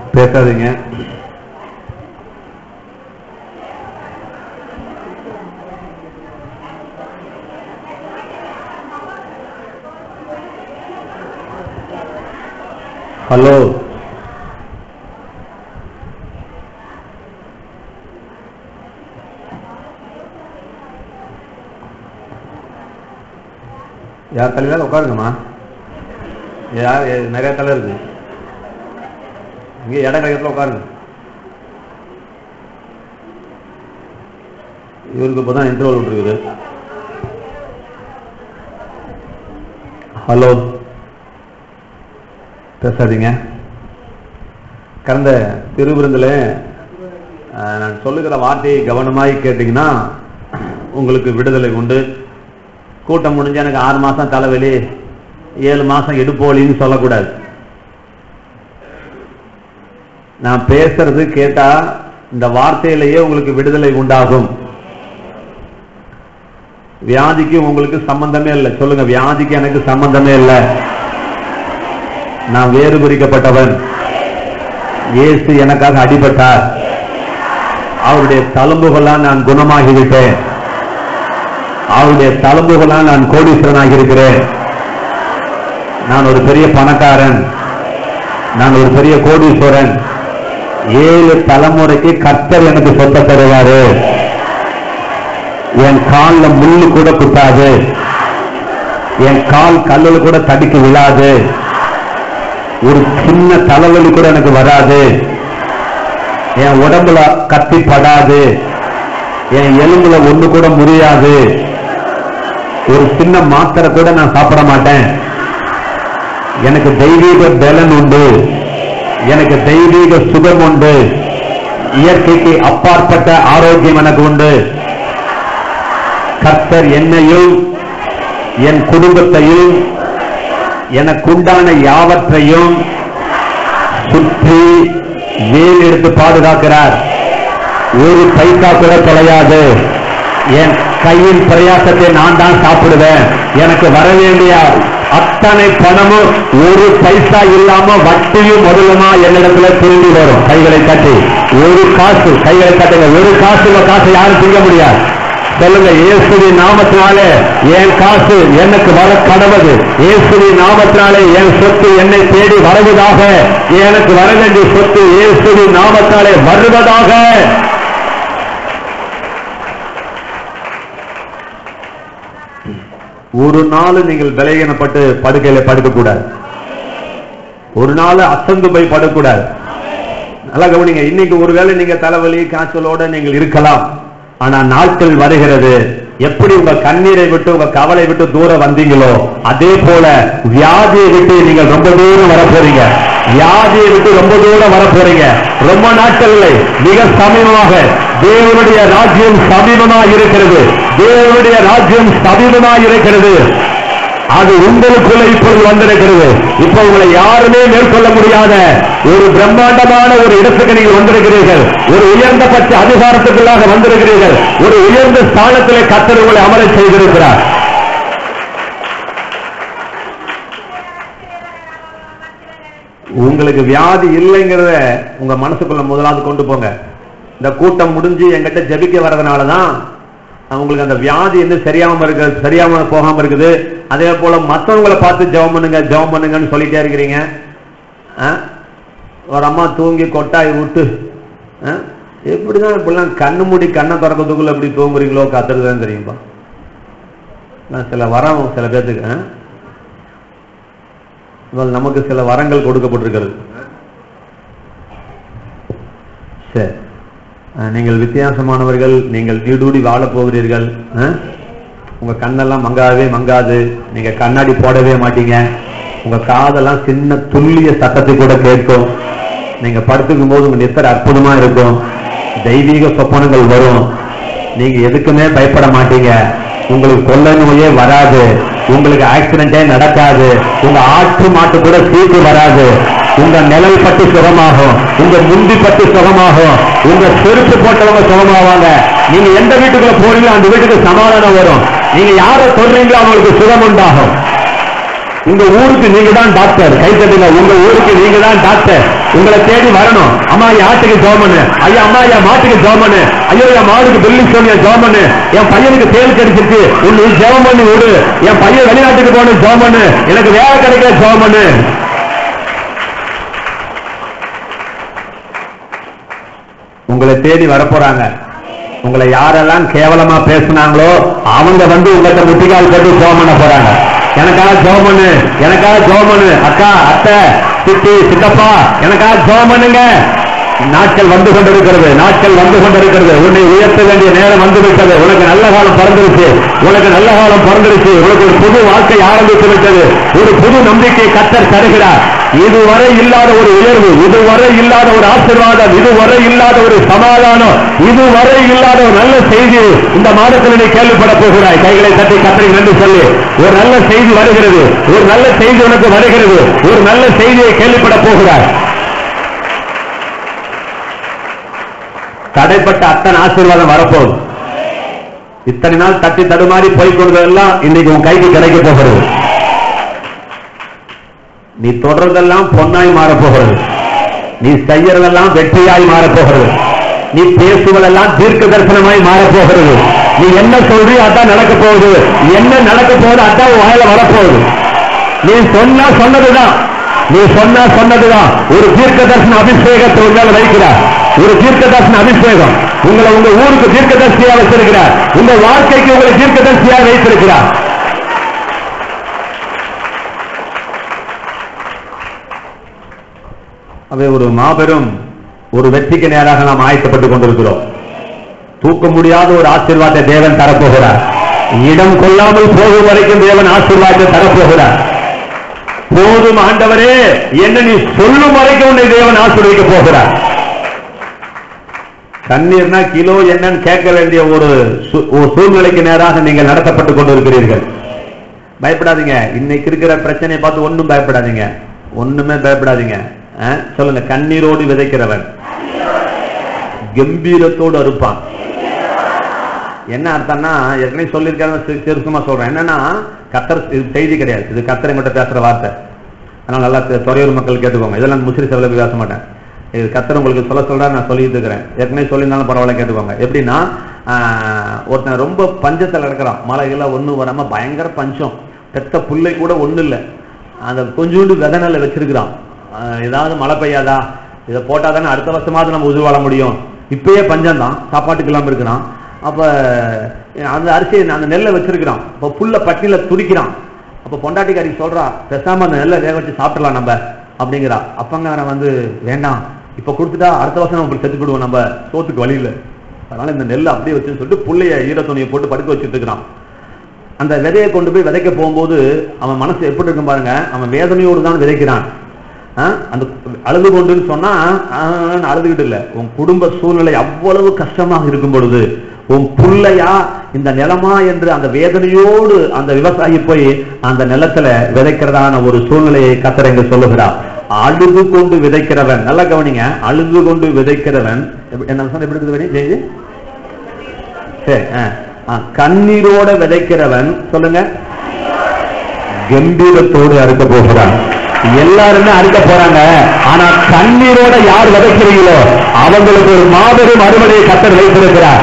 பேசாதீங்க ஹலோ யார் தலையில உட்காருங்கம்மா யார் எ- நிறைய தலை இருக்கு இங்க இடம் கிடைக்கிறதுல உட்காருங்க இவருக்கு இப்பதான் இன்டர்வல் விட்டுருக்குது ஹலோ பேசாதீங்க கடந்த திருவிருந்தில் நான் சொல்லுகிற வார்த்தையை கவனமாய் கேட்டீங்கன்னா உங்களுக்கு விடுதலை உண்டு கூட்டம் முடிஞ்சு எனக்கு ஆறு மாசம் தலைவலி ஏழு மாசம் இடுப்போலின்னு சொல்லக்கூடாது நான் பேசுறது கேட்டா இந்த வார்த்தையிலேயே உங்களுக்கு விடுதலை உண்டாகும் வியாதிக்கு உங்களுக்கு சம்பந்தமே இல்லை சொல்லுங்க வியாதிக்கு எனக்கு சம்பந்தமே இல்லை நான் வேறு பிரிக்கப்பட்டவன் இயேசு எனக்காக அடிபட்டார் அவருடைய தழும்புகளால் நான் குணமாகிவிட்டேன் அவருடைய தழும்புகளால் நான் கோடீஸ்வரனாகி இருக்கிறேன் நான் ஒரு பெரிய பணக்காரன் நான் ஒரு பெரிய கோடீஸ்வரன் ஏழு தலைமுறைக்கு கர்த்தர் எனக்கு சொத்த தருவாரு என் கால்ல முள்ளு கூட குத்தாது என் கால் கல்லுல கூட தடிக்கு விழாது ஒரு சின்ன தலைவலி கூட எனக்கு வராது என் உடம்புல கத்தி படாது என் எலும்புல ஒண்ணு கூட முறியாது ஒரு சின்ன மாத்திரை கூட நான் சாப்பிட மாட்டேன் எனக்கு தெய்வீக பலன் உண்டு எனக்கு தெய்வீக சுகம் உண்டு இயற்கைக்கு அப்பாற்பட்ட ஆரோக்கியம் எனக்கு உண்டு கர்த்தர் என்னையும் என் குடும்பத்தையும் எனக்குண்டான யாவற்றையும் சுற்றி வேல் எடுத்து பாதுகாக்கிறார் ஒரு பைசா கூட தொலையாது என் கையின் பிரயாசத்தை நான் தான் சாப்பிடுவேன் எனக்கு வர வேண்டிய அத்தனை பணமும் ஒரு பைசா இல்லாம வட்டியும் முதலுமா என்னிடத்துல திரும்பி வரும் கைகளை தட்டி ஒரு காசு கைகளை தட்டுங்க ஒரு காசு உள்ள காசை யாரும் திங்க முடியாது சொல்லுங்க இயேசுவின் நாமத்தினாலே என் காசு எனக்கு வர கடவுது இயேசுவின் நாமத்தினாலே என் சொத்து என்னை தேடி வருவதாக எனக்கு வர வேண்டிய சொத்து இயேசுவின் நாமத்தினாலே வருவதாக ஒரு நாள் நீங்கள் விலையினப்பட்டு படுக்கையில படுக்க கூடாது ஒரு நாள் அசந்து போய் படக்கூடாது நல்லா கவனிங்க இன்னைக்கு ஒருவேளை நீங்க தலைவலி காய்ச்சலோட நீங்கள் இருக்கலாம் ஆனா நாட்கள் வருகிறது எப்படி உங்க கண்ணீரை விட்டு உங்க கவலை விட்டு தூரம் வந்தீங்களோ அதே போல வியாதியை விட்டு நீங்கள் ரொம்ப தூரம் வர போறீங்க வியாதியை விட்டு ரொம்ப தூரம் வர போறீங்க ரொம்ப நாட்கள் இல்லை மிக சமீபமாக தேவனுடைய ராஜ்யம் சமீபமா இருக்கிறது தேவனுடைய ராஜ்யம் சமீபமா இருக்கிறது அது உங்களுக்குள்ள இப்பொழுது வந்திருக்கிறது இப்ப உங்களை யாருமே மேற்கொள்ள முடியாத ஒரு பிரம்மாண்டமான ஒரு இடத்துக்கு நீங்கள் வந்திருக்கிறீர்கள் ஒரு உயர்ந்த பட்ச அதிகாரத்துக்குள்ளாக வந்திருக்கிறீர்கள் ஒரு உயர்ந்த ஸ்தானத்திலே கத்தர் உங்களை அமரச் செய்திருக்கிறார் உங்களுக்கு வியாதி இல்லைங்கிறத உங்க மனசுக்குள்ள முதலாவது கொண்டு போங்க இந்த கூட்டம் முடிஞ்சு என்கிட்ட ஜெபிக்க வர்றதுனாலதான் உங்களுக்கு அந்த வியாதி வந்து சரியாம இருக்கு சரியாம போகாம இருக்குது அதே போல மத்தவங்களை பார்த்து ஜெபம் பண்ணுங்க ஜெபம் பண்ணுங்கன்னு சொல்லிட்டே இருக்கிறீங்க ஆ? ஒரு அம்மா தூங்கி கொட்டாய் விட்டு ஆ? எப்படிதான் இப்படிலாம் கண்ணு மூடி கண்ணை திறக்கிறதுக்குள்ள எப்படி தூங்குறீங்களோ கத்துறதுதான் தெரியும்பா நான் சில வரம் சில பேர்த்துக்கு ஆ? இவள் நமக்கு சில வரங்கள் கொடுக்கப்பட்டிருக்கிறது சரி அஹ், நீங்கள் வித்தியாசமானவர்கள் நீங்கள் வீடூடி வாழப் போகிறீர்கள் அஹ்? உங்க கண்ணெல்லாம் மங்காவே மங்காது நீங்க கண்ணாடி போடவே மாட்டீங்க உங்க காதெல்லாம் சின்ன துல்லிய சத்தத்தை கூட கேட்கும் நீங்க படுத்துக்கும் போது உங்க நித்தர் அற்புதமா இருக்கும் தெய்வீக சொப்பனங்கள் வரும் நீங்க எதுக்குமே பயப்பட மாட்டீங்க உங்களுக்கு கொள்ளை நோயே வராது உங்களுக்கு ஆக்சிடென்டே நடக்காது உங்க ஆட்டு மாட்டு கூட சீட்டு வராது உங்க நிழல் பட்டு சுகமாகும் உங்க முந்தி பட்டு சுகமாகும் உங்க செருப்பு போட்டவங்க சுகமாவாங்க நீங்க எந்த வீட்டுக்குள்ள போறீங்களோ அந்த வீட்டுக்கு சமாதானம் வரும் நீங்க யாரை சொல்றீங்களோ அவங்களுக்கு சுகம் உண்டாகும் உங்க ஊருக்கு நீங்க தான் டாக்டர் கை தட்டுங்க உங்க ஊருக்கு நீங்க தான் டாக்டர் உங்களை தேடி வரணும் அம்மா என் ஆட்டுக்கு ஜோமனு ஐயா அம்மா என் மாட்டுக்கு ஜோமனு ஐயோ என் மாடுக்கு பில்லி சொல்லி ஜோமனு என் பையனுக்கு தேல் கிடைச்சிருக்கு உன்னை ஜெபம் பண்ணி விடு என் பையன் வெளிநாட்டுக்கு போகணும் ஜோமனு எனக்கு வேலை கிடைக்கல ஜோமனு உங்களை தேடி வரப்போறாங்க உங்களை யாரெல்லாம் கேவலமா பேசுனாங்களோ அவங்க வந்து உங்கள்கிட்ட முட்டிக்கால் கட்டி ஜோம் பண்ண போறாங்க எனக்காக ஜோம் பண்ணு எனக்காக ஜோம் பண்ணு அக்கா அத்தை சித்தி சித்தப்பா எனக்காக ஜோம் பண்ணுங்க நாட்கள் வந்து கொண்டிருக்கிறது நாட்கள் வந்து கொண்டிருக்கிறது உன்னை உயர்த்த வேண்டிய நேரம் வந்து விட்டது உனக்கு நல்ல காலம் பிறந்துருச்சு உனக்கு நல்ல காலம் பிறந்துருச்சு உனக்கு ஒரு புது வாழ்க்கை ஆரம்பித்து விட்டது ஒரு புது நம்பிக்கை கத்தர் தருகிறார் இதுவரை இல்லாத ஒரு உயர்வு இதுவரை இல்லாத ஒரு ஆசீர்வாதம் இதுவரை இல்லாத ஒரு சமாதானம் இதுவரை இல்லாத ஒரு நல்ல செய்தி இந்த மாதத்தில் நீ கேள்விப்பட போகிறாய் கைகளை தட்டி கத்தரை நன்றி சொல்லி ஒரு நல்ல செய்தி வருகிறது ஒரு நல்ல செய்தி உனக்கு வருகிறது ஒரு நல்ல செய்தியை கேள்விப்பட போகிறாய் தடைப்பட்ட அத்தனை ஆசீர்வாதம் வரப்போகுது இத்தனை நாள் தட்டி தடுமாறி போய் கொண்டதெல்லாம் இன்னைக்கு உன் கைக்கு கிடைக்க போகிறது நீ தொடர்றதெல்லாம் பொன்னாய் மாறப்போகிறது நீ செய்யறதெல்லாம் வெற்றியாய் மாறப்போகிறது நீ பேசுவதெல்லாம் தீர்க்க தரிசனமாய் மாறப்போகிறது நீ என்ன சொல்றியோ அதான் நடக்க போகுது என்ன நடக்க போகுது அதான் உன் வாயில வரப்போகுது நீ சொன்னா சொன்னதுதான் நீ சொன்னா சொன்னதுதான் ஒரு தீர்க்க தரிசன அபிஷேகத்தை உன் மேல வைக்கிறார் ஒரு தீர்க்க தரிசன அபிஷேகம் உங்களை உங்க ஊருக்கு தீர்க்க தரிசியா வச்சிருக்கிறார் உங்க வாழ்க்கைக்கு உங்களை தீர்க்க தரிசியா வைத்திருக்கிறார் அவை ஒரு மாபெரும் ஒரு வெற்றிக்கு நேராக நாம் ஆயத்தப்பட்டுக் கொண்டிருக்கிறோம் தூக்க முடியாத ஒரு ஆசீர்வாதத்தை தேவன் தரப்போகிறார் இடம் கொள்ளாமல் போகும் வரைக்கும் தேவன் ஆசீர்வாதத்தை தரப்போகிறார் போதும் ஆண்டவரே என்ன நீ சொல்லும் வரைக்கும் உன்னை தேவன் ஆசீர்வதிக்க போகிறார் தண்ணீர்னா கிலோ என்னன்னு கேட்க வேண்டிய ஒரு சூ- ஒரு சூழ்நிலைக்கு நேராக நீங்கள் நடத்தப்பட்டுக் கொண்டிருக்கிறீர்கள் பயப்படாதீங்க இன்னைக்கு இருக்கிற பிரச்சனையை பார்த்து ஒண்ணும் பயப்படாதீங்க ஒண்ணுமே பயப்படாதீங்க ஆ? சொல்லுங்க கண்ணீரோடு விதைக்கிறவன் கம்பீரத்தோடு அறுப்பான் என்ன அர்த்தம்னா ஏற்கனவே சொல்லியிருக்காரு சி- சுருக்கமா சொல்றேன் என்னன்னா கத்தர் இது செய்தி கிடையாது இது கத்தர் எங்கிட்ட பேசுற வார்த்தை அதனால நல்லா தெ- துறையூர் மக்கள் கேட்டுக்கோங்க இதெல்லாம் முசிறி செலவு பேச மாட்டேன் இது கத்தர் உங்களுக்கு சொல்ல சொல்றா நான் சொல்லிட்டு இருக்கிறேன் ஏற்கனவே சொல்லியிருந்தாலும் பரவாயில்ல கேட்டுக்கோங்க எப்படின்னா ஆஹ், ஒருத்தன் ரொம்ப பஞ்சத்தில் இருக்கிறான் மழைகள ஒண்ணும் வராம பயங்கர பஞ்சம் பெத்த புள்ளை கூட ஒண்ணு இல்ல அந்த கொஞ்சோண்டு விதை நெல்லை வச்சிருக்கிறான் ஆஹ், ஏதாவது மழை பெய்யாதா இதை போட்டா தானே அடுத்த வருஷமாவது நம்ம உயிர் வாழ முடியும் இப்பயே பஞ்சம் தான் சாப்பாட்டுக்கு இல்லாம இருக்கிறான் அப்ப அந்த அரிசியை அந்த நெல்லை வச்சிருக்கிறான் அப்ப புல்ல பட்டியல துடிக்கிறான் அப்ப பொண்டாட்டிக்காரிக்கு சொல்றா பேசாம அந்த நெல்லை வேக வச்சு சாப்பிடலாம் நம்ம அப்படிங்கிறா அப்பங்காரன் வந்து வேண்டாம் இப்ப கொடுத்துட்டா அடுத்த வருஷம் நம்ம செத்து போடுவோம் நம்ம சோத்துக்கு வழி இல்லை அதனால இந்த நெல்லை அப்படியே வச்சுன்னு சொல்லிட்டு புள்ளைய ஈர துணியை போட்டு படுக்க வச்சுட்டு இருக்கிறான் அந்த விதையை கொண்டு போய் விதைக்க போகும்போது அவன் மனசு எப்படி இருக்கும் பாருங்க அவன் வேதனையோடு தான் விதைக்கிறான் ஆ? அந்த அழுது கொண்டுன்னு சொன்னா ஆன்னு அழுதுகிட்டு இல்ல உன் குடும்ப சூழ்நிலை அவ்வளவு கஷ்டமாக இருக்கும் பொழுது உன் புள்ளையா இந்த நிலமா என்று அந்த வேதனையோடு அந்த விவசாயி போய் அந்த நிலத்துல விதைக்கிறதான ஒரு சூழ்நிலையை கத்தர் இங்க சொல்லுகிறார் அழுது கொண்டு விதைக்கிறவன் நல்லா கவனிங்க அழுது கொண்டு விதைக்கிறவன் எப்படி- என்ன சொன்ன எப்படி இருக்குது வேணி ஜெயஜி சரி ஆ. ஆ, கண்ணீரோட விதைக்கிறவன் சொல்லுங்க கம்பீரத்தோடு அறுக்க போகிறான் எல்லாருமே அறுக்க போறாங்க ஆனா கண்ணீரோட யார் விதைக்கிறீங்களோ அவங்களுக்கு ஒரு மாபெரும் அறுவடையை கத்தர் வைத்திருக்கிறார்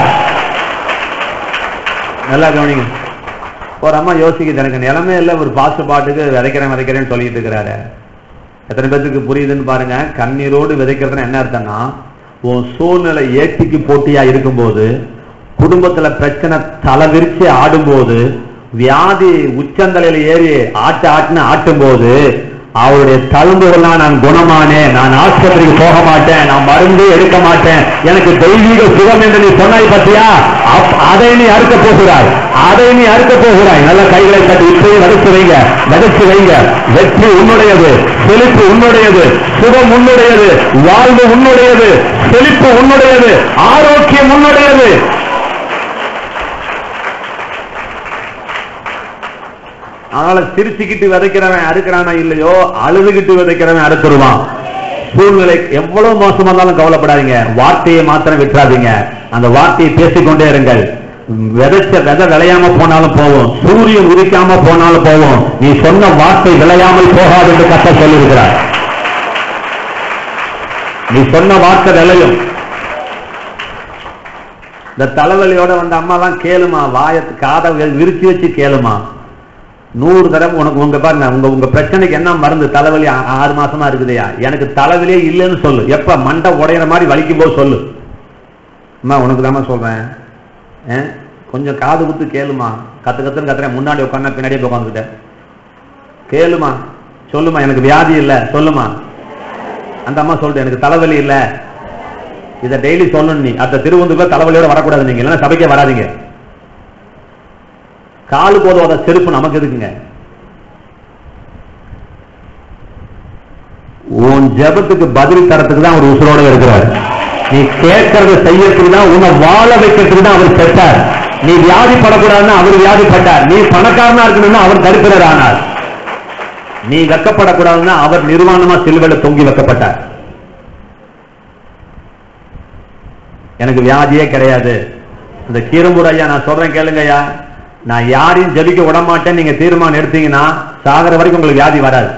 நல்லா கவனிங்க ஒரு அம்மா யோசிக்குது எனக்கு நிலமே இல்ல ஒரு பாசு பாட்டுக்கு விதைக்கிறேன் விதைக்கிறேன்னு சொல்லிட்டு இருக்கிறாரு எத்தனை பேத்துக்கு புரியுதுன்னு பாருங்க கண்ணீரோடு விதைக்கிறதுன்னு என்ன அர்த்தம்னா உன் சூழ்நிலை ஏட்டிக்கு போட்டியா இருக்கும்போது குடும்பத்துல பிரச்சனை தலை விரிச்சு ஆடும்போது வியாதி உச்சந்தலையில ஏறி ஆட்டு ஆட்டுன்னு ஆட்டும்போது அவருடைய தழும்புகள்லாம் நான் குணமானேன் நான் ஆஸ்பத்திரிக்கு போக மாட்டேன் நான் மருந்து எடுக்க மாட்டேன் எனக்கு தெய்வீக சுகம் என்று நீ சொன்னாய் பத்தியா அப்- அதை நீ அறுக்க போகிறாய் அதை நீ அறுக்க போகிறாய் நல்ல கைகளை கட்டி இப்பயும் விதைச்சு வைங்க விதைச்சு வைங்க வெற்றி உன்னுடையது செழிப்பு உன்னுடையது சுகம் உன்னுடையது வாழ்வு உன்னுடையது செழிப்பு உன்னுடையது ஆரோக்கியம் உன்னுடையது அதனால சிரிச்சுக்கிட்டு விதைக்கிறவன் அறுக்கிறானா இல்லையோ அழுதுகிட்டு விதைக்கிறவன் அறுத்துருவான் சூழ்நிலை எவ்வளவு மோசமா இருந்தாலும் கவலைப்படாதீங்க வார்த்தையை மாத்திரம் விட்டுறாதீங்க அந்த வார்த்தையை பேசிக்கொண்டே இருங்கள் விதைச்ச விதை விளையாம போனாலும் போவோம் சூரியன் உதிக்காம போனாலும் போவோம் நீ சொன்ன வார்த்தை விளையாமல் போகாது என்று கத்த சொல்லியிருக்கிறார் நீ சொன்ன வார்த்தை விளையும் இந்த தலைவலியோட வந்த அம்மாலாம் கேளுமா வாயத்து காதை விரிச்சு வச்சு கேளுமா நூறு தடவை உனக்கு உங்க பாருங்க உங்க உங்க பிரச்சனைக்கு என்ன மருந்து தலைவலி ஆ- ஆறு மாசமா இருக்குதுயா எனக்கு தலைவலியே இல்லைன்னு சொல்லு எப்ப மண்டை உடையிற மாதிரி வலிக்கும் போது சொல்லு அம்மா உனக்கு தாம்மா சொல்றேன் ஆ? கொஞ்சம் காது குத்து கேளுமா கத்து கத்துன்னு கத்துறேன் முன்னாடி உட்காந்து பின்னாடியே போய் உட்காந்துக்கிட்டேன் கேளுமா சொல்லுமா எனக்கு வியாதி இல்ல சொல்லுமா அந்த அம்மா சொல்லிட்டு எனக்கு தலைவலி இல்ல இதை டெய்லி சொல்லணும் நீ அந்த திருவந்துக்குள்ள தலைவலியோட வரக்கூடாது நீங்க இல்லைன்னா சபைக்கே வராதீங்க காலு போதோட செருப்பு நமக்கு எதுக்குங்க உன் ஜெபத்துக்கு பதில் தரத்துக்கு தான் அவர் உசுரோட இருக்கிறார் நீ கேட்கறத செய்யறதுக்கு தான் உன்னை வாழ வைக்கிறதுக்கு தான் அவர் செத்தார் நீ வியாதிப்படக்கூடாதுன்னு அவர் வியாதிப்பட்டார் நீ பணக்காரனா இருக்கணும்னா அவர் தரித்திரர் ஆனார் நீ வெக்கப்படக்கூடாதுன்னா அவர் நிர்வாணமா சிலுவையில தொங்கி வைக்கப்பட்டார் எனக்கு வியாதியே கிடையாது இந்த கீரம்பூர் ஐயா நான் சொல்றேன் கேளுங்க ஐயா நான் யாரையும் ஜெபிக்க விட மாட்டேன் நீங்க தீர்மானம் எடுத்தீங்கன்னா சாகர வரைக்கும் உங்களுக்கு வியாதி வராது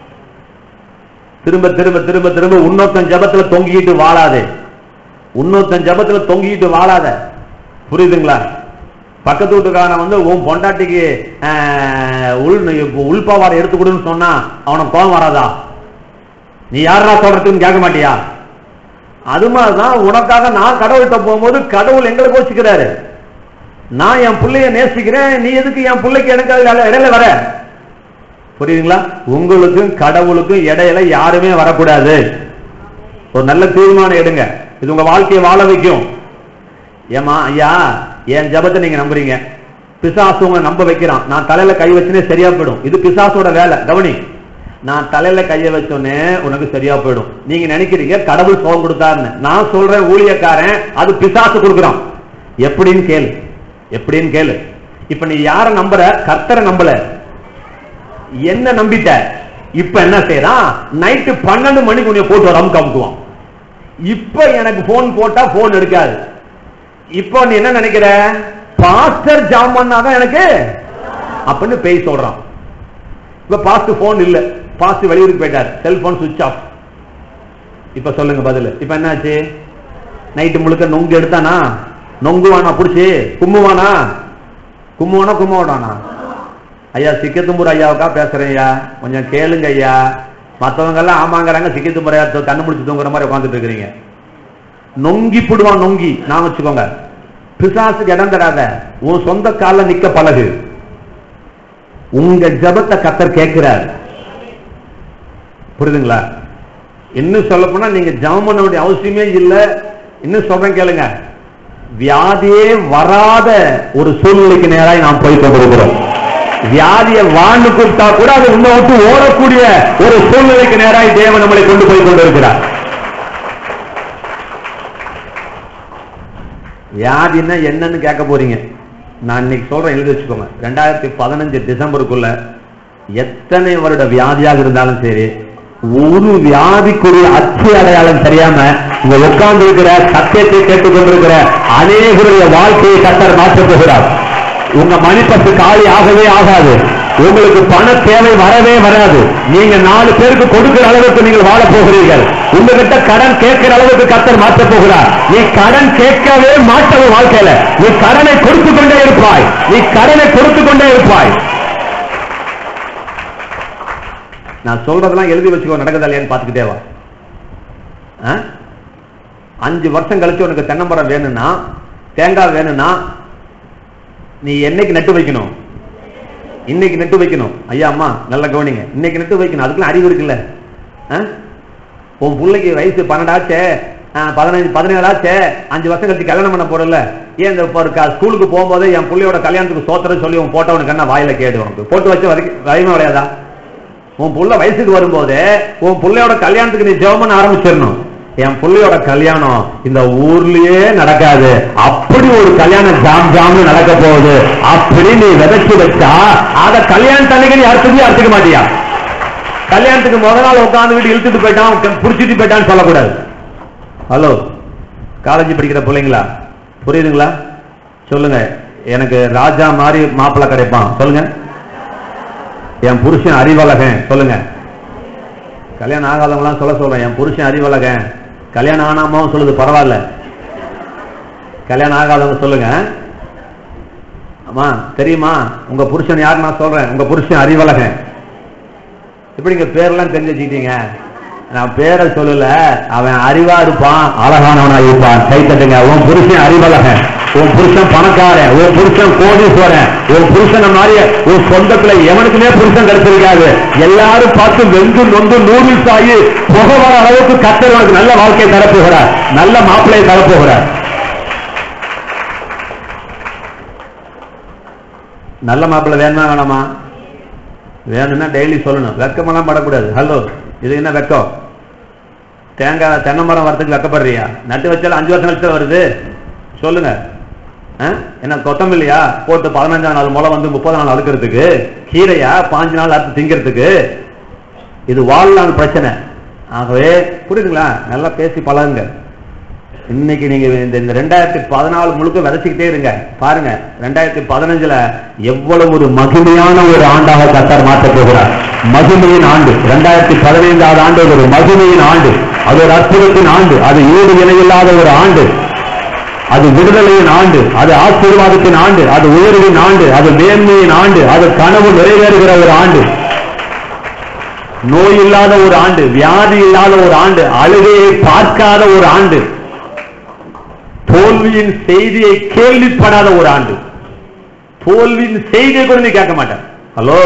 திரும்ப திரும்ப திரும்ப திரும்ப உன்னொத்தன் ஜபத்துல தொங்கிட்டு வாழாதே உன்னொத்தன் ஜபத்துல தொங்கிட்டு வாழாத புரியுதுங்களா பக்கத்து வீட்டுக்காரன் வந்து உன் பொண்டாட்டிக்கு ஆஹ், உள் உள்பாவாடை எடுத்து கொடுன்னு சொன்னா அவனுக்கு கோபம் வராதா நீ யாரா சொல்றதுன்னு கேட்க மாட்டியா அது மாதிரிதான் உனக்காக நான் கடவுள்கிட்ட போகும்போது கடவுள் எங்களை கோச்சிக்கிறாரு நான் என் பிள்ளைய நேசிக்கிறேன் நீ எதுக்கு என் பிள்ளைக்கு எனக்கு அதுல இடையில வர புரியுதுங்களா உங்களுக்கும் கடவுளுக்கும் இடையில யாருமே வரக்கூடாது ஒரு நல்ல தீர்மானம் எடுங்க இது உங்க வாழ்க்கையை வாழ வைக்கும் ஏமா ஐயா என் ஜபத்தை நீங்க நம்புறீங்க பிசாசு உங்களை நம்ப வைக்கிறான் நான் தலையில கை வச்சுனே சரியா போயிடும் இது பிசாசோட வேலை கவனி நான் தலையில கைய வச்சோன்னே உனக்கு சரியா போயிடும் நீங்க நினைக்கிறீங்க கடவுள் சோகம் கொடுத்தாருன்னு நான் சொல்றேன் ஊழியக்காரன் அது பிசாசு கொடுக்குறான் எப்படின்னு கேளு எப்படின்னு கேளு இப்ப நீ யார நம்புற கர்த்தரை நம்பல என்ன நம்பிட்ட இப்ப என்ன செய்யறான் நைட்டு பன்னெண்டு மணிக்கு உன்னை போட்டு வராம காமிக்குவான் இப்ப எனக்கு போன் போட்டா போன் எடுக்காது இப்போ நீ என்ன நினைக்கிற பாஸ்டர் ஜாம் பண்ணாதான் எனக்கு அப்படின்னு பேய் சொல்றான் இப்ப பாஸ்டர் போன் இல்ல பாஸ்டர் வெளியூருக்கு போயிட்டார் செல்போன் சுவிட்ச் ஆஃப் இப்ப சொல்லுங்க பதில் இப்ப என்னாச்சு நைட்டு முழுக்க நொங்கு எடுத்தானா நொங்குவானா புடிச்சு கும்முவானா கும்முவானா கும்மவானா ஐயா சிக்கத்தும்பூர் ஐயாவுக்கா பேசுறேன் ஐயா கொஞ்சம் கேளுங்க ஐயா மத்தவங்க எல்லாம் ஆமாங்கிறாங்க சிக்கத்தும்பூர் ஐயா தூ- கண்ணு முடிச்சு தூங்குற மாதிரி உட்காந்துட்டு இருக்கிறீங்க நொங்கி புடுவான் நொங்கி நான் வச்சுக்கோங்க பிசாசுக்கு இடம் தராத உன் சொந்த கால்ல நிக்க பழகு உங்க ஜபத்தை கத்தர் கேட்கிறார் புரியுதுங்களா இன்னும் சொல்ல போனா நீங்க ஜபம் பண்ண வேண்டிய அவசியமே இல்ல இன்னும் சொல்றேன் கேளுங்க வியாதியே வராத ஒரு சூழ்நிலைக்கு நேராக நாம் போய் கொண்டிருக்கிறோம் வியாதியை வாழ்ந்து கூப்பிட்டா கூட அது உன்னை விட்டு ஓடக்கூடிய ஒரு சூழ்நிலைக்கு நேராக தேவன் நம்மளை கொண்டு போய் கொண்டிருக்கிறார் வியாதின்னா என்னன்னு கேட்க போறீங்க நான் இன்னைக்கு சொல்றேன் எழுதி வச்சுக்கோங்க ரெண்டாயிரத்தி பதினஞ்சு டிசம்பருக்குள்ள எத்தனை வருட வியாதியாக இருந்தாலும் சரி ஒரு வியாதிக்குரிய அச்சு அடையாளம் தெரியாம இங்க உட்கார்ந்து இருக்கிற சத்தியத்தை கேட்டுக் கொண்டிருக்கிற அநேகருடைய வாழ்க்கையை கத்தர் மாற்றப் போகிறார் உங்க மணிப்பத்து காலி ஆகவே ஆகாது உங்களுக்கு பண தேவை வரவே வராது நீங்க நாலு பேருக்கு கொடுக்கிற அளவுக்கு நீங்கள் வாழ போகிறீர்கள் உங்ககிட்ட கடன் கேட்கிற அளவுக்கு கத்தர் மாற்றப் போகிறார் நீ கடன் கேட்கவே மாட்டவும் வாழ்க்கையில நீ கடனை கொடுத்து கொண்டே இருப்பாய் நீ கடனை கொடுத்து கொண்டே இருப்பாய் நான் சொல்றதெல்லாம் எழுதி வச்சுக்கோ நடக்குதா இல்லையான்னு பார்த்துக்கிட்டே வா ஆ? அஞ்சு வருஷம் கழிச்சு உனக்கு தென்னமரம் வேணும்னா தேங்காய் வேணும்னா நீ என்னைக்கு நட்டு வைக்கணும் இன்னைக்கு நட்டு வைக்கணும் ஐயா அம்மா நல்ல கவனிங்க இன்னைக்கு நட்டு வைக்கணும் அதுக்கெல்லாம் அறிவு இருக்குல்ல ஆ? உன் பிள்ளைக்கு வயசு பன்னெண்டாச்சே ஆ, பதினஞ்சு பதினேழாச்சே அஞ்சு வருஷம் கழிச்சு கல்யாணம் பண்ண போறல ஏன் இந்த இப்போ ஒரு க- ஸ்கூலுக்கு போகும்போது என் பிள்ளையோட கல்யாணத்துக்கு சோத்திரம் சொல்லி உன் போட்டோ உனக்கு என்ன வாயில கேடு உனக்கு போட்டு வச்ச வரைக்கும் வயமே விளையாதா உன் புள்ள வயசுக்கு வரும்போது உன் புள்ளையோட கல்யாணத்துக்கு நீ ஜெபம் பண்ண ஆரம்பிச்சிடணும் என் புள்ளையோட கல்யாணம் இந்த ஊர்லயே நடக்காது அப்படி ஒரு கல்யாணம் ஜாம் ஜாம்னு நடக்க போகுது அப்படி நீ விதைச்சு வச்சா அத கல்யாணத்தன்னைக்கு நீ அறுத்துக்கு அறுத்துக்க மாட்டியா கல்யாணத்துக்கு முத நாள் உட்கார்ந்து வீட்டு இழுத்துட்டு போயிட்டான் க- புடிச்சிட்டு போயிட்டான்னு சொல்லக்கூடாது ஹலோ காலேஜ் படிக்கிற பிள்ளைங்களா புரியுதுங்களா சொல்லுங்க எனக்கு ராஜா மாதிரி மாப்பிள்ளை கிடைப்பான் சொல்லுங்க என் புருஷன் அறிவழகன் சொல்லுங்க கல்யாணம் ஆகாதவங்களாம் சொல்ல சொல்றேன் என் புருஷன் அறிவழகன் கல்யாணம் ஆனாமாவும் சொல்லுது பரவாயில்ல கல்யாணம் ஆகாதவங்க சொல்லுங்க அம்மா தெரியுமா உங்க புருஷன் யார் நான் சொல்றேன் உங்க புருஷன் அறிவழகன் எப்படிங்க பேர்லாம் தெரிஞ்சு வச்சுக்கிட்டீங்க நான் பேரை சொல்லல அவன் அறிவா இருப்பான் அழகானவனா இருப்பான் கை தட்டுங்க உன் புருஷன் அறிவழகன் உன் புருஷன் பணக்காரன் உன் புருஷன் கோடீஸ்வரன் உன் புருஷனை மாதிரி உன் சொந்தத்துல எவனுக்குமே புருஷன் கிடைச்சிருக்காது எல்லாரும் பார்த்து வெந்து நொந்து நூடுல்ஸ் ஆகி புகை வர அளவுக்கு கத்தர் உனக்கு நல்ல வாழ்க்கையை தரப்போகிறார் நல்ல மாப்பிள்ளையை தரப்போகிறார் நல்ல மாப்பிள்ளை வேணுமா வேணாமா வேணும்னா டெய்லி சொல்லணும் வெக்கமெல்லாம் படக்கூடாது ஹலோ இது என்ன வெக்கம் தேங்காய் தென்னை மரம் வரதுக்கு வெக்கப்படுறியா நட்டு வச்சாலும் அஞ்சு வருஷம் கழிச்சு வருது சொல்லுங்க ஆ? என்ன கொத்தமல்லியா போட்டு பதினஞ்சாம் நாள் முளை வந்து முப்பது நாள் அறுக்கிறதுக்கு கீரையா பாஞ்சு நாள் அறுத்து திங்கிறதுக்கு இது வாழ்நாள் பிரச்சனை ஆகவே புரியுதுங்களா நல்லா பேசி பழகுங்க இன்னைக்கு நீங்க இந்த இந்த ரெண்டாயிரத்தி பதினாலு முழுக்க விதைச்சுக்கிட்டே இருங்க பாருங்க ரெண்டாயிரத்தி பதினஞ்சுல எவ்வளவு ஒரு மகிமையான ஒரு ஆண்டாக கத்தர் மாற்றப் போகிறார் மகிமையின் ஆண்டு ரெண்டாயிரத்தி பதினைந்தாவது ஆண்டு ஒரு மகிமையின் ஆண்டு அது ஒரு அற்புதத்தின் ஆண்டு அது ஈடு இணையில்லாத ஒரு ஆண்டு அது விடுதலையின் ஆண்டு அது ஆசீர்வாதத்தின் ஆண்டு அது உயர்வின் ஆண்டு அது மேன்மையின் ஆண்டு அது கனவு நிறைவேறுகிற ஒரு ஆண்டு நோய் இல்லாத ஒரு ஆண்டு வியாதி இல்லாத ஒரு ஆண்டு அழுகையை பார்க்காத ஒரு ஆண்டு தோல்வியின் செய்தியை கேள்விப்படாத ஒரு ஆண்டு தோல்வியின் செய்தியை கூட நீ கேட்க மாட்டேன் ஹலோ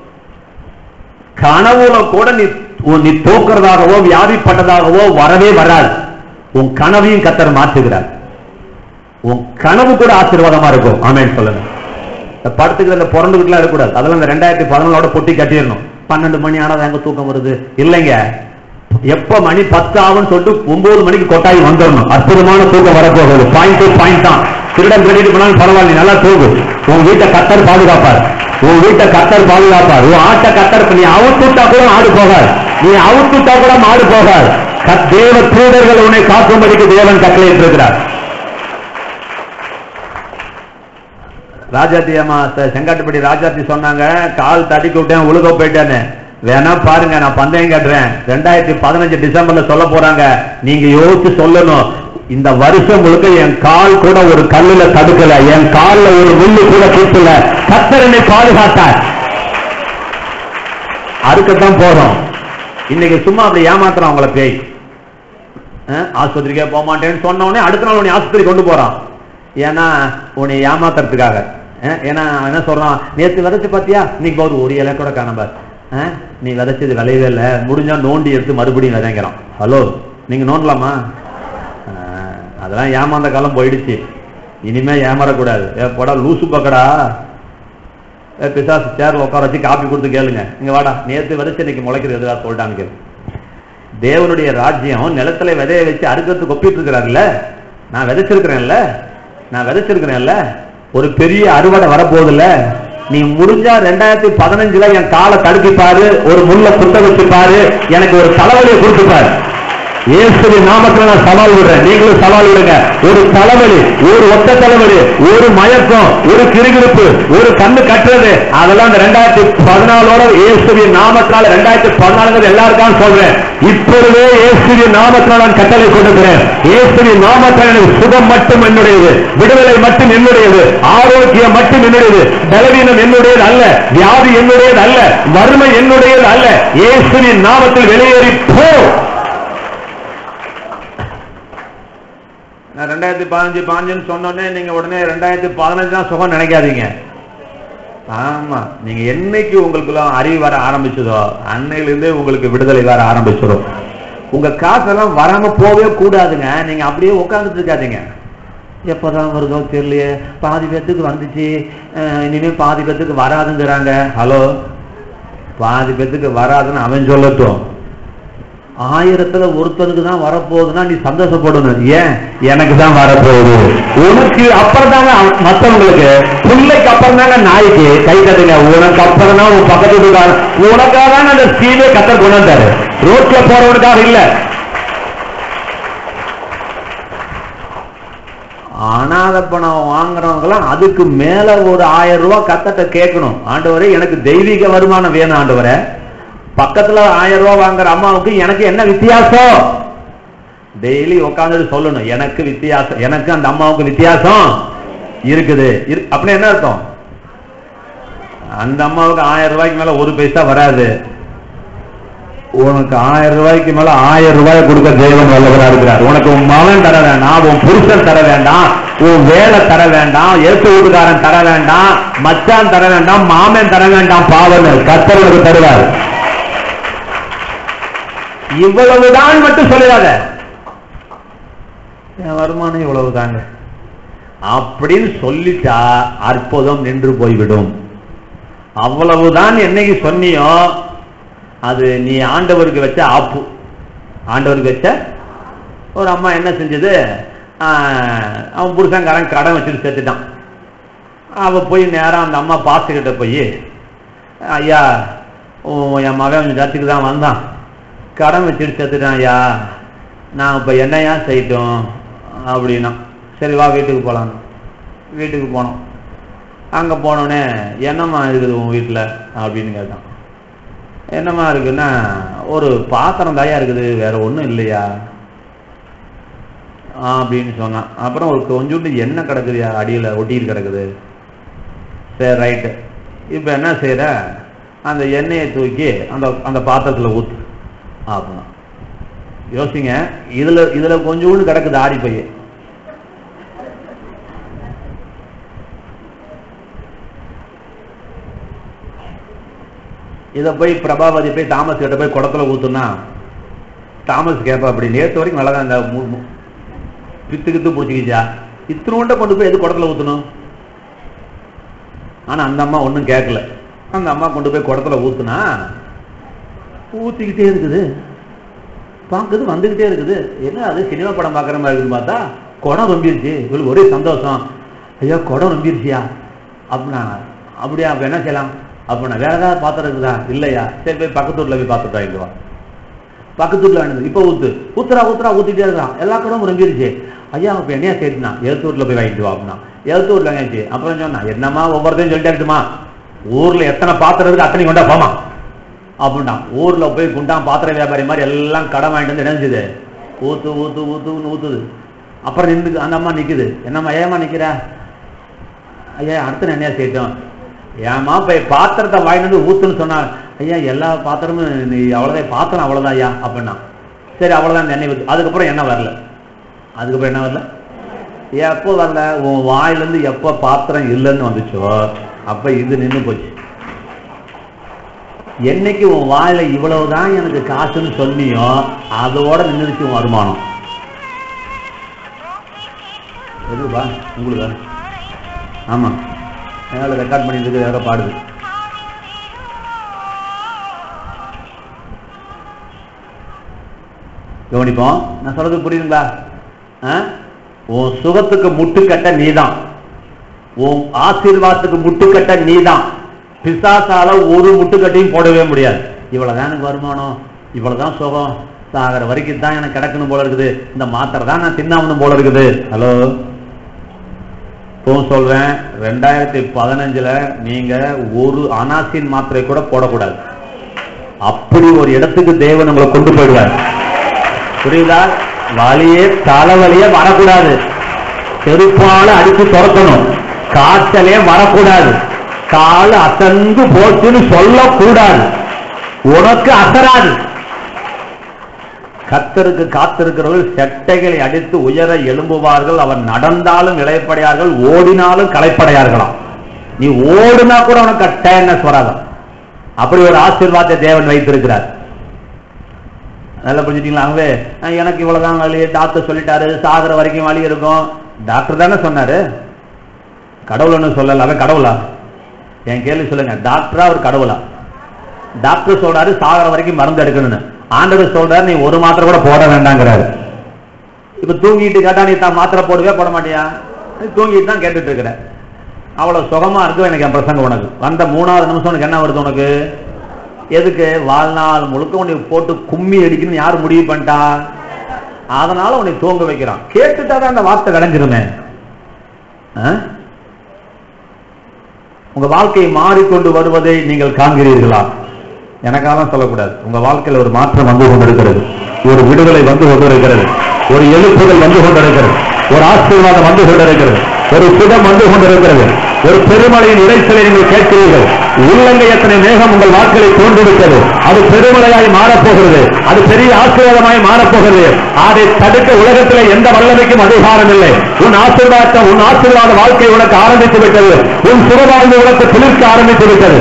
கனவுல கூட நீ உன் நீ தோக்கிறதாகவோ வியாதிப்பட்டதாகவோ வரவே வராது உன் கனவையும் கத்தர் மாற்றுகிறார் உன் கனவு கூட ஆசீர்வாதமா இருக்கும் ஆமேன்னு சொல்லுங்க இந்த படத்துக்கு இந்த பிறந்துகிட்டுலாம் இருக்கக்கூடாது அதெல்லாம் இந்த ரெண்டாயிரத்தி பதினாலோட பொட்டி கட்டிடணும் பன்னெண்டு மணி ஆனா எங்க தூக்கம் வருது இல்லைங்க எப்ப மணி பத்து ஆகும்னு சொல்லிட்டு ஒன்பது மணிக்கு கொட்டாயி வந்துடணும் அற்புதமான தூக்கம் வரப்போகுது பாயிண்ட் டு பாயிண்ட் தான் திருடன் திருடிட்டு போனாலும் பரவாயில்ல நீ நல்லா தூங்கு உன் வீட்டை கத்தர் பாதுகாப்பார் உன் வீட்டை கத்தர் பாதுகாப்பார் உன் ஆட்டை கத்தர் நீ அவுத்துட்டா கூட ஆடு போகாது நீ அவுத்துட்டா கூட மாடு போகாது கத்- தேவ தூதர்கள் உன்னை காக்கும்படிக்கு தேவன் கட்டளையிட்டு இருக்கிறார் ராஜாத்தி அம்மா செ- செங்காட்டுப்படி ராஜாத்தி சொன்னாங்க கால் தடிக்கி விட்டேன் உழுக போயிட்டேன்னு வேணா பாருங்க நான் பந்தயம் கட்டுறேன் ரெண்டாயிரத்தி பதினஞ்சு டிசம்பர்ல சொல்ல போறாங்க நீங்க யோசிச்சு சொல்லணும் இந்த வருஷம் முழுக்க என் கால் கூட ஒரு கல்லுல தடுக்கல என் கால்ல ஒரு முள்ளு கூட குத்தல கத்தர் என்னை பாதுகாத்தார் அறுக்கத்தான் போறோம் இன்னைக்கு சும்மா அப்படி ஏமாத்துறான் அவங்கள பேய் அஹ், ஆஸ்பத்திரிக்கே போக மாட்டேன்னு சொன்ன உடனே அடுத்த நாள் உன்னை ஆஸ்பத்திரி கொண்டு போறான் ஏன்னா உன்னை ஏமாத்துறதுக்காக அஹ், ஏன்னா அவன் என்ன சொல்றான் நேத்து விதைச்சு பாத்தியா இன்னைக்கு போது ஒரு இலை கூட காணாம அஹ், நீ விதைச்சது விளையவே இல்லை முடிஞ்சா நோண்டி எடுத்து மறுபடியும் விதைங்கிறான் ஹலோ நீங்க நோண்டலாமா அஹ், அதெல்லாம் ஏமாந்த காலம் போயிடுச்சு இனிமே ஏமாறக்கூடாது ஏ போடா லூசு பக்கடா ஏ, பிசாசு சேர்ல உட்கார வச்சு காப்பி கொடுத்து கேளுங்க இங்க வாடா நேத்து விதைச்சு இன்னைக்கு முளைக்கிறது எதுவா சொல்லிட்டான்னு கேளு தேவனுடைய ராஜ்யம் நிலத்துல விதைய வச்சு அறுக்கிறதுக்கு ஒப்பிட்டு இருக்கிறாருல்ல நான் விதைச்சிருக்கிறேன்ல நான் விதைச்சிருக்கிறேன்ல ஒரு பெரிய அறுவடை வரப்போகுதுல்ல நீ முடிஞ்சா ரெண்டாயிரத்தி பதினஞ்சுல என் காலை தடுக்கி பாரு ஒரு முள்ள குத்த வச்சு பாரு எனக்கு ஒரு தலைவலியை கொடுத்து பாரு இயேசுவின் நாமத்துல நான் சவால் விடுறேன் நீங்களும் சவால் விடுங்க ஒரு தலைவலி ஒரு ஒத்த தலைவலி ஒரு மயக்கம் ஒரு கிருகிருப்பு ஒரு கண்ணு கட்டுறது அதெல்லாம் இந்த ரெண்டாயிரத்தி பதினாலோட இயேசுவின் நாமத்தினால ரெண்டாயிரத்தி பதினாலுங்கிறது எல்லாருக்கும் சொல்றேன் இப்பொழுதே இயேசுவின் நாமத்தினால நான் கட்டளை கொடுக்கிறேன் இயேசுவின் நாமத்தினால் எனக்கு சுகம் மட்டும் என்னுடையது விடுதலை மட்டும் என்னுடையது ஆரோக்கியம் மட்டும் என்னுடையது பலவீனம் என்னுடையது அல்ல வியாதி என்னுடையது அல்ல வறுமை என்னுடையது அல்ல இயேசுவின் நாமத்தில் வெளியேறி போ நான் ரெண்டாயிரத்தி பதினஞ்சு பாஞ்சுன்னு சொன்னோடனே நீங்க உடனே ரெண்டாயிரத்தி பதினஞ்சு தான் சுகம் நினைக்காதீங்க ஆமா நீங்க என்னைக்கு உங்களுக்குலாம் அறிவு வர ஆரம்பிச்சதோ அன்னையிலிருந்தே உங்களுக்கு விடுதலை வர ஆரம்பிச்சிடும் உங்க காசெல்லாம் வராம போகவே கூடாதுங்க நீங்க அப்படியே உட்கார்ந்துட்டு இருக்காதீங்க எப்பதான் வருதோ தெரியலையே பாதி பேத்துக்கு வந்துச்சு அஹ் இனிமே பாதி பேத்துக்கு வராதுங்கிறாங்க ஹலோ பாதி பேத்துக்கு வராதுன்னு அவன் சொல்லட்டும் ஆயிரத்துல ஒருத்தனுக்கு தான் வரப்போகுதுன்னா நீ சந்தோஷப்படணும் ஏன் எனக்கு தான் வரப்போகுது உனக்கு அப்புறம் தாங்க மத்தவங்களுக்கு பிள்ளைக்கு அப்புறம் தாங்க நாய்க்கு கை கட்டுங்க உனக்கு அப்புறம் தான் உன் பக்கத்து வீட்டுக்காரன் உனக்காக தான் அந்த ஸ்கீமே கத்த கொண்டு வந்தாரு ரோட்ல போறவனுக்காக இல்ல அனாதை பணம் வாங்குறவங்கலாம் அதுக்கு மேல ஒரு ஆயிரம் ரூபாய் கத்தட்ட கேட்கணும் ஆண்டவரே எனக்கு தெய்வீக வருமானம் வேணும் ஆண்டவரே பக்கத்துல ஆயிரம் ரூபாய் வாங்குற அம்மாவுக்கு எனக்கு என்ன வித்தியாசம் டெய்லி உட்காந்துட்டு சொல்லணும் எனக்கு வித்தியாசம் எனக்கு அந்த அம்மாவுக்கு வித்தியாசம் இருக்குது இரு- அப்படின்னா என்ன அர்த்தம் அந்த அம்மாவுக்கு ஆயிரம் ரூபாய்க்கு மேல ஒரு பைசா வராது உனக்கு ஆயிரம் ரூபாய்க்கு மேல ஆயிரம் ரூபாய் கொடுக்க தேவன் வல்லவரா இருக்கிறார் உனக்கு உன் மகன் தர வேண்டாம் உன் புருஷன் தர வேண்டாம் உன் வேலை தர வேண்டாம் ஏற்று வீட்டுக்காரன் தர வேண்டாம் மச்சான் தர வேண்டாம் மாமன் தர வேண்டாம் பாவன் கத்தர் உனக்கு தருவார் இவ்வளவுதான் மட்டும் சொல்லிடாத என் வருமானம் இவ்வளவுதாங்க அப்படின்னு சொல்லிட்டா அற்புதம் நின்று போய்விடும் அவ்வளவுதான் என்னைக்கு சொன்னியோ அது நீ ஆண்டவருக்கு வச்ச ஆப்பு ஆண்டவருக்கு வச்ச ஒரு அம்மா என்ன செஞ்சது ஆஹ், அவன் புருஷன்காரன் கடன் வச்சுட்டு சேர்த்துட்டான் அவ போய் நேரா அந்த அம்மா பாஸ்டர்கிட்ட போய் ஐயா உன் என் மகன் சர்ச்சுக்கு தான் வந்தான் கடன் வச்சுட்டு சேர்த்துட்டான் ஐயா நான் இப்போ என்னையா செய்யட்டும் அப்படின்னா சரி வா வீட்டுக்கு போகலாம் வீட்டுக்கு போனோம் அங்கே போனோடனே என்னம்மா இருக்குது உன் வீட்டில் அப்படின்னு கேட்டான் என்னம்மா இருக்குன்னா ஒரு பாத்திரம் தாயா இருக்குது வேற ஒன்றும் இல்லையா ஆ, அப்படின்னு சொன்னான் அப்புறம் ஒரு கொஞ்சோண்டு எண்ணெய் கிடக்குதுயா அடியில் ஒட்டிட்டு கிடக்குது சரி ரைட்டு இப்போ என்ன செய்யற அந்த எண்ணெயை தூக்கி அந்த அந்த பாத்திரத்தில் ஊத்து அப்படின்னா யோசிங்க இதுல இதுல கொஞ்சோண்டு கிடக்குது ஆடி பைய இத போய் பிரபாவதி போய் தாமஸ் கிட்ட போய் குடத்துல ஊத்துனா தாமஸ் கேப்பா அப்படி நேத்து வரைக்கும் நல்லா தான் இந்த மு- மு- பித்து கித்து பிடிச்சிக்கிச்சா இத்தினோண்ட கொண்டு போய் எது குடத்துல ஊத்தணும் ஆனா அந்த அம்மா ஒண்ணும் கேட்கல அந்த அம்மா கொண்டு போய் குடத்துல ஊத்துனா ஊத்திக்கிட்டே இருக்குது பார்க்குது வந்துகிட்டே இருக்குது என்ன அது சினிமா படம் பார்க்குற மாதிரி இருக்குன்னு பார்த்தா குடம் ரொம்பிருச்சு இவளுக்கு ஒரே சந்தோஷம் ஐயா குடம் ரொம்பிருச்சியா அப்படின்னா அப்படியா அப்ப என்ன செய்யலாம் அப்படின்னா வேற ஏதாவது பாத்திரம் இருக்குதா இல்லையா சரி போய் பக்கத்து வீட்டுல போய் பார்த்துட்டு வாங்கிட்டு வா பக்கத்து வீட்டுல வேணுது இப்போ ஊத்து ஊத்துறா ஊத்துறா ஊத்திட்டே இருக்கான் எல்லா குடமும் ரொம்பிருச்சு ஐயா இப்ப என்னையா சேர்த்துனா எழுத்து வீட்டுல போய் வாங்கிட்டு வா அப்படின்னா எழுத்து வீட்டுல வாங்கிச்சு அப்புறம் சொன்னா என்னம்மா ஒவ்வொருத்தையும் சொல்லிட்டே இருக்குமா ஊர்ல எத்தனை பாத்திரம் இருக்கு அத்தனை கொண்டா போமா அப்படின்ட்டான் ஊர்ல போய் குண்டான் பாத்திர வியாபாரி மாதிரி எல்லாம் கடன் வாங்கிட்டு வந்து என்ன செஞ்சுது ஊத்து ஊத்து ஊத்துன்னு ஊத்துது அப்புறம் நின்று அந்த அம்மா நிக்குது என்னம்மா ஏமா நிக்கிற ஐயா அடுத்து என்னையா செய்யட்டும் ஏமா போய் பாத்திரத்தை வாங்கிட்டு வந்து ஊத்துன்னு சொன்னா ஐயா எல்லா பாத்திரமும் நீ அவ்வளவுதான் பாத்திரம் அவ்வளவுதான் ஐயா அப்படின்னா சரி அவ்வளவுதான் இந்த எண்ணெய் ஊத்து அதுக்கப்புறம் என்ன வரல அதுக்கப்புறம் என்ன வரல எப்போ வரல உன் வாயிலிருந்து எப்போ பாத்திரம் இல்லைன்னு வந்துச்சோ அப்ப இது நின்னு போச்சு என்னைக்கு உன் வாயில இவ்வளவுதான் எனக்கு காசுன்னு சொன்னியோ அதோட நின்றுச்சு உன் வருமானம் எதுப்பா உங்களுக்கு ஆமா அதனால ரெக்கார்ட் பண்ணிட்டு இருக்கு யாரோ பாடுது கவனிப்போம் நான் சொல்றது புரியுதுங்களா ஆ? உன் சுகத்துக்கு முட்டுக்கட்ட நீதான் உன் ஆசீர்வாதத்துக்கு முட்டுக்கட்ட நீதான் பிசாசால ஒரு முட்டுக்கட்டையும் போடவே முடியாது இவ்வளவுதான் எனக்கு வருமானம் இவ்வளவுதான் சுகம் சாகிற வரைக்கும் தான் எனக்கு கிடக்கணும் போல இருக்குது இந்த மாத்திரை தான் நான் தின்னாமணும் போல இருக்குது ஹலோ இப்போ சொல்றேன் ரெண்டாயிரத்தி பதினஞ்சுல நீங்க ஒரு அனாசின் மாத்திரை கூட போடக்கூடாது அப்படி ஒரு இடத்துக்கு தேவன் உங்களை கொண்டு போயிடுவார் புரியுதா வலியே தலைவலியே வரக்கூடாது செருப்பால அடிச்சு துரத்தணும் காய்ச்சலே வரக்கூடாது கால் அசந்து போச்சுன்னு சொல்லக்கூடாது உனக்கு அசராது கத்தருக்கு காத்திருக்கிறவர்கள் செட்டைகளை அடித்து உயர எழும்புவார்கள் அவர் நடந்தாலும் இளைப்படையார்கள் ஓடினாலும் களைப்படையார்களாம் நீ ஓடுனா கூட உனக்கு டயர்னஸ் வராதாம் அப்படி ஒரு ஆசீர்வாதத்தை தேவன் வைத்திருக்கிறார் நல்லா புரிஞ்சுட்டீங்களா அங்கே எனக்கு இவ்வளவுதான் வலி டாக்டர் சொல்லிட்டாரு சாகுற வரைக்கும் வலி இருக்கும் டாக்டர் தானே சொன்னாரு கடவுள் ஒன்றும் சொல்லல அவன் கடவுளா என் கேள்வி சொல்லுங்க டாக்டரா ஒரு கடவுளா டாக்டர் சொல்றாரு சாகுற வரைக்கும் மருந்து எடுக்கணும்னு ஆண்டவர் சொல்றாரு நீ ஒரு மாத்திரை கூட போட வேண்டாங்கிறாரு இப்ப தூங்கிட்டு கேட்டா நீ தான் மாத்திரை போடவே போட மாட்டியா நீ தூங்கிட்டு தான் கேட்டுட்டு இருக்கிற அவ்வளவு சுகமா இருக்கு எனக்கு என் பிரசங்கம் உனக்கு வந்த மூணாவது நிமிஷம் உனக்கு என்ன வருது உனக்கு எதுக்கு வாழ்நாள் முழுக்க உன்னை போட்டு கும்மி அடிக்கணும்னு யார் முடிவு பண்ணிட்டா அதனால உன்னை தூங்க வைக்கிறான் கேட்டுட்டா தான் அந்த வார்த்தை விளைஞ்சிருமே ஆ? உங்க வாழ்க்கை மாறிக்கொண்டு வருவதை நீங்கள் காண்கிறீர்களா எனக்காலாம் சொல்லக்கூடாது உங்க வாழ்க்கையில ஒரு மாற்றம் வந்து கொண்டிருக்கிறது ஒரு விடுதலை வந்து கொண்டிருக்கிறது ஒரு எழுப்புதல் வந்து கொண்டிருக்கிறது ஒரு ஆசீர்வாதம் வந்து கொண்டிருக்கிறது ஒரு சுகம் வந்து கொண்டிருக்கிறது ஒரு பெருமழையின் இறைச்சலை நீங்கள் கேட்கிறீர்கள் உள்ளங்கை எத்தனை மேகம் உங்கள் வாக்களை தோன்றிருக்கிறது அது பெருமழையாய் மாறப்போகிறது அது பெரிய ஆசீர்வாதமாய் மாறப்போகிறது அதை தடுக்க உலகத்திலே எந்த வல்லமைக்கும் அதிகாரம் இல்லை உன் ஆசீர்வாதம் உன் ஆசீர்வாத வாழ்க்கை உனக்கு ஆரம்பித்து விட்டது உன் சுகவாழ்வு உனக்கு துளிர்க்க ஆரம்பித்து விட்டது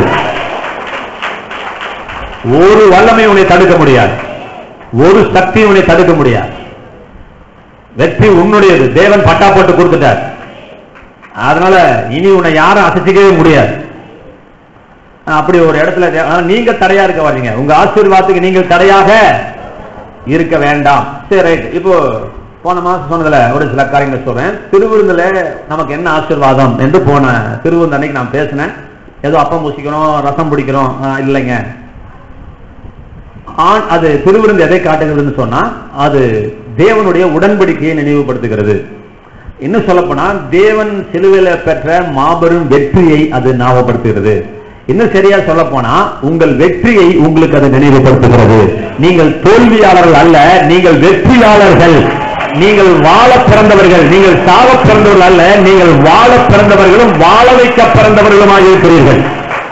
ஒரு வல்லமை உன்னை தடுக்க முடியாது ஒரு சக்தி உன்னை தடுக்க முடியாது வெற்றி உன்னுடையது தேவன் பட்டா போட்டு கொடுத்துட்டார் அதனால இனி உன்னை யாரும் அசைச்சிக்கவே முடியாது அப்படி ஒரு இடத்துல ஆனா நீங்க தடையா இருக்க வர்றீங்க உங்க ஆசீர்வாதத்துக்கு நீங்கள் தடையாக இருக்க வேண்டாம் சரி ரைட் இப்போ போன மாசம் சொன்னதுல ஒரு சில காரியங்கள் சொல்றேன் திருவிருந்துல நமக்கு என்ன ஆசீர்வாதம் என்று போன திருவிருந்து அன்னைக்கு நான் பேசினேன் ஏதோ அப்பம் பூசிக்கிறோம் ரசம் பிடிக்கிறோம் ஆ, இல்லைங்க ஆண் அது திருவிருந்து எதை காட்டுகிறதுன்னு சொன்னா அது தேவனுடைய உடன்படிக்கையை நினைவுபடுத்துகிறது இன்னும் சொல்லப்போனா தேவன் சிலுவையில பெற்ற மாபெரும் வெற்றியை அது ஞாபகப்படுத்துகிறது இன்னும் சரியா சொல்ல போனா உங்கள் வெற்றியை உங்களுக்கு அது நினைவுபடுத்துகிறது நீங்கள் தோல்வியாளர்கள் அல்ல நீங்கள் வெற்றியாளர்கள் நீங்கள் வாழ பிறந்தவர்கள் நீங்கள் சாவ பிறந்தவர்கள் அல்ல நீங்கள் வாழ பிறந்தவர்களும் வாழ வைக்க பிறந்தவர்களுமாக இருக்கிறீர்கள்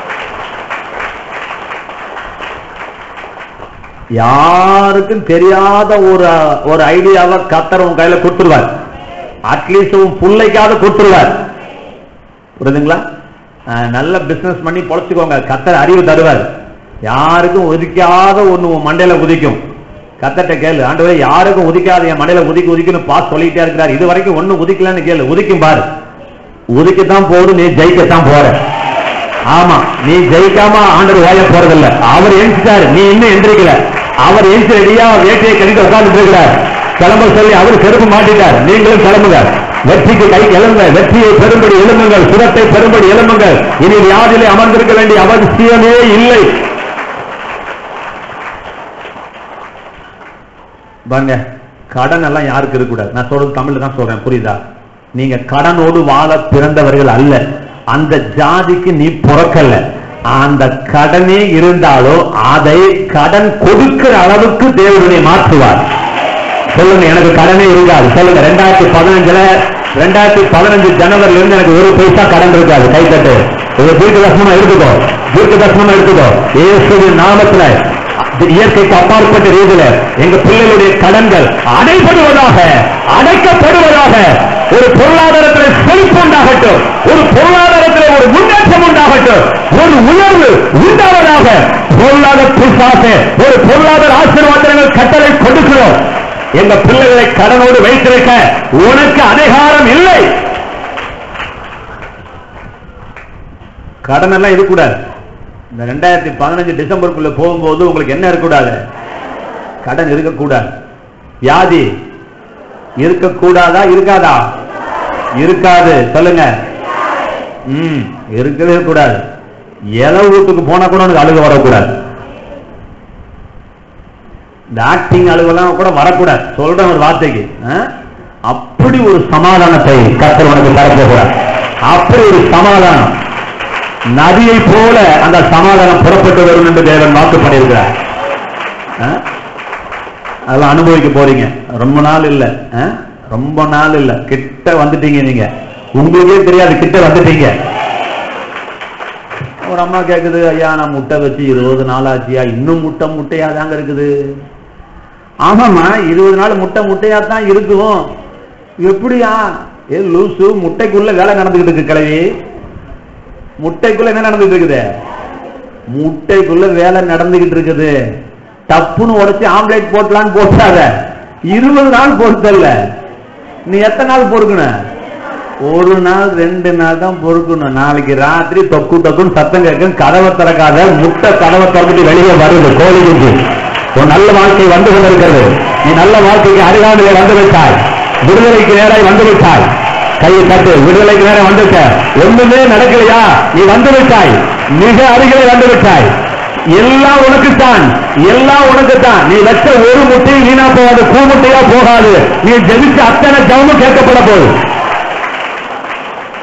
யாருக்கும் தெரியாத ஒரு ஒரு ஐடியாவை கத்தர் உன் கையில கொடுத்துருவார் அட்லீஸ்ட் உன் பிள்ளைக்காவது கொடுத்துருவார் புரியுதுங்களா அஹ், நல்ல பிசினஸ் பண்ணி பொழைச்சுக்கோங்க கத்தர் அறிவு தருவார் யாருக்கும் ஒதுக்காத ஒண்ணு உன் மண்டையில உதிக்கும் கத்தட்ட கேளு ஆண்டவரே யாருக்கும் உதிக்காத என் மண்டையில உதிக்கு உதிக்குன்னு பாஸ் சொல்லிட்டே இருக்கிறார் இது வரைக்கும் ஒண்ணும் உதிக்கலன்னு கேளு உதிக்கும் பாரு உதிக்கத்தான் போகுது நீ ஜெயிக்கத்தான் போற ஆமா நீ ஜெயிக்காம ஆண்டவர் ஓய போறதில்ல அவர் எந்திரிச்சாரு நீ இன்னும் எந்திரிக்கல அவர் எந்திரிச்சு ரெடியா வேட்டையை கணிக்க உட்கார்ந்து இருக்கிறார் கிளம்ப சொல்லி அவர் செருப்பு மாட்டிட்டார் நீங்களும் கிளம்புங்க வெற்றிக்கு கை கிளம்ப வெற்றியை பெரும்படி எழும்புங்கள் சுரத்தை பெரும்படி எழும்புங்கள் இனி வியாதியிலே அமர்ந்திருக்க வேண்டிய அவசியமே இல்லை பாருங்க கடன் எல்லாம் யாருக்கு இருக்கக்கூடாது நான் சொல்றது தமிழ்ல தான் சொல்றேன் புரியுதா நீங்க கடனோடு வாழ பிறந்தவர்கள் அல்ல அந்த ஜாதிக்கு நீ பிறக்கல அந்த கடனே இருந்தாலும் அதை கடன் கொடுக்கிற அளவுக்கு தேவனுடைய மாற்றுவார் சொல்லுங்க எனக்கு கடனே இருக்காது சொல்லுங்க ரெண்டாயிரத்தி பதினஞ்சுல ரெண்டாயிரத்தி பதினஞ்சு ஜனவரில இருந்து எனக்கு ஒரு பைசா கடன் இருக்காது கை தட்டு ஒரு தீர்க்க தர்சனமா எடுத்துக்கோ தீர்க்க தர்சனமா எடுத்துக்கோ இயேசுவின் நாமத்துல இயற்கைக்கு அப்பாற்பட்ட ரீதியில எங்க பிள்ளைகளுடைய கடன்கள் அடைபடுவதாக அடைக்கப்படுவதாக ஒரு பொருளாதாரத்தில் செழிப்பு உண்டாகட்டும் ஒரு பொருளாதாரத்தில் ஒரு முன்னேற்றம் உண்டாகட்டும் ஒரு உயர்வு உண்டாவதாக பொருளாதார பிசாச ஒரு பொருளாதார ஆசீர்வாதங்கள் கட்டளை கொடுக்கிறோம் எங்க பிள்ளைகளை கடனோடு வைத்திருக்க உனக்கு அதிகாரம் இல்லை கடன் எல்லாம் இருக்கக்கூடாது இந்த ரெண்டாயிரத்தி பதினஞ்சு டிசம்பருக்குள்ள போகும்போது உங்களுக்கு என்ன இருக்கக்கூடாது கடன் இருக்கக்கூடாது வியாதி இருக்கக்கூடாதா இருக்காதா இருக்காது சொல்லுங்க ம் இருக்கவே கூடாது எலை வீட்டுக்கு போனா கூட உனக்கு அழுக வரக்கூடாது இந்த ஆக்டிங் அழுகெல்லாம் கூட வரக்கூடாது சொல்றேன் ஒரு வார்த்தைக்கு ஆ? அப்படி ஒரு சமாதானத்தை கத்தர் உனக்கு தரப்போகிறார் அப்படி ஒரு சமாதானம் நதியை போல அந்த சமாதானம் புறப்பட்டு வரும் என்று தேவன் வாக்கு பண்ணியிருக்கிறார் ஆ? அதெல்லாம் அனுபவிக்க போறீங்க ரொம்ப நாள் இல்ல ஆ? ரொம்ப நாள் இல்ல கிட்ட வந்துட்டீங்க நீங்க உங்களுக்கே தெரியாது கிட்ட வந்துட்டீங்க ஒரு அம்மா கேக்குது ஐயா நான் முட்டை வச்சு இருபது நாள் ஆச்சியா இன்னும் முட்டை முட்டையா தாங்க இருக்குது ஆமாம்மா இருபது நாள் முட்டை முட்டையா தான் இருக்கும் எப்படியா ஏ லூசு முட்டைக்குள்ள வேலை நடந்துகிட்டு இருக்கு கிழவி முட்டைக்குள்ள என்ன நடந்துகிட்டு இருக்குது முட்டைக்குள்ள வேலை நடந்துகிட்டு இருக்குது டப்புன்னு உடைச்சு ஆம்லேட் போட்டலான்னு போட்டாத இருபது நாள் பொறுத்தல்ல நீ எத்தனை நாள் பொறுக்கணும் ஒரு நாள் ரெண்டு நாள் தான் பொறுக்கணும் நாளைக்கு ராத்திரி தொக்கு தொக்குன்னு சத்தம் கேட்கும் கதவை திறக்காத முட்டை கதவை திறந்துட்டு வெளியே வருது கோழி குஞ்சு உன் நல்ல வாழ்க்கை வந்து கொண்டிருக்கிறது நீ நல்ல வாழ்க்கைக்கு அருகாமையிலே வந்து விட்டாய் விடுதலைக்கு நேராய் வந்து விட்டாய் கையை தட்டு விடுதலைக்கு நேரம் வந்துட்ட ஒண்ணுமே நடக்கலையா நீ வந்து விட்டாய் மிக அருகிலே வந்து விட்டாய் எல்லாம் உனக்குத்தான் எல்லாம் உனக்குத்தான் நீ வச்ச ஒரு முட்டையும் வீணா போகாது பூ முட்டையா போகாது நீ ஜெபிச்ச அத்தனை ஜவமும் கேட்கப்பட போகுது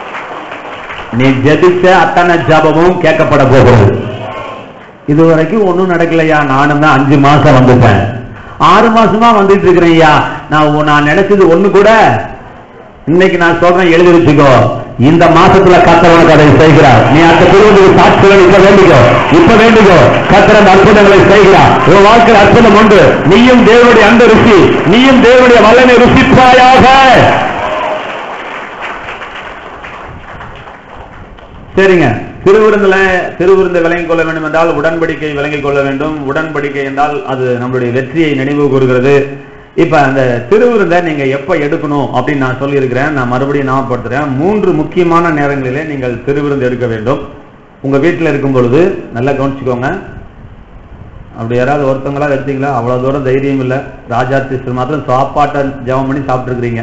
நீ ஜெபிச்ச அத்தனை ஜபமும் கேட்கப்பட போகிறது இது வரைக்கும் ஒண்ணும் நடக்கலையா நானும் தான் அஞ்சு மாசம் வந்துட்டேன் ஆறு மாசமா வந்துட்டு இருக்கிறேன் ஐயா நான் உ- நான் நினைச்சது ஒண்ணு கூட இன்னைக்கு நான் சொல்றேன் எழுதி வச்சுக்கோ இந்த மாசத்துல கத்தர் உனக்கு அதை செய்கிறார் நீ அந்த குழுவுக்கு சாட்சிகள் இப்ப வேண்டிக்கோ இப்ப வேண்டிக்கோ கத்தர் அந்த அற்புதங்களை செய்கிறார் உன் வாழ்க்கையில் அற்புதம் உண்டு நீயும் தேவனுடைய அன்பு ருசி நீயும் தேவனுடைய வல்லமை ருசிப்பாயாக சரிங்க திருவிருந்துல திருவிருந்து விளங்கிக் கொள்ள வேண்டும் என்றால் உடன்படிக்கை விளங்கிக் கொள்ள வேண்டும் உடன்படிக்கை என்றால் அது நம்மளுடைய வெற்றியை நினைவு கூறுகிறது இப்ப அந்த திருவிருந்தை நீங்க எப்ப எடுக்கணும் அப்படின்னு நான் சொல்லியிருக்கிறேன் நான் மறுபடியும் ஞாபகப்படுத்துறேன் மூன்று முக்கியமான நேரங்களிலே நீங்கள் திருவிருந்து எடுக்க வேண்டும் உங்க வீட்டுல இருக்கும் பொழுது நல்லா கவனிச்சுக்கோங்க அப்படி யாராவது ஒருத்தங்களா எடுத்தீங்களா அவ்வளவு தூரம் தைரியம் இல்ல ராஜா சிஸ்டர் மாத்திரம் சாப்பாட்டை ஜெபம் பண்ணி சாப்பிட்டு இருக்கிறீங்க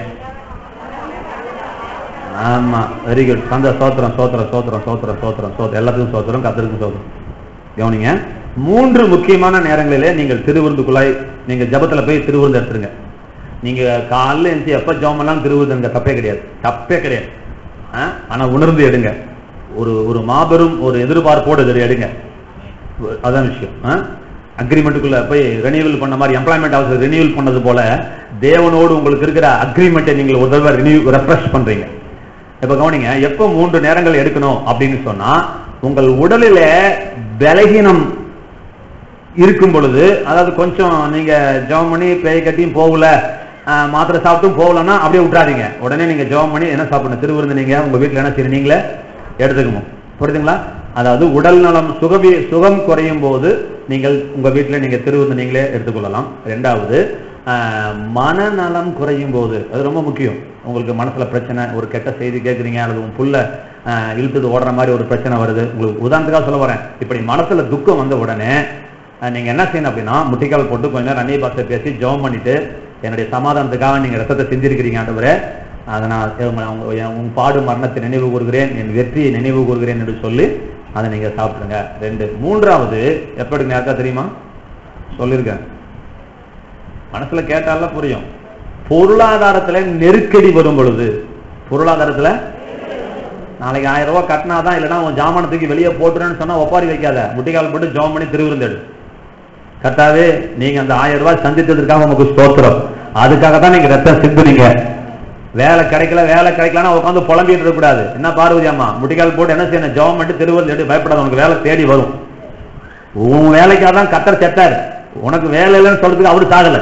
ஆமா வெரி குட் சந்த சோத்திரம் சோத்திரம் சோத்திரம் சோத்திரம் சோத்திரம் சோத்திரம் எல்லாத்துக்கும் சோத்திரம் கத்தருக்கும் சோத்திரம் கவனிங்க மூன்று முக்கியமான நேரங்களிலே நீங்கள் திருவிருந்துக்குள்ளாய் நீங்க ஜபத்துல போய் திருவிருந்து எடுத்துருங்க நீங்க காலைல எழுந்து எப்ப ஜெபம் பண்ணலாம் திருவிருந்துங்க தப்பே கிடையாது தப்பே கிடையாது ஆ? ஆனா உணர்ந்து எடுங்க ஒரு ஒரு மாபெரும் ஒரு எதிர்பார்ப்போடு இதை எடுங்க அதான் விஷயம் அக்ரிமெண்ட்டுக்குள்ள போய் ரெனியூவல் பண்ண மாதிரி எம்ப்ளாய்மெண்ட் ஹவுஸ் ரெனியூவல் பண்ணது போல தேவனோடு உங்களுக்கு இருக்கிற அக்ரிமெண்ட்டை நீங்கள் ஒரு தடவை ரினியூ ரெஃப்ரெஷ் பண்றீங்க இப்ப கவனிங்க எப்ப மூன்று நேரங்கள் எடுக்கணும் அப்படின்னு சொன்னா உங்கள் உடலில பலகீனம் இருக்கும் பொழுது அதாவது கொஞ்சம் நீங்க ஜெபம் பண்ணி பேய் கட்டியும் போகல ஆஹ், மாத்திரை சாப்பிட்டும் போகலன்னா அப்படியே விட்டுறாதீங்க உடனே நீங்க ஜெபம் பண்ணி என்ன சாப்பிடணும் திருவிருந்து நீங்க உங்க வீட்டுல என்ன சரி நீங்களே எடுத்துக்கணும் புரியுதுங்களா அதாவது உடல் நலம் சுகவி சுகம் குறையும் போது நீங்கள் உங்க வீட்டுல நீங்க திருவிருந்து நீங்களே எடுத்துக்கொள்ளலாம் ரெண்டாவது ஆஹ், மனநலம் குறையும் போது அது ரொம்ப முக்கியம் உங்களுக்கு மனசுல பிரச்சனை ஒரு கெட்ட செய்தி கேட்குறீங்க அல்லது உங்க புள்ள ஆஹ், இழுத்துட்டு ஓடுற மாதிரி ஒரு பிரச்சனை வருது உங்களுக்கு உதாரணத்துக்காக சொல்ல வரேன் இப்படி மனசுல துக்கம் வந்த உடனே அஹ் நீங்க என்ன செய்யணும் அப்படின்னா முட்டிக்கால் போட்டு கொஞ்ச நேரம் அந்நிய பாஷை பேசி ஜெபம் பண்ணிட்டு என்னுடைய சமாதானத்துக்காக நீங்க ரத்தத்தை சிந்திருக்கிறீங்க ஆண்டவரே அதை நான் உங்க- உங்க- என் உன் பாடு மரணத்தை நினைவு கூறுகிறேன் என் வெற்றியை நினைவு கூறுகிறேன் என்று சொல்லி அதை நீங்க சாப்பிடுங்க ரெண்டு மூன்றாவது எப்ப எடுங்க யாருக்கா தெரியுமா சொல்லியிருக்கேன் மனசுல கேட்டால புரியும் பொருளாதாரத்துல நெருக்கடி வரும் பொழுது பொருளாதாரத்துல நாளைக்கு ஆயிரம் ரூபாய் கட்டினாதான் இல்லைன்னா உன் ஜாமானத்துக்கு வெளியே போட்டுறேன்னு சொன்னா ஒப்பாரி வைக்காத முட்டிக்கால் போட்டு ஜோம் பண்ணி திருவிருந்தெடு கர்த்தாவே நீங்க அந்த ஆயிரம் ரூபாய் சந்தித்ததற்காக உங்களுக்கு ஸ்தோத்திரம் அதுக்காக தான் நீங்க ரத்தம் சிந்துனீங்க வேலை கிடைக்கல வேலை கிடைக்கலன்னா உட்காந்து புலம்பிட்டு இருக்க கூடாது என்ன பார்வதி அம்மா முட்டிக்கால் போட்டு என்ன செய்யணும் ஜோம் பண்ணி திருவிருந்தெடு பயப்படாத உனக்கு வேலை தேடி வரும் உன் வேலைக்காக தான் கத்தர் செத்தாரு உனக்கு வேலை இல்லைன்னு சொல்றதுக்கு அவரு சாகல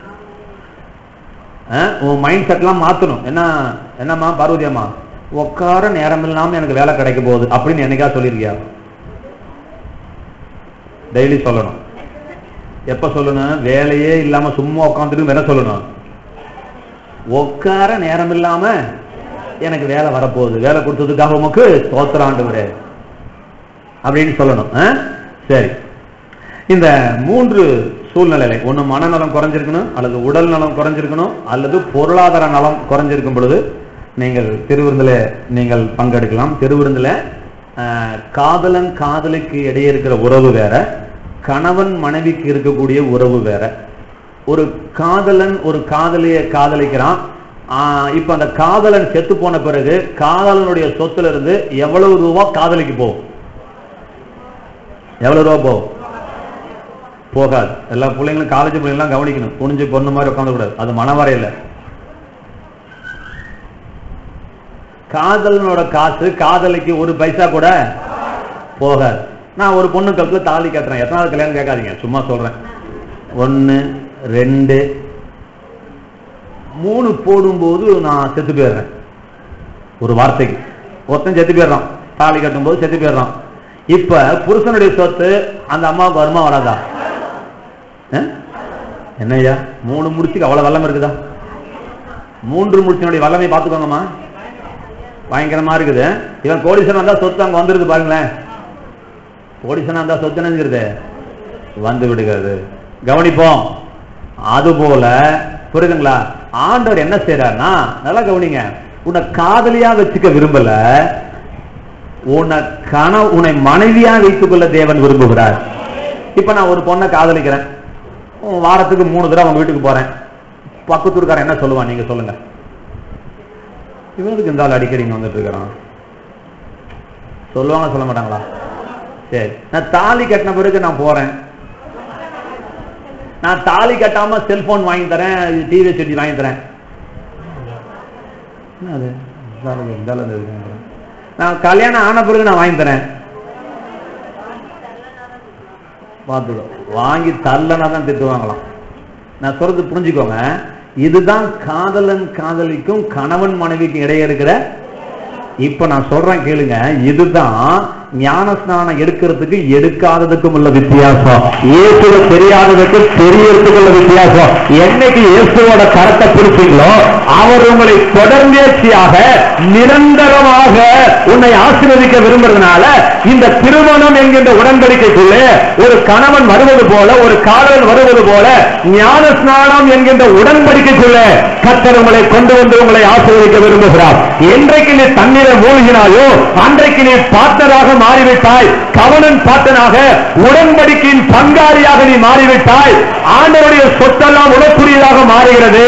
அஹ், உன் மைண்ட் செட்லாம் மாத்தணும் என்ன என்னம்மா பார்வதி அம்மா உட்கார நேரம் இல்லாம எனக்கு வேலை கிடைக்க போகுது அப்படின்னு என்னைக்கா சொல்லியிருக்கியா டெய்லி சொல்லணும் எப்ப சொல்லணும் வேலையே இல்லாம சும்மா உட்காந்துட்டு என்ன சொல்லணும் உட்கார நேரம் இல்லாம எனக்கு வேலை வரப்போகுது வேலை கொடுத்ததுக்காக உமக்கு தோத்திராண்டவரே அப்படின்னு சொல்லணும் ஆ? சரி இந்த மூன்று சூழ்நிலையில ஒண்ணு மனநலம் குறைஞ்சிருக்கணும் அல்லது உடல் நலம் குறைஞ்சிருக்கணும் அல்லது பொருளாதார நலம் குறைஞ்சிருக்கும் பொழுது நீங்கள் திருவிருந்துல நீங்கள் பங்கெடுக்கலாம் திருவிருந்துல ஆஹ், காதலன் காதலிக்கு இடையே இருக்கிற உறவு வேற கணவன் மனைவிக்கு இருக்கக்கூடிய உறவு வேற ஒரு காதலன் ஒரு காதலிய காதலிக்கிறான் ஆஹ், இப்ப அந்த காதலன் செத்து போன பிறகு காதலனுடைய சொத்துல இருந்து எவ்வளவு ரூபா காதலிக்கு போகும் எவ்வளவு ரூபா போகும் போகாது எல்லா பிள்ளைங்களும் காலேஜ் பிள்ளைங்களாம் கவனிக்கணும் குனிஞ்சு பொண்ணு மாதிரி உட்காந்து கூடாது அது மனவரையில காதலனோட காசு காதலிக்கு ஒரு பைசா கூட போகாது நான் ஒரு பொண்ணு கழுத்துல தாலி கட்டுறேன் எத்தனாவது கல்யாணம் கேட்காதீங்க சும்மா சொல்றேன் ஒன்னு ரெண்டு மூணு போடும்போது நான் செத்து போயிடுறேன் ஒரு வார்த்தைக்கு ஒருத்தன் செத்து போயிடுறான் தாலி கட்டும்போது செத்து போயிடுறான் இப்ப புருஷனுடைய சொத்து அந்த அம்மாவுக்கு வருமா வராதா அஹ்? என்னய்யா மூணு முடிச்சுக்கு அவ்வளவு வல்லம் இருக்குதா மூன்று முடிச்சினுடைய வல்லமை பார்த்துக்கோங்கம்மா பயங்கரமா இருக்குது இவன் கோடீஸ்வரன் வந்தா சொத்து அங்க வந்துருது பாருங்களேன் கோடீஸ்வரன் வந்தா சொத்து என்னங்கிறது வந்து விடுகிறது கவனிப்போம் அதுபோல புரியுதுங்களா ஆண்டவர் என்ன செய்யறாருன்னா நல்லா கவனிங்க உன்னை காதலியா வச்சுக்க விரும்பல உன்னை கண உன்னை மனைவியா வைத்துக் கொள்ள தேவன் விரும்புகிறார் இப்ப நான் ஒரு பொண்ணை காதலிக்கிறேன் உம், வாரத்துக்கு மூணு தடவை அவங்க வீட்டுக்கு போறேன் பக்கத்தூர்காரன் என்ன சொல்லுவான் நீங்க சொல்லுங்க இவனுக்கு இந்த ஆள் அடிக்கடி இங்க வந்துட்டு இருக்கிறான் சொல்லுவாங்க சொல்ல மாட்டாங்களா சரி நான் தாலி கட்டின பிறகு நான் போறேன் நான் தாலி கட்டாம செல்போன் வாங்கி தரேன் டிவி செடி வாங்கி தரேன் என்ன அது இந்தால இருக்கு, இந்தால இருந்து இருக்குங்கிறேன். நான் கல்யாணம் ஆன பிறகு நான் வாங்கி தரேன் பார்த்துக்கோ வாங்கி தரலனா தான் திட்டுவாங்களாம் நான் சொல்றது புரிஞ்சுக்கோங்க இதுதான் காதலன் காதலிக்கும் கணவன் மனைவிக்கும் இடையே இருக்கிற இப்ப நான் சொல்றேன் கேளுங்க இதுதான் ஞான ஸ்நானம் எடுக்கிறதுக்கு எடுக்காததுக்கும் உள்ள வித்தியாசம் இயேசுவை தெரியாததுக்கு தெரியறதுக்கு உள்ள வித்தியாசம் என்னைக்கு இயேசுவோட கரத்தை பிடிச்சீங்களோ அவர் உங்களை தொடர்ந்தேர்ச்சியாக நிரந்தரமாக உன்னை ஆசீர்வதிக்க விரும்புறதுனால இந்த திருமணம் என்கின்ற உடன்படிக்கைக்குள்ளே ஒரு கணவன் வருவது போல ஒரு காதலன் வருவது போல ஞான ஸ்நானம் என்கின்ற உடன்படிக்கைக்குள்ளே கத்தர் உங்களை கொண்டு வந்து உங்களை ஆசீர்வதிக்க விரும்புகிறார் என்றைக்கு நீ தண்ணீரை மூழ்கினாயோ அன்றைக்கு நீ பார்ட்னராக மாறிவிட்டாய் கவனன் பாட்டனாக உடன்படிக்கையின் பங்காளியாக நீ மாறிவிட்டாய் ஆண்டவருடைய சொத்தெல்லாம் உனக்குரியதாக மாறுகிறது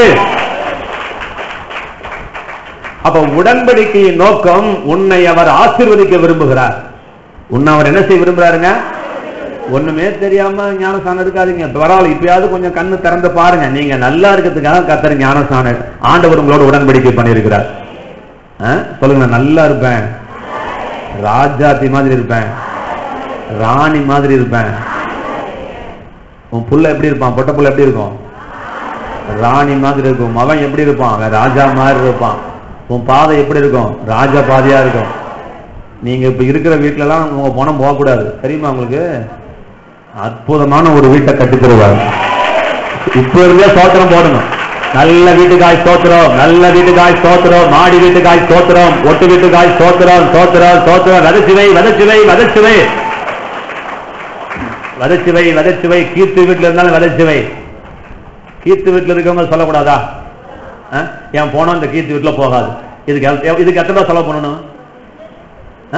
அப்ப உடன்படிக்கையின் நோக்கம் உன்னை அவர் ஆசீர்வதிக்க விரும்புகிறார் உன்னை அவர் என்ன செய்ய விரும்புறாருங்க ஒண்ணுமே தெரியாம ஞானஸ்தானம் இருக்காதீங்க பரவாயில்ல இப்பயாவது கொஞ்சம் கண்ணு திறந்து பாருங்க நீங்க நல்லா இருக்கிறதுக்காக கத்தர் ஞானஸ்தானம் ஆண்டவர் உங்களோட உடன்படிக்கை பண்ணியிருக்கிறார் ஆ? சொல்லுங்க நான் நல்லா இருப்பேன் ராஜாத்தி மாதிரி இருப்பேன் ராணி மாதிரி இருப்பேன் உன் புள்ள எப்படி இருப்பான் பொட்ட புள்ள எப்படி இருக்கும் ராணி மாதிரி இருக்கும் மவன் எப்படி இருப்பான் அவன் ராஜா மாதிரி இருப்பான் உன் பாதை எப்படி இருக்கும் ராஜா பாதையா இருக்கும் நீங்க இப்ப இருக்கிற வீட்டுல எல்லாம் உங்க பணம் போகக்கூடாது தெரியுமா உங்களுக்கு அற்புதமான ஒரு வீட்டை கட்டி தருவார் இப்ப இருந்தே சோத்திரம் போடணும் நல்ல வீட்டுக்காய் ஸ்தோத்திரம் நல்ல வீட்டுக்காய் ஸ்தோத்திரம் மாடி வீட்டுக்காய் ஸ்தோத்திரம் ஒட்டு வீட்டுக்காய் ஸ்தோத்திரம் ஸ்தோத்திரம் ஸ்தோத்திரம் வதச்சுவை வதச்சுவை வதச்சுவை வதச்சுவை வதச்சுவை கீர்த்து வீட்டுல இருந்தாலும் வதச்சுவை கீர்த்து வீட்டுல இருக்கவங்க சொல்லக்கூடாதா ஆ? என் போனோம் இந்த கீர்த்தி வீட்டுல போகாது இதுக்கு எவ்வ- இதுக்கு எத்தனை ரூபா செலவு பண்ணணும் ஆ?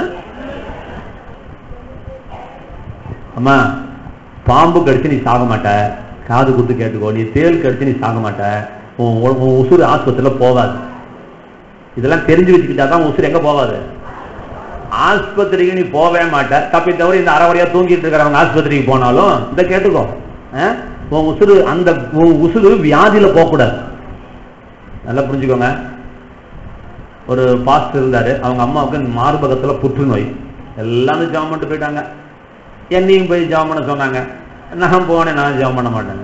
அம்மா பாம்பு கடிச்சு நீ சாக மாட்ட காது குத்து கேட்டுக்கோ நீ தேள் கடிச்சு நீ சாக மாட்ட உன் உ- உன் உசுறு ஆஸ்பத்திரியில போகாது இதெல்லாம் தெரிஞ்சு வச்சுக்கிட்டா தான் உன் உசுறு எங்க போகாது ஆஸ்பத்திரிக்கு நீ போகவே மாட்ட தப்பி தவிர இந்த அரைவரையா தூங்கிட்டு இருக்கிறவங்க ஆஸ்பத்திரிக்கு போனாலும் இதை கேட்டுக்கோ ஆ? உன் உசுறு அந்த உன் உசுறு வியாதியில போகக்கூடாது நல்லா புரிஞ்சுக்கோங்க ஒரு பாஸ்டர் இருந்தாரு அவங்க அம்மாவுக்கு மார்பகத்துல புற்றுநோய் எல்லாரும் ஜாம் பண்ணிட்டு போயிட்டாங்க என்னையும் போய் ஜாம் பண்ண சொன்னாங்க நான் போனேன் நான் ஜாம் பண்ண மாட்டேன்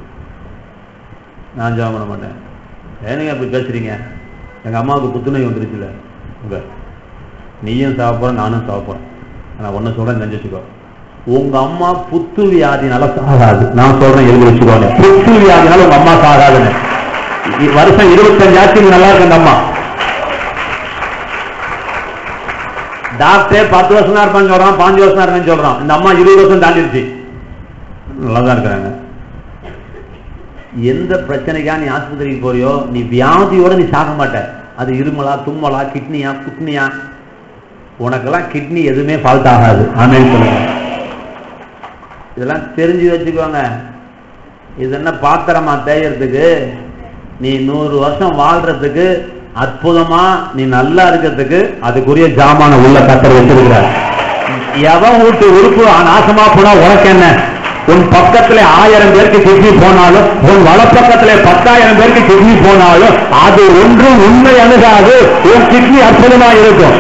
நான் ஜாம் பண்ண மாட்டேன் ஏனுங்க அப்படி பேசுறீங்க எங்க அம்மாவுக்கு புத்துநோய் வந்துருச்சுல உங்க நீயும் சாப்பிட்ற நானும் சாப்பிட்றேன் நான் ஒண்ணு சொல்றேன் தெரிஞ்சு வச்சுக்கோ உங்க அம்மா புத்து வியாதினால சாகாது நான் சொல்றேன் எழுதி வச்சுக்கோங்க புத்து வியாதினால உங்க அம்மா சாகாதுன்னு இ- வருஷம் இருபத்தஞ்சாச்சு நல்லா இருக்கு அந்த அம்மா டாக்டரே பத்து வருஷம் தான் இருப்பான்னு சொல்றான் பாஞ்சு வருஷம் தான் இருப்பேன்னு சொல்றான் இந்த அம்மா இருபது வருஷம் தாண்டிடுச்சு நல்லா தான் இருக்கிறாங்க எந்த பிரச்சனைக்கா நீ ஆஸ்பத்திரிக்கு போறியோ நீ வியாதியோட நீ சாக மாட்ட அது இருமலா தும்மலா கிட்னியா குட்னியா உனக்கெல்லாம் கிட்னி எதுவுமே ஃபால்ட் ஆகாது ஆமேன்னு சொல்லுங்க இதெல்லாம் தெரிஞ்சு வச்சுக்கோங்க இது என்ன பாத்திரமா தேயறதுக்கு நீ நூறு வருஷம் வாழ்றதுக்கு அற்புதமா நீ நல்லா இருக்கிறதுக்கு அதுக்குரிய ஜாமான உள்ள கத்தர் வச்சிருக்கிறார் எவன் வீட்டு உறுப்பு நாசமா போனா உனக்கு என்ன உன் பக்கத்துல ஆயிரம் பேருக்கு கிட்னி போனாலும் உன் வலப்பக்கத்துல பத்தாயிரம் பேருக்கு கிட்னி போனாலும் அது ஒன்றும் உண்மை அணுகாது உன் கிட்னி அற்புதமா இருக்கும்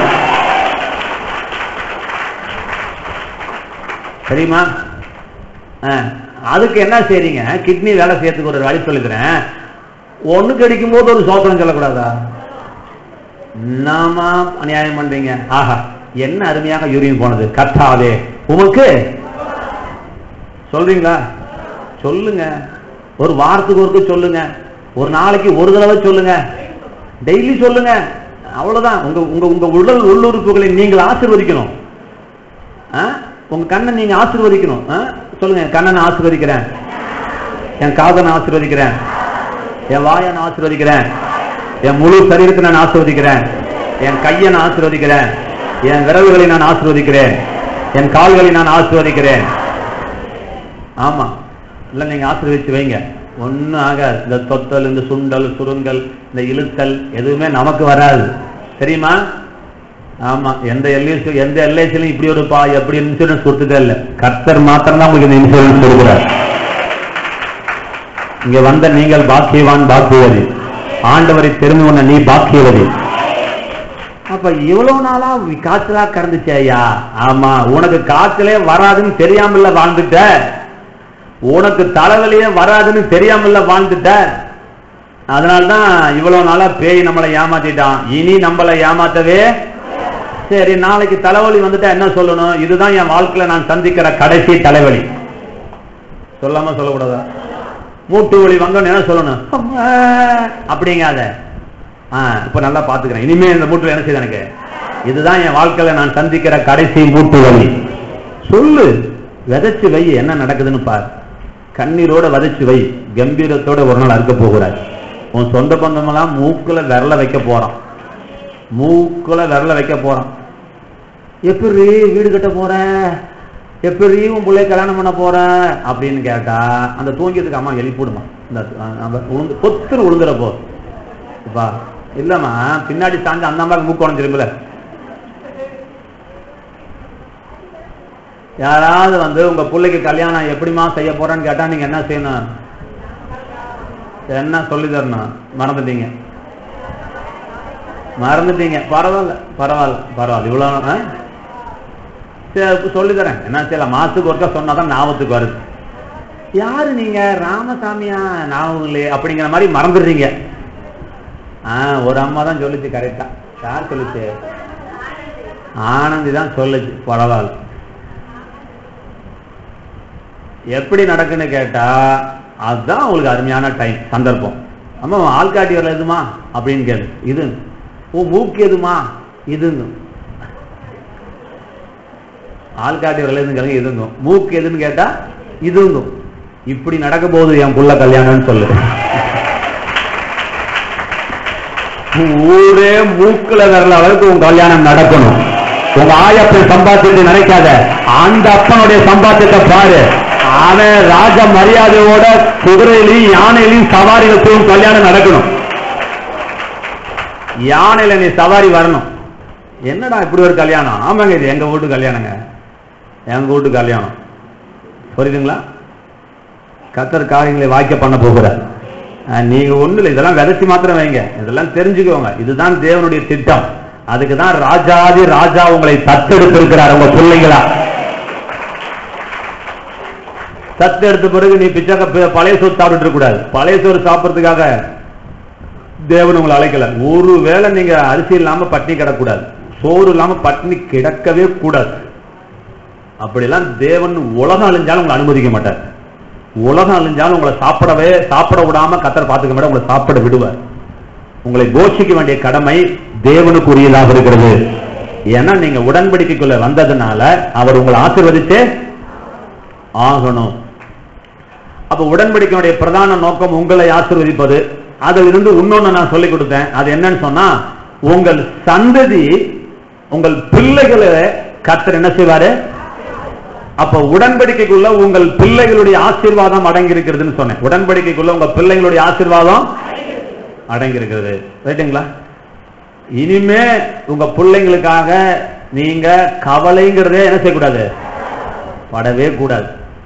தெரியுமா ஆ, அதுக்கு என்ன செய்றீங்க கிட்னி வேலை செய்யறதுக்கு ஒரு வழி சொல்லுகிறேன் ஒண்ணு கிடைக்கும் போது ஒரு சோத்திரம் சொல்லக்கூடாதா நாம அநியாயம் பண்றீங்க ஆஹா என்ன அருமையாக யூரியம் போனது கத்தாவே உமக்கு சொல்றீங்களா சொல்லுங்க ஒரு வாரத்துக்கு ஒருக்க சொல்லுங்க ஒரு நாளைக்கு ஒரு தடவை சொல்லுங்க டெய்லி சொல்லுங்க அவ்வளவுதான் உங்க உங்க உங்க உடல் உள்ளுறுப்புகளை நீங்கள் ஆசீர்வதிக்கணும் ஆ? உங்க கண்ணை நீங்க ஆசீர்வதிக்கணும் ஆ? சொல்லுங்க என் கண்ணனை ஆசீர்வதிக்கிறேன் என் காதனை ஆசீர்வதிக்கிறேன் என் வாயை நான் ஆசீர்வதிக்கிறேன் என் முழு சரீரத்தை நான் ஆசீர்வதிக்கிறேன் என் கையை நான் ஆசீர்வதிக்கிறேன் என் விரல்களை நான் ஆசீர்வதிக்கிறேன் என் கால்களை நான் ஆசீர்வதிக்கிறேன் ஆமா இல்ல நீங்க ஆசீர்வதிச்சு வைங்க ஒண்ணும் ஆகாது இந்த தொத்தல் இந்த சுண்டல் சுருங்கல் இந்த இழுத்தல் எதுவுமே நமக்கு வராது தெரியுமா ஆமா எந்த எல்ஐசி எந்த எல்ஐசிலும் இப்படி ஒரு பா எப்படி இன்சூரன்ஸ் கொடுத்ததே இல்ல கர்த்தர் மாத்திரம் தான் உங்களுக்கு இந்த இன்சூரன்ஸ் கொடுக்குறார் இங்க வந்த நீங்கள் பாக்கியவான் பாக்கியவதி ஆண்டவரை தெரிந்து கொண்ட நீ பாக்கியவதி அப்ப இவ்வளவு நாளா வி- காய்ச்சலா கடந்துச்சு ஐயா ஆமா உனக்கு காய்ச்சலே வராதுன்னு தெரியாமல வாழ்ந்துட்ட உனக்கு தலைவலியே வராதுன்னு தெரியாமல வாழ்ந்துட்ட அதனால்தான் இவ்வளவு நாளா பேய் நம்மளை ஏமாத்திட்டான் இனி நம்மளை ஏமாத்தவே சரி நாளைக்கு தலைவலி வந்துட்டா என்ன சொல்லணும் இதுதான் என் வாழ்க்கையில நான் சந்திக்கிற கடைசி தலைவலி சொல்லாம சொல்லக்கூடாதா மூட்டு வலி வந்தோன்னு என்ன சொல்லணும் அம்மா, அப்படிங்காத ஆ, இப்ப நல்லா பாத்துக்கிறேன் இனிமே இந்த மூட்டு என்ன செய்யுது எனக்கு இதுதான் என் வாழ்க்கையில நான் சந்திக்கிற கடைசி மூட்டு வலி சொல்லு விதைச்சு வை என்ன நடக்குதுன்னு பார் கண்ணீரோட விதைச்சு வை கம்பீரத்தோட ஒரு நாள் அறுக்க போகிறார் உன் சொந்த பந்தமெல்லாம் மூக்குல விரல வைக்க போறான் மூக்குல விரல வைக்க போறான் எப்படி வீடு கட்ட போற எப்படி உன் பிள்ளை கல்யாணம் பண்ண போற அப்படின்னு கேட்டா அந்த தூங்கியதுக்கு அம்மா எழுப்பிடுமா இந்த அஹ், நம்ம உளுந்து பொத்துரு உளுந்துறப்போ இப்பா இல்லம்மா பின்னாடி சாஞ்சு அந்த அம்மாவுக்கு மூக்கு உடஞ்சிருமில்ல யாராவது வந்து உங்க பிள்ளைக்கு கல்யாணம் எப்படிமா செய்ய போறேன்னு கேட்டா நீங்க என்ன செய்யணும் என்ன சொல்லி தரணும் மறந்துட்டீங்க மறந்துட்டீங்க பரவாயில்ல பரவாயில்ல பரவாயில்ல இவ்வளவு ஆ? சரி இப்ப சொல்லி தரேன் என்ன செய்யலாம் மாசத்துக்கு ஒருக்கா சொன்னாதான் ஞாபகத்துக்கு வருது யாரு நீங்க ராமசாமியா ஞாபகம் இல்லையே அப்படிங்கிற மாதிரி மறந்துடுறீங்க ஆ ஒரு அம்மா தான் சொல்லுச்சு கரெக்டா யார் சொல்லுச்சு ஆனந்தி தான் சொல்லுச்சு பரவாயில்ல எப்படி நடக்குன்னு கேட்டா அதுதான் உங்களுக்கு அருமையான டைம் சந்தர்ப்பம் அம்மா ஆள்காட்டி வரல எதுமா அப்படின்னு கேளு இது ஓ மூக்கு எதுமா இதுங்க ஆள்காட்டி வரல எதுன்னு கேளுங்க இதுங்க மூக்கு எதுன்னு கேட்டா இதுங்க இப்படி நடக்க போகுது என் புள்ள கல்யாணம்னு சொல்லு ஊரே மூக்குல வரல அளவுக்கு உன் கல்யாணம் நடக்கணும் உங்க ஆயப்பன் சம்பாத்தியத்தை நினைக்காத அந்த அப்பனுடைய சம்பாத்தியத்தை பாரு அவன் ராஜ மரியாதையோட குதிரையிலையும் யானையிலையும் சவாரி வச்சு உன் கல்யாணம் நடக்கணும் யானையில நீ சவாரி வரணும் என்னடா இப்படி ஒரு கல்யாணம் ஆமாங்க இது எங்க வீட்டு கல்யாணங்க எங்க வீட்டு கல்யாணம் புரியுதுங்களா கத்தர் காரியங்களை வாய்க்க பண்ண போகிறார் அஹ் நீங்க ஒண்ணு இல்லை இதெல்லாம் விதைச்சு மாத்திரம் வைங்க இதெல்லாம் தெரிஞ்சுக்கோங்க இதுதான் தேவனுடைய திட்டம் அதுக்கு தான் ராஜாதி ராஜா உங்களை தத்தெடுத்திருக்கிறார் உங்க பிள்ளைங்களா தத்தெடுத்த பிறகு நீ பிச்சை ப- பழைய சோறு சாப்பிட்டு இருக்க கூடாது பழைய சோறு சாப்பிடுறதுக்காக தேவன் உங்களை அழைக்கல ஒருவேளை நீங்க அரிசி இல்லாம பட்டினி கிடக்கூடாது சோறு இல்லாம பட்டினி கிடக்கவே கூடாது அப்படிலாம் தேவன் உலகம் அழிஞ்சாலும் உங்களை அனுமதிக்க மாட்டார் உலகம் அழிஞ்சாலும் உங்களை சாப்பிடவே சாப்பிட விடாம கத்தர் பார்த்துக்க மாட்டார் உங்களை சாப்பிட விடுவார் உங்களை போஷிக்க வேண்டிய கடமை தேவனுக்குரியதாக இருக்கிறது ஏன்னா நீங்க உடன்படிக்கைக்குள்ள வந்ததுனால அவர் உங்களை ஆசீர்வதிச்சே ஆகணும் அப்ப உடன்படிக்கையுடைய பிரதான நோக்கம் உங்களை ஆசீர்வதிப்பது அதில் இருந்து இன்னொன்னு நான் சொல்லிக் கொடுத்தேன் அது என்னன்னு சொன்னா உங்கள் சந்ததி உங்கள் பிள்ளைகளை கத்தர் என்ன செய்வாரு அப்ப உடன்படிக்கைக்குள்ள உங்கள் பிள்ளைகளுடைய ஆசீர்வாதம் அடங்கி இருக்கிறதுன்னு சொன்னேன் உடன்படிக்கைக்குள்ள உங்க பிள்ளைகளுடைய ஆசீர்வாதம் அடங்கி இருக்கிறது ரைட்டுங்களா இனிமே உங்க பிள்ளைங்களுக்காக நீங்க கவலைங்கிறதே என்ன செய்யக்கூடாது படவே கூடாது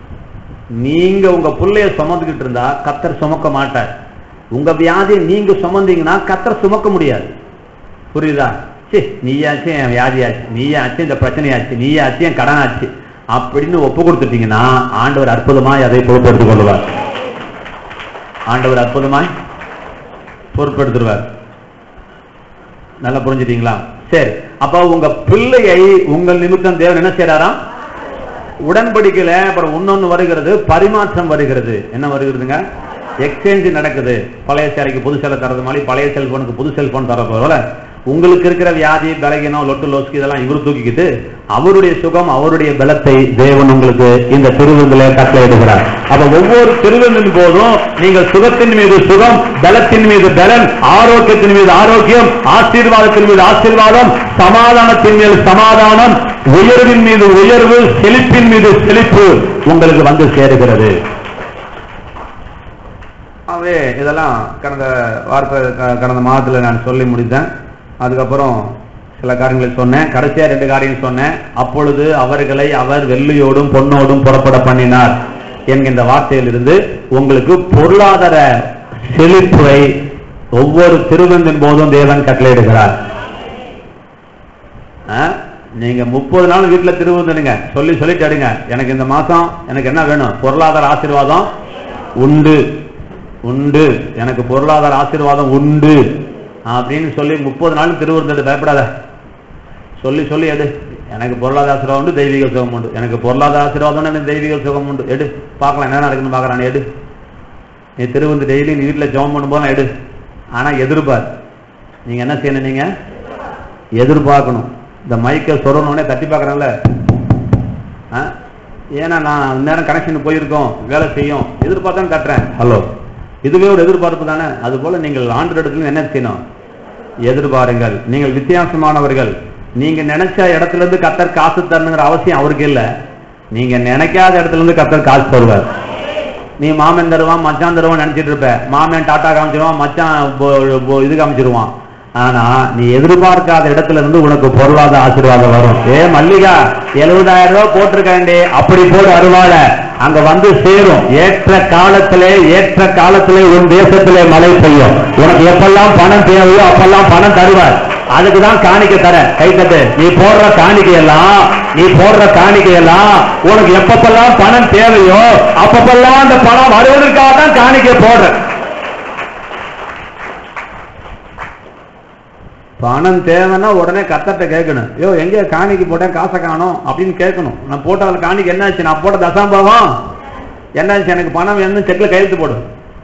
நீங்க உங்க பிள்ளைய சுமந்துக்கிட்டு இருந்தா கத்தர் சுமக்க மாட்டார் உங்க வியாதியை நீங்க சுமந்தீங்கன்னா கத்தர் சுமக்க முடியாது புரியுதா சே நீயாச்சும் என் வியாதியாச்சு நீயாச்சும் இந்த பிரச்சனையாச்சு நீயாச்சும் என் கடனாச்சு அப்படின்னு ஒப்பு கொடுத்துட்டீங்கன்னா ஆண்டவர் அற்புதமாய் அதை பொறுப்பெடுத்துக் கொள்வார் ஆண்டவர் அற்புதமாய் பொறுப்பெடுத்துருவார் நல்லா புரிஞ்சுட்டீங்களா சரி அப்ப உங்க பிள்ளையை உங்கள் நிமித்தம் தேவன் என்ன செய்யறாராம் உடன்படிக்கையில அப்புறம் இன்னொன்னு வருகிறது பரிமாற்றம் வருகிறது என்ன வருகிறதுங்க எக்ஸ்சேஞ்ச் நடக்குது பழைய சேலைக்கு புது சேலை தரது மாதிரி பழைய செல்போனுக்கு புது செல்போன் தர போல உங்களுக்கு இருக்கிற வியாதி பலகீனம் லொட்டு லோஸ்க்கு இதெல்லாம் இவர் தூக்கிக்கிட்டு அவருடைய சுகம் அவருடைய பலத்தை தேவன் உங்களுக்கு இந்த திருவிருந்தில கட்டளையிடுகிறார் அப்ப ஒவ்வொரு திருவிருந்தின் போதும் நீங்கள் சுகத்தின் மீது சுகம் பலத்தின் மீது பலன் ஆரோக்கியத்தின் மீது ஆரோக்கியம் ஆசீர்வாதத்தின் மீது ஆசீர்வாதம் சமாதானத்தின் மேல் சமாதானம் உயர்வின் மீது உயர்வு செழிப்பின் மீது செழிப்பு உங்களுக்கு வந்து சேருகிறது ஆகவே இதெல்லாம் கடந்த வார்த்தை க- கடந்த மாதத்துல நான் சொல்லி முடித்தேன் அதுக்கப்புறம் சில காரியங்களை சொன்னேன் கடைசியா ரெண்டு காரியம் சொன்னேன் அப்பொழுது அவர்களை அவர் வெள்ளியோடும் பொன்னோடும் புறப்பட பண்ணினார் என்கின்ற வார்த்தையிலிருந்து உங்களுக்கு பொருளாதார செழிப்பை ஒவ்வொரு திருவந்தின் போதும் தேவன் கட்டளையிடுகிறார் ஆ? நீங்க முப்பது நாள் வீட்டுல திருவுந்தனுங்க சொல்லி சொல்லிட்டு அடுங்க எனக்கு இந்த மாசம் எனக்கு என்ன வேணும் பொருளாதார ஆசீர்வாதம் உண்டு உண்டு எனக்கு பொருளாதார ஆசீர்வாதம் உண்டு அப்படின்னு சொல்லி முப்பது நாள் திருவிருந்தது பயப்படாத சொல்லி சொல்லி எடு எனக்கு பொருளாதார ஆசீர்வாதம் உண்டு தெய்வீக சுகம் உண்டு எனக்கு பொருளாதார ஆசீர்வாதம் உண்டு, எனக்கு தெய்வீக சுகம் உண்டு எடு பார்க்கலாம் என்ன நடக்குன்னு பார்க்கறான் எடு நீ திருவந்து டெய்லி நீ வீட்டுல ஜெபம் பண்ணும்போது எடு ஆனா எதிர்பார் நீங்க என்ன செய்யணும் நீங்க எதிர்பார்க்கணும் இந்த மைக்கை சொரணுன்னே தட்டி பார்க்கறேன்ல ஆ? ஏன்னா நான் நேரம் கனெக்ஷன் போயிருக்கோம் வேலை செய்யும் எதிர்பார்த்தான் தட்டுறேன் ஹலோ இதுவே ஒரு எதிர்பார்ப்பு தானே அது போல நீங்கள் ஆண்டு இடத்துல என்ன செய்யணும் எதிர்பாருங்கள் நீங்கள் வித்தியாசமானவர்கள் நீங்க நினைச்ச இடத்துல இருந்து கத்தர் காசு தரணுங்கிற அவசியம் அவருக்கு இல்ல நீங்க நினைக்காத இடத்துல இருந்து கத்தர் காசு தருவார் நீ மாமன் தருவான் மச்சான் தருவான் நினைச்சிட்டு இருப்ப மாமன் டாட்டா காமிச்சிருவான் மச்சான் பொ- பொ- இது காமிச்சிருவான் ஆனா நீ எதிர்பார்க்காத இடத்துல இருந்து உனக்கு பொருளாதார ஆசீர்வாதம் வரும் ஏ மல்லிகா எழுபதாயிரம் ரூபாய் போட்டிருக்கேன்டே அப்படி போடு அருவாள அங்க வந்து சேரும் ஏற்ற காலத்திலே ஏற்ற காலத்திலே உன் தேசத்திலே மழை பெய்யும் உனக்கு எப்பெல்லாம் பணம் தேவையோ அப்பெல்லாம் பணம் தருவார் அதுக்கு தான் காணிக்கை தர கைத்தட்டு நீ போடுற காணிக்கை எல்லாம் நீ போடுற காணிக்கை எல்லாம் உனக்கு எப்பப்பெல்லாம் பணம் தேவையோ அப்பப்பெல்லாம் அந்த பணம் வருவதற்காக தான் காணிக்கை போடுற பணம் தேவைன்னா உடனே கத்தட்ட கேட்கணும் ஐயோ எங்க காணிக்கு போட்டேன் காசை காணோம் அப்படின்னு கேட்கணும் நான் போட்ட அதுல காணிக்கு என்னாச்சு நான் போட்ட தசாம்பாவம் என்னாச்சு எனக்கு பணம் வேணும்னு செக்ல கையெழுத்து போடு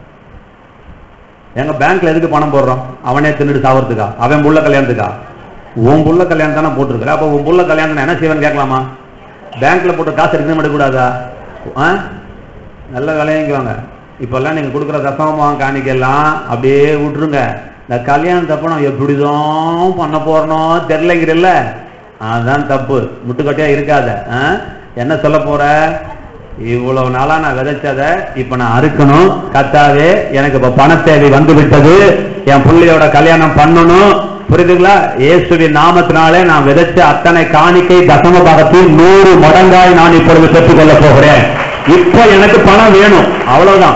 எங்க பேங்க்ல எதுக்கு பணம் போடுறோம் அவனே தின்னுட்டு சாவறதுக்கா அவன் புள்ள கல்யாணத்துக்கா உன் புள்ள கல்யாணம் தானே போட்டிருக்கிற அப்ப உன் புள்ள கல்யாணம் என்ன செய்வேன்னு கேட்கலாமா பேங்க்ல போட்டு காசு எடுக்கணும் எடுக்கக்கூடாதா ஆ? நல்ல விலையங்குவாங்க இப்பெல்லாம் நீங்க கொடுக்குற தசமமாக காணிக்கெல்லாம் அப்படியே விட்டுருங்க இந்த கல்யாணத்தப்ப நான் எப்படிதான் பண்ண போறனோ தெரியலங்கிறல்ல அதுதான் தப்பு முட்டுக்கட்டையா இருக்காத ஆ? என்ன சொல்ல போற இவ்வளவு நாளா நான் விதைச்சத இப்ப நான் அறுக்கணும் கத்தாவே எனக்கு இப்ப பண தேவை வந்து விட்டது என் பிள்ளையோட கல்யாணம் பண்ணணும் புரியுதுங்களா இயேசுவின் நாமத்தினாலே நான் விதைச்ச அத்தனை காணிக்கை தசம பாகத்தில் நூறு மடங்காய் நான் இப்பொழுது பெற்றுக் கொள்ள போகிறேன் இப்ப எனக்கு பணம் வேணும் அவ்வளவுதான்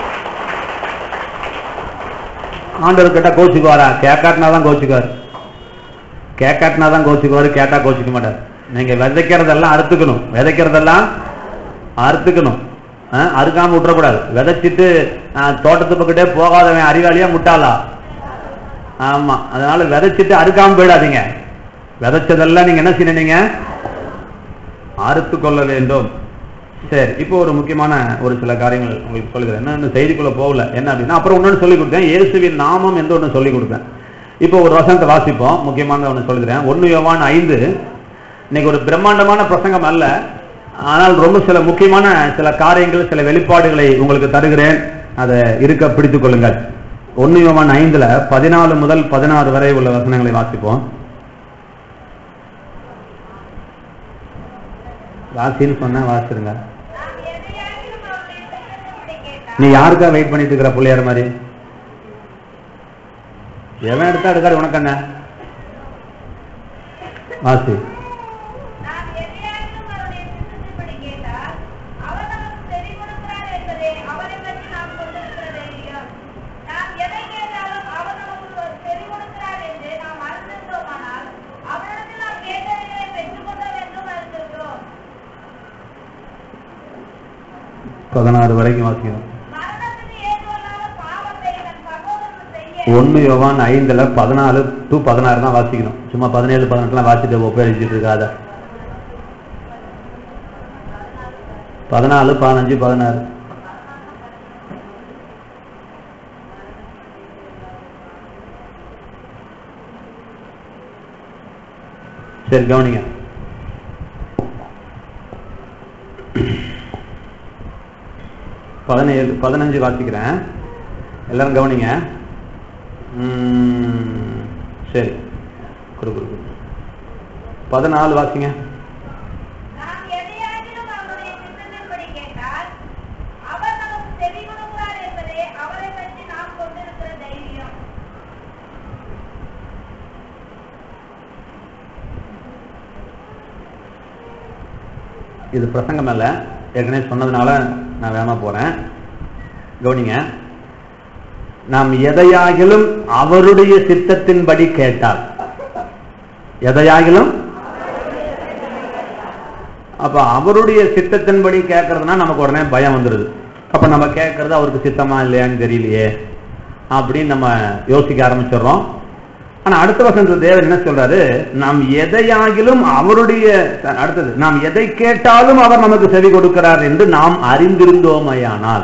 ஆண்டவர் கிட்ட கோச்சுக்குவாரா கேட்காட்டினா தான் கோச்சுக்குவார் கேட்காட்டினா தான் கோச்சுக்குவாரு கேட்டா கோச்சுக்க மாட்டார் நீங்க விதைக்கிறதெல்லாம் அறுத்துக்கணும் விதைக்கிறதெல்லாம் அறுத்துக்கணும் ஆ, அறுக்காம விட்டுறக்கூடாது விதைச்சிட்டு ஆ, தோட்டத்து பக்கத்தே போகாதவன் அறிவாளியா முட்டாளா ஆமா அதனால விதைச்சிட்டு அறுக்காம போயிடாதீங்க விதைச்சதெல்லாம் நீங்க என்ன செய்யணும் அறுத்து கொள்ள வேண்டும் சரி இப்போ ஒரு முக்கியமான ஒரு சில காரியங்கள் உங்களுக்கு சொல்லுகிறேன் என்ன இன்னும் செய்திக்குள்ள போகல என்ன அப்படின்னா அப்புறம் இன்னொன்று சொல்லி கொடுத்தேன் இயேசுவின் நாமம் என்று ஒன்று சொல்லி கொடுத்தேன் இப்போ ஒரு வசனத்தை வாசிப்போம் முக்கியமான ஒன்று சொல்லுகிறேன் ஒன்று யோவான் ஐந்து இன்னைக்கு ஒரு பிரம்மாண்டமான பிரசங்கம் அல்ல ஆனால் ரொம்ப சில முக்கியமான சில காரியங்கள் சில வெளிப்பாடுகளை உங்களுக்கு தருகிறேன் அதை இருக்க பிடித்துக் கொள்ளுங்கள் ஒன்று யோவான் ஐந்துல பதினாலு முதல் பதினாறு வரை உள்ள வசனங்களை வாசிப்போம் வாசின்னு சொன்னா வாசிருங்க நாம் எதையாகிலும் அவருடைய சித்தத்தின்படி கேட்டால் நீ யாருக்கா வெயிட் பண்ணிட்டு இருக்கிற பிள்ளையார் மாதிரி எவன் எடுத்தா எடுக்காரு உனக்கு என்ன வாசி நாம் எதையாகிலும் அவருடைய சித்தத்தின்படி கேட்டால் அவர் நமக்கு செவி கொடுக்கிறார் என்பதே அவரை பற்றி நாம் கொண்டிருக்கிற தைரியம் நாம் எதை கேட்டாலும் அவர் நமக்கு செவி கொடுக்கிறார் என்று நாம் அறிந்திருந்தோமானால் அவரிடத்தில் நாம் கேட்டவைகளை பெற்றுக்கொண்டோம் என்றும் அறிந்திருக்கிறோம் பதினாறு வரைக்கும் வாசிக்கணும் மரணத்துக்கு ஏதுவல்லாத பாவத்தை தன் சகோதரன் செய்ய ஒன்னு யோவான் ஐந்துல பதினாலு டு பதினாறு தான் வாசிக்கணும் சும்மா பதினேழு பதினெட்டுலாம் வாசிட்டு உபயோகிச்சுட்டு இருக்காத பதினாலு பதினஞ்சு பதினாறு சரி கவனிங்க பதினேழு பதினஞ்சு வாசிக்கிறேன் எல்லாரும் கவனிங்க ம், சரி கொடு கொடு கொடு. பதினாலு வாசிங்க நாம் எதையாகிலும் அவருடைய சித்தத்தின்படி கேட்டால் அவர் நமக்கு செவி கொடுக்கிறார் என்பதே அவரை பற்றி நாம் கொண்டிருக்கிற தைரியம் இது பிரசங்கம் அல்ல ஏற்கனவே சொன்னதுனால நான் வேகமா போறேன் கவனிங்க நாம் எதையாகிலும் அவருடைய சித்தத்தின்படி கேட்டால் எதையாகிலும் அப்ப அவருடைய சித்தத்தின்படி கேட்கறதுனா நமக்கு உடனே பயம் வந்துருது அப்ப நம்ம கேட்கறது அவருக்கு சித்தமா இல்லையான்னு தெரியலையே அப்படின்னு நம்ம யோசிக்க ஆரம்பிச்சிடுறோம் ஆனா அடுத்த வசனத்துல தேவன் என்ன சொல்றாரு நாம் எதையாகிலும் அவருடைய அடுத்தது நாம் எதை கேட்டாலும் அவர் நமக்கு செவி கொடுக்கிறார் என்று நாம் அறிந்திருந்தோமையானால்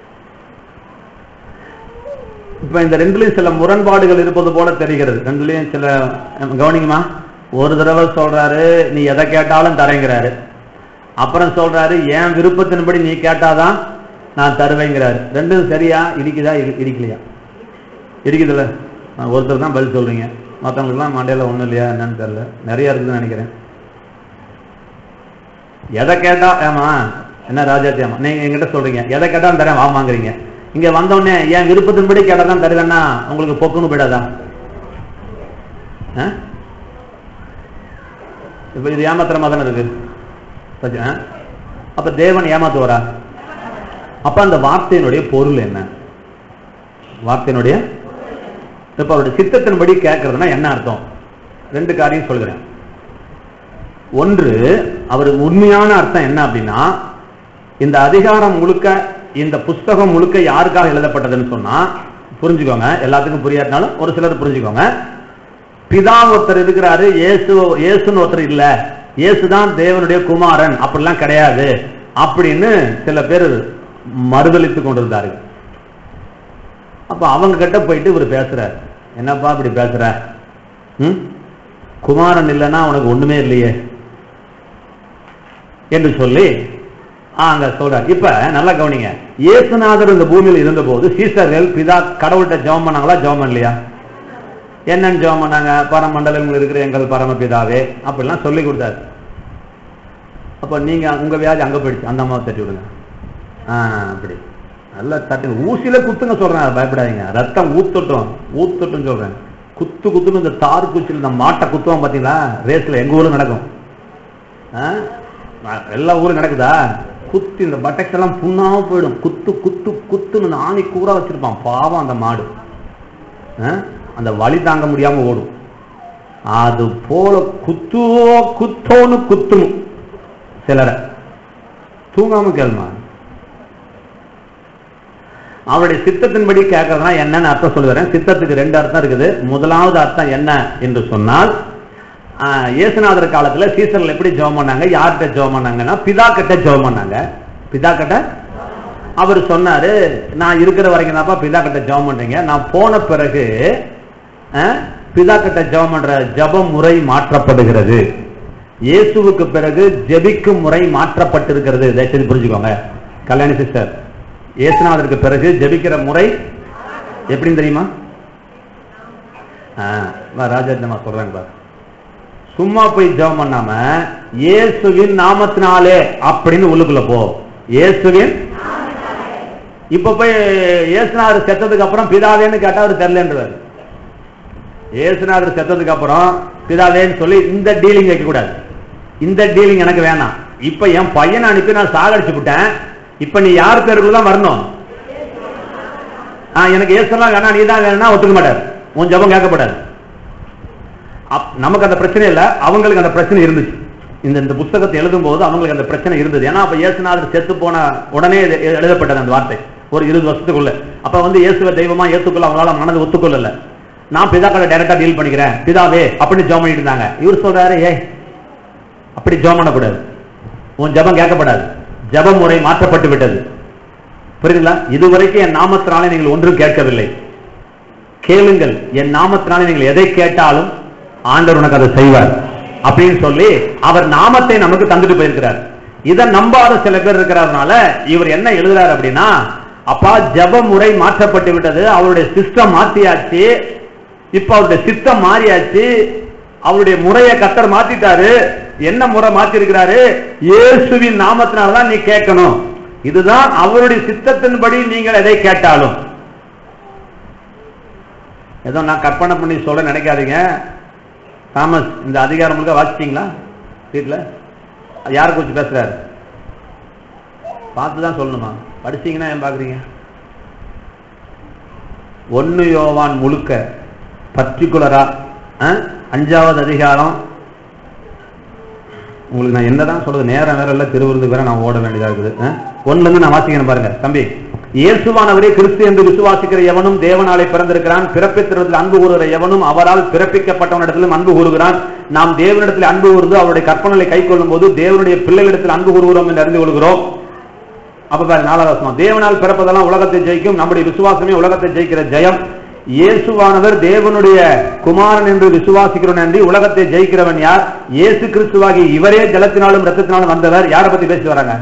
இப்ப இந்த ரெண்டுலயும் சில முரண்பாடுகள் இருப்பது போல தெரிகிறது ரெண்டுலயும் சில கவனிங்கம்மா ஒரு தடவை சொல்றாரு நீ எதை கேட்டாலும் தரேங்கிறாரு அப்புறம் சொல்றாரு என் விருப்பத்தின்படி நீ கேட்டாதான் நான் தருவேங்கிறாரு ரெண்டும் சரியா இடிக்குதா இடி- இடிக்கலையா இருக்குதுல்ல ஆ, ஒருத்தர் தான் பதில் சொல்றீங்க மற்றவங்களுக்குலாம் மண்டையில ஒண்ணும் இல்லையா என்னன்னு தெரியல நிறைய இருக்குதுன்னு நினைக்கிறேன் எதை கேட்டா ஏமா என்ன ராஜாத்தி ஆமா நீங்க என்கிட்ட சொல்றீங்க எதை கேட்டாலும் தரேன் வாமாங்கிறீங்க இங்க வந்த உடனே என் விருப்பத்தின்படி கேட்டா தான் தருவேன்னா உங்களுக்கு பொக்குன்னு போயிடாதா ஆ? இப்ப இது ஏமாத்திரமா தானே இருக்கு சரி, ஆ? அப்ப தேவன் ஏமாத்துவாரா அப்ப அந்த வார்த்தையினுடைய பொருள் என்ன வார்த்தையினுடைய இப்ப அவருடைய சித்தத்தின்படி கேட்கறதுனா என்ன அர்த்தம் ரெண்டு காரியம் சொல்கிறேன் ஒன்று அவருக்கு உண்மையான அர்த்தம் என்ன அப்படின்னா இந்த அதிகாரம் முழுக்க இந்த புஸ்தகம் முழுக்க யாருக்காக எழுதப்பட்டதுன்னு சொன்னா புரிஞ்சுக்கோங்க எல்லாத்துக்கும் புரியாட்டினாலும் ஒரு சிலர் புரிஞ்சுக்கோங்க பிதா ஒருத்தர் இருக்கிறாரு இயேசு இயேசுன்னு ஒருத்தர் இல்ல இயேசுதான் தேவனுடைய குமாரன் அப்படிலாம் கிடையாது அப்படின்னு சில பேர் மறுதளித்து கொண்டிருந்தார்கள் அப்ப அவங்க கிட்ட போயிட்டு இவர் பேசுறார் என்னப்பா இப்படி பேசுற ம்? குமாரன் இல்லைன்னா உனக்கு ஒண்ணுமே இல்லையே என்று சொல்லி ஆ, அங்க சொல்றார் இப்ப நல்லா கவனிங்க இயேசுநாதர் இந்த பூமியில் இருந்தபோது சீசர்கள் பிதா கடவுள்கிட்ட ஜெபம் பண்ணாங்களா ஜெபம் பண்ணலையா என்னன்னு ஜெபம் பண்ணாங்க பரமண்டலங்கள் இருக்கிற எங்கள் பரமபிதாவே அப்படிலாம் சொல்லி கொடுத்தாரு அப்ப நீங்க உங்க வியாதி அங்க போயிடுச்சு அந்த அம்மாவை தட்டி விடுங்க ஆ அப்படி நல்லா தட்டுங்க ஊசியில குத்துங்க சொல்றேன் பயப்படாதீங்க ரத்தம் ஊத்தட்டும் ஊத்தட்டும் சொல்றேன் குத்து குத்துன்னு இந்த தார் குச்சியில் இந்த மாட்டை குத்துவோம் பாத்தீங்களா ரேஸ்ல எங்க ஊர்ல நடக்கும் ஆ? நான் எல்லா ஊரும் நடக்குதா குத்து இந்த பட்டக்ஸ் எல்லாம் புண்ணாம போயிடும் குத்து குத்து குத்துன்னு இந்த ஆணி கூறா வச்சிருப்பான் பாவம் அந்த மாடு ஆ? அந்த வலி தாங்க முடியாம ஓடும் அது போல குத்துவோ குத்தோன்னு குத்தணும் சிலரை தூங்காம கேளுமா அவருடைய சித்தத்தின்படி கேட்கறதுனா என்னன்னு அர்த்தம் சொல்லுகிறேன் சித்தத்துக்கு ரெண்டு அர்த்தம் இருக்குது முதலாவது அர்த்தம் என்ன என்று சொன்னால் ஆஹ், இயேசுநாதர் காலத்துல சீசர்கள் எப்படி ஜெபம் பண்ணாங்க யார்கிட்ட ஜெபம் பண்ணாங்கன்னா பிதா கிட்ட ஜெபம் பண்ணாங்க பிதா கிட்ட அவர் சொன்னாரு நான் இருக்கிற வரைக்கும் தான்ப்பா பிதா கிட்ட ஜெபம் பண்றீங்க நான் போன பிறகு ஆஹ், பிதா கிட்ட ஜெபம் பண்ற ஜெப முறை மாற்றப்படுகிறது இயேசுவுக்கு பிறகு ஜெபிக்கும் முறை மாற்றப்பட்டிருக்கிறது தயவுசெய்து புரிஞ்சுக்கோங்க கல்யாணி சிஸ்டர் இயேசுநாதருக்கு பிறகு ஜெபிக்கிற முறை எப்படின்னு தெரியுமா ஆ, வா, ராஜாஜமா சொல்றேன் பாரு சும்மா போய் ஜெபம் பண்ணாம இயேசுவின் நாமத்தினாலே அப்படின்னு உள்ளுக்குள்ள போ இயேசுவின் இப்ப போய் இயேசுநாதர் செத்ததுக்கு அப்புறம் பிதாவேன்னு கேட்டா அவர் தெரியலன்றார் இயேசுநாதர் செத்ததுக்கு அப்புறம் பிதாவேன்னு சொல்லி இந்த டீலிங் வைக்க கூடாது இந்த டீலிங் எனக்கு வேணாம் இப்ப என் பையனை அனுப்பி நான் சாகடிச்சு விட்டேன் இப்ப நீ யார் பேருக்குள்ள தான் வரணும் ஆ, எனக்கு ஏசெல்லாம் வேணாம் நீ தான் வேணும்னா ஒத்துக்க மாட்டார் உன் ஜெபம் கேட்கப்படாது அப்- நமக்கு அந்த பிரச்சனை இல்ல அவங்களுக்கு அந்த பிரச்சனை இருந்துச்சு இந்த இந்த புஸ்தகத்தை எழுதும் போது அவங்களுக்கு அந்த பிரச்சனை இருந்தது ஏன்னா அப்ப இயேசுநாதர் செத்து போன உடனே இது எ- எழுதப்பட்டது அந்த வார்த்தை ஒரு இருபது வருஷத்துக்குள்ள அப்ப வந்து இயேசுவ தெய்வமா ஏத்துக்குள்ள அவங்களால மனது ஒத்துக்கொள்ளல நான் பிதாக்களை டைரக்டா டீல் பண்ணிக்கிறேன் பிதாவே அப்படின்னு ஜெபம் பண்ணிட்டு இருந்தாங்க இவர் சொல்றாரு ஏய் அப்படி ஜெபம் பண்ணக்கூடாது உன் ஜெபம் கேட்கப்படாது ஜெப முறை மாற்றப்பட்டு விட்டது புரியுதுங்களா இதுவரைக்கும் என் நாமத்தினாலே நீங்கள் ஒன்றும் கேட்கவில்லை கேளுங்கள் என் நாமத்தினாலே நீங்கள் எதை கேட்டாலும் ஆண்டவர் உனக்கு அதை செய்வார் அப்படின்னு சொல்லி அவர் நாமத்தை நமக்கு தந்துட்டு போயிருக்கிறார் இதை நம்பாத சில பேர் இருக்கிறதுனால இவர் என்ன எழுதுறாரு அப்படின்னா அப்பா ஜெப முறை மாற்றப்பட்டு விட்டது அவருடைய சிஸ்டம் மாத்தியாச்சு இப்ப அவருடைய சித்தம் மாறியாச்சு அவருடைய முறையை கத்தர் மாத்திட்டாரு என்ன முறை மாத்தி இருக்கிறாரு இயேசுவின் நாமத்தினாலதான் நீ கேட்கணும் இதுதான் அவருடைய சித்தத்தின்படி நீங்கள் எதை கேட்டாலும் ஏதோ நான் கற்பனை பண்ணி சொல்ல நினைக்காதீங்க தாமஸ் இந்த அதிகாரம் முழுக்க வாசிச்சீங்களா வீட்டுல யாரை குறிச்சு பேசுறாரு பார்த்து தான் சொல்லணுமா படிச்சீங்கன்னா ஏன் பாக்குறீங்க ஒன்னு யோவான் முழுக்க பர்டிகுலரா அஞ்சாவது அதிகாரம் உங்களுக்கு நான் என்னதான் சொல்றது நேரம் வேற இல்ல திருவிருந்து வேற நான் ஓட வேண்டியதா இருக்குது அஹ்? ஒண்ணுல இருந்து நான் வாசிக்கிறேன் பாருங்க தம்பி இயேசுவானவரே கிறிஸ்து என்று விசுவாசிக்கிற எவனும் தேவனாலே பிறந்திருக்கிறான் பிறப்பித்திரத்தில் அன்பு கூறுகிற எவனும் அவரால் பிறப்பிக்கப்பட்டவனிடத்திலும் அன்பு கூறுகிறான் நாம் தேவனிடத்தில் அன்பு கூர்ந்து அவருடைய கற்பனைகளை கை கொள்ளும் போது தேவனுடைய பிள்ளைகளிடத்தில் அன்பு கூறுகிறோம் என்று அறிந்து கொள்கிறோம் அப்ப பாருங்க நாலாவது வசனம் தேவனால் பிறப்பதெல்லாம் உலகத்தை ஜெயிக்கும் நம்முடைய விசுவாசமே உலகத்தை ஜெயிக்கிற ஜெயம் இயேசுவானவர் தேவனுடைய குமாரன் என்று விசுவாசிக்கிறோம் நன்றி உலகத்தை ஜெயிக்கிறவன் யார் இயேசு கிறிஸ்துவாகி இவரே ஜலத்தினாலும் ரத்தத்தினாலும் வந்தவர் யாரை பத்தி பேசிட்டு வராங்க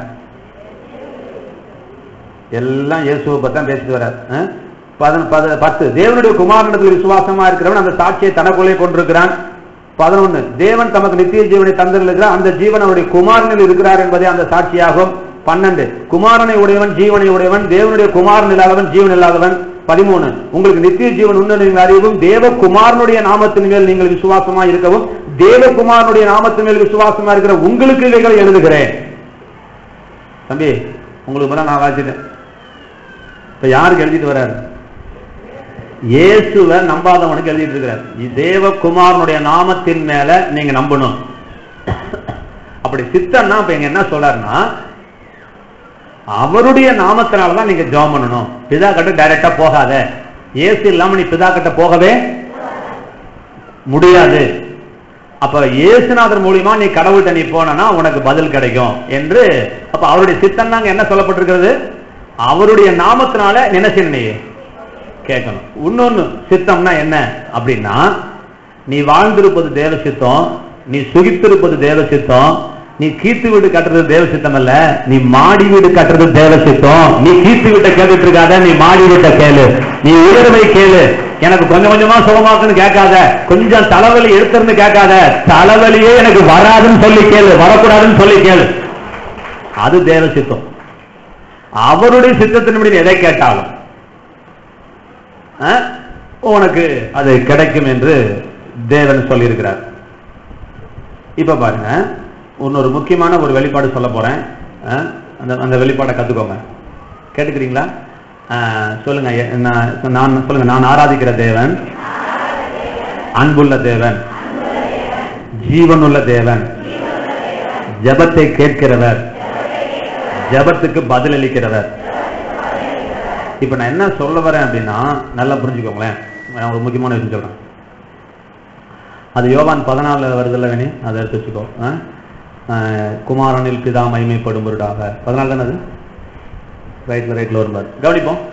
எல்லாம் இயேசுவை பத்தி தான் பேசிட்டு வர்றார் அஹ்? பதன்- பத- பத்து தேவனுடைய குமாரனிடத்தில் விசுவாசமா இருக்கிறவன் அந்த சாட்சியை தனக்குள்ளே கொண்டிருக்கிறான் பதினொன்னு தேவன் தமக்கு நித்திய ஜீவனை தந்திருக்கிறார் அந்த ஜீவன் அவருடைய குமாரனில் இருக்கிறார் என்பதே அந்த சாட்சியாகும் பன்னெண்டு குமாரனை உடையவன் ஜீவனை உடையவன் தேவனுடைய குமாரன் இல்லாதவன் ஜீவன் இல்லாதவன் பதிமூணு உங்களுக்கு நித்திய ஜீவன் உண்டு நீங்கள் அறியவும் தேவகுமாரனுடைய நாமத்தின் மேல் நீங்கள் விசுவாசமா இருக்கவும் தேவகுமாரனுடைய நாமத்தின் மேல் விசுவாசமா இருக்கிற உங்களுக்கு இவைகளை எழுதுகிறேன் தம்பி உங்களுக்கு மேல நான் வாசிட்டேன் இப்ப யாருக்கு எழுதிட்டு வர்றாரு இயேசுவை நம்பாதவனுக்கு எழுதிட்டு இருக்கிறார் தேவகுமாரனுடைய நாமத்தின் மேல நீங்க நம்பணும் அப்படி சித்தன்னா இப்ப இங்க என்ன சொல்றாருன்னா அவருடைய நாமத்தினால தான் நீங்க ஜெபம் பண்ணணும் பிதா கிட்ட டைரக்டா போகாத இயேசு இல்லாம நீ பிதா கிட்ட போகவே முடியாது அப்ப இயேசுநாதர் மூலியமா நீ கடவுள்கிட்ட நீ போனா உனக்கு பதில் கிடைக்கும் என்று அப்ப அவருடைய சித்தம் தாங்க என்ன சொல்லப்பட்டிருக்கிறது அவருடைய நாமத்தினால நீ என்ன செய்யணும் நீ கேட்கணும் இன்னொன்னு சித்தம்னா என்ன அப்படின்னா நீ வாழ்ந்திருப்பது தேவ சித்தம் நீ சுகித்திருப்பது தேவ சித்தம் நீ கீத்து வீடு கட்டுறது தேவ சித்தம் அல்ல நீ மாடி வீடு கட்டுறது தேவ சித்தம் நீ கீத்து வீட்டை கேட்டுட்டு இருக்காத நீ மாடி வீட்டை கேளு நீ உயர்வை கேளு எனக்கு கொஞ்சம் கொஞ்சமா சுகமாக்குன்னு கேட்காத கொஞ்சம் தலைவலி எடுத்துருந்து கேட்காத தலைவலியே எனக்கு வராதுன்னு சொல்லி கேளு வரக்கூடாதுன்னு சொல்லி கேளு அது தேவ சித்தம் அவருடைய சித்தத்தின்படி நீ எதை கேட்டாலும் அஹ், உனக்கு அது கிடைக்கும் என்று தேவன் சொல்லியிருக்கிறார் இப்ப பாருங்க இன்னொரு முக்கியமான ஒரு வெளிப்பாடு சொல்ல போறேன் அஹ், அந்த அந்த வெளிப்பாடை கத்துக்கோங்க கேட்டுக்கிறீங்களா அஹ், சொல்லுங்க எ- நான் நான் சொல்லுங்க நான் ஆராதிக்கிற தேவன் அன்புள்ள தேவன் ஜீவனுள்ள தேவன் ஜெபத்தை கேட்கிறவர் ஜெபத்துக்கு பதில் அளிக்கிறவர் இப்ப நான் என்ன சொல்ல வரேன் அப்படின்னா நல்லா புரிஞ்சுக்கோங்களேன் நான் ஒரு முக்கியமான விஷயம் சொல்றேன் அது யோவான் பதினாலுல வருதுல்ல வேணி அதை எடுத்து வச்சுக்கோ ஆ? ஆ, குமாரனில் பிதா மகிமைப்படும் பொருடாக பதினாலு தானே அது ரைட்ல ரைட்ல வரும்பாரு கவனிப்போம்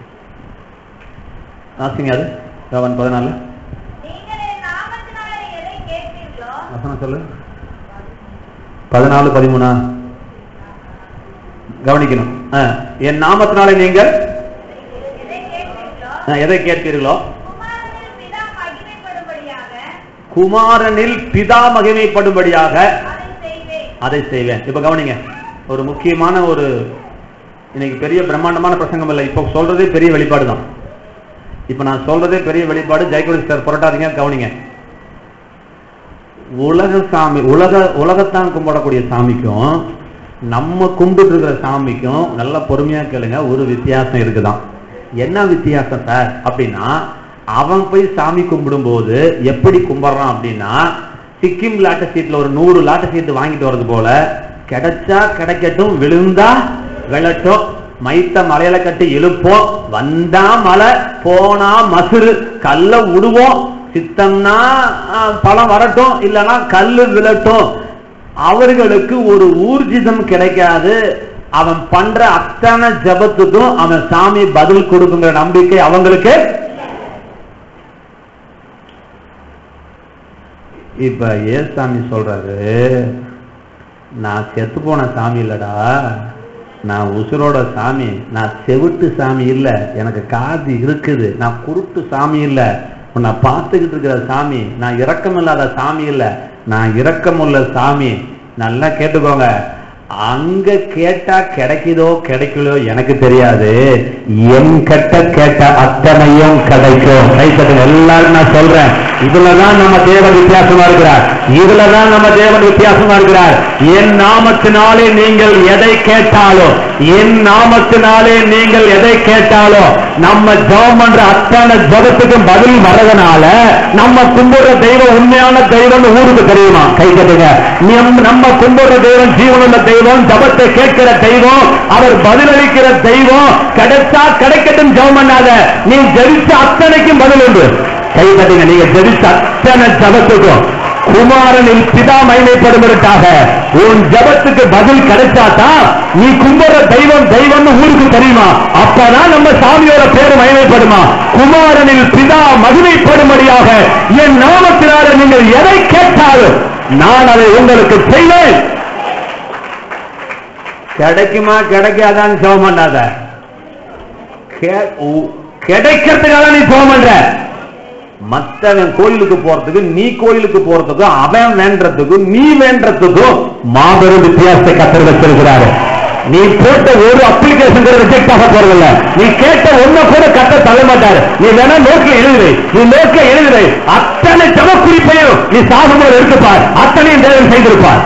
ஆசிங்க அது யோவான் பதினாலு நீங்கள் என் நாமத்தினாலே எதை கேட்பீர்களோ வசனம் சொல்லு பதினாலு பதிமூணா கவனிக்கணும் ஆ, என் நாமத்தினாலே நீங்கள் எதை கேட்பீர்களோ ஆ, எதை கேட்பீர்களோ குமாரனில் பிதா மகிமைப்படும்படியாக குமாரனில் பிதா மகிமைப்படும்படியாக அதை செய்வேன் அதை செய்வேன் இப்ப கவனிங்க ஒரு முக்கியமான ஒரு இன்னைக்கு பெரிய பிரம்மாண்டமான பிரசங்கம் இல்லை இப்போ சொல்றதே பெரிய வெளிப்பாடு தான் இப்ப நான் சொல்றதே பெரிய வெளிப்பாடு ஜெயக்குடி சார் புரட்டாதீங்க கவனிங்க உலக சாமி உலக உலகத்தான் கும்பிடக்கூடிய சாமிக்கும் நம்ம கும்பிட்டு இருக்கிற சாமிக்கும் நல்லா பொறுமையா கேளுங்க ஒரு வித்தியாசம் இருக்குதான் என்ன வித்தியாசம் சார் அப்படின்னா அவன் போய் சாமி கும்பிடும் போது எப்படி கும்பிடுறான் அப்படின்னா சிக்கிம் லாட்ட சீட்ல ஒரு நூறு லாட்ட சீட்டு வாங்கிட்டு வர்றது போல கிடைச்சா கிடைக்கட்டும் விழுந்தா விழட்டும் மைத்த மலையில கட்டி இழுப்போம் வந்தா மலை போனா மசுறு கல்ல விடுவோம் சித்தம்னா ஆஹ், பழம் வரட்டும் இல்லைன்னா கல்லு விழட்டும் அவர்களுக்கு ஒரு ஊர்ஜிதம் கிடைக்காது அவன் பண்ற அத்தனை ஜபத்துக்கும் அவன் சாமி பதில் கொடுக்குங்கிற நம்பிக்கை அவங்களுக்கு இப்ப ஏசாமி சொல்றாரு நான் செத்து போன சாமி இல்லடா நான் உசுரோட சாமி நான் செவிட்டு சாமி இல்ல எனக்கு காது இருக்குது நான் குருட்டு சாமி இல்ல உன்னை பார்த்துக்கிட்டு இருக்கிற சாமி நான் இரக்கம் இல்லாத சாமி இல்ல நான் இரக்கமுள்ள சாமி நல்லா கேட்டுக்கோங்க அங்க கேட்டா கிடைக்குதோ கிடைக்கலையோ எனக்கு தெரியாது என் கிட்ட கேட்ட அத்தனையும் கிடைக்கும் கைத்தட்டுங்க எல்லாரும் நான் சொல்றேன் இதுலதான் நம்ம தேவன் வித்தியாசமா இருக்கிறார் இதுலதான் நம்ம தேவன் வித்தியாசமா இருக்கிறார் என் நாமத்தினாலே நீங்கள் எதை கேட்டாலும் என் நாமத்தினாலே நீங்கள் எதை கேட்டாலும் நம்ம ஜெபம் பண்ற அத்தனை ஜபத்துக்கும் பதில் வரதுனால நம்ம கும்பிடுற தெய்வம் உண்மையான தெய்வம் ஊருக்கு தெரியுமா கை கட்டுங்க நம்- நம்ம கும்பிடுற தெய்வம் ஜீவனுள்ள தெய்வம் ஜபத்தை கேட்கிற தெய்வம் அவர் பதிலளிக்கிற தெய்வம் கிடைச்சா கிடைக்கட்டும் ஜெபம் பண்ணாத நீ ஜெபிச்ச அத்தனைக்கும் பதில் உண்டு கை கட்டுங்க நீங்க ஜெபிச்ச அத்தனை ஜபத்துக்கும் குமாரனில் பிதா மகிமைப்படுவதற்காக உன் ஜபத்துக்கு பதில் கிடைச்சாதான் நீ கும்பிடுற தெய்வம் தெய்வம்னு ஊருக்கு தெரியுமா அப்பதான் நம்ம சாமியோட பேரு மகிமைப்படுமா குமாரனில் பிதா மகிமைப்படும்படியாக என் நாமத்தினால நீங்கள் எதை கேட்டாலும் நான் அதை உங்களுக்கு செய்வேன் கிடைக்குமா கிடைக்காதான்னு ஜெபம் பண்ணாத கே- உ- கிடைக்கிறதுக்காக நீ ஜெபம் பண்ற மத்தவன் கோயிலுக்கு போறதுக்கு நீ கோயிலுக்கு போறதுக்கும் அவன் வேண்டறதுக்கும் நீ வேண்டறதுக்கும் மாபெரும் வித்தியாசத்தை கத்தர் வச்சிருக்கிறாரு நீ போட்ட ஒரு அப்ளிகேஷன் ரிஜெக்ட் ஆக போறதில்ல நீ கேட்ட ஒண்ணு கூட கத்த தள்ள மாட்டாரு நீ வேணா நோக்கி எழுதுரு நீ நோக்க எழுதுரு அத்தனை ஜப குறிப்பையும் நீ சாகும்போது எடுத்துப்பார் அத்தனையும் தேவன் செய்திருப்பார்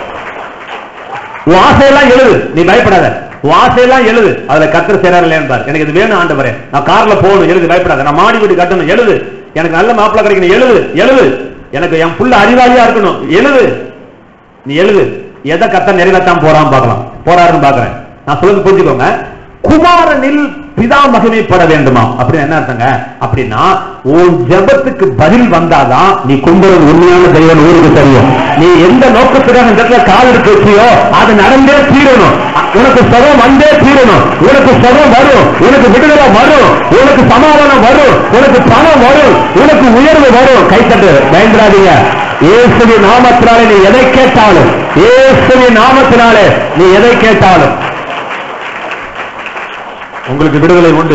உன் ஆசையெல்லாம் எழுது நீ பயப்படாத உன் ஆசையெல்லாம் எழுது அதுல கத்தர் சேரார் இல்லையாரு எனக்கு இது வேணும் ஆண்டவரே நான் கார்ல போகணும் எழுது பயப்படாத நான் மாடி வீடு கட்டணும் எழுது எனக்கு நல்ல மாப்பிள்ளை கிடைக்கணும் எழுது எழுது எனக்கு என் புள்ள அறிவாளியா இருக்கணும் எழுது நீ எழுது எதை கத்த நிறைவேற்றாம போறான்னு பார்க்கலாம் போறாருன்னு பாக்குறேன் நான் சொல்லுங்க புரிஞ்சுக்கோங்க குமாரனில் பிதா மகிமைப்பட வேண்டுமா அப்படின்னு என்ன அர்த்தங்க அப்படின்னா உன் ஜெபத்துக்கு பதில் வந்தாதான் நீ கும்பிடுறது உண்மையான தெய்வம் ஊருக்கு தெரியும் நீ எந்த நோக்கத்துக்காக இந்த இடத்துல கால் எடுத்து வச்சியோ அது நடந்தே தீரணும் உனக்கு சுகம் வந்தே தீரணும் உனக்கு சுகம் வரும் உனக்கு விடுதலை வரும் உனக்கு சமாதானம் வரும் உனக்கு பணம் வரும் உனக்கு உயர்வு வரும் கைத்தட்டு பயந்துடாதீங்க இயேசுவி நாமத்தினாலே நீ எதை கேட்டாலும் இயேசுவி நாமத்தினாலே நீ எதை கேட்டாலும் உங்களுக்கு விடுதலை உண்டு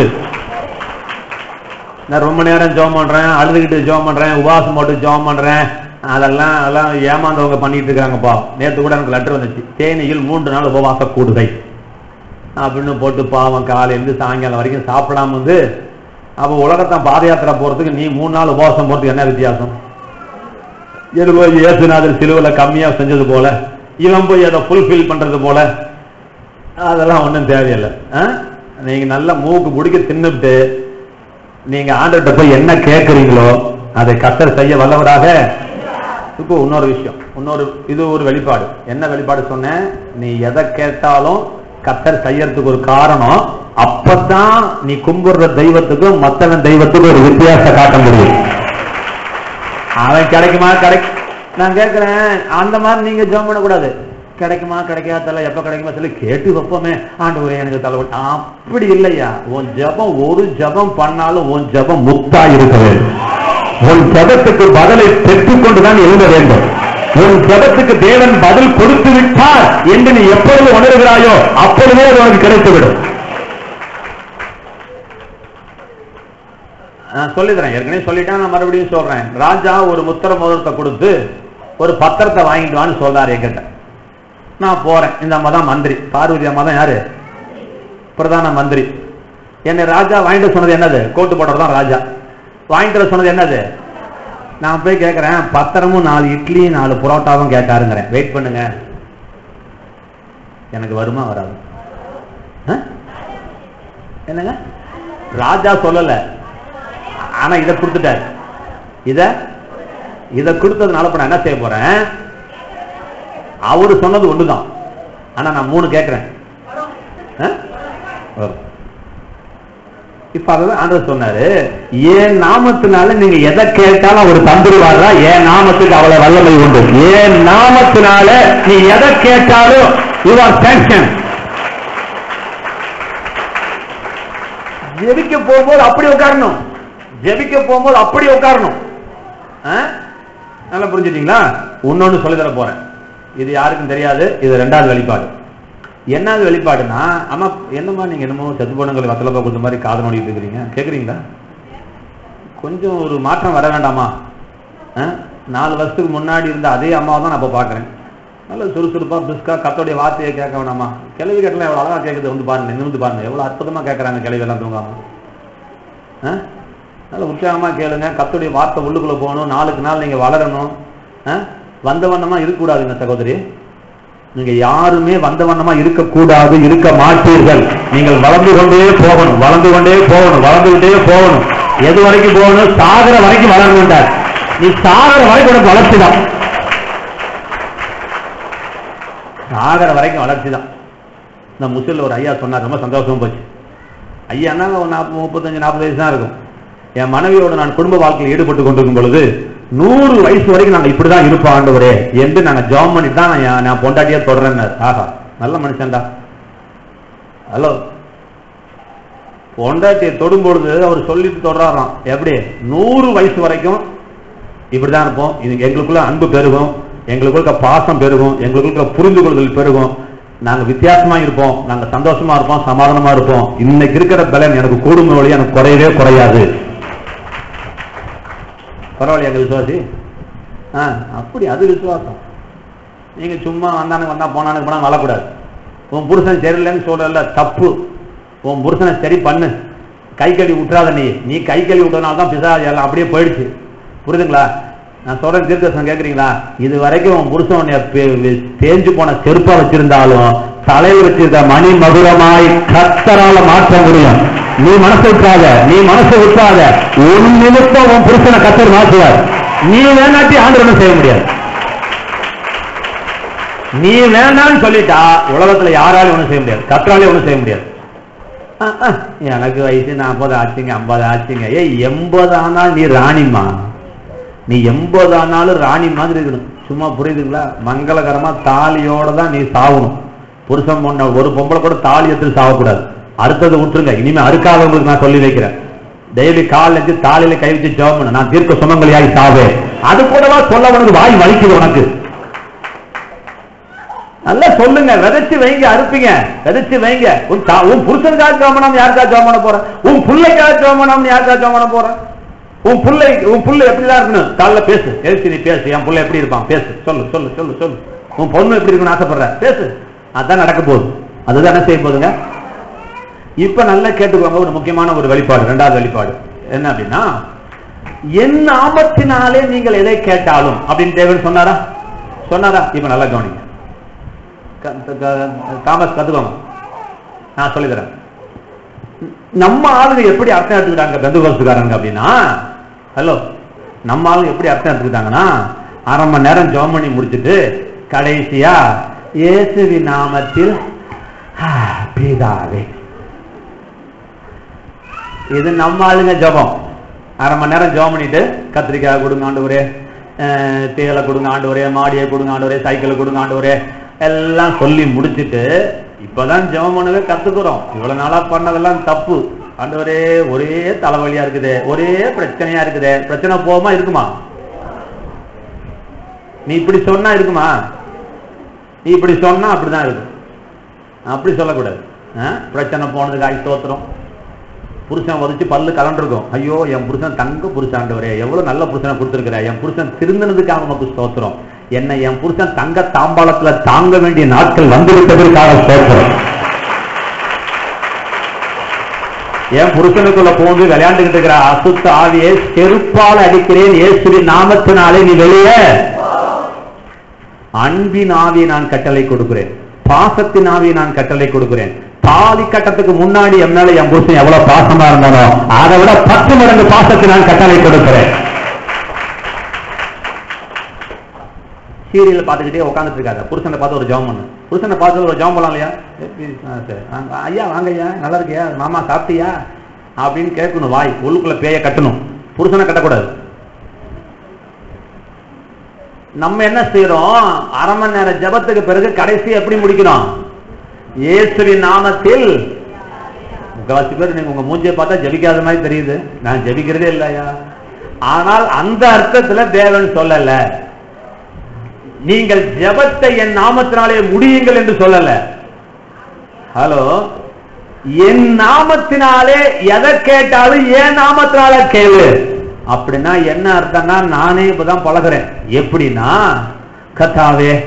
நான் ரொம்ப நேரம் ஜெபம் பண்றேன் அழுதுகிட்டு ஜெபம் பண்றேன் உபவாசம் போட்டு ஜெபம் பண்றேன் அதெல்லாம் அதெல்லாம் ஏமாந்தவங்க பண்ணிட்டு இருக்காங்கப்பா நேத்து கூட எனக்கு லெட்டர் வந்துச்சு தேனியில் மூன்று நாள் உபவாச கூடுகை அப்படின்னு போட்டு பாவம் காலையிலிருந்து சாயங்காலம் வரைக்கும் சாப்பிடாம வந்து அப்ப உலகத்தான் பாத யாத்திரை போறதுக்கு நீ மூணு நாள் உபவாசம் போறதுக்கு என்ன வித்தியாசம் இது போய் இயேசுநாதர் சிலுவையில கம்மியா செஞ்சது போல இவன் போய் அதை ஃபுல்ஃபில் பண்றது போல அதெல்லாம் ஒண்ணும் தேவையில்லை ஆ? நீங்க நல்ல மூக்கு பிடிக்க தின்னுட்டு நீங்க ஆண்டர்கிட்ட போய் என்ன கேட்கறீங்களோ அதை கத்தர் செய்ய வல்லவராக இப்போ இன்னொரு விஷயம் இன்னொரு இது ஒரு வெளிப்பாடு என்ன வெளிப்பாடு சொன்னேன் நீ எதை கேட்டாலும் கத்தர் செய்யறதுக்கு ஒரு காரணம் அப்பதான் நீ கும்பிடுற தெய்வத்துக்கும் மத்தவன் தெய்வத்துக்கும் ஒரு வித்தியாசம் காட்ட முடியும் அவன் கிடைக்குமா கிடை நான் கேட்கிறேன் அந்த மாதிரி நீங்க ஜெபம் பண்ணக்கூடாது கிடைக்குமா கிடைக்காத தலை எப்ப கிடைக்குமா சொல்லி கேட்டு வைப்போமே ஆண்டவரே எனக்கு தலை அப்படி இல்லையா உன் ஜெபம் ஒரு ஜெபம் பண்ணாலும் உன் ஜெபம் முத்தா இருக்க வேண்டும் உன் ஜெபத்துக்கு பதிலை பெற்றுக்கொண்டுதான் எழுத வேண்டும் உன் ஜெபத்துக்கு தேவன் பதில் கொடுத்து விட்டார் என்று நீ எப்பொழுது உணர்கிறாயோ அப்பொழுதே அது உனக்கு கிடைத்துவிடும் நான் சொல்லிடுறேன் ஏற்கனவே சொல்லிட்டேன் நான் மறுபடியும் சொல்றேன் ராஜா ஒரு முத்திர மோதிரத்தை கொடுத்து ஒரு பத்திரத்தை வாங்கிட்டு வான்னு சொல்றாரு என்கிட்ட நான் போறேன் இந்த அம்மா தான் மந்திரி பார்வதி அம்மா தான் யாரு பிரதான மந்திரி என்னை ராஜா வாங்கிட்டு சொன்னது என்னது கோட்டு போடுறது தான் ராஜா வாங்கிட்டு வர சொன்னது என்னது நான் போய் கேட்கிறேன் பத்திரமும் நாலு இட்லி நாலு புரோட்டாவும் கேட்டாருங்கிறேன் வெயிட் பண்ணுங்க எனக்கு வருமா வராது ஆ? என்னங்க ராஜா சொல்லல ஆனா இத கொடுத்துட்டாரு இத இத கொடுத்ததுனால இப்ப நான் என்ன செய்ய போறேன் அவரு சொன்னது ஒண்ணுதான் ஆனா நான் மூணு கேட்கிறேன் ஆ? வரும். இப்ப அதான் ஆண்டவர் சொன்னாரு ஏன் நாமத்தினால நீங்க எதை கேட்டாலும் அவர் தந்துருவாரா என் நாமத்துக்கு அவ்வளவு வல்லமை உண்டு ஏன் நாமத்தினால நீ எதை கேட்டாலும் யூ ஆர் சாங்ஷன் ஜெபிக்க போகும்போது அப்படி உட்காரணும் ஜெபிக்க போகும்போது அப்படி உட்காரணும் ஆ? நல்லா புரிஞ்சுட்டீங்களா இன்னொன்னு சொல்லி தர போறேன் இது யாருக்கும் தெரியாது இது ரெண்டாவது வெளிப்பாடு என்னது வெளிப்பாடுனா அம்மா என்னம்மா நீங்க என்னமோ செத்து போனவங்களுக்கு வத்தலப்பா கொடுத்த மாதிரி காது நோண்டிட்டு இருக்கிறீங்க கேக்குறீங்களா கொஞ்சம் ஒரு மாற்றம் வர வேண்டாமா ஆ? நாலு வருஷத்துக்கு முன்னாடி இருந்த அதே அம்மாவை தான் நான் இப்ப பாக்குறேன் நல்ல சுறுசுறுப்பா பிஸ்கா கத்தோடைய வார்த்தையை கேட்க வேணாமா கிளவி கேட்டலாம் எவ்வளவு அழகா கேட்குது வந்து பாருங்க நிமிந்து பாருங்க எவ்வளவு அற்புதமா கேட்கறாங்க கிளவி எல்லாம் தூங்காம ஆ? நல்ல உற்சாகமா கேளுங்க கத்தோடைய வார்த்தை உள்ளுக்குள்ள போகணும் நாளுக்கு நாள் நீங்க வளரணும் ஆ? வந்த வண்ணமா இருக்கக்கூடாதுங்க சகோதரி நீங்க யாருமே வந்த வண்ணமா இருக்கக்கூடாது இருக்க மாட்டீர்கள் நீங்கள் வளர்ந்து கொண்டே போகணும் வளர்ந்து கொண்டே போகணும் வளர்ந்து கொண்டே போகணும் எது வரைக்கும் போகணும் சாகர வரைக்கும் வளரணும்டார் நீ சாகர வரைக்கும் உனக்கு வளர்ச்சி தான் சாகர வரைக்கும் வளர்ச்சி தான் இந்த முசில் ஒரு ஐயா சொன்னார் ரொம்ப சந்தோஷமா போச்சு ஐயான்னா ஒரு நாற்பது முப்பத்தஞ்சு நாற்பது வயசு தான் இருக்கும் என் மனைவியோட நான் குடும்ப வாழ்க்கையில் ஈடுபட்டு கொண்டிருக்கும் பொழுது நூறு வயசு வரைக்கும் நாங்க இப்படிதான் இருப்போம் ஆண்டவரே என்று நாங்க ஜாம் பண்ணிட்டு தான் நான் நான் பொண்டாட்டியா தொடர்றேன் ஆஹா நல்ல மனுஷன்டா ஹலோ பொண்டாட்டியை தொடும் பொழுது அவர் சொல்லிட்டு தொடராராம் எப்படி நூறு வயசு வரைக்கும் இப்படிதான் இருப்போம் இது எங்களுக்குள்ள அன்பு பெருகும் எங்களுக்குள்ள பாசம் பெருகும் எங்களுக்குள்ள புரிந்து கொள்ளுதல் பெருகும் நாங்க வித்தியாசமா இருப்போம் நாங்க சந்தோஷமா இருப்போம் சமாதானமா இருப்போம் இன்னைக்கு இருக்கிற பலன் எனக்கு கூடும் வழி எனக்கு குறையவே குறையாது பரவாயில்லையா எங்க விசுவாசி ஆ அப்படி அது விசுவாசம் நீங்க சும்மா வந்தானுங்க வந்தா போனானுங்க போனா வரக்கூடாது உன் புருஷன் சரியில்லைன்னு சொல்றல தப்பு உன் புருஷனை சரி பண்ணு கை கழுவி விட்டுறாத நீ நீ கை கழுவி விட்டனால தான் பிசா எல்லாம் அப்படியே போயிடுச்சு புரியுதுங்களா நான் சொல்றேன் தீர்க்கசம் கேக்குறீங்களா இது வரைக்கும் உன் புருஷன் உன்னைய பே- வே- தேஞ்சு போன செருப்பா வச்சிருந்தாலும் தலை வச்சிருந்த மணி மதுரமாய் கத்தரால மாற்ற முடியும் நீ மனசு விட்டாத நீ மனசு விட்டாத உன் நிமித்தம் உன் புருஷனை கத்தர் மாற்றுவார் நீ வேணாட்டி ஆண்டு ஒண்ணும் செய்ய முடியாது நீ வேண்டாம்னு சொல்லிட்டா உலகத்துல யாராலையும் ஒண்ணும் செய்ய முடியாது கத்தராலையும் ஒண்ணும் செய்ய முடியாது ஆ, ஆ, எனக்கு வயசு நாற்பது ஆச்சுங்க ஐம்பது ஆச்சுங்க ஏய் எண்பது ஆனால் நீ ராணிம்மா நீ எண்பது ஆனாலும் ராணி மாதிரி இருக்கணும் சும்மா புரியுதுங்களா மங்களகரமா தாலியோட தான் நீ சாகணும் புருஷன் பொண்ண ஒரு பொம்பளை கூட தாலி எடுத்து சாகக்கூடாது அறுத்ததை விட்டுருங்க இனிமே அறுக்காதவங்களுக்கு நான் சொல்லி வைக்கிறேன் டெய்லி கால் வச்சு தாலியில கை வச்சு ஜெபம் பண்ணு நான் தீர்க்க சுமங்கலியாகி சாவேன் அது கூடவா சொல்ல உனக்கு வாய் வலிக்குது உனக்கு நல்லா சொல்லுங்க விதைச்சு வைங்க அறுப்பீங்க விதைச்சு வைங்க உன் தா- உன் புருஷனுக்காக ஜோமனம் யாருக்கா ஜோமன போற உன் பிள்ளைக்காக ஜோமனம் யாருக்கா ஜோமன போற உன் பிள்ளை உன் புள்ள எப்படிதான் இருக்கணும் காலைல பேசு எழுச்சி நீ பேசு என் புள்ள எப்படி இருப்பான் பேசு சொல்லு சொல்லு சொல்லு சொல்லு உன் பொண்ணு எப்படி இருக்கணும்னு ஆசைப்படுற பேசு அதான் நடக்க போகுது அதுதான் என்ன செய்ய போகுதுங்க இப்ப நல்லா கேட்டுக்கோங்க ஒரு முக்கியமான ஒரு வெளிப்பாடு ரெண்டாவது வெளிப்பாடு என்ன அப்படின்னா என் நாமத்தினாலே நீங்கள் எதை கேட்டாலும் அப்படின்னு தேவன் சொன்னாரா சொன்னாரா இப்ப நல்லா கவனிங்க க- க- தாமஸ் கத்துக்கோங்க நான் சொல்லித்தரேன் நம்ம ஆளுங்க எப்படி அர்த்தம் எடுத்துக்கிட்டாங்க பெந்தகோஸ்துக்காரங்க அப்படின்னா ஹலோ நம்ம ஆளுங்க எப்படி அர்த்தம் எடுத்துக்கிட்டாங்கன்னா அரை மணி நேரம் ஜெபம் பண்ணி முடிச்சிட்டு கடைசியா இயேசுவி நாமத்தில் ஆ, பிதாவே இது நம்ம ஆளுங்க ஜெபம் அரை மணி நேரம் ஜெபம் பண்ணிட்டு கத்திரிக்காய் கொடுங்க ஆண்டவரே அஹ், தேயிலை கொடுங்க ஆண்டவரே மாடியை கொடுங்க ஆண்டவரே சைக்கிளை கொடுங்க ஆண்டவரே எல்லாம் சொல்லி முடிச்சிட்டு இப்பதான் ஜெபம் பண்ணவே கத்துக்கிறோம் இவ்வளவு நாளா பண்ணதெல்லாம் தப்பு ஆண்டவரே ஒரே தலைவலியா இருக்குது ஒரே பிரச்சனையா இருக்குது பிரச்சனை போகுமா இருக்குமா நீ இப்படி சொன்னா இருக்குமா நீ இப்படி சொன்னா அப்படிதான் இருக்கும் அப்படி சொல்லக்கூடாது ஆ? பிரச்சனை போனதுக்கு ஆகி தோத்துறோம் புருஷன் உதச்சு பல்லு கலண்டிருக்கும் ஐயோ என் புருஷன் தங்க புருஷாண்டவரே எவ்வளவு நல்ல புருஷனை கொடுத்திருக்கிற என் புருஷன் திருந்தினதுக்காக உனக்கு ஸ்தோத்திரம் என்ன என் புருஷன் தங்க தாம்பாளத்துல தாங்க வேண்டிய நாட்கள் வந்துவிட்டதற்காக ஸ்தோத்திரம் என் புருஷனுக்குள்ள போந்து விளையாண்டுகிட்டு இருக்கிற அசுத்த ஆவியை செருப்பால் அடிக்கிறேன் இயேசுவின் நாமத்தினாலே நீ வெளியே அன்பின் ஆவியை நான் கட்டளை கொடுக்கிறேன் பாசத்தின் ஆவியை நான் கட்டளை கொடுக்கிறேன் தாலி கட்டத்துக்கு முன்னாடி என் மேல என் புருஷன் எவ்வளவு பாசமா இருந்தானோ அதை விட பத்து மடங்கு பாசத்தை நான் கட்டளை கொடுக்கிறேன் சீரியல் பார்த்துக்கிட்டே உட்காந்துட்டு இருக்காங்க புருஷனை பார்த்து ஒரு ஜாம் பண்ணு புருஷனை பார்த்து ஒரு ஜாம் பண்ணலாம் இல்லையா எப்படி? ஆ, சரி. ஆ, ஐயா வாங்க ஐயா நல்லா இருக்கியா மாமா சாப்பிட்டியா அப்படின்னு கேட்கணும் வாய் உள்ளுக்குள்ள பேய கட்டணும் புருஷனை கட்டக்கூடாது நம்ம என்ன செய்யறோம் அரை மணி நேர ஜபத்துக்கு பிறகு கடைசி எப்படி முடிக்கிறோம் இயேசுவின் நாமத்தில் முக்காவாசி பேர் நீங்க உங்க மூஞ்சியை பார்த்தா ஜபிக்காத மாதிரி தெரியுது நான் ஜபிக்கிறதே இல்லையா ஆனால் அந்த அர்த்தத்துல தேவன் சொல்லல நீங்கள் ஜெபத்தை என் நாமத்தினாலே முடியுங்கள் என்று சொல்லல ஹலோ என் நாமத்தினாலே எதை கேட்டாலும் என் நாமத்தினால கேளு அப்படின்னா என்ன அர்த்தம்னா நானே இப்பதான் பழகுறேன் எப்படின்னா கத்தாவே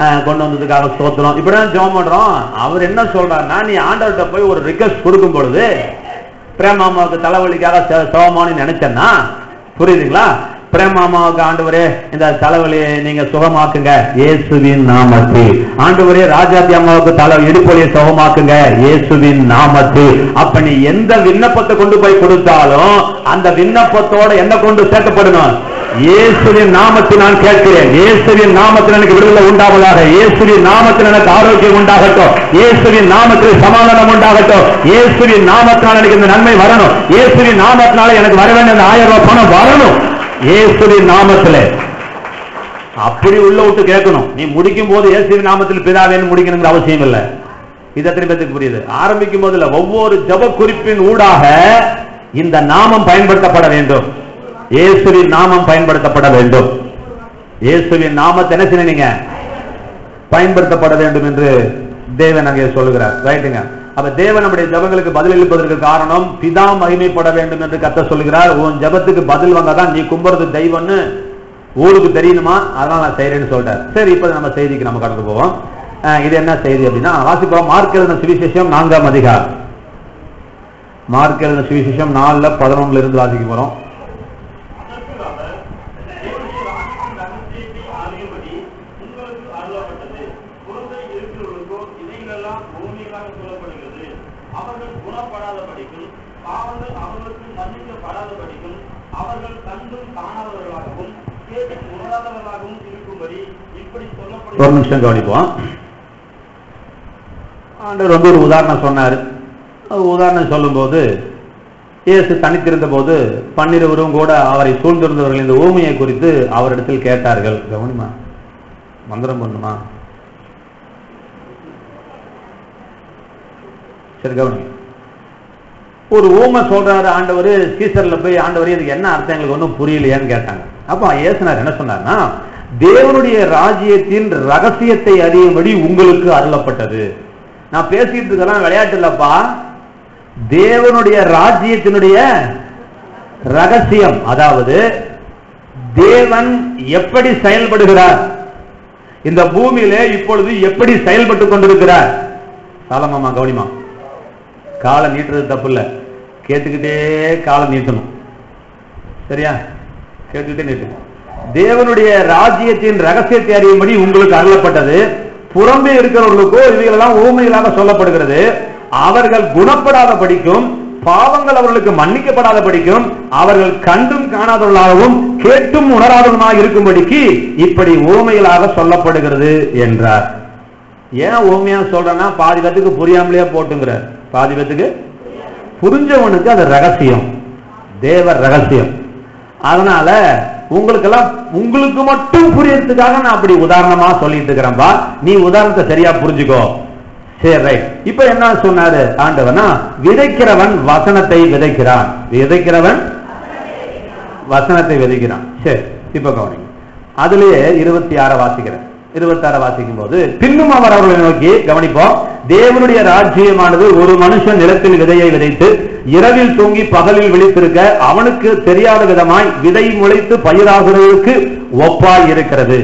அஹ், கொண்டு வந்ததுக்காக ஸ்தோத்திரம் இப்படிதான் ஜெபம் பண்றோம் அவர் என்ன சொல்றாருன்னா நீ ஆண்டவர்கிட்ட போய் ஒரு ரிக்வஸ்ட் கொடுக்கும் பொழுது பிரேமாமாவுக்கு தலைவலிக்காக செ- செவமானு நினைச்சேன்னா புரியுதுங்களா பிரேமாமாவுக்கு ஆண்டவரே இந்த தலைவலியை நீங்க சுகமாக்குங்க இயேசுவின் நாமத்தில் ஆண்டவரே ராஜாத்தி அம்மாவுக்கு தலை இடுப்பொலியை சுகமாக்குங்க இயேசுவின் நாமத்தில் அப்ப நீ எந்த விண்ணப்பத்தை கொண்டு போய் கொடுத்தாலும் அந்த விண்ணப்பத்தோட என்ன கொண்டு சேர்க்கப்படணும் இயேசுவின் நாமத்தில் நான் கேட்கிறேன் இயேசுவின் நாமத்தில் எனக்கு விடுதலை உண்டாவதாக இயேசுவின் நாமத்தில் எனக்கு ஆரோக்கியம் உண்டாகட்டும் இயேசுவின் நாமத்தில் சமாதானம் உண்டாகட்டும் இயேசுவின் நாமத்தினால் எனக்கு இந்த நன்மை வரணும் இயேசுவின் நாமத்தினால எனக்கு வர வேண்டிய அந்த ஆயிரம் ரூபாய் பணம் வரணும் இயேசுவின் நாமத்திலே அப்படி உள்ள விட்டு கேட்கணும் நீ முடிக்கும் போது இயேசுவின் நாமத்தில் பிதாவேன்னு முடிக்கணுங்கிற அவசியம் இல்லை இது எத்தனை பேத்துக்கு புரியுது ஆரம்பிக்கும் போதுல ஒவ்வொரு ஜப குறிப்பின் ஊடாக இந்த நாமம் பயன்படுத்தப்பட வேண்டும் இயேசுவின் நாமம் பயன்படுத்தப்பட வேண்டும் இயேசுவின் நாமத்தை என்ன செய்யணும் பயன்படுத்தப்பட வேண்டும் என்று தேவன் அங்கே சொல்லுகிறார் ரைட்டுங்க அப்ப தேவன் நம்முடைய ஜபங்களுக்கு பதில் அளிப்பதற்கு காரணம் பிதா மகிமைப்பட வேண்டும் என்று கத்த சொல்லுகிறார் உன் ஜபத்துக்கு பதில் வந்தாதான் நீ கும்புறது தெய்வம்னு ஊருக்கு தெரியணுமா அதனால நான் செய்யறேன்னு சொல்லிட்டார் சரி இப்ப நம்ம செய்திக்கு நம்ம கடந்து போவோம் அஹ் இது என்ன செய்தி அப்படின்னா வாசிப்போம் மார்க் எழுதின சுவிசேஷம் நான்காம் அதிகாரம் மார்க் எழுதின சுவிசேஷம் நாலுல பதினொன்னுல இருந்து வாசிக்க போறோம் அதற்கு அவர், தேவனுடைய ராஜ்யத்தின் ரகசியத்தை அறியும்படி உங்களுக்கு அருளப்பட்டது. குழந்தை இருக்கிறவர்களுக்கோ இவைகளெல்லாம் பூமிகளாக சொல்லப்படுகிறது. அவர்கள் குணப்படாதபடிக்கும், பாவங்கள் அவர்களுக்கு மன்னிக்கப்படாதபடிக்கும், அவர்கள் கண்டும் காணாதவர்களாகவும் கேட்டும் உணராதவர்களாகவும் இருக்கும்படி இப்படி ஒரு சொல்லப்படுகிறது நிமிஷம் கவனிப்போம் ஆண்டவர் வந்து ஒரு உதாரணம் சொன்னார் அது உதாரணம் சொல்லும்போது இயேசு தனித்திருந்த போது பன்னிருவரும் கூட அவரை சூழ்ந்திருந்தவர்கள் இந்த ஊமையை குறித்து அவரிடத்தில் கேட்டார்கள் கவனிமா மந்திரம் பண்ணுமா சரி கவனி ஒரு ஊமை சொல்றாரு ஆண்டவர் சீசர்ல போய் ஆண்டவர் இதுக்கு என்ன அர்த்தம் எங்களுக்கு ஒன்றும் புரியலையான்னு கேட்டாங்க அப்ப இயேசுனார் என்ன சொன்னார்னா தேவனுடைய ராஜ்யத்தின் ரகசியத்தை அறியும்படி உங்களுக்கு அருளப்பட்டது நான் பேசிட்டு இருக்கலாம் விளையாட்டு இல்லப்பா தேவனுடைய ராஜ்யத்தினுடைய ரகசியம் அதாவது தேவன் எப்படி செயல்படுகிறார் இந்த பூமியிலே இப்பொழுது எப்படி செயல்பட்டு கொண்டிருக்கிறார் சாலமாமா கவனிமா காலை நீட்டுறது தப்பு இல்ல கேட்டுக்கிட்டே காலை நீட்டணும் சரியா கேட்டுக்கிட்டே நீட்டணும் தேவனுடைய ராஜ்யத்தின் ரகசியத்தை அறியும்படி உங்களுக்கு அருளப்பட்டது புறம்பே இருக்கிறவர்களுக்கோ இவைகளெல்லாம் ஊமைகளாக சொல்லப்படுகிறது அவர்கள் குணப்படாத படிக்கும் பாவங்கள் அவர்களுக்கு மன்னிக்கப்படாத படிக்கும் அவர்கள் கண்டும் காணாதவர்களாகவும் கேட்டும் உணராதவர்களாக இருக்கும்படிக்கு இப்படி ஊமைகளாக சொல்லப்படுகிறது என்றார் ஏன் ஓமையா சொல்றேன்னா பாதி பேத்துக்கு புரியாமலேயே போட்டுங்கிறார் பாதி பேத்துக்கு புரிஞ்சவனுக்கு அது ரகசியம் தேவ ரகசியம் அதனால உங்களுக்கெல்லாம் உங்களுக்கு மட்டும் புரியறதுக்காக நான் அப்படி உதாரணமா சொல்லிட்டு இருக்கிறேன்பா நீ உதாரணத்தை சரியா புரிஞ்சுக்கோ சரி ரைட் இப்ப என்ன சொன்னாரு ஆண்டவனா விதைக்கிறவன் வசனத்தை விதைக்கிறான் விதைக்கிறவன் வசனத்தை விதைக்கிறான் சரி இப்ப கவனிங்க அதுலயே இருபத்தி ஆற வாசிக்கிறேன் இருபத்தி ஆற வாசிக்கும் போது பின்னும் அவர் அவர்களை நோக்கி கவனிப்போம் தேவனுடைய ராஜ்யமானது ஒரு மனுஷன் நிலத்தில் விதையை விதைத்து இரவில் தூங்கி பகலில் விழித்திருக்க அவனுக்கு தெரியாத விதமாய் விதை முளைத்து பயிராகிறதுக்கு ஒப்பாய் இருக்கிறது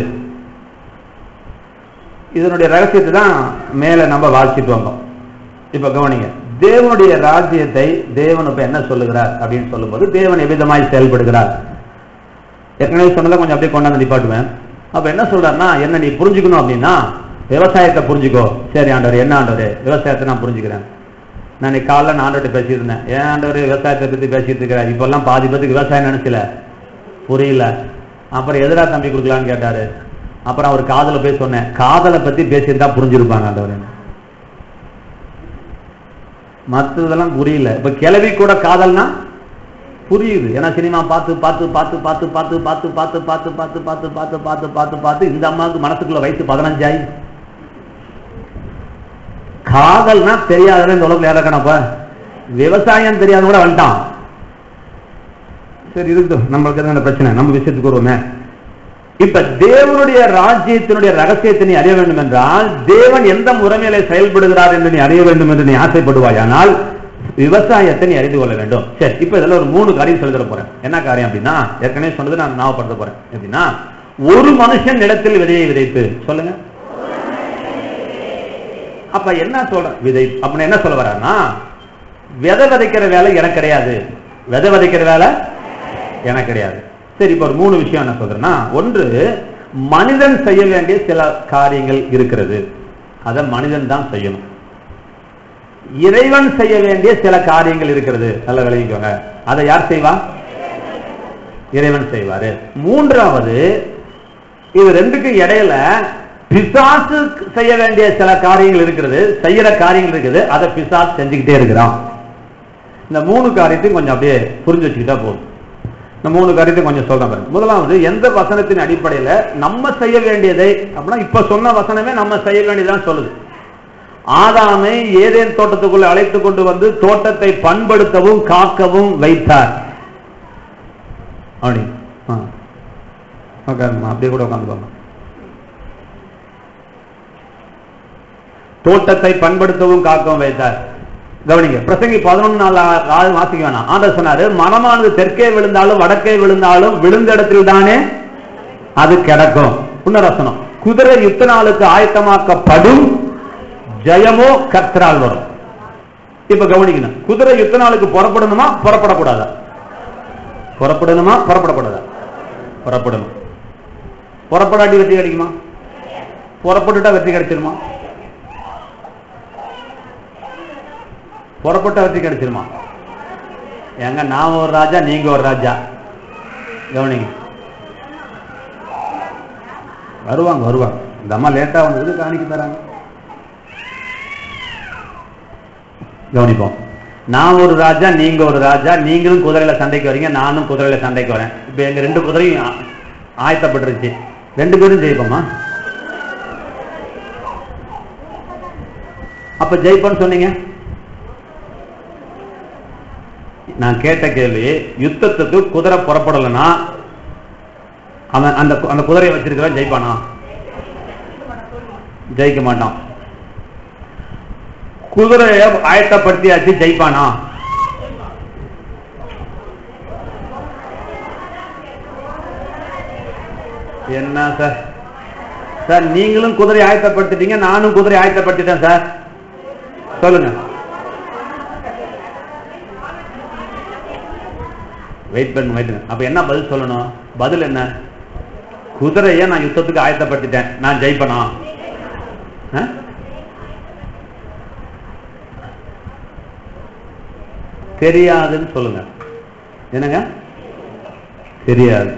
இதனுடைய ரகசியத்தை தான் மேல நம்ம வாசிட்டு வந்தோம் இப்ப கவனிங்க தேவனுடைய ராஜ்யத்தை தேவன் இப்ப என்ன சொல்லுகிறார் அப்படின்னு சொல்லும்போது தேவன் எவ்விதமாய் செயல்படுகிறார் ஏற்கனவே சொன்னதை கொஞ்சம் அப்படியே கொண்டாந்து நிப்பாட்டுவேன் அப்ப என்ன சொல்றாருன்னா என்ன நீ புரிஞ்சுக்கணும் அப்படின்னா விவசாயத்தை புரிஞ்சுக்கோ சரி ஆண்டவர் என்ன ஆண்டவர் விவசாயத்தை நான் புரிஞ்சுக்கிறேன் நான் இன்னைக்கு காலைல நான் ஆண்டவர்கிட்ட பேசிட்டு இருந்தேன் ஏன் ஆண்டவர் விவசாயத்தை பத்தி பேசிட்டு இருக்கிறார் இப்பெல்லாம் பாதி பேத்துக்கு விவசாயம் நினைச்சல புரியல அப்புறம் எதிரா தம்பி கொடுக்கலான்னு கேட்டாரு அப்புறம் அவர் காதல போய் சொன்னேன் காதலை பத்தி பேசியிருந்தா புரிஞ்சிருப்பாங்க ஆண்டவர் மற்றதெல்லாம் புரியல இப்ப கிளவி கூட காதல்னா புரியுது ஏன்னா சினிமா பார்த்து பார்த்து பார்த்து பார்த்து பார்த்து பார்த்து பார்த்து பார்த்து பார்த்து பார்த்து பார்த்து பார்த்து பார்த்து பார்த்து இந்த அம்மாவுக்கு மனசுக்குள்ள வயசு பதினஞ்சாயி காதல்னா தெரியாதவன் இந்த உலகத்துல இறக்கணப்ப விவசாயம் தெரியாத கூட வந்துட்டான் சரி இருக்கட்டும் நம்மளுக்கு எதுவும் பிரச்சனை நம்ம விஷயத்துக்கு வருவோமே இப்ப தேவனுடைய ராஜ்யத்தினுடைய ரகசியத்தை நீ அறிய வேண்டும் என்றால் தேவன் எந்த முறைமையில செயல்படுகிறார் என்று நீ அறிய வேண்டும் என்று நீ ஆசைப்படுவாயானால் விவசாயத்தை நீ அறிந்து கொள்ள வேண்டும் சரி இப்ப இதுல ஒரு மூணு காரியம் சொல்லி தர போறேன் என்ன காரியம் அப்படின்னா ஏற்கனவே சொன்னது நான் ஞாபகப்படுத்த போறேன் எப்படின்னா ஒரு மனுஷன் நிலத்தில் விதையை விதைத்து சொல்லுங்க அப்ப என்ன சொல்ற விதை அப்படின்னு என்ன சொல்ல வர்றாருன்னா விதை விதைக்கிற வேலை எனக்கு கிடையாது விதை விதைக்கிற வேலை எனக்கு கிடையாது சரி இப்ப ஒரு மூணு விஷயம் என்ன சொல்றேன்னா ஒன்று மனிதன் செய்ய வேண்டிய சில காரியங்கள் இருக்கிறது அதை மனிதன் தான் செய்யணும் இறைவன் செய்ய வேண்டிய சில காரியங்கள் இருக்கிறது நல்ல விளைவிக்கோங்க அதை யார் செய்வா இறைவன் செய்வாரு மூன்றாவது இது ரெண்டுக்கு இடையில பிசாசு செய்ய வேண்டிய சில காரியங்கள் இருக்கிறது செய்யற காரியங்கள் இருக்குது அதை பிசாசு செஞ்சுக்கிட்டே இருக்கிறான் இந்த மூணு காரியத்தையும் கொஞ்சம் அப்படியே புரிஞ்சு வச்சுக்கிட்டா போதும் இந்த மூணு காரியத்தையும் கொஞ்சம் சொல்றேன் பாருங்க முதலாவது எந்த வசனத்தின் அடிப்படையில நம்ம செய்ய வேண்டியதை அப்படின்னா இப்ப சொன்ன வசனமே நம்ம செய்ய வேண்டியதான் சொல்லுது ஆதாமை ஏதேன் தோட்டத்துக்குள்ள அழைத்து கொண்டு வந்து தோட்டத்தை பண்படுத்தவும் காக்கவும் வைத்தார் அப்படி ஆ. உட்காருங்கம்மா அப்படியே கூட உட்காந்துக்கோங்க தோட்டத்தை பண்படுத்தவும் காக்கவும் வைத்தார் கவனிங்க பிரசங்கி பதினொன்னு நாள் ஆள் வாசிக்க வேணாம் ஆண்டர் சொன்னாரு மனமானது தெற்கே விழுந்தாலும் வடக்கே விழுந்தாலும் விழுந்த இடத்தில் தானே அது கிடக்கும் புனரசனம் குதிரை யுத்த நாளுக்கு ஆயத்தமாக்கப்படும் ஜெயமோ கர்த்தரால் வரும் இப்ப கவனிக்கணும் குதிரை யுத்த நாளுக்கு புறப்படணுமா புறப்படக்கூடாதா புறப்படணுமா புறப்படக்கூடாதா புறப்படணும் புறப்படாட்டி வெற்றி கிடைக்குமா புறப்பட்டுட்டா வெற்றி கிடைச்சிருமா புறப்பட்ட வெற்றி கிடைச்சிருமா எங்க நான் ஒரு ராஜா நீங்க ஒரு ராஜா கவனிங்க வருவாங்க வருவாங்க இந்த அம்மா லேட்டா வந்தது காணிக்க தராங்க கவனிப்போம் நான் ஒரு ராஜா நீங்க ஒரு ராஜா நீங்களும் குதிரையில சண்டைக்கு வரீங்க நானும் குதிரையில சண்டைக்கு வரேன் இப்ப எங்க ரெண்டு குதிரையும் ஆ- ஆயத்தப்பட்டுருச்சு ரெண்டு பேரும் ஜெயிப்போமா அப்ப ஜெயிப்போன்னு சொன்னீங்க நான் கேட்ட கேள்வி யுத்தத்துக்கு குதிரை புறப்படலைன்னா அவன் அந்த அந்த குதிரையை வச்சிருக்கிறவன் ஜெயிப்பானா ஜெயிக்க மாட்டான் குதிரையை ஆயத்தப்படுத்தியாச்சு ஜெயிப்பானா என்ன சார் சார் நீங்களும் குதிரை ஆயத்தப்படுத்திட்டீங்க நானும் குதிரை ஆயத்தப்படுத்திட்டேன் சார் சொல்லுங்க வெயிட் பண்ணு வெயிட் பண்ணு அப்ப என்ன பதில் சொல்லணும் பதில் என்ன குதிரையை நான் யுத்தத்துக்கு ஆயத்தப்படுத்திட்டேன் நான் ஜெயிப்பனா ஆ? தெரியாதுன்னு சொல்லுங்க என்னங்க தெரியாது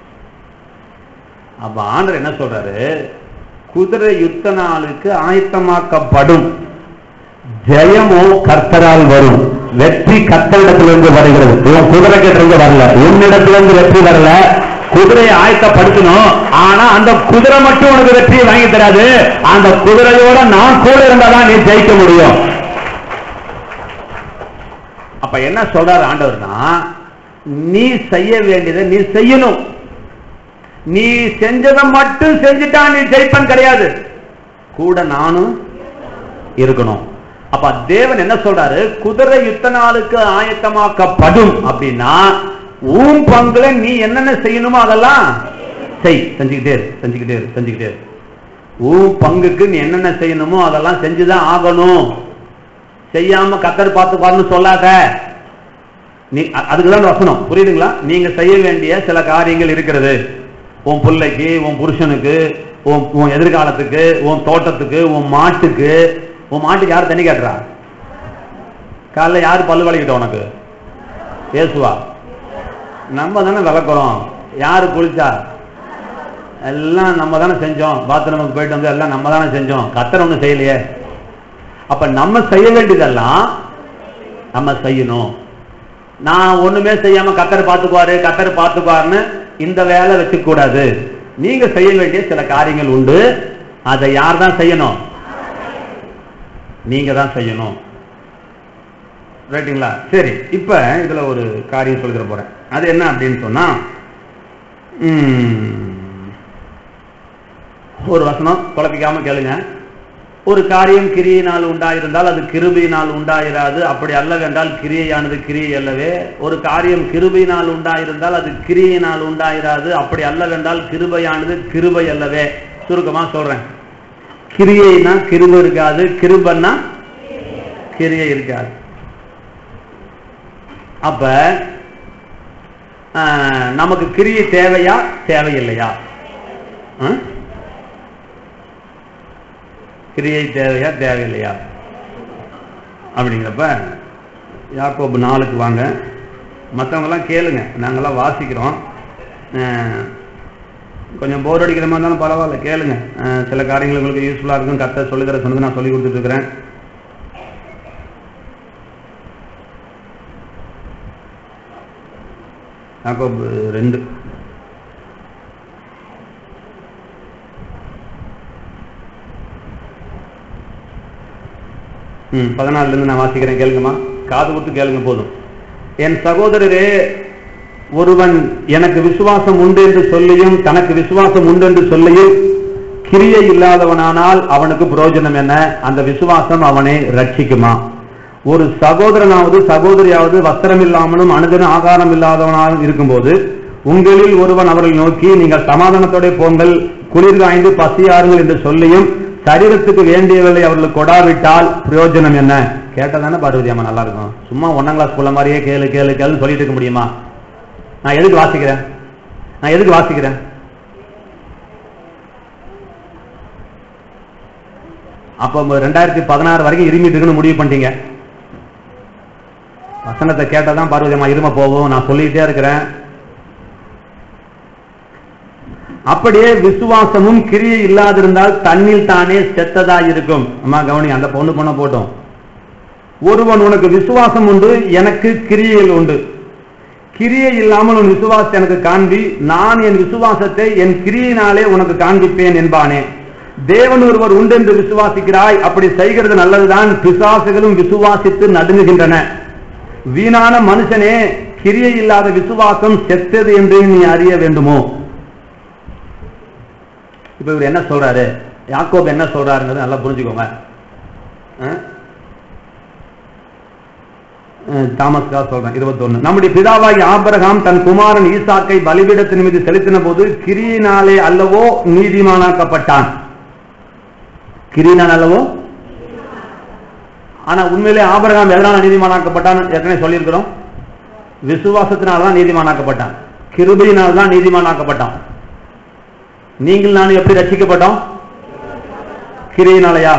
அப்ப ஆண்டர் என்ன சொல்றாரு குதிரை யுத்த நாளுக்கு ஆயத்தமாக்கப்படும் ஜெயமோ கர்த்தரால் வரும் வெற்றி கர்த்தரிடத்திலிருந்து வருகிறது இவன் குதிரை கிட்ட வரல உன்னிடத்திலிருந்து வெற்றி வரல குதிரையை ஆயத்தப்படுத்தணும் ஆனா அந்த குதிரை மட்டும் உனக்கு வெற்றியை வாங்கி தராது அந்த குதிரையோட நான் கூட இருந்தாதான் நீ ஜெயிக்க முடியும் அப்ப என்ன சொல்றாரு ஆண்டவர்னா நீ செய்ய வேண்டியதை நீ செய்யணும் நீ செஞ்சதை மட்டும் செஞ்சுட்டா நீ ஜெயிப்பன் கிடையாது கூட நானும் இருக்கணும் அப்ப தேவன் என்ன சொல்றாரு குதிரை யுத்த நாளுக்கு ஆயத்தமாக்கப்படும் அப்படின்னா உன் பங்குல நீ என்னென்ன செய்யணுமோ அதெல்லாம் செய் செஞ்சுக்கிட்டே இரு செஞ்சுக்கிட்டே இரு செஞ்சுக்கிட்டே இரு உன் பங்குக்கு நீ என்னென்ன செய்யணுமோ அதெல்லாம் செஞ்சுதான் ஆகணும் செய்யாம கத்தர் பார்த்து பாருன்னு சொல்லாத நீ அ- அதுக்குதான் வசனம் புரியுதுங்களா நீங்க செய்ய வேண்டிய சில காரியங்கள் இருக்கிறது உன் பிள்ளைக்கு உன் புருஷனுக்கு உன் உன் எதிர்காலத்துக்கு உன் தோட்டத்துக்கு உன் மாட்டுக்கு உன் மாட்டுக்கு யார் தண்ணி காட்டுறா காலைல யார் பல்லு வலிக்கிட்ட உனக்கு பேசுவா நம்ம தானே விளக்குறோம் யாரு குளிச்சா எல்லாம் நம்ம தானே செஞ்சோம் பாத்ரூமுக்கு போயிட்டு வந்து எல்லாம் நம்ம தானே செஞ்சோம் கத்தர் ஒண்ணும் செய்யலையே அப்ப நம்ம செய்ய வேண்டியதெல்லாம் நம்ம செய்யணும் நான் ஒண்ணுமே செய்யாம கத்தர் பார்த்துக்குவாரு கத்தர் பார்த்துக்குவாருன்னு இந்த வேலை வச்சுக்க கூடாது நீங்க செய்ய வேண்டிய சில காரியங்கள் உண்டு அதை யார் தான் செய்யணும் நீங்க தான் செய்யணும் ரைட்டுங்களா சரி இப்ப இதுல ஒரு காரியம் சொல்லிட போறேன் அது என்ன அப்படின்னு சொன்னா ம், ஒரு வசனம் குழப்பிக்காம கேளுங்க ஒரு காரியம் கிரியினால் உண்டாயிருந்தால் அது கிருபையினால் உண்டாயிராது அப்படி அல்லவென்றால் கிரியையானது கிரியை அல்லவே ஒரு காரியம் கிருபையினால் உண்டாயிருந்தால் அது கிரியினால் உண்டாயிராது அப்படி அல்லவென்றால் கிருபையானது கிருபை அல்லவே சுருக்கமா சொல்றேன் கிரியைனா கிருப இருக்காது கிருபன்னா கிரியை இருக்காது அப்ப ஆஹ், நமக்கு கிரியை தேவையா தேவையில்லையா ஆ? கிரியை தேவையா தேவையில்லையா அப்படிங்கிறப்ப யாக்கோபு நாளுக்கு வாங்க மற்றவங்கெல்லாம் கேளுங்க நாங்கெல்லாம் வாசிக்கிறோம் அஹ், கொஞ்சம் போர் அடிக்கிற மாதிரி இருந்தாலும் பரவாயில்ல கேளுங்க அஹ், சில காரியங்கள் உங்களுக்கு யூஸ்ஃபுல்லாக இருக்கும் கத்த சொல்லுகிற சொன்னது நான் சொல்லி கொடுத்துட்டு இருக்கிறேன் யாக்கோபு ரெண்டு ம் பதினாலுல இருந்து நான் வாசிக்கிறேன் கேளுங்கம்மா காது கொடுத்து கேளுங்க போதும் என் சகோதரரே ஒருவன் எனக்கு விசுவாசம் உண்டு என்று சொல்லியும் தனக்கு விசுவாசம் உண்டு என்று சொல்லியும் கிரியை இல்லாதவனானால் அவனுக்கு பிரயோஜனம் என்ன அந்த விசுவாசம் அவனை ரட்சிக்குமா ஒரு சகோதரனாவது சகோதரியாவது வஸ்திரம் இல்லாமலும் அணுதின ஆகாரம் இல்லாதவனாலும் இருக்கும்போது உங்களில் ஒருவன் அவர்களை நோக்கி நீங்கள் சமாதானத்தோட போங்கள் குளிர் காய்ந்து பசியாருங்கள் என்று சொல்லியும் சரீரத்துக்கு வேண்டியவர்களை அவர்களுக்கு கொடாவிட்டால் பிரயோஜனம் என்ன கேட்டதானே பார்வதி அம்மா நல்லா இருக்கும் சும்மா ஒன்னாம் கிளாஸ் புள்ள மாதிரியே கேளு கேளு கேளுன்னு சொல்லிட்டு இருக்க முடியுமா நான் எதுக்கு வாசிக்கிறேன் நான் எதுக்கு வாசிக்கிறேன் அப்ப ரெண்டாயிரத்தி பதினாறு வரைக்கும் இருமிட்டு இருக்குன்னு முடிவு பண்ணிட்டீங்க வசனத்தை கேட்டாதான் பார்வதி அம்மா இரும போகும் நான் சொல்லிட்டே இருக்கிறேன் அப்படியே விசுவாசமும் கிரியை இல்லாதிருந்தால் தன்னில் தானே செத்ததா இருக்கும் அம்மா கவனி அந்த பொண்ணு பொண்ண போட்டோம் ஒருவன் உனக்கு விசுவாசம் உண்டு எனக்கு கிரியைகள் உண்டு கிரியை இல்லாமல் உன் விசுவாசத்தை எனக்கு காண்பி நான் என் விசுவாசத்தை என் கிரியினாலே உனக்கு காண்பிப்பேன் என்பானே தேவன் ஒருவர் உண்டு என்று விசுவாசிக்கிறாய் அப்படி செய்கிறது நல்லதுதான் பிசாசுகளும் விசுவாசித்து நடுங்குகின்றன வீணான மனுஷனே கிரியை இல்லாத விசுவாசம் செத்தது என்று நீ அறிய வேண்டுமோ இப்ப இவர் என்ன சொல்றாரு யாக்கோப் என்ன சொல்றாருங்கிறது நல்லா புரிஞ்சுக்கோங்க அஹ்? அஹ் தாமஸ்கா சொல்றேன் இருபத்தொன்னு நம்முடைய பிதாவாகி ஆபிரகாம் தன் குமாரன் ஈசாக்கை பலிபீடத்தின் மீது செலுத்தின போது கிரியினாலே அல்லவோ நீதிமானாக்கப்பட்டான் கிரியினால் அல்லவோ ஆனா உண்மையிலே ஆபிரகாம் எதனால நீதிமானாக்கப்பட்டான் ஏற்கனவே சொல்லியிருக்கிறோம் விசுவாசத்தினால தான் நீதிமானாக்கப்பட்டான் கிருபையினால் தான் நீதிமானாக்கப்பட்டான் நீங்கள் நான் எப்படி ரட்சிக்கப்பட்டோம் கிரியினாலயா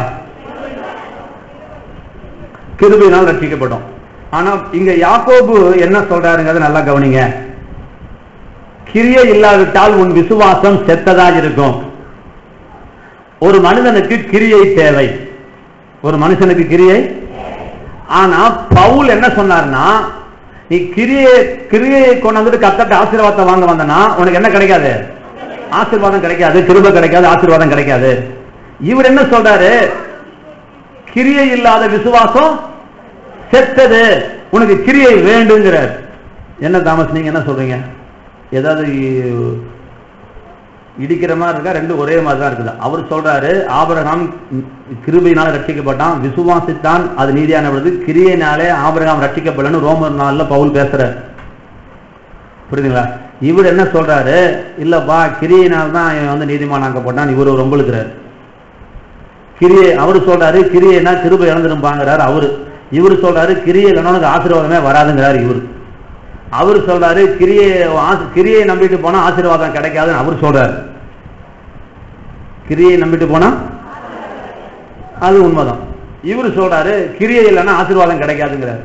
கிருபையினால் ரட்சிக்கப்பட்டோம் ஆனா இங்க யாக்கோபு என்ன சொல்றாருங்கிறத நல்லா கவனிங்க கிரியை இல்லாவிட்டால் உன் விசுவாசம் செத்ததா இருக்கும் ஒரு மனிதனுக்கு கிரியை தேவை ஒரு மனுஷனுக்கு கிரியை ஆனா பவுல் என்ன சொன்னார்னா நீ கிரியை கிரியை கொண்டு வந்துட்டு கத்தட்ட ஆசீர்வாதத்தை வாங்க வந்தனா உனக்கு என்ன கிடைக்காது ஆசீர்வாதம் கிடைக்காது கிருபை கிடைக்காது ஆசீர்வாதம் கிடைக்காது இவர் என்ன சொல்றாரு கிரியை இல்லாத விசுவாசம் செத்தது உனக்கு கிரியை வேண்டுங்கிறார் என்ன தாமஸ் நீங்க என்ன சொல்றீங்க ஏதாவது இ- இடிக்கிற மாதிரி இருக்கா ரெண்டும் ஒரே மாதிரி தான் இருக்குது அவர் சொல்றாரு ஆபிரகாம் கிருபையினால ரட்சிக்கப்பட்டான் விசுவாசித்தான் அது நீதியான பொழுது கிரியையினாலே ஆபிரகாம் ரட்சிக்கப்படலன்னு ரோமர் நாள்ல பவுல் பேசுறார் புரியுதுங்களா இவர் என்ன சொல்றாரு இல்லப்பா கிரியினால் தான் இவன் வந்து நீதிமானாக்கப்பட்டான் இவர் ரொம்ப இருக்கிறார் கிரியை அவர் சொல்றாரு கிரியைனா கிருபை இழந்துருப்பாங்கிறார் அவரு இவர் சொல்றாரு கிரியை கணவனுக்கு ஆசீர்வாதமே வராதுங்கிறார் இவர் அவர் சொல்றாரு கிரியை ஆச- கிரியை நம்பிட்டு போனா ஆசீர்வாதம் கிடைக்காதுன்னு அவர் சொல்றாரு கிரியை நம்பிட்டு போனா அது உண்மைதான் இவர் சொல்றாரு கிரியை இல்லைன்னா ஆசீர்வாதம் கிடைக்காதுங்கிறார்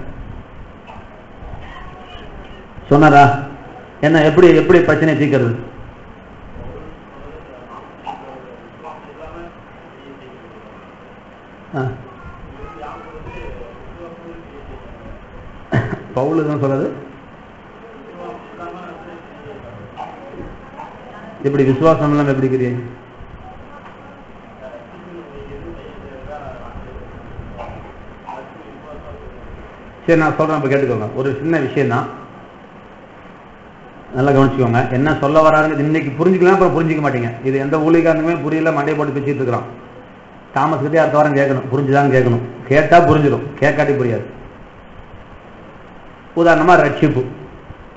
சொன்னாரா என்ன எப்படி எப்படி பிரச்சனை தீர்க்கிறது ஆ. பவுல் தான் சொல்றது எப்படி விசுவாசம் இல்லாம எப்படி கிரியை சரி நான் சொல்றேன் இப்ப கேட்டுக்கோங்க ஒரு சின்ன விஷயம் தான் நல்லா கவனிச்சுக்கோங்க என்ன சொல்ல வராருங்க இன்னைக்கு புரிஞ்சுக்கலாம் அப்புறம் புரிஞ்சுக்க மாட்டீங்க இது எந்த ஊழிகாரனுமே புரியல மண்டையை போட்டு பேசிட்டு இருக்கிறோம் தாமஸ் கிட்டே அடுத்த வாரம் கேட்கணும் புரிஞ்சுதான் கேட்கணும் கேட்டா புரிஞ்சிடும் கேட்காட்டி புரியாது உதாரணமா ரட்சிப்பு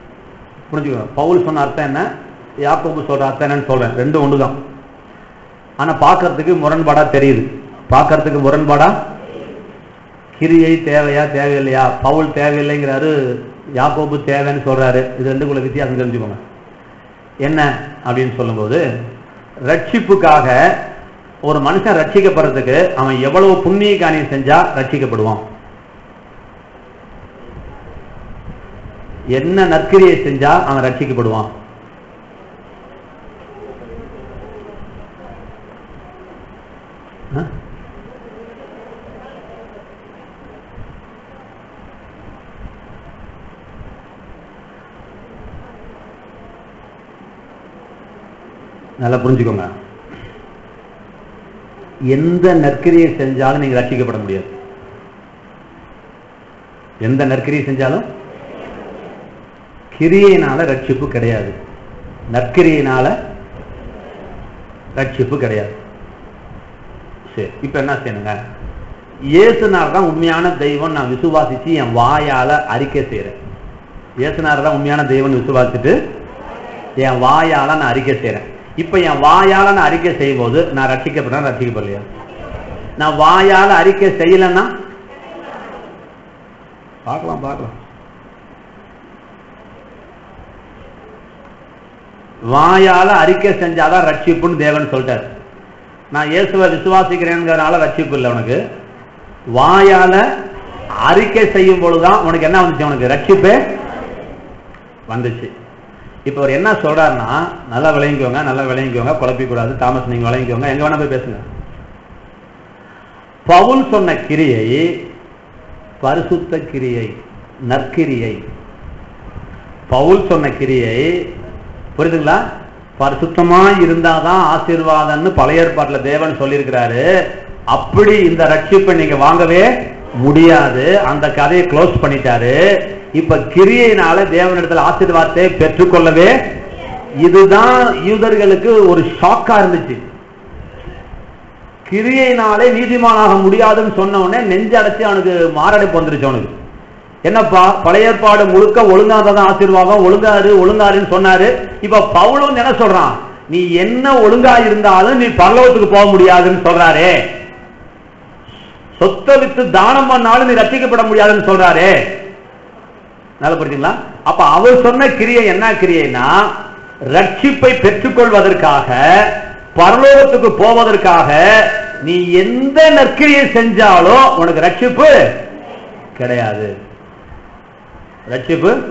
புரிஞ்சுக்கோங்க பவுல் சொன்ன அர்த்தம் என்ன யாக்கோபு சொல்ற அர்த்தம் என்னன்னு சொல்றேன் ரெண்டும் ஒண்ணுதான் ஆனா பார்க்கறதுக்கு முரண்பாடா தெரியுது பார்க்கறதுக்கு முரண்பாடா கிரியை தேவையா தேவையில்லையா பவுல் தேவையில்லைங்கிறாரு யாக்கோபு தேவைன்னு சொல்றாரு இது ரெண்டுக்குள்ள வித்தியாசம் தெரிஞ்சுக்கோங்க என்ன அப்படின்னு சொல்லும்போது ரட்சிப்புக்காக ஒரு மனுஷன் ரட்சிக்கப்படுறதுக்கு அவன் எவ்வளவு புண்ணிய காரியம் செஞ்சா ரட்சிக்கப்படுவான் என்ன நற்கிரியை செஞ்சா அவன் ரட்சிக்கப்படுவான் ஆ? நல்லா புரிஞ்சுக்கோங்க எந்த நற்கிரியை செஞ்சாலும் நீங்க ரட்சிக்கப்பட முடியாது எந்த நற்கிரியை செஞ்சாலும் கிரியையினால ரட்சிப்பு கிடையாது நற்கிரியினால ரட்சிப்பு கிடையாது சரி இப்ப என்ன செய்யணுங்க இயேசுனார் தான் உண்மையான தெய்வம் நான் விசுவாசிச்சு என் வாயால அறிக்கை செய்யறேன் இயேசுனார் தான் உண்மையான தெய்வம் விசுவாசிச்சுட்டு என் வாயால நான் அறிக்கை செய்யறேன் இப்ப என் வாயால நான் அறிக்கை செய்யும் போது நான் ரட்சிக்கப்படுறேன் ரட்சிக்கப்படலையா நான் வாயால அறிக்கை செய்யலைன்னா பார்க்கலாம் பார்க்கலாம் வாயால அறிக்கை செஞ்சாதான் ரட்சிப்புன்னு தேவன் சொல்லிட்டார் நான் இயேசுவை விசுவாசிக்கிறேங்கிறதுனால ரட்சிப்பு இல்லை உனக்கு வாயால அறிக்கை செய்யும் பொழுதுதான் உனக்கு என்ன வந்துச்சு உனக்கு ரட்சிப்பே வந்துச்சு இப்ப அவர் என்ன சொல்றாருன்னா நல்லா விளங்கிக்கோங்க நல்லா விளங்கிக்கோங்க குழப்பிக் கூடாது தாமஸ் நீங்க விளங்கிக்கோங்க எங்க வேணா போய் பேசுங்க பவுல் சொன்ன கிரியை பரிசுத்த கிரியை நற்கிரியை பவுல் சொன்ன கிரியை புரியுதுங்களா பரிசுத்தமா இருந்தாதான் ஆசீர்வாதம்னு பழைய ஏற்பாட்டுல தேவன் சொல்லியிருக்கிறாரு அப்படி இந்த ரட்சிப்பை நீங்க வாங்கவே முடியாது அந்த கதையை க்ளோஸ் பண்ணிட்டாரு இப்ப கிரியையினால தேவனிடத்துல ஆசீர்வாதத்தை பெற்றுக்கொள்ளவே இதுதான் யூதர்களுக்கு ஒரு ஷாக்கா இருந்துச்சு கிரியையினாலே நீதிமானாக முடியாதுன்னு சொன்ன உடனே நெஞ்சடைச்சு அவனுக்கு மாரடைப்பு வந்துருச்சு அவனுக்கு என்னப்பா பழைய ஏற்பாடு முழுக்க ஒழுங்காதான் ஆசீர்வாதம் ஒழுங்காரு ஒழுங்காருன்னு சொன்னாரு இப்ப பவுலும் என்ன சொல்றான் நீ என்ன ஒழுங்கா இருந்தாலும் நீ பரலோகத்துக்கு போக முடியாதுன்னு சொல்றாரே சொத்தை வித்து தானம் பண்ணாலும் நீ ரசிக்கப்பட முடியாதுன்னு சொல்றாரே நல்லா புரியுதுங்களா அப்ப அவர் சொன்ன கிரியை என்ன கிரியைனா ரட்சிப்பை பெற்றுக்கொள்வதற்காக பரலோகத்துக்கு போவதற்காக நீ எந்த நற்கிரியை செஞ்சாலும் உனக்கு ரட்சிப்பு கிடையாது ரட்சிப்பு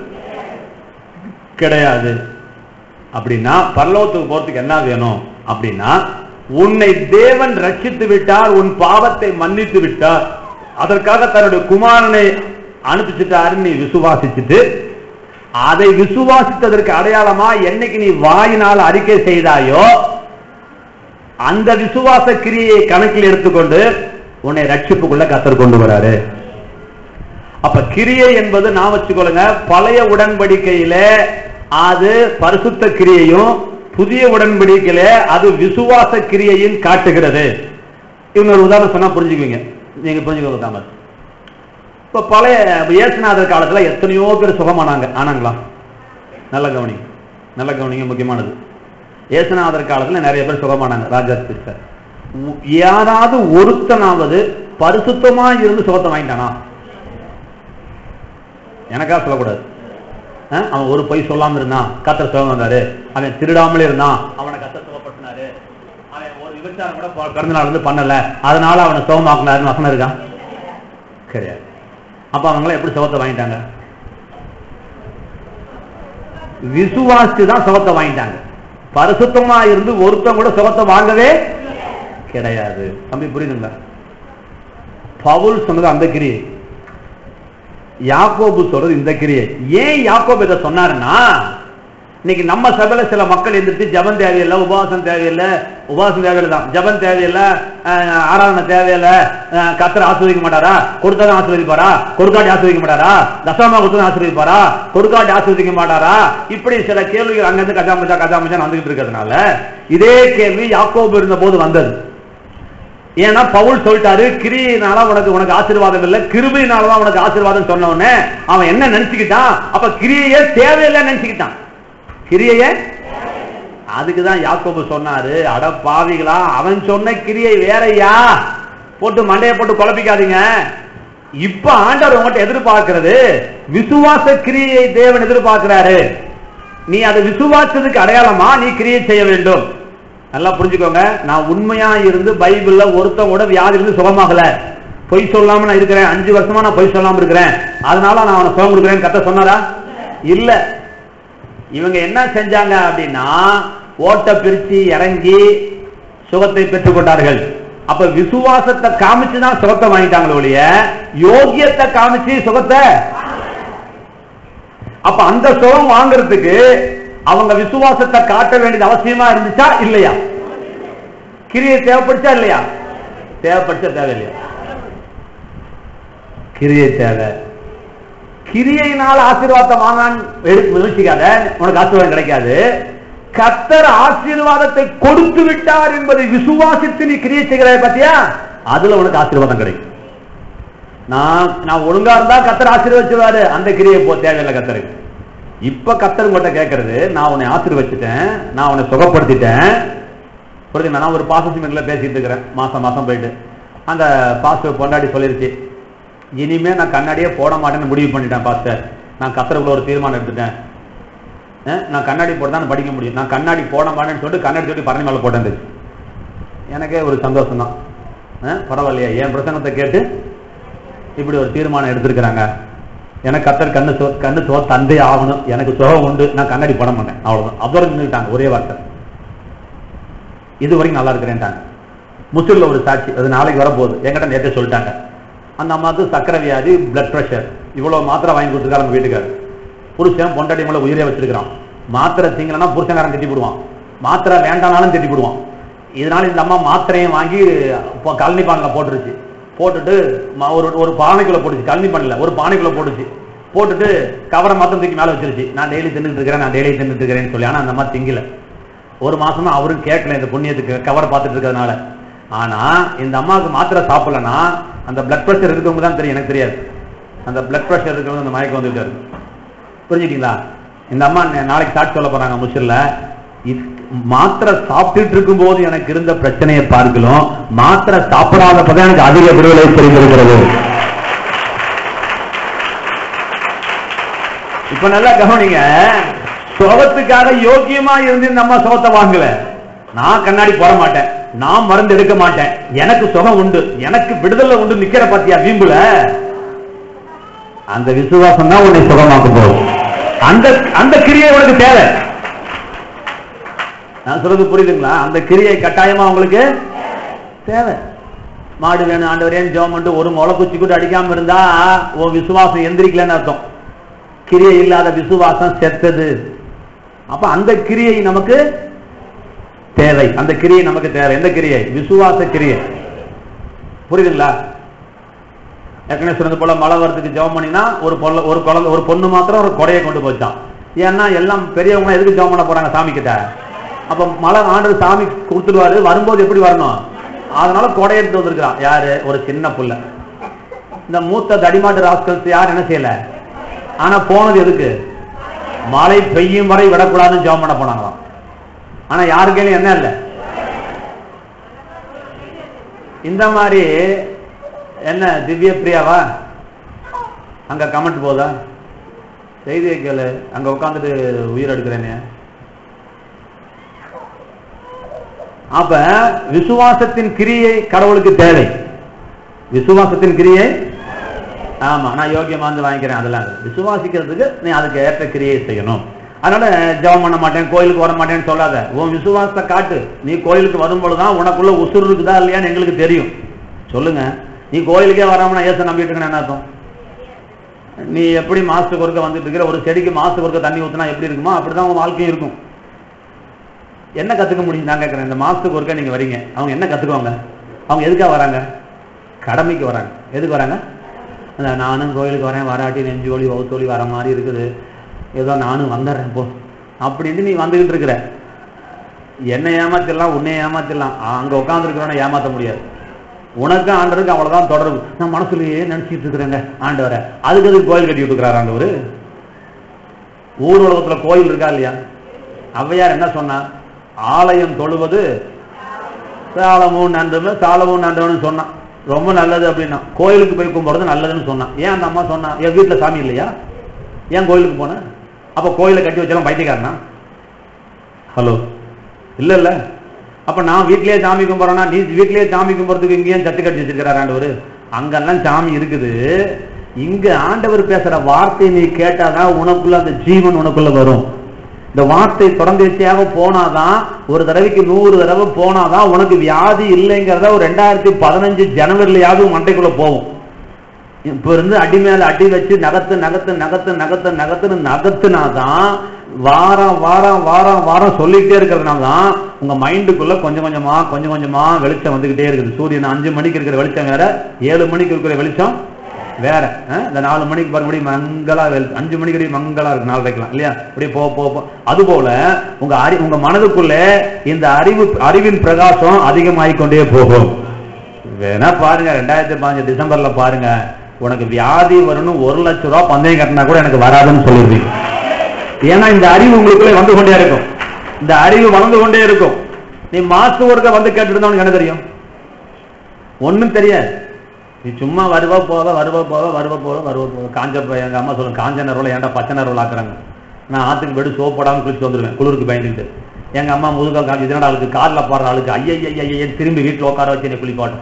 கிடையாது அப்படின்னா பரலோகத்துக்கு போறதுக்கு என்ன வேணும் அப்படின்னா உன்னை தேவன் ரட்சித்து விட்டார் உன் பாவத்தை மன்னித்து விட்டார் அதற்காக தன்னுடைய குமாரனை அனுப்பிச்சிட்டாரு நீ விசுவாசிச்சுட்டு அதை விசுவாசித்ததற்கு அடையாளமா என்னைக்கு நீ வாயினால் அறிக்கை செய்தாயோ அந்த விசுவாச கிரியை கணக்கில் எடுத்துக்கொண்டு உன்னை ரட்சிப்புக்குள்ள கத்தர் கொண்டு வராரு அப்ப கிரியை என்பது நான் வச்சுக்கொள்ளுங்க பழைய உடன்படிக்கையில அது பரிசுத்த கிரியையும் புதிய உடன்படிக்கையில அது விசுவாச கிரியையும் காட்டுகிறது இவங்க ஒரு உதாரணம் சொன்னா புரிஞ்சுக்குவீங்க நீங்க புரிஞ்சுக்கோங்க தாமஸ் இப்ப பழைய இயேசுநாதர் காலத்துல எத்தனையோ பேர் சுகமானாங்க ஆனாங்களா நல்ல கவனிங்க நல்ல கவனிங்க முக்கியமானது இயேசுநாதர் காலத்துல நிறைய பேர் சுகமானாங்க ராஜா சார் யாராவது ஒருத்தனாவது பரிசுத்தமா இருந்து சுகத்தை வாங்கிட்டானா எனக்கா சொல்லக்கூடாது அஹ், அவன் ஒரு பொய் சொல்லாம இருந்தான் கத்தர் சுகம் வந்தாரு அவன் திருடாமலே இருந்தான் அவனை கத்தர் சுகப்படுத்தினாரு அவன் ஒரு விபச்சாரம் கூட ப- பிறந்த நாள் வந்து பண்ணல அதனால அவனை சுகமாக்குனாருன்னு வசனம் இருக்கா கிடையாது அப்ப அவங்கள எப்படி சுகத்தை வாங்கிட்டாங்க விசுவாசித்து தான் சுகத்தை வாங்கிட்டாங்க பரிசுத்தமா இருந்து ஒருத்தன் கூட சுகத்தை வாங்கவே கிடையாது தம்பி புரியுதுங்களா பவுல் சொன்னது அந்த கிரியை யாக்கோபு சொல்றது இந்த கிரியை ஏன் யாக்கோபு இதை சொன்னாருன்னா இன்னைக்கு நம்ம சபையில சில மக்கள் எந்திரிச்சு ஜபம் தேவையில்லை உபவாசம் தேவையில்லை உபவாசம் தேவையில்லை தான் ஜபம் தேவையில்லை அஹ், ஆராதனை தேவையில்லை அஹ், கர்த்தர் ஆஸ்வதிக்க மாட்டாரா கொடுத்தாலும் ஆஸ்வதிப்பாரா கொடுக்காட்டி ஆஸ்வதிக்க மாட்டாரா தசமா கொடுத்ததும் ஆஸ்வதிப்பாரா கொடுக்காட்டி ஆஸ்வதிக்க மாட்டாரா இப்படி சில கேள்விகள் அங்கிருந்து கஜாமச்சா கஜாமச்சா வந்துகிட்டு இருக்கிறதுனால இதே கேள்வி யாக்கோபு இருந்த போது வந்தது ஏன்னா பவுல் சொல்லிட்டாரு கிரியினால உனக்கு உனக்கு ஆசீர்வாதம் இல்ல கிருபையினாலதான் உனக்கு ஆசீர்வாதம் சொன்ன உடனே அவன் என்ன நினைச்சுக்கிட்டான் அப்ப கிரியையே தேவையில்லை நினைச்சுக்கிட்டான் கிரியையே அதுக்குதான் யாக்கோபு சொன்னாரு அட பாவிகளா அவன் சொன்ன கிரியை வேறயா போட்டு மண்டைய போட்டு குழப்பிக்காதீங்க இப்ப ஆண்டவர் உங்கள்கிட்ட எதிர்பார்க்கிறது விசுவாச கிரியை தேவன் எதிர்பார்க்கிறாரு நீ அதை விசுவாசத்துக்கு அடையாளமா நீ கிரியை செய்ய வேண்டும் நல்லா புரிஞ்சுக்கோங்க நான் உண்மையா இருந்து பைபிள்ல ஒருத்தவோட வியாதி இருந்து சுகமாகல பொய் சொல்லாம நான் இருக்கிறேன் அஞ்சு வருஷமா நான் பொய் சொல்லாம இருக்கிறேன் அதனால நான் அவனை சுகம் கொடுக்குறேன்னு கத்த சொன்னாரா இல்ல இவங்க என்ன செஞ்சாங்க அப்படின்னா ஓட்ட பிரிச்சு இறங்கி சுகத்தை பெற்றுக் கொண்டார்கள் அப்ப விசுவாசத்தை காமிச்சு தான் சுகத்தை வாங்கிட்டாங்களே ஒழிய யோகியத்தை காமிச்சு சுகத்தை அப்ப அந்த சுகம் வாங்குறதுக்கு அவங்க விசுவாசத்தை காட்ட வேண்டியது அவசியமா இருந்துச்சா இல்லையா கிரியை தேவைப்படுச்சா இல்லையா தேவைப்படுச்சா தேவையில்லையா கிரியை தேவை கிரியையினால் ஆசீர்வாதத்தை வாங்கான்னு எடுத்து முயற்சிக்காத உனக்கு ஆசீர்வாதம் கிடைக்காது கத்தர் ஆசீர்வாதத்தை கொடுத்து விட்டார் என்பதை விசுவாசித்து நீ கிரியை செய்கிறாய் பாத்தியா அதுல உனக்கு ஆசீர்வாதம் கிடைக்கும் நான் நான் ஒழுங்கா இருந்தா கத்தர் ஆசீர்வச்சிருவாரு அந்த கிரியை போ தேவையில்லை கத்தருக்கு இப்ப கத்தர் உங்கள்கிட்ட கேட்கறது நான் உன்னை ஆசீர்வச்சிட்டேன் நான் உன்னை சுகப்படுத்திட்டேன் புரியுதுங்களா நான் ஒரு பாசசிமெண்ட்ல பேசிட்டு இருக்கிறேன் மாசம் மாசம் போயிட்டு அந்த பாஸ்டர் பொண்டாடி சொல்லிருச்சு இனிமே நான் கண்ணாடியே போட மாட்டேன்னு முடிவு பண்ணிட்டேன் பாஸ்டர் நான் கத்தருக்குள்ள ஒரு தீர்மானம் எடுத்துட்டேன் அஹ், நான் கண்ணாடி போட்டு தான் படிக்க முடியும் நான் கண்ணாடி போட மாட்டேன்னு சொல்லிட்டு கண்ணாடி சொல்லி பரணி மேல போட்டேன் எனக்கே ஒரு சந்தோஷம் தான் பரவாயில்லையா என் பிரசங்கத்தை கேட்டு இப்படி ஒரு தீர்மானம் எடுத்திருக்கிறாங்க எனக்கு கத்தர் கண்ணு சோ கண்ணு சோ தந்தே ஆகணும் எனக்கு சுகம் உண்டு நான் கண்ணாடி போட மாட்டேன் அவ்வளவுதான் அதோட நின்றுட்டாங்க ஒரே வார்த்தை இது வரைக்கும் நல்லா இருக்கிறேன்ட்டாங்க முசூர்ல ஒரு சாட்சி அது நாளைக்கு வரப்போகுது என்கிட்ட நேற்றே சொல்லிட்டாங்க அந்த அம்மாவுக்கு சக்கரை வியாதி பிளட் பிரஷர் இவ்வளவு மாத்திரை வாங்கி கொடுத்துருக்காரு அவங்க வீட்டுக்காரர் புருஷன் பொண்டாட்டி மேல உயிரே வச்சிருக்கிறான் மாத்திரை திங்கலன்னா புருஷன்காரன் திட்டி போடுவான் மாத்திரை வேண்டானாலும் திட்டி போடுவான் இதனால இந்த அம்மா மாத்திரையும் வாங்கி இப்போ கழனி பானையில் போட்டுருச்சு போட்டுட்டு ம- ஒரு ஒரு பானைக்குள்ள போட்டுச்சு கழனி பண்ணல ஒரு பானைக்குள்ள போட்டுச்சு போட்டுட்டு கவரை மாத்திரம் தூக்கி மேல வச்சிருச்சு நான் டெய்லி தின்னுட்டு இருக்கிறேன் நான் டெய்லி தின்னுட்டு இருக்கிறேன்னு சொல்லி ஆனா அந்த அம்மா திங்கல ஒரு மாசமா அவரும் கேட்கல இந்த புண்ணியத்துக்கு கவர் பார்த்துட்டு இருக்கிறதுனால ஆனா இந்த அம்மாவுக்கு மாத்திரை சாப்பிடலன்னா அந்த பிளட் பிரஷர் இருக்கவங்க தான் தெரியும் எனக்கு தெரியாது அந்த பிளட் பிரஷர் இருக்கவங்க அந்த மயக்கம் வந்துட்டாரு புரிஞ்சுட்டீங்களா இந்த அம்மா நா- நாளைக்கு சாட்சி சொல்ல போறாங்க முசில்ல மாத்திரை சாப்பிட்டுட்டு இருக்கும்போது எனக்கு இருந்த பிரச்சனையை பார்க்கலாம் மாத்திரை சாப்பிடாதப்பதான் எனக்கு அதிக விடுதலை தெரிந்திருக்கிறது இப்ப நல்லா கவனிங்க சுகத்துக்காக யோக்கியமா இருந்து இந்த அம்மா சுகத்தை வாங்கல நான் கண்ணாடி போட மாட்டேன் நான் மருந்து எடுக்க மாட்டேன் எனக்கு சுகம் உண்டு எனக்கு விடுதலை உண்டு நிக்கிற பாத்தியா வீம்புல அந்த விசுவாசம் தான் உன்னை சுகமாக்க போகும் அந்த அந்த கிரியை உனக்கு தேவை நான் சொல்றது புரியுதுங்களா அந்த கிரியை கட்டாயமா உங்களுக்கு தேவை மாடு வேணும் ஆண்டவரேன்னு ஜெபம் பண்ணிட்டு ஒரு முளை குச்சி கூட அடிக்காம இருந்தா உன் விசுவாசம் எந்திரிக்கலன்னு அர்த்தம் கிரியை இல்லாத விசுவாசம் செத்தது அப்ப அந்த கிரியை நமக்கு தேவை அந்த கிரியை நமக்கு தேவை எந்த கிரியை விசுவாச கிரியை புரியுதுங்களா ஏற்கனவே சொன்னது போல மழை வரதுக்கு ஜெபம் பண்ணினா ஒரு பொருள் ஒரு குழந்தை ஒரு பொண்ணு மாத்திரம் ஒரு கொடையை கொண்டு போச்சான் ஏன்னா எல்லாம் பெரியவங்க எதுக்கு ஜெபம் பண்ண போறாங்க சாமி கிட்ட அப்ப மழை ஆண்டு சாமி கொடுத்துடுவாரு வரும்போது எப்படி வரணும் அதனால கொடையை எடுத்து வந்திருக்கிறான் யாரு ஒரு சின்ன புள்ள இந்த மூத்த தடிமாட்டு ராஸ்கல்ஸ் யார் என்ன செய்யல ஆனா போனது எதுக்கு மழை பெய்யும் வரை விடக்கூடாதுன்னு ஜெபம் பண்ண போனாங்களாம் ஆனா யாரு கையிலும் என்ன இல்ல இந்த மாதிரி என்ன திவ்ய பிரியாவா அங்க கமெண்ட் போதா செய்தியை கேளு அங்க உட்காந்துட்டு உயிர் எடுக்கிறேனே அப்ப விசுவாசத்தின் கிரியை கடவுளுக்கு தேவை விசுவாசத்தின் கிரியை ஆமா நான் யோகியமா வந்து வாங்கிக்கிறேன் அதெல்லாம் இல்ல. விசுவாசிக்கிறதுக்கு நீ அதுக்கு ஏற்ற கிரியை செய்யணும் அதனால ஜெபம் பண்ண மாட்டேன் கோயிலுக்கு வர மாட்டேன்னு சொல்லாத உன் விசுவாசத்தை காட்டு நீ கோயிலுக்கு வரும்பொழுதுதான் உனக்குள்ள உசுர் இருக்குதா இல்லையான்னு எங்களுக்கு தெரியும் சொல்லுங்க நீ கோயிலுக்கே வராம நான் ஏச நம்பிட்டு இருக்கேன் என்ன அர்த்தம் நீ எப்படி மாசத்துக்கு ஒருக்க வந்துட்டு இருக்கிற ஒரு செடிக்கு மாசத்துக்கு ஒருக்க தண்ணி ஊத்துனா எப்படி இருக்குமோ அப்படிதான் உன் வாழ்க்கையும் இருக்கும் என்ன கத்துக்க முடியும் நான் கேட்கறேன் இந்த மாசத்துக்கு ஒருக்க நீங்க வரீங்க அவங்க என்ன கத்துக்குவாங்க அவங்க எதுக்காக வராங்க கடமைக்கு வராங்க எதுக்கு வராங்க அந்த நானும் கோயிலுக்கு வரேன் வராட்டி நெஞ்சு ஒளி வவுத்தொலி வர மாதிரி இருக்குது ஏதோ நானும் வந்துடுறேன் போ அப்படின்ட்டு நீ வந்துகிட்டு இருக்கிற என்னை ஏமாத்திடலாம் உன்னை ஏமாத்திடலாம் அங்க உட்காந்துருக்கிறவனை ஏமாத்த முடியாது உனக்கு ஆண்டருக்கு அவ்வளவுதான் தொடர்பு நான் மனசுலயே நினைச்சிட்டு இருக்கிறேங்க ஆண்டவரை அதுக்கு அதுக்கு கோயில் கட்டி விட்டுக்கிறார் ஆண்டவர் ஊர் உலகத்துல கோயில் இருக்கா இல்லையா ஔவையார் என்ன சொன்னா ஆலயம் தொழுவது சாலமும் நன்றுமே சாலமும் நன்றவனு சொன்னான் ரொம்ப நல்லது அப்படின்னா கோயிலுக்கு போய் கும்பிடுறது நல்லதுன்னு சொன்னான் ஏன் அந்த அம்மா சொன்னா என் வீட்டுல சாமி இல்லையா ஏன் கோயிலுக்கு போன அப்ப கோயிலை கட்டி வச்சாலும் பைத்தியக்காரனா ஹலோ இல்ல இல்ல அப்ப நான் வீட்லயே சாமி கும்பிட்றேன்னா நீ வீட்லயே சாமி கும்பிட்றதுக்கு இங்கேயும் சத்து கட்டி வச்சிருக்கிறார் ஆண்டவர் அங்கெல்லாம் சாமி இருக்குது இங்க ஆண்டவர் பேசுற வார்த்தை நீ கேட்டாதான் உனக்குள்ள அந்த ஜீவன் உனக்குள்ள வரும் இந்த வார்த்தை தொடர்ந்துச்சியாக போனாதான் ஒரு தடவைக்கு நூறு தடவை போனாதான் உனக்கு வியாதி இல்லைங்கிறத ஒரு ரெண்டாயிரத்தி பதினஞ்சு ஜனவரிலையாவது உன் மண்டைக்குள்ள போகும் இப்ப இருந்து அடி மேல அடி வச்சு நகத்து நகத்து நகத்து நகத்து நகத்துன்னு நகத்துனாதான் வாரம் வாரம் வாரம் வாரம் சொல்லிக்கிட்டே இருக்கிறதுனால தான் உங்க மைண்டுக்குள்ள கொஞ்சம் கொஞ்சமா கொஞ்சம் கொஞ்சமா வெளிச்சம் வந்துகிட்டே இருக்குது சூரியன் அஞ்சு மணிக்கு இருக்கிற வெளிச்சம் வேற ஏழு மணிக்கு இருக்கிற வெளிச்சம் வேற அஹ், இந்த நாலு மணிக்கு மறுபடியும் மங்களா வெளி- அஞ்சு மணிக்கு வரையும் மங்களா இருக்கு நாலு வைக்கலாம் இல்லையா அப்படியே போ போ போ அது போல உங்க அறி உங்க மனதுக்குள்ள இந்த அறிவு அறிவின் பிரகாசம் அதிகமாகிக் கொண்டே போகும் வேணா பாருங்க ரெண்டாயிரத்தி பதினஞ்சு டிசம்பர்ல பாருங்க உனக்கு வியாதி வரணும் ஒரு லட்சம் ரூபாய் பந்தயம் கட்டினா கூட எனக்கு வராதுன்னு சொல்லிருவீங்க ஏன்னா இந்த அறிவு உங்களுக்குள்ளே வந்து கொண்டே இருக்கும் இந்த அறிவு வளர்ந்து கொண்டே இருக்கும் நீ மாசு ஒருக்க வந்து கேட்டுட்டு உனக்கு என்ன தெரியும் ஒண்ணும் தெரியாது நீ சும்மா வருவா போவ வருவா போவ வருவா போவ வருவா போவ காஞ்ச ப- எங்க அம்மா சொல்லுங்க காஞ்ச நரோல ஏன்டா பச்சை நரோல் ஆக்குறாங்க நான் ஆத்துக்கு போயிட்டு சோப் போடாம குளிச்சு வந்துருவேன் குளிருக்கு பயந்துக்கிட்டு எங்க அம்மா முதுகால் காஞ்சி இதனால ஆளுக்கு கார்ல போடுற ஆளுக்கு ஐய ஐய திரும்பி வீட்டுல உட்கார வச்சு என்னை குளிப்பாட்டும்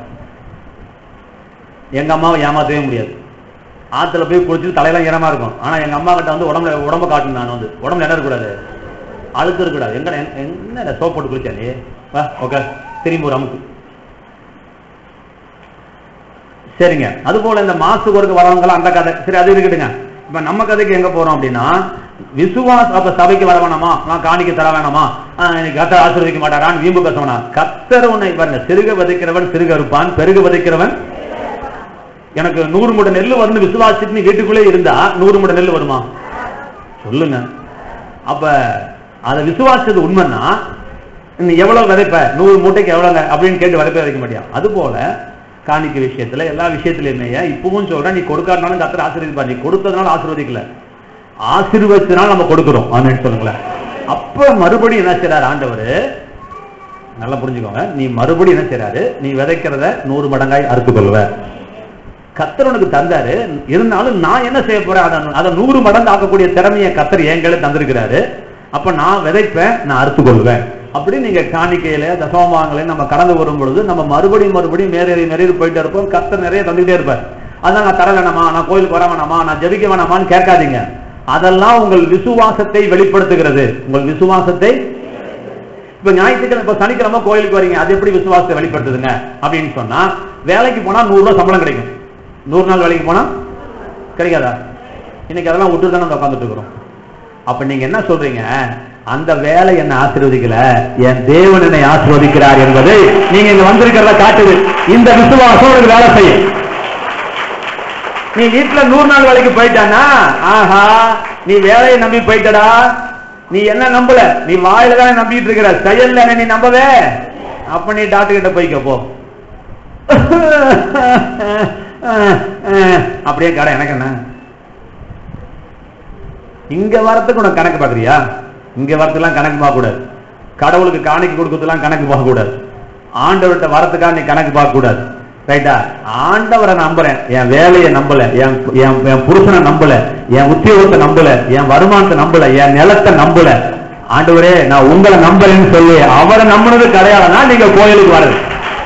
எங்க அம்மாவை ஏமாத்தவே முடியாது ஆத்துல போய் குளிச்சுட்டு தலையெல்லாம் ஈரமா இருக்கும் ஆனா எங்க அம்மா கிட்ட வந்து உடம்புல உடம்ப காட்டணும் நான் வந்து உடம்புல என்ன இருக்கக்கூடாது அழுக்கு இருக்கக்கூடாது எங்க என்ன சோப் போட்டு குளிச்சா நீ வா ஓகே திரும்பி ஒரு அமுக்கு சரிங்க அது போல இந்த மாசு ஒருக்கு வரவங்க அந்த கதை சரி அது இருக்கட்டுங்க இப்ப நம்ம கதைக்கு எங்க போறோம் அப்படின்னா விசுவாச அப்ப சபைக்கு வர வேணாமா நான் காணிக்க தர வேணாமா ஆஹ், எனக்கு கத்தர் ஆசீர்வதிக்க மாட்டாரான்னு வீம்பு பேசவனா கத்தர் உன்னை பாருங்க சிறுக விதைக்கிறவன் சிறுக இருப்பான் பெருக விதைக்கிறவன் எனக்கு நூறு மூட்டை நெல்லு வந்து விசுவாசிட்டு நீ வீட்டுக்குள்ளே இருந்தா நூறு மூட்டை நெல்லு வருமா சொல்லுங்க அப்ப அதை விசுவாசது உண்மைன்னா நீ எவ்வளவு விதைப்ப நூறு மூட்டைக்கு எவ்வளவுங்க அப்படின்னு கேட்டு விதைப்ப வைக்க மாட்டியா அது போல காணிக்க விஷயத்துல எல்லா விஷயத்திலயுமே இப்பவும் சொல்றேன் நீ கொடுக்காதனாலும் கத்தர் ஆசீர்வதிப்பா நீ கொடுத்ததுனால ஆசீர்வதிக்கல ஆசீர்வதிச்சதுனால நம்ம கொடுக்கிறோம் ஆமென் சொல்லுங்களேன் அப்ப மறுபடியும் என்ன செய்றாரு ஆண்டவர் நல்லா புரிஞ்சுக்கோங்க நீ மறுபடியும் என்ன செய்றாரு நீ விதைக்கிறத நூறு மடங்காய் அறுத்து கொள்வ கத்தர் உனக்கு தந்தாரு இருந்தாலும் நான் என்ன செய்ய போறேன் அதை அதை நூறு மடங்கு ஆக்கக்கூடிய திறமையை கத்தர் எங்களை தந்திருக்கிறாரு அப்ப நான் விதைப்பேன் நான் அறுத்து கொள்வேன் அப்படி நீங்க காணிக்கையில தசமபாகங்களை நம்ம கடந்து வரும் பொழுது நம்ம மறுபடியும் மறுபடியும் மேறேறி மேறி போயிட்டே இருப்போம் கத்தர் நிறைய தந்துட்டே இருப்பார் அதான் நான் தர வேணாமா நான் கோயிலுக்கு வர வேணாமா நான் ஜெபிக்க வேணாமான்னு கேட்காதீங்க அதெல்லாம் உங்கள் விசுவாசத்தை வெளிப்படுத்துகிறது உங்கள் விசுவாசத்தை இப்ப ஞாயிற்றுக்கிழமை இப்ப சனிக்கிழமை கோயிலுக்கு வரீங்க அது எப்படி விசுவாசத்தை வெளிப்படுத்துதுங்க அப்படின்னு சொன்னா வேலைக்கு போனா நூறு ரூபாய் சம்பளம் கிடைக்கும் நூறு நாள் வேலைக்கு போனா கிடைக்காதா இன்னைக்கு அதெல்லாம் விட்டு தானே உட்காந்துட்டு இருக்கிறோம் அப்ப நீங்க என்ன சொல்றீங்க அந்த வேலை என்ன ஆசீர்வதிக்கல என் தேவன் என்னை ஆசீர்வதிக்கிறார் என்பதை நீங்க இங்க வந்திருக்கிறத காட்டுது இந்த விசுவாசம் உங்களுக்கு வேலை செய்யும் நீ வீட்டுல நூறு நாள் வேலைக்கு போயிட்டானா ஆஹா நீ வேலையை நம்பி போயிட்டடா நீ என்ன நம்பல நீ வாயில தானே நம்பிட்டு இருக்கிற செயல்ல என்ன நீ நம்பவே அப்ப நீ டாக்டர் கிட்ட போய்க்க போ அப்படியே கடை எனக்கு என்ன இங்க வரத்துக்கு உனக்கு கணக்கு பாக்குறியா இங்க வரத்துலாம் கணக்கு பார்க்க கூடாது கடவுளுக்கு காணிக்கை கொடுக்கறதுலாம் கணக்கு பார்க்க கூடாது ஆண்டவர்கிட்ட வரத்துக்காக நீ கணக்கு பார்க்க கூடாது ரைட்டா ஆண்டவரை நம்புறேன் என் வேலையை நம்பல என் என் என் புருஷனை நம்பல என் உத்தியோகத்தை நம்பல என் வருமானத்தை நம்பல என் நிலத்தை நம்பல ஆண்டவரே நான் உங்களை நம்புறேன்னு சொல்லி அவரை நம்பினது கிடையாதுன்னா நீங்க கோயிலுக்கு வர்றது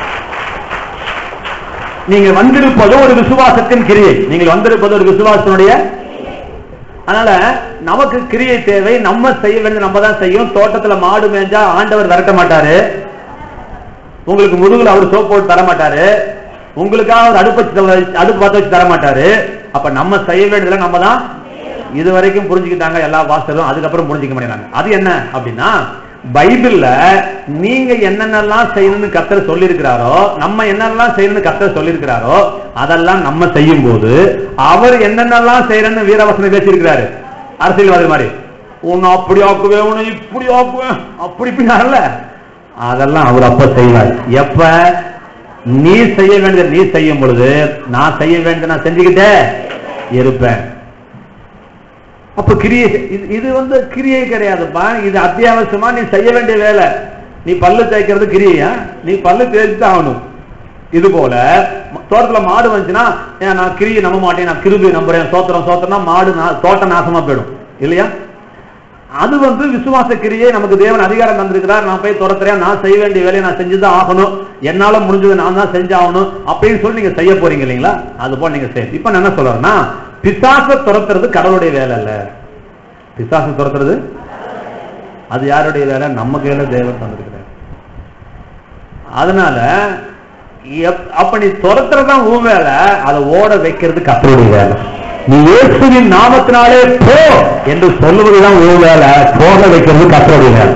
நீங்க வந்திருப்பது ஒரு விசுவாசத்தின் கிரியை நீங்கள் வந்திருப்பது ஒரு விசுவாசத்தினுடைய அதனால நமக்கு கிரியை தேவை நம்ம செய்ய வேண்டியது நம்ம தான் செய்யும் தோட்டத்துல மாடு மேய்ஞ்சா ஆண்டவர் விரட்ட மாட்டாரு உங்களுக்கு முதுகுல அவர் சோப் போட்டு தர மாட்டாரு உங்களுக்காக ஒரு அடுப்பு வச்சு தர- அடுப்பு பத்த வச்சு தர மாட்டாரு அப்ப நம்ம செய்ய வேண்டியதுல நம்ம தான் இது வரைக்கும் புரிஞ்சுக்கிட்டாங்க எல்லா வாசலும் அதுக்கப்புறம் புரிஞ்சுக்க மாட்டேங்கிறாங்க அது என்ன அப்படின்னா பைபிள்ல நீங்க என்னென்னலாம் செய்யணும்னு கத்தர் சொல்லியிருக்கிறாரோ நம்ம என்னென்னலாம் செய்யணும்னு கத்தர் சொல்லியிருக்கிறாரோ அதெல்லாம் நம்ம செய்யும் போது அவர் என்னென்னலாம் செய்யறன்னு வீரவசனம் பேசியிருக்கிறாரு அரசியல்வாதி மாதிரி உன்னை அப்படி ஆக்குவேன் உன்னை இப்படி ஆக்குவேன் அப்படி இப்படினால அதெல்லாம் அவர் அப்ப செய்வார் எப்ப நீ செய்ய வேண்டியதை நீ செய்யும் பொழுது நான் செய்ய வேண்டியதை நான் செஞ்சுக்கிட்டே இருப்பேன் அப்ப கிரியை செ- இது- இது வந்து கிரியை கிடையாதுப்பா இது அத்தியாவசியமா நீ செய்ய வேண்டிய வேலை நீ பல்லு தேய்க்கிறது கிரியா நீ பல்லு தேய்ச்சி தான் ஆகணும் இது போல ம- தோட்டத்துல மாடு வந்துச்சுன்னா ஏன் நான் கிரியை நம்ப மாட்டேன் நான் கிருபி நம்புறேன் சோத்திரம் சோத்திரம்னா மாடு நா- தோட்டம் நாசமா போயிடும் இல்லையா அது வந்து விசுவாச கிரியை நமக்கு தேவன் அதிகாரம் தந்திருக்கிறார் நான் போய் துரத்துறேன் நான் செய்ய வேண்டிய வேலையை நான் செஞ்சுதான் ஆகணும் என்னால முடிஞ்சது நான் தான் செஞ்சாகணும் அப்படின்னு சொல்லி நீங்க செய்ய போறீங்க இல்லைங்களா அது போல நீங்க செய்ய இப்ப நான் என்ன சொல்றேன்னா பிசாச துரத்துறது கடவுளுடைய வேலை இல்ல பிசாச துரத்துறது அது யாருடைய வேலை நம்ம கையில தேவன் தந்திருக்கிறார் அதனால எப்- அப்ப நீ துரத்துறதுதான் உன் வேலை அதை ஓட வைக்கிறது கத்தருடைய வேலை நீ இயேசுவின் நாமத்தினாலே போ என்று சொல்லுவதுதான் உன் வேலை போக வைக்கிறது கத்தருடைய வேலை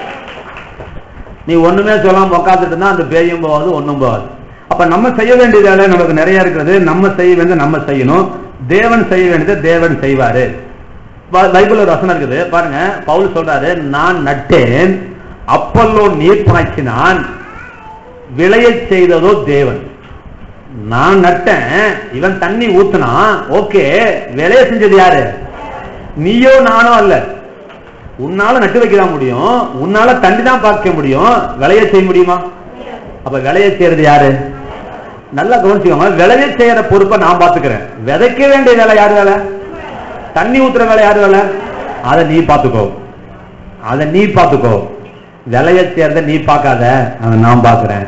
நீ ஒண்ணுமே சொல்லாம உட்காந்துட்டு இருந்தா அந்த பேயும் போகாது ஒண்ணும் போகாது அப்ப நம்ம செய்ய வேண்டிய வேலை நமக்கு நிறைய இருக்கிறது நம்ம செய்ய வேண்டியது நம்ம செய்யணும் தேவன் செய்ய வேண்டியது தேவன் செய்வாரு ப- பைபிள்ல ஒரு வசனம் இருக்குது பாருங்க பவுல் சொல்றாரு நான் நட்டேன் அப்பல்லோ நீர் பாய்ச்சினான் விளையச் செய்ததோ தேவன் நான் நட்டேன் இவன் தண்ணி ஊத்துனான் ஓகே விளைய செஞ்சது யாரு நீயோ நானோ அல்ல உன்னால நட்டு வைக்கதான் முடியும் உன்னால தண்ணி தான் பார்க்க முடியும் விளைய செய்ய முடியுமா அப்ப விளைய செய்யறது யாரு நல்லா கவனிச்சுக்கோங்க விளைய செய்யற பொறுப்பை நான் பாத்துக்கிறேன் விதைக்க வேண்டிய வேலை யாரு வேலை தண்ணி ஊத்துற வேலை யாரு வேலை அதை நீ பாத்துக்கோ அதை நீ பாத்துக்கோ விளைய செய்யறத நீ பார்க்காத அதை நான் பாக்குறேன்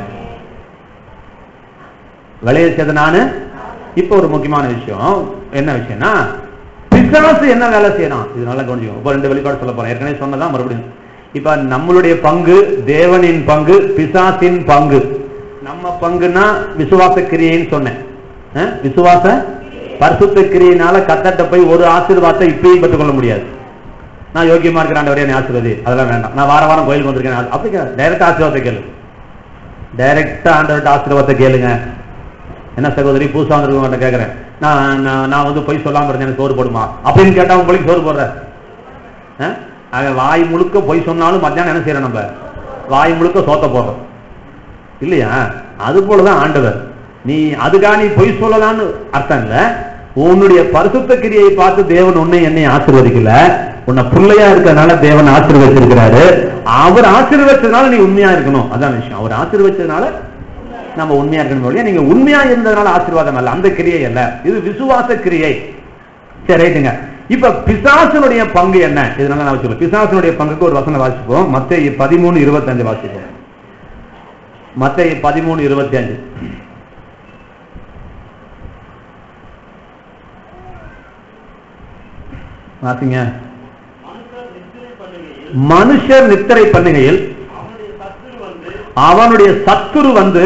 விளைய செய்யறது நானு இப்ப ஒரு முக்கியமான விஷயம் என்ன விஷயம்னா பிசாசு என்ன வேலை செய்யணும் இது நல்லா கவனிச்சுக்கோங்க இப்ப ரெண்டு வெளிப்பாடு சொல்ல போறேன் ஏற்கனவே சொன்னதான் மறுபடியும் இப்ப நம்மளுடைய பங்கு தேவனின் பங்கு பிசாசின் பங்கு நம்ம பங்குன்னா விசுவாச கிரியைன்னு சொன்னேன் அஹ்? விசுவாச பரிசுத்த கிரியினால கத்தட்ட போய் ஒரு ஆசீர்வாதத்தை இப்பயும் பெற்றுக்கொள்ள முடியாது நான் யோக்கியமா இருக்கிற ஆண்டவரே என்னை ஆசீர்வதி அதெல்லாம் வேண்டாம் நான் வார வாரம் கோயிலுக்கு வந்திருக்கேன் அப்படி டைரக்ட் ஆசீர்வாதத்தை கேளு டைரக்டா ஆண்டவர்கிட்ட ஆசீர்வாதத்தை கேளுங்க என்ன சகோதரி புதுசா வந்திருக்கவங்க கேட்கறேன் நான் நான் நான் வந்து போய் சொல்லாம இருந்தேன் எனக்கு சோறு போடுமா அப்படின்னு கேட்டா உங்களுக்கு சோறு போடுற அஹ்? அவன் வாய் முழுக்க பொய் சொன்னாலும் மத்தியானம் என்ன செய்யறோம் நம்ம வாய் முழுக்க சோத்த போடுறோம் இல்லையா அது போலதான் ஆண்டவர் நீ அதுக்காக நீ பொய் சொல்லலாம்னு அர்த்தம் இல்ல உன்னுடைய பரிசுத்த கிரியை பார்த்து தேவன் உன்னை என்னை ஆசீர்வதிக்கல உன்னை பிள்ளையா இருக்கிறதுனால தேவன் ஆசீர்வதிச்சிருக்கிறாரு அவர் ஆசீர்வதிச்சதுனால நீ உண்மையா இருக்கணும் அதான் விஷயம் அவர் ஆசீர்வதிச்சதுனால நம்ம உண்மையா இருக்கணும் ஒழிய நீங்க உண்மையா இருந்ததுனால ஆசீர்வாதம் அல்ல அந்த கிரியை அல்ல இது விசுவாச கிரியை சரி ரைட்டுங்க இப்ப பிசாசனுடைய பங்கு என்ன இதனால நான் வச்சுக்கோ பிசாசனுடைய பங்குக்கு ஒரு வசனம் வாசிப்போம் மத்திய பதிமூணு இருபத்தஞ்சு வாசிப்போம் மத்திய பதிமூணு இருபத்தி அஞ்சு வாசிங்க மனுஷர் நித்திரை மனுஷர் நித்திரை பண்ணுகையில் பண்ணுகையில் அவனுடைய சத்துரு வந்து அவனுடைய சத்துரு வந்து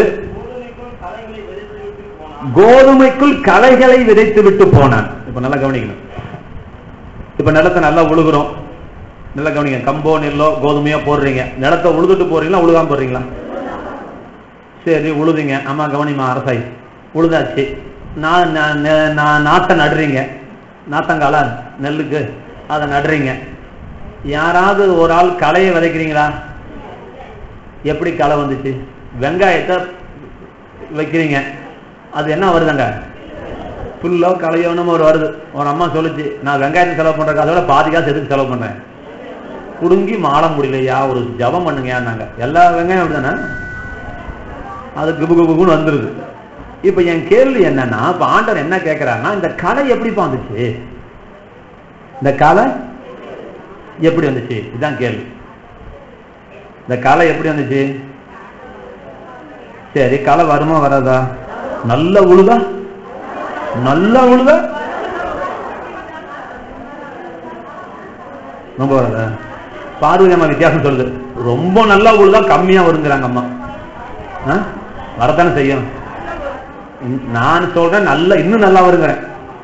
கோதுமைக்குள் களைகளை விதைத்து கோதுமைக்குள் களைகளை விதைத்து விட்டு போனான் விட்டு போனான் இப்ப நல்லா கவனிக்கணும் இப்ப நிலத்தை நல்லா உழுகுறோம் நல்லா கவனிங்க கம்போ நெல்லோ கோதுமையோ போடுறீங்க நிலத்தை உழுதுட்டு போறீங்களா உழுகாம போடுறீங்களா சரி உழுதுங்க ஆமா கவனிமா அரசாய் உழுதாச்சு நான் நான் நெ- நான் நாட்டை நடுறீங்க நாத்தங்கால நெல்லுக்கு அதை நடுறீங்க யாராவது ஒரு ஆள் களையை விதைக்கிறீங்களா எப்படி களை வந்துச்சு வெங்காயத்தை வைக்கிறீங்க அது என்ன வருதுங்க புல்லோ களையோ நம்ம ஒரு வருது ஒரு அம்மா சொல்லுச்சு நான் வெங்காயத்தை செலவு பண்றேன் அதை விட பாதி காசு எதுக்கு செலவு பண்றேன் குடுங்கி மாட முடியலையா ஒரு ஜபம் பண்ணுங்கன்னாங்க எல்லா வெங்காயம் அப்படிதானே அது குபு குபுன்னு வந்துருது இப்ப என் கேள்வி என்னன்னா இப்ப ஆண்டவர் என்ன கேட்கிறாருன்னா இந்த கலை எப்படி வந்துச்சு இந்த கலை எப்படி வந்துச்சு இதுதான் கேள்வி இந்த கலை எப்படி வந்துச்சு சரி களை வருமா வராதா நல்ல உழுதா நல்ல உழுதா ரொம்ப வராதா பார்வதி அம்மா வித்தியாசம் சொல்லுது ரொம்ப நல்லா உழுதா கம்மியா வருங்கிறாங்க அம்மா ஆ? வரத்தானே செய்யும் இன்- நான் சொல்றேன் நல்ல இன்னும் நல்லா வருங்கிறேன்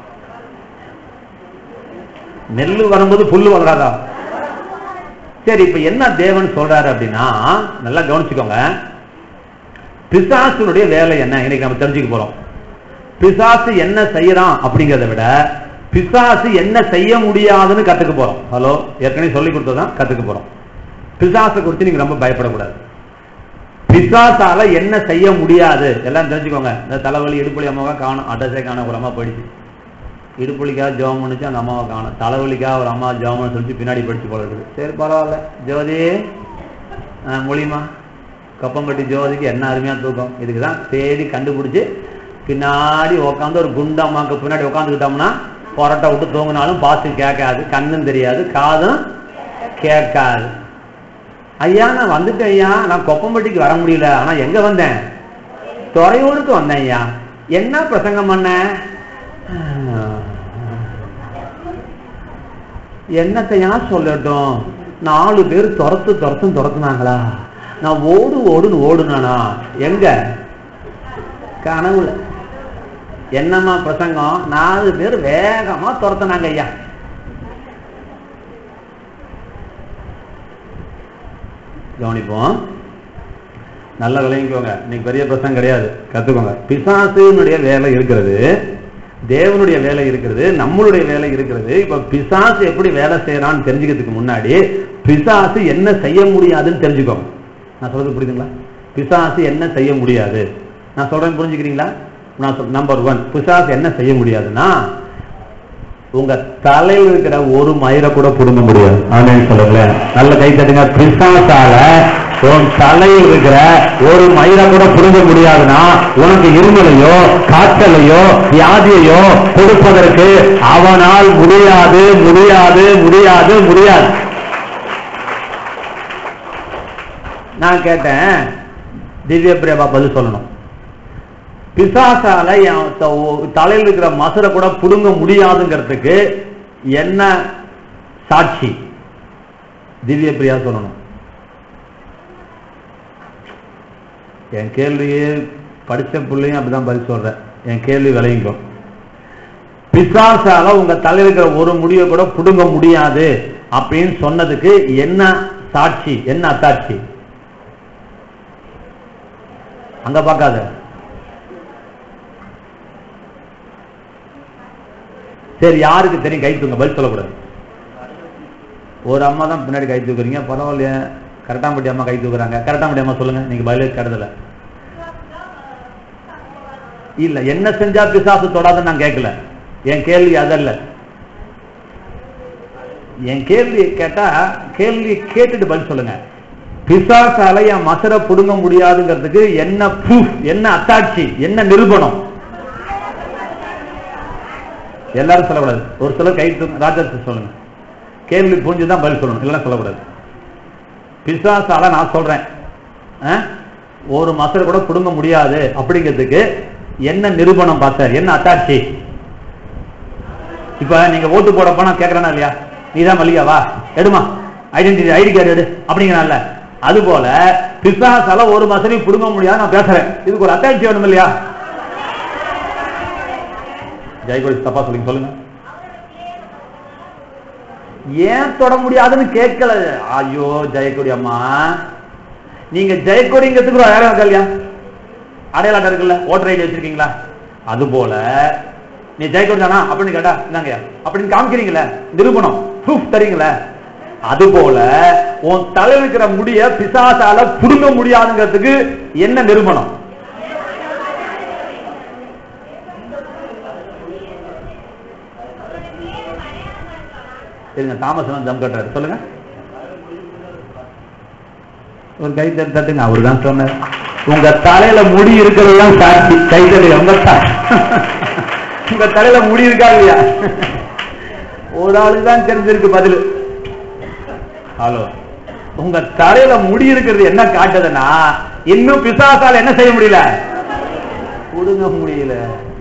நெல்லு வரும்போது புல்லு வளராதா சரி இப்ப என்ன தேவன் சொல்றாரு அப்படின்னா நல்லா கவனிச்சுக்கோங்க பிசாசுனுடைய வேலை என்ன இன்னைக்கு நம்ம தெரிஞ்சுக்க போறோம் பிசாசு என்ன செய்யறான் அப்படிங்கறத விட பிசாசு என்ன செய்ய முடியாதுன்னு கத்துக்க போறோம் ஹலோ ஏற்கனவே சொல்லி கொடுத்ததான் கத்துக்க போறோம் பிசாசை குறித்து நீங்க ரொம்ப பயப்படக்கூடாது பிசாசால என்ன செய்ய முடியாது எல்லாம் தெரிஞ்சுக்கோங்க இந்த தலைவலி இடுப்புலி அம்மாவை காணும் அட்ரஸே காண ஒரு அம்மா போயிடுச்சு இடுப்புலிக்காக ஜெபம் பண்ணுச்சு அந்த அம்மாவை காணும் தலைவலிக்காக ஒரு அம்மா ஜெபம் பண்ண சொல்லிச்சு பின்னாடி படிச்சு போல இருக்குது சரி பரவாயில்ல ஜோதி மொழிமா கப்பம்பட்டி ஜோதிக்கு என்ன அருமையா தூக்கம் இதுக்கு தான் தேடி கண்டுபிடிச்சு பின்னாடி உட்காந்து ஒரு குண்டம்மாக்கு பின்னாடி உட்காந்துக்கிட்டோம்னா புரட்டை விட்டு தூங்கினாலும் பாசு கேட்காது கண்ணும் தெரியாது காதும் கேட்காது ஐயா நான் வந்துட்டேன் ஐயா நான் கொப்பம்பட்டிக்கு வர முடியல ஆனா எங்க வந்தேன் துறையூருக்கு வந்தேன் ஐயா என்ன பிரசங்கம் பண்ண என்னத்தையா சொல்லட்டும் நாலு பேர் துரத்து துரத்தும் துரத்துனாங்களா நான் ஓடு ஓடுன்னு ஓடுனானா எங்க கனவுல என்னம்மா பிரசங்கம் நாலு பேர் வேகமா துரத்துனாங்க ஐயா கவனிப்போம் நல்ல விளங்கிக்கோங்க இன்னைக்கு பெரிய பிரசங்கம் கிடையாது கத்துக்கோங்க பிசாசுனுடைய வேலை இருக்கிறது தேவனுடைய வேலை இருக்கிறது நம்மளுடைய வேலை இருக்கிறது இப்ப பிசாசு எப்படி வேலை செய்யறான்னு தெரிஞ்சுக்கிறதுக்கு முன்னாடி பிசாசு என்ன செய்ய முடியாதுன்னு தெரிஞ்சுக்கோங்க நான் சொல்றது புரியுதுங்களா பிசாசு என்ன செய்ய முடியாது நான் சொல்றேன் புரிஞ்சுக்கிறீங்களா நான் சொல் நம்பர் ஒன் பிசாசு என்ன செய்ய முடியாதுன்னா உங்க தலையில் இருக்கிற ஒரு மயிரை கூட புடுங்க முடியாது ஆனேன்னு சொல்லுங்களேன் நல்ல கை தட்டுங்க பிசாசால உன் தலையில் இருக்கிற ஒரு மயிரை கூட புடுங்க முடியாதுன்னா உனக்கு இருமலையோ காய்ச்சலையோ வியாதியையோ கொடுப்பதற்கு அவனால் முடியாது முடியாது முடியாது முடியாது நான் கேட்டேன் திவ்ய பிரபா பதில் சொல்லணும் பிசாசால என் த- தலையில் இருக்கிற மசரை கூட புடுங்க முடியாதுங்கிறதுக்கு என்ன சாட்சி திவ்ய பிரியா சொல்லணும் என் கேள்வியே படிச்ச பிள்ளையும் அப்படிதான் பதில் சொல்றேன் என் கேள்வி விளையுங்க பிசாசால உங்க தலையில் இருக்கிற ஒரு முடிவை கூட புடுங்க முடியாது அப்படின்னு சொன்னதுக்கு என்ன சாட்சி என்ன அத்தாட்சி அங்க பார்க்காத சரி யாருக்கு தெரியும் கை தூங்க பதில் சொல்லக்கூடாது ஒரு அம்மா தான் பின்னாடி கை தூக்குறீங்க பரவாயில்லையே கரெக்டாம்பட்டி அம்மா கை தூக்குறாங்க கரெக்டாம்பட்டி அம்மா சொல்லுங்க நீங்க பதிலே கருதல இல்ல என்ன செஞ்சா பிசாசு தொடாதுன்னு நான் கேட்கல என் கேள்வி அதல்ல என் கேள்வி கேட்டா கேள்வி கேட்டுட்டு பதில் சொல்லுங்க பிசாசால என் மசரை புடுங்க முடியாதுங்கிறதுக்கு என்ன ப்ரூஃப் என்ன அத்தாட்சி என்ன நிரூபணம் எல்லாரும் சொல்லக்கூடாது ஒரு சிலர் கை தூக்கு ராஜா சொல்லுங்க கேள்வி புரிஞ்சுதான் பதில் சொல்லணும் இல்லைன்னா சொல்லக்கூடாது பிசாசால நான் சொல்றேன் ஆ? ஒரு மசரை கூட புடுங்க முடியாது அப்படிங்கிறதுக்கு என்ன நிரூபணம் பார்த்தார் என்ன அத்தாட்சி இப்ப நீங்க ஓட்டு போட போனா கேக்குறானா இல்லையா நீதான் மல்லிகாவா எடுமா ஐடென்டிட்டி ஐடி கார்டு எடு அப்படிங்கிறான்ல அது போல பிசாசால ஒரு மசரையும் புடுங்க முடியாது நான் பேசுறேன் இதுக்கு ஒரு அத்தாட்சி வேணும் இல்லையா ஜெயகோடி தப்பா சொல்லுங்க சொல்லுங்க ஏன் தொட முடியாதுன்னு கேட்கல ஐயோ ஜெயக்கொடி அம்மா நீங்க ஜெயக்கொடிங்கிறதுக்கு ஒரு அடையாளம் இருக்கா இல்லையா அடையாளம் அட்டை இருக்குல்ல ஓட்டர் ஐடி வச்சிருக்கீங்களா அது போல நீ ஜெயக்கொடி தானா அப்படின்னு கேட்டா இந்தாங்கய்யா அப்படின்னு காமிக்கிறீங்களே நிரூபணம் ப்ரூஃப் தரீங்களே அது போல உன் தலையில் இருக்கிற முடிய பிசாசால புடுங்க முடியாதுங்கிறதுக்கு என்ன நிரூபணம் இருங்க தாமஸ் வந்து தம் கட்டுறாரு சொல்லுங்க ஒரு கை தட்டு தட்டுங்க அவரு தான் சொன்னார் உங்க தலையில முடி இருக்கிறது தான் சாட்சி கை தட்டு உங்க த- உங்க தலையில முடி இருக்கா இல்லையா ஒரு ஆளுக்கு தான் தெரிஞ்சிருக்கு பதில் ஹலோ உங்க தலையில முடி இருக்கிறது என்ன காட்டுதுன்னா இன்னும் பிசாசால என்ன செய்ய முடியல கொடுங்க முடியல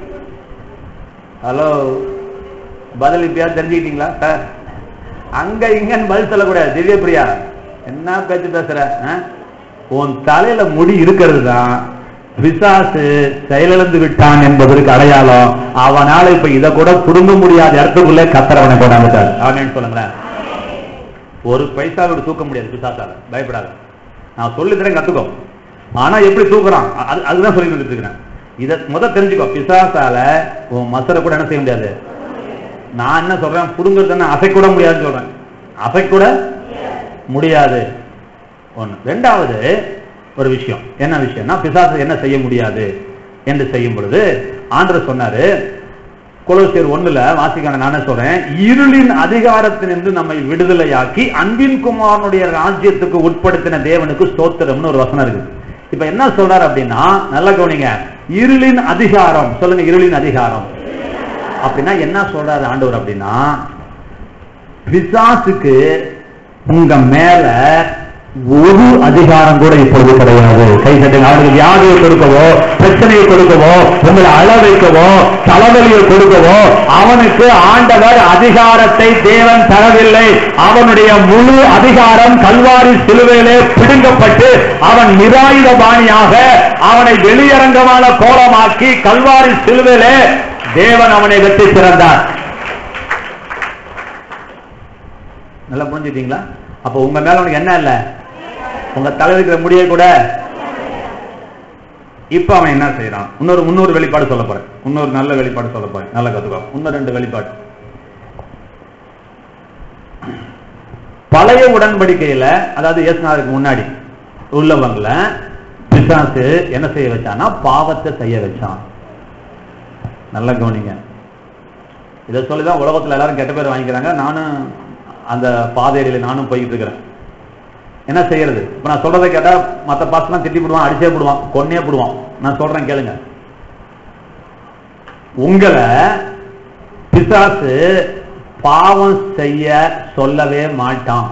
ஹலோ பதில் இப்பயா தெரிஞ்சுக்கிட்டீங்களா சார் அங்க இங்கன்னு பதில் சொல்லக்கூடாது திவ்ய பிரியா என்ன பேச்சு பேசுற ஆ? உன் தலையில முடி இருக்கிறது தான் பிசாசு செயலிழந்து விட்டான் என்பதற்கு அடையாளம் அவனால இப்ப இத கூட புடுங்க முடியாத இடத்துக்குள்ளே கத்தரவனை கொண்டாந்துட்டார் அவனு சொல்லுங்களேன் ஒரு பைசா விட தூக்க முடியாது பிசாசால பயப்படாத நான் சொல்லி தரேன் கத்துக்கோ ஆனா எப்படி தூக்குறான் அது- அதுதான் சொல்லி கொடுத்துட்டு இருக்கிறேன் இத முத தெரிஞ்சுக்கோ பிசாசால உன் மசரை கூட என்ன செய்ய முடியாது நான் என்ன சொல்றேன் புடுங்கிறது அசை கூட முடியாதுன்னு சொல்றேன் அசை கூட முடியாது ஒண்ணு ரெண்டாவது ஒரு விஷயம் என்ன விஷயம்னா பிசாசு என்ன செய்ய முடியாது என்று செய்யும் பொழுது ஆண்டவர் சொன்னாரு கொலோசியர் ஒண்ணுல வாசிக்கான நானே சொல்றேன் இருளின் அதிகாரத்தினின்று நம்மை விடுதலையாக்கி அன்பின் குமாரனுடைய ராஜ்யத்துக்கு உட்படுத்தின தேவனுக்கு ஸ்தோத்திரம்னு ஒரு வசனம் இருக்கு இப்ப என்ன சொல்றாரு அப்படின்னா நல்லா கவனிங்க இருளின் அதிகாரம் சொல்லுங்க இருளின் அதிகாரம் அப்படின்னா என்ன சொல்றாரு ஆண்டவர் அப்படின்னா பிசாசுக்கு உங்க மேல ஒரு அதிகாரம் கூட இப்பொழுது கிடையாது கை தட்டுங்க அவனுக்கு வியாதியை கொடுக்கவோ பிரச்சனையை கொடுக்கவோ உங்களை அழ வைக்கவோ தலைவலியை கொடுக்கவோ அவனுக்கு ஆண்டவர் அதிகாரத்தை தேவன் தரவில்லை அவனுடைய முழு அதிகாரம் கல்வாரி சிலுவையிலே பிடுங்கப்பட்டு அவன் நிராயுதபாணியாக அவனை வெளியரங்கமான கோலமாக்கி கல்வாரி சிலுவையிலே தேவன் அவனை வெற்றி சிறந்தார் நல்லா புரிஞ்சுட்டீங்களா அப்ப உங்க மேல உனக்கு என்ன இல்ல உங்க தலை இருக்கிற முடிய கூட இப்ப அவன் என்ன செய்யறான் இன்னொரு முன்னூறு வெளிப்பாடு சொல்ல போறேன் இன்னொரு நல்ல வெளிப்பாடு சொல்ல போறேன் நல்லா கத்துக்கோ இன்னும் ரெண்டு வெளிப்பாடு பழைய உடன்படிக்கையில அதாவது இயேசுநாதருக்கு முன்னாடி உள்ளவங்கள பிசாசு என்ன செய்ய வச்சான்னா பாவத்தை செய்ய வச்சான் நல்லா கவனிங்க இதை சொல்லிதான் உலகத்துல எல்லாரும் கெட்ட பேர் வாங்கிக்கிறாங்க நானும் அந்த பாதையில நானும் போய்கிட்டு இருக்கிறேன் என்ன செய்யறது இப்ப நான் சொல்றதை கேட்டா மத்த பாசெல்லாம் திட்டி போடுவான் அடிச்சே போடுவான் கொன்னே போடுவான் நான் சொல்றேன் கேளுங்க உங்களை பிசாசு பாவம் செய்ய சொல்லவே மாட்டான்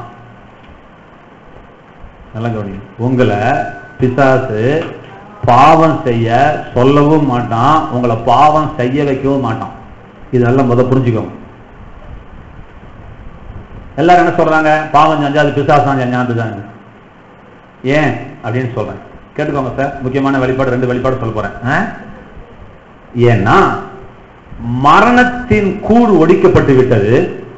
நல்லா கவனிங்க உங்களை பிசாசு பாவம் செய்ய சொல்லவும் மாட்டான் உங்களை பாவம் செய்ய வைக்கவும் மாட்டான் இதெல்லாம் முத புரிஞ்சுக்கோங்க எல்லாரும் என்ன சொல்றாங்க பாவம் செஞ்சா அது பிசாசான் செஞ்சான் ஏன் அப்படின்னு சொல்றேன் கேட்டுக்கோங்க சார் முக்கியமான வெளிப்பாடு ரெண்டு வெளிப்பாடு சொல்ல போறேன் ஆ? ஏன்னா மரணத்தின் கூர் ஒடிக்கப்பட்டு விட்டது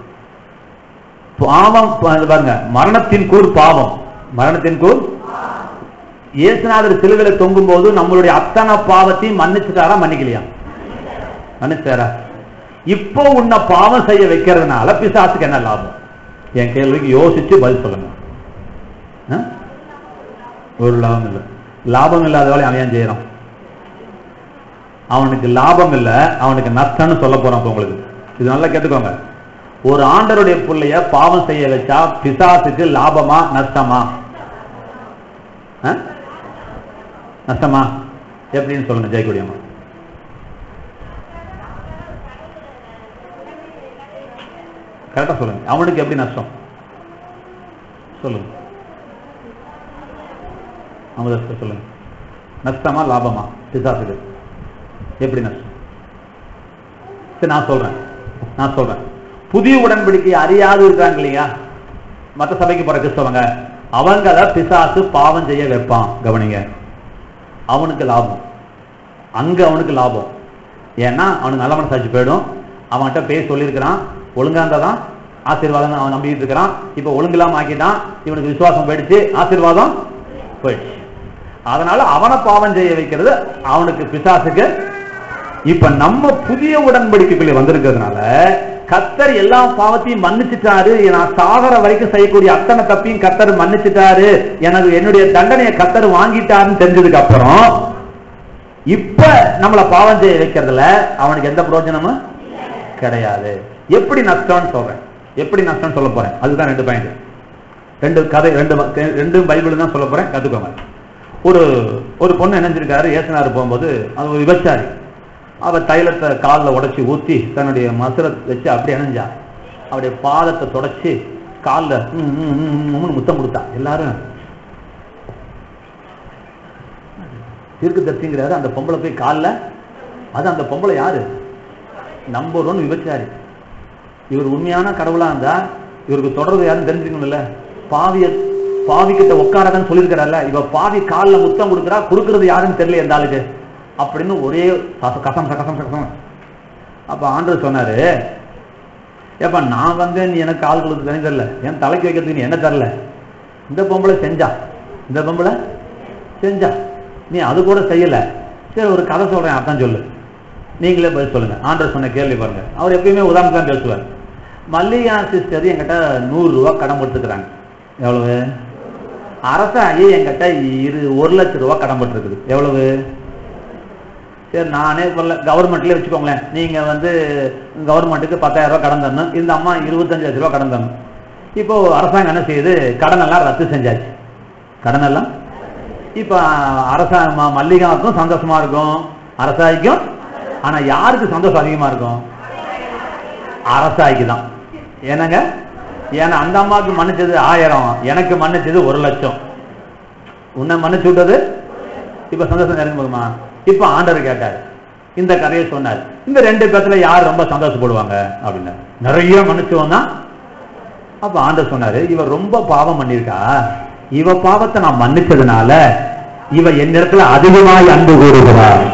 பாவம் அது பாருங்க மரணத்தின் கூர் பாவம் மரணத்தின் கூர் இயேசுநாதர் சிலுவையில தொங்கும் போது நம்மளுடைய அத்தனை பாவத்தையும் மன்னிச்சுட்டாரா மன்னிக்கலையா மன்னிச்சாரா இப்போ உன்னை பாவம் செய்ய வைக்கிறதுனால பிசாசுக்கு என்ன லாபம் என் கேள்விக்கு யோசிச்சு பதில் சொல்லுங்க ஆ? ஒரு லாபம் இல்லை லாபம் இல்லாத வேலை அவன் ஏன் செய்யறான் அவனுக்கு லாபம் இல்ல அவனுக்கு நஷ்டம்னு சொல்ல போறான் இப்ப உங்களுக்கு இது நல்லா கேட்டுக்கோங்க ஒரு ஆண்டருடைய பிள்ளைய பாவம் செய்ய வச்சா பிசாசுக்கு லாபமா நஷ்டமா ஆ? நஷ்டமா எப்படின்னு சொல்லுங்க ஜெயக்குடியம்மா கரெக்டா சொல்லுங்க அவனுக்கு எப்படி நஷ்டம் சொல்லுங்க அமுதஸ்தர் சொல்லுங்க நஷ்டமா லாபமா பிசாசுக்கு எப்படி நஷ்டம் சரி நான் சொல்றேன் நான் சொல்றேன் புதிய உடன்படிக்கை அறியாது இருக்காங்க இல்லையா மத்த சபைக்கு போற கிறிஸ்தவங்க அவங்கள பிசாசு பாவம் செய்ய வைப்பான் கவனிங்க அவனுக்கு லாபம் அங்க அவனுக்கு லாபம் ஏன்னா அவனுக்கு நல்ல மனசாட்சி போயிடும் அவன்கிட்ட பேர் சொல்லியிருக்கிறான் ஒழுங்கா இருந்தாதான் ஆசீர்வாதம் அவன் நம்பிக்கிட்டு இருக்கிறான் இப்ப ஒழுங்கில்லாம ஆக்கிட்டான் இவனுக்கு விசுவாசம் போயிடுச்சு ஆசீர்வாதம் போயிடுச்சு அதனால அவனை பாவம் செய்ய வைக்கிறது அவனுக்கு பிசாசுக்கு இப்ப நம்ம புதிய உடன்படிக்கைக்குள்ளே வந்திருக்கிறதுனால கத்தர் எல்லா பாவத்தையும் மன்னிச்சிட்டாரு நான் சாகர வரைக்கும் செய்யக்கூடிய அத்தனை தப்பையும் கத்தர் மன்னிச்சிட்டாரு எனக்கு என்னுடைய தண்டனையை கத்தர் வாங்கிட்டாருன்னு தெரிஞ்சதுக்கு அப்புறம் இப்ப நம்மள பாவம் செய்ய வைக்கிறதுல அவனுக்கு எந்த பிரயோஜனமும் கிடையாது எப்படி நஷ்டம்னு சொல்றேன் எப்படி நஷ்டம்னு சொல்ல போறேன் அதுதான் ரெண்டு பாயிண்ட் ரெண்டு கதை ரெண்டு ம- ரெண்டு பைபிள் தான் சொல்ல போறேன் கத்துக்கோங்க ஒரு ஒரு பொண்ணு இணைஞ்சிருக்காரு ஏசனார் போகும்போது அது ஒரு விபச்சாரி அவ தைலத்தை காலில் உடைச்சி ஊத்தி தன்னுடைய மசுரை வச்சு அப்படி இணைஞ்சா அவருடைய பாதத்தை தொடச்சி காலில் முத்தம் கொடுத்தா எல்லாரும் தீர்க்கு தரிசிங்கிறாரு அந்த பொம்பளை போய் காலில் அது அந்த பொம்பளை யாரு நம்பர் ஒன் விபச்சாரி இவர் உண்மையான கடவுளா இருந்தா இவருக்கு தொடர்பு யாருன்னு தெரிஞ்சுக்கணும்ல பாவிய பாவி கிட்ட உட்காரதான் சொல்லியிருக்கிறார்ல இவ பாவி கால்ல முத்தம் கொடுக்குறா கொடுக்கறது யாருன்னு தெரியல இந்த ஆளுக்கு அப்படின்னு ஒரே சச- கசம் கசம் கசம் அப்ப ஆண்டவர் சொன்னாரு ஏப்பா நான் வந்தேன் நீ எனக்கு கால் கொடுத்து தனி தரல என் தலைக்கு வைக்கிறதுக்கு நீ என்ன தரல இந்த பொம்பளை செஞ்சா இந்த பொம்பளை செஞ்சா நீ அது கூட செய்யல சரி ஒரு கதை சொல்றேன் அதான் சொல்லு நீங்களே பதில் சொல்லுங்க ஆண்டர் சொன்ன கேள்வி பாருங்க அவர் எப்பயுமே உதாரணம் தான் பேசுவார் மல்லிகா சிஸ்டர் என்கிட்ட நூறு ரூபாய் கடன் கொடுத்துக்கிறாங்க எவ்வளவு அரசாங்கி என்கிட்ட இரு ஒரு லட்சம் ரூபாய் கடன் பட்டிருக்குது எவ்வளவு சரி நானே சொல்ல கவர்மெண்ட்லயே வச்சுக்கோங்களேன் நீங்க வந்து கவர்மெண்ட்டுக்கு பத்தாயிரம் ரூபாய் கடன் தரணும் இந்த அம்மா இருபத்தஞ்சு லட்ச ரூபாய் கடன் தரணும் இப்போ அரசாங்கம் என்ன செய்யுது கடன் எல்லாம் ரத்து செஞ்சாச்சு கடன் எல்லாம் இப்ப அரசாங்க மல்லிகாவுக்கும் சந்தோஷமா இருக்கும் அரசாய்க்கும் ஆனா யாருக்கு சந்தோஷம் அதிகமா இருக்கும் அரசாய்க்கு தான் ஏனங்க ஏன்னா அந்த அம்மாவுக்கு மன்னிச்சது ஆயிரம் எனக்கு மன்னிச்சது ஒரு லட்சம் உன்னை மன்னிச்சு விட்டது இப்ப சந்தோஷம் நிறைய போகுமா இப்ப ஆண்டவர் கேட்டார் இந்த கதையை சொன்னார் இந்த ரெண்டு பேத்துல யார் ரொம்ப சந்தோஷப்படுவாங்க அப்படின்னு நிறைய மன்னிச்சவன் தான் அப்ப ஆண்டவர் சொன்னாரு இவ ரொம்ப பாவம் பண்ணிருக்கா இவ பாவத்தை நான் மன்னிச்சதுனால இவ என்னிடத்துல அதிகமாய் அன்பு கூறுகிறார்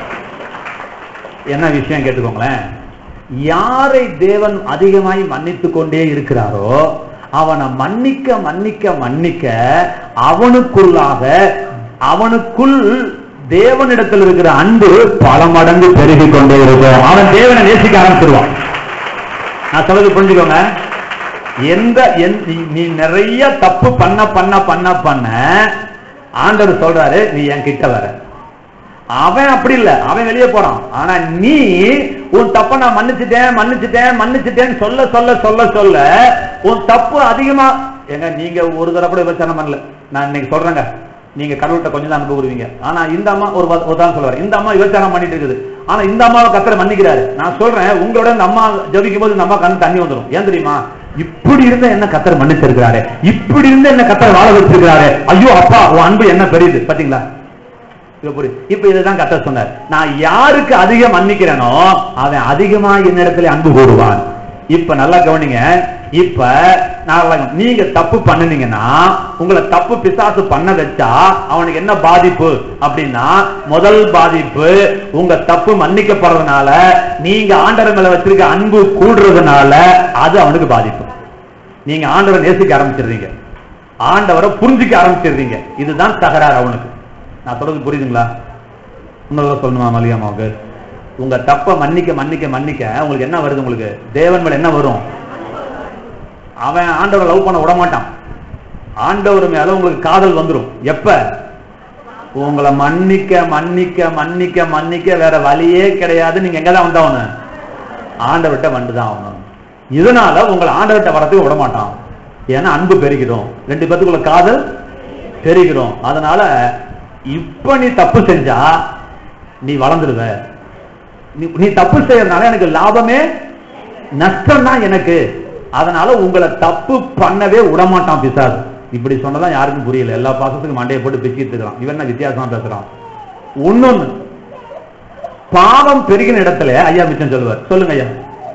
என்ன விஷயம் கேட்டுக்கோங்களேன் யாரை தேவன் அதிகமாய் மன்னித்து கொண்டே இருக்கிறாரோ அவனை மன்னிக்க மன்னிக்க மன்னிக்க அவனுக்குள்ளாக அவனுக்குள் தேவனிடத்தில் இருக்கிற அன்பு பல மடங்கு பெருகிக் கொண்டே இருக்கும் அவன் தேவனை நேசிக்க ஆரம்பிச்சிருவான் நான் சொல்றது புரிஞ்சுக்கோங்க எந்த எந்- நீ- நீ நிறைய தப்பு பண்ண பண்ண பண்ண பண்ண ஆண்டவர் சொல்றாரு நீ என் கிட்ட வர அவன் அப்படி இல்ல அவன் வெளியே போறான் ஆனா நீ உன் தப்ப நான் மன்னிச்சுட்டேன் மன்னிச்சுட்டேன் மன்னிச்சுட்டேன்னு சொல்ல சொல்ல சொல்ல சொல்ல உன் தப்பு அதிகமா ஏங்க நீங்க ஒரு தடவை கூட விபச்சாரம் பண்ணல நான் இன்னைக்கு சொல்றேங்க நீங்க கடவுள்கிட்ட கொஞ்சம் தான் அனுபவிடுவீங்க ஆனா இந்த அம்மா ஒரு வ- ஒரு தான் சொல்லுவாரு இந்த அம்மா விபச்சாரம் பண்ணிட்டு இருக்குது ஆனா இந்த அம்மாவை கத்தரை மன்னிக்கிறாரு நான் சொல்றேன் உங்களோட இந்த அம்மா ஜபிக்கும் போது இந்த அம்மா கண்ணு தண்ணி வந்துடும் ஏன் தெரியுமா இப்படி இருந்த என்ன கத்தர் மன்னிச்சிருக்கிறாரு இப்படி இருந்த என்ன கத்தர் வாழ வச்சிருக்கிறாரு ஐயோ அப்பா உன் அன்பு என்ன பெரியது பாத்தீங்களா இப்ப புரியுது. இப்ப இதுதான் கத்த சொன்னார் நான் யாருக்கு அதிகம் மன்னிக்கிறேனோ அவன் அதிகமா என்னிடத்துல அன்பு கூடுவான் இப்ப நல்லா கவனிங்க இப்ப நான் நல்லா- நீங்க தப்பு பண்ணுனீங்கன்னா உங்களை தப்பு பிசாசு பண்ண வச்சா அவனுக்கு என்ன பாதிப்பு அப்படின்னா முதல் பாதிப்பு உங்க தப்பு மன்னிக்கப்படுறதுனால நீங்க ஆண்டவர் மேல வச்சிருக்க அன்பு கூடுறதுனால அது அவனுக்கு பாதிப்பு நீங்க ஆண்டவரை நேசிக்க ஆரம்பிச்சிடுறீங்க ஆண்டவரை புரிஞ்சுக்க ஆரம்பிச்சிடுறீங்க இதுதான் தகராறு அவனுக்கு நான் சொல்றது புரியுதுங்களா இன்னொரு சொல்லணுமா மல்லிகாமாவுக்கு உங்க தப்ப மன்னிக்க மன்னிக்க மன்னிக்க உங்களுக்கு என்ன வருது உங்களுக்கு தேவன் மேல என்ன வரும் அவன் ஆண்டவரை லவ் பண்ண விட மாட்டான் ஆண்டவர் மேல உங்களுக்கு காதல் வந்துரும் எப்ப உங்களை மன்னிக்க மன்னிக்க மன்னிக்க மன்னிக்க வேற வழியே கிடையாது நீங்க எங்கதான் வந்தாவணும் ஆண்டவர்கிட்ட வந்துதான் ஆகணும் இதனால உங்களை ஆண்டவர்கிட்ட வரதுக்கு விட மாட்டான் ஏன்னா அன்பு பெருகிடும் ரெண்டு பேத்துக்குள்ள காதல் பெருகிடும் அதனால இப்ப நீ தப்பு செஞ்சா நீ வளர்ந்துடுவ நீ- நீ தப்பு செய்யறதுனால எனக்கு லாபமே நஷ்டம் தான் எனக்கு அதனால உங்களை தப்பு பண்ணவே விடமாட்டான் பிசாசு இப்படி சொன்னதான் யாருக்கும் புரியல எல்லா பாசத்துக்கும் மண்டையை போட்டு பிச்சுட்டு இருக்கிறான் இவன் என்ன வித்தியாசமா பேசுறான் ஒன்னொன்னு பாவம் பெருகின இடத்துல ஐயா மிச்சம் சொல்லுவார் சொல்லுங்க ஐயா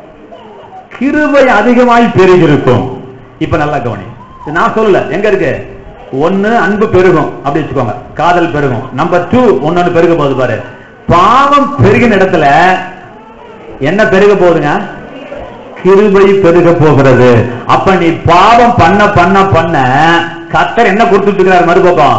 கிருபை அதிகமாய் பெருகிருக்கும் இப்ப நல்லா கவனி இது நான் சொல்லல எங்க இருக்கு ஒண்ணு அன்பு பெருகும் அப்படி வச்சுக்கோங்க காதல் பெருகும் நம்பர் டூ ஒன்னொன்னு பெருக போகுது பாரு பாவம் பெருகின இடத்துல என்ன பெருக போகுதுங்க கிருபை பெருக போகிறது அப்ப நீ பாவம் பண்ண பண்ண பண்ண கத்தர் என்ன கொடுத்துட்டு இருக்கிறார் மறுபக்கம்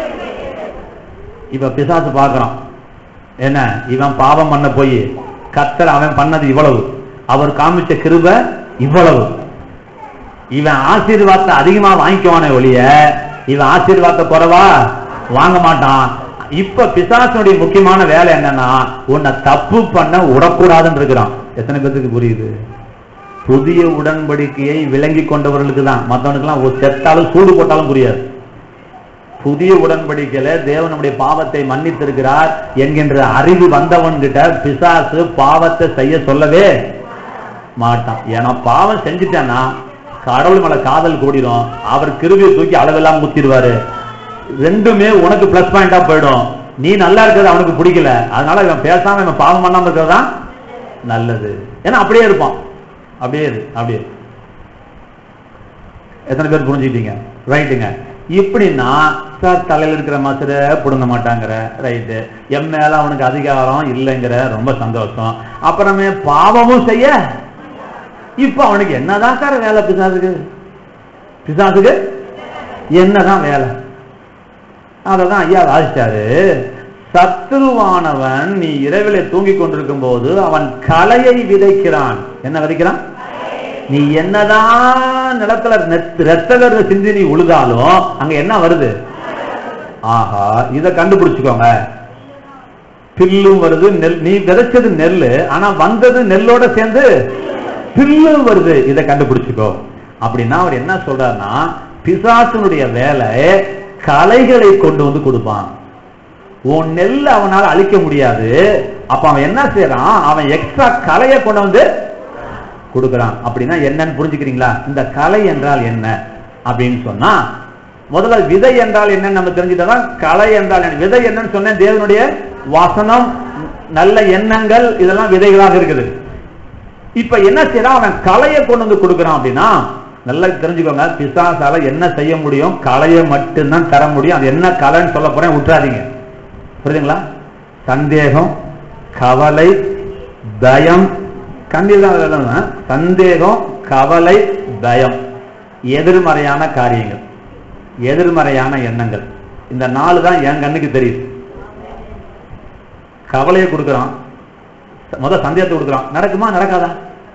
இப்ப பிசாசு பார்க்கறான் என்ன இவன் பாவம் பண்ண போய் கத்தர் அவன் பண்ணது இவ்வளவு அவர் காமிச்ச கிருபை இவ்வளவு இவன் ஆசீர்வாதத்தை அதிகமா வாங்கிக்குவானே ஒழிய இவன் ஆசீர்வாதத்தை குறைவா வாங்க மாட்டான் இப்ப பிசாசனுடைய முக்கியமான வேலை என்னன்னா உன்னை தப்பு பண்ண விடக்கூடாதுன்னு இருக்கிறான் எத்தனை பேத்துக்கு புரியுது புதிய உடன்படிக்கையை விளங்கி கொண்டவர்களுக்கு தான் மற்றவனுக்குலாம் ஒரு செத்தாலும் சூடு போட்டாலும் புரியாது புதிய உடன்படிக்கையில தேவனுடைய பாவத்தை மன்னித்திருக்கிறார் என்கின்ற அறிவு வந்தவன் கிட்ட பிசாசு பாவத்தை செய்ய சொல்லவே மாட்டான் ஏன்னா பாவம் செஞ்சுட்டான்னா கடவுள் மேல காதல் கூடிரும் அவர் கிருபியை தூக்கி அளவெல்லாம் குத்திடுவாரு ரெண்டுமே உனக்கு பிளஸ் பாயிண்டா போயிடும் நீ நல்லா இருக்கிறது அவனுக்கு பிடிக்கல அதனால இவன் பேசாம இவன் பாவம் பண்ணாம இருக்கிறது தான் நல்லது ஏன்னா அப்படியே இருப்பான் அப்படியே இரு அப்படியே இரு. எத்தனை பேர் புரிஞ்சுக்கிட்டீங்க ரைட்டுங்க இப்படின்னா சார் தலையில இருக்கிற மசுர புடுங்க மாட்டாங்கிற ரைட்டு என் மேல அவனுக்கு அதிகாரம் இல்லைங்கிற ரொம்ப சந்தோஷம் அப்புறமே பாவமும் செய்ய இப்ப அவனுக்கு என்னதான் சார் வேலை பிசாசுக்கு பிசாசுக்கு என்னதான் வேலை அததான் ஐயா வாசிச்சாரு சத்துருவானவன் நீ இரவிலே தூங்கிக் கொண்டிருக்கும் போது அவன் கலையை விதைக்கிறான் என்ன விதைக்கிறான் நீ என்னதான் நிலத்துல நெத்- ரத்த கருத சிந்தி நீ உழுதாலும் அங்க என்ன வருது ஆஹா இத கண்டுபிடிச்சுக்கோங்க பில்லும் வருது நெல் நீ விதைச்சது நெல்லு ஆனா வந்தது நெல்லோட சேர்ந்து பில்லும் வருது இதை கண்டுபிடிச்சுக்கோ அப்படின்னா அவர் என்ன சொல்றாருன்னா பிசாசனுடைய வேலை கலைகளை கொண்டு வந்து கொடுப்பான் உன் நெல் அவனால அழிக்க முடியாது அப்ப அவன் என்ன செய்யறான் அவன் எக்ஸ்ட்ரா கலையை கொண்டு வந்து கொடுக்கறான் அப்படின்னா என்னன்னு புரிஞ்சுக்கிறீங்களா இந்த கலை என்றால் என்ன அப்படின்னு சொன்னா முதல்ல விதை என்றால் என்னன்னு நம்ம தெரிஞ்சுட்டா கலை என்றால் என்ன விதை என்னன்னு சொன்னேன் தேவனுடைய வசனம் நல்ல எண்ணங்கள் இதெல்லாம் விதைகளாக இருக்குது இப்ப என்ன செய்யறான் அவன் கலையை கொண்டு வந்து கொடுக்கறான் அப்படின்னா நல்லா தெரிஞ்சுக்கோங்க பிசாசால என்ன செய்ய முடியும் கலையை மட்டும்தான் தர முடியும் அது என்ன கலைன்னு சொல்ல போறேன் விட்டுறாதீங்க புரியுதுங்களா சந்தேகம் கவலை பயம் கண்டிப்பாக சந்தேகம் கவலை பயம் எதிர்மறையான காரியங்கள் எதிர்மறையான எண்ணங்கள் இந்த நாலு தான் என் கண்ணுக்கு தெரியுது கவலையை கொடுக்கறான் முத சந்தேகத்தை கொடுக்குறான் நடக்குமா நடக்காதா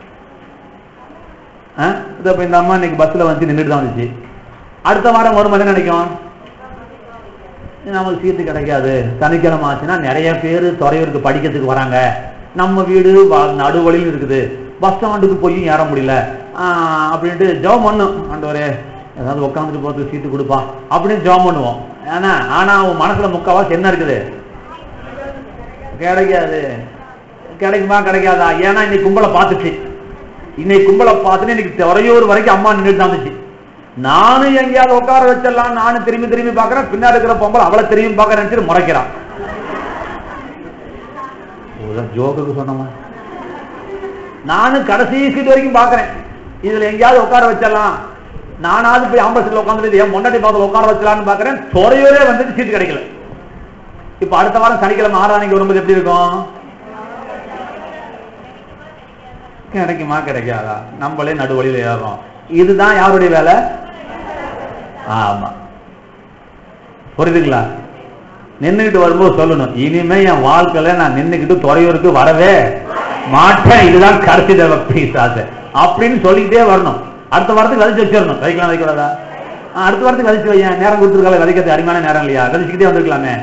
ஆ? இதோ இப்ப இந்த அம்மா இன்னைக்கு பஸ்ல வந்து நின்றுட்டு தான் வந்துச்சு அடுத்த வாரம் வரும் என்ன நினைக்கும் நமக்கு சீட்டு கிடைக்காது சனிக்கிழமை ஆச்சுன்னா நிறைய பேர் துறையூருக்கு படிக்கிறதுக்கு வராங்க நம்ம வீடு வ- நடுவழியில் இருக்குது பஸ் ஸ்டாண்டுக்கு போய் ஏற முடியல ஆ, அப்படின்ட்டு ஜெபம் பண்ணும் ஆண்டவரே ஏதாவது உட்காந்துட்டு போறதுக்கு சீட்டு கொடுப்பா அப்படின்னு ஜெபம் பண்ணுவோம் ஏன்னா ஆனா அவன் மனசுல முக்காவாசி என்ன இருக்குது கிடைக்காது கிடைக்குமா கிடைக்காதா ஏன்னா இன்னைக்கு கும்பலை பார்த்துச்சு இன்னைக்கு கும்பலை பார்த்துட்டு இன்னைக்கு துறையூர் வரைக்கும் அம்மா நின்றுட்டு வந்துச்சு நானும் எங்கேயாவது உட்கார வச்சிடலாம் நானும் திரும்பி திரும்பி பார்க்கறேன் பின்னாடி இருக்கிற பொம்பளை அவளை திரும்பி பார்க்கறேன்னு சொல்லி முறைக்கிறான் ஜோக்குக்கு சொன்னமா நானும் கடைசி சீட் வரைக்கும் பார்க்கறேன் இதுல எங்கேயாவது உட்கார வச்சிடலாம் நானாவது போய் ஆம்பளை சீட்ல உட்காந்துட்டு என் முன்னாடி பார்த்து உட்கார வச்சலாம்னு பார்க்கறேன் துறையூரே வந்துட்டு சீட் கிடைக்கல இப்ப அடுத்த வாரம் சனிக்கிழமை ஆறாணிக்கு வரும்போது எப்படி இருக்கும் கிடைக்குமா கிடைக்காதா நம்மளே நடுவழியில ஏறோம் இதுதான் யாருடைய வேலை ஆமா புரியுதுங்களா நின்னுகிட்டு வரும்போது சொல்லணும் இனிமே என் வாழ்க்கையில நான் நின்னுக்கிட்டு துறையூருக்கு வரவே மாட்டேன் இதுதான் கடைசி தேவை பீசாசு அப்படின்னு சொல்லிக்கிட்டே வரணும் அடுத்த வாரத்துக்கு விதைச்சு வச்சிடணும் விதைக்கலாம் விதைக்கூடாதா ஆ, அடுத்த வாரத்துக்கு விதைச்சு வையேன் நேரம் கொடுத்துருக்கால விதைக்கிறது அருமையான நேரம் இல்லையா விதைச்சுக்கிட்டே வந்திருக்கலாமே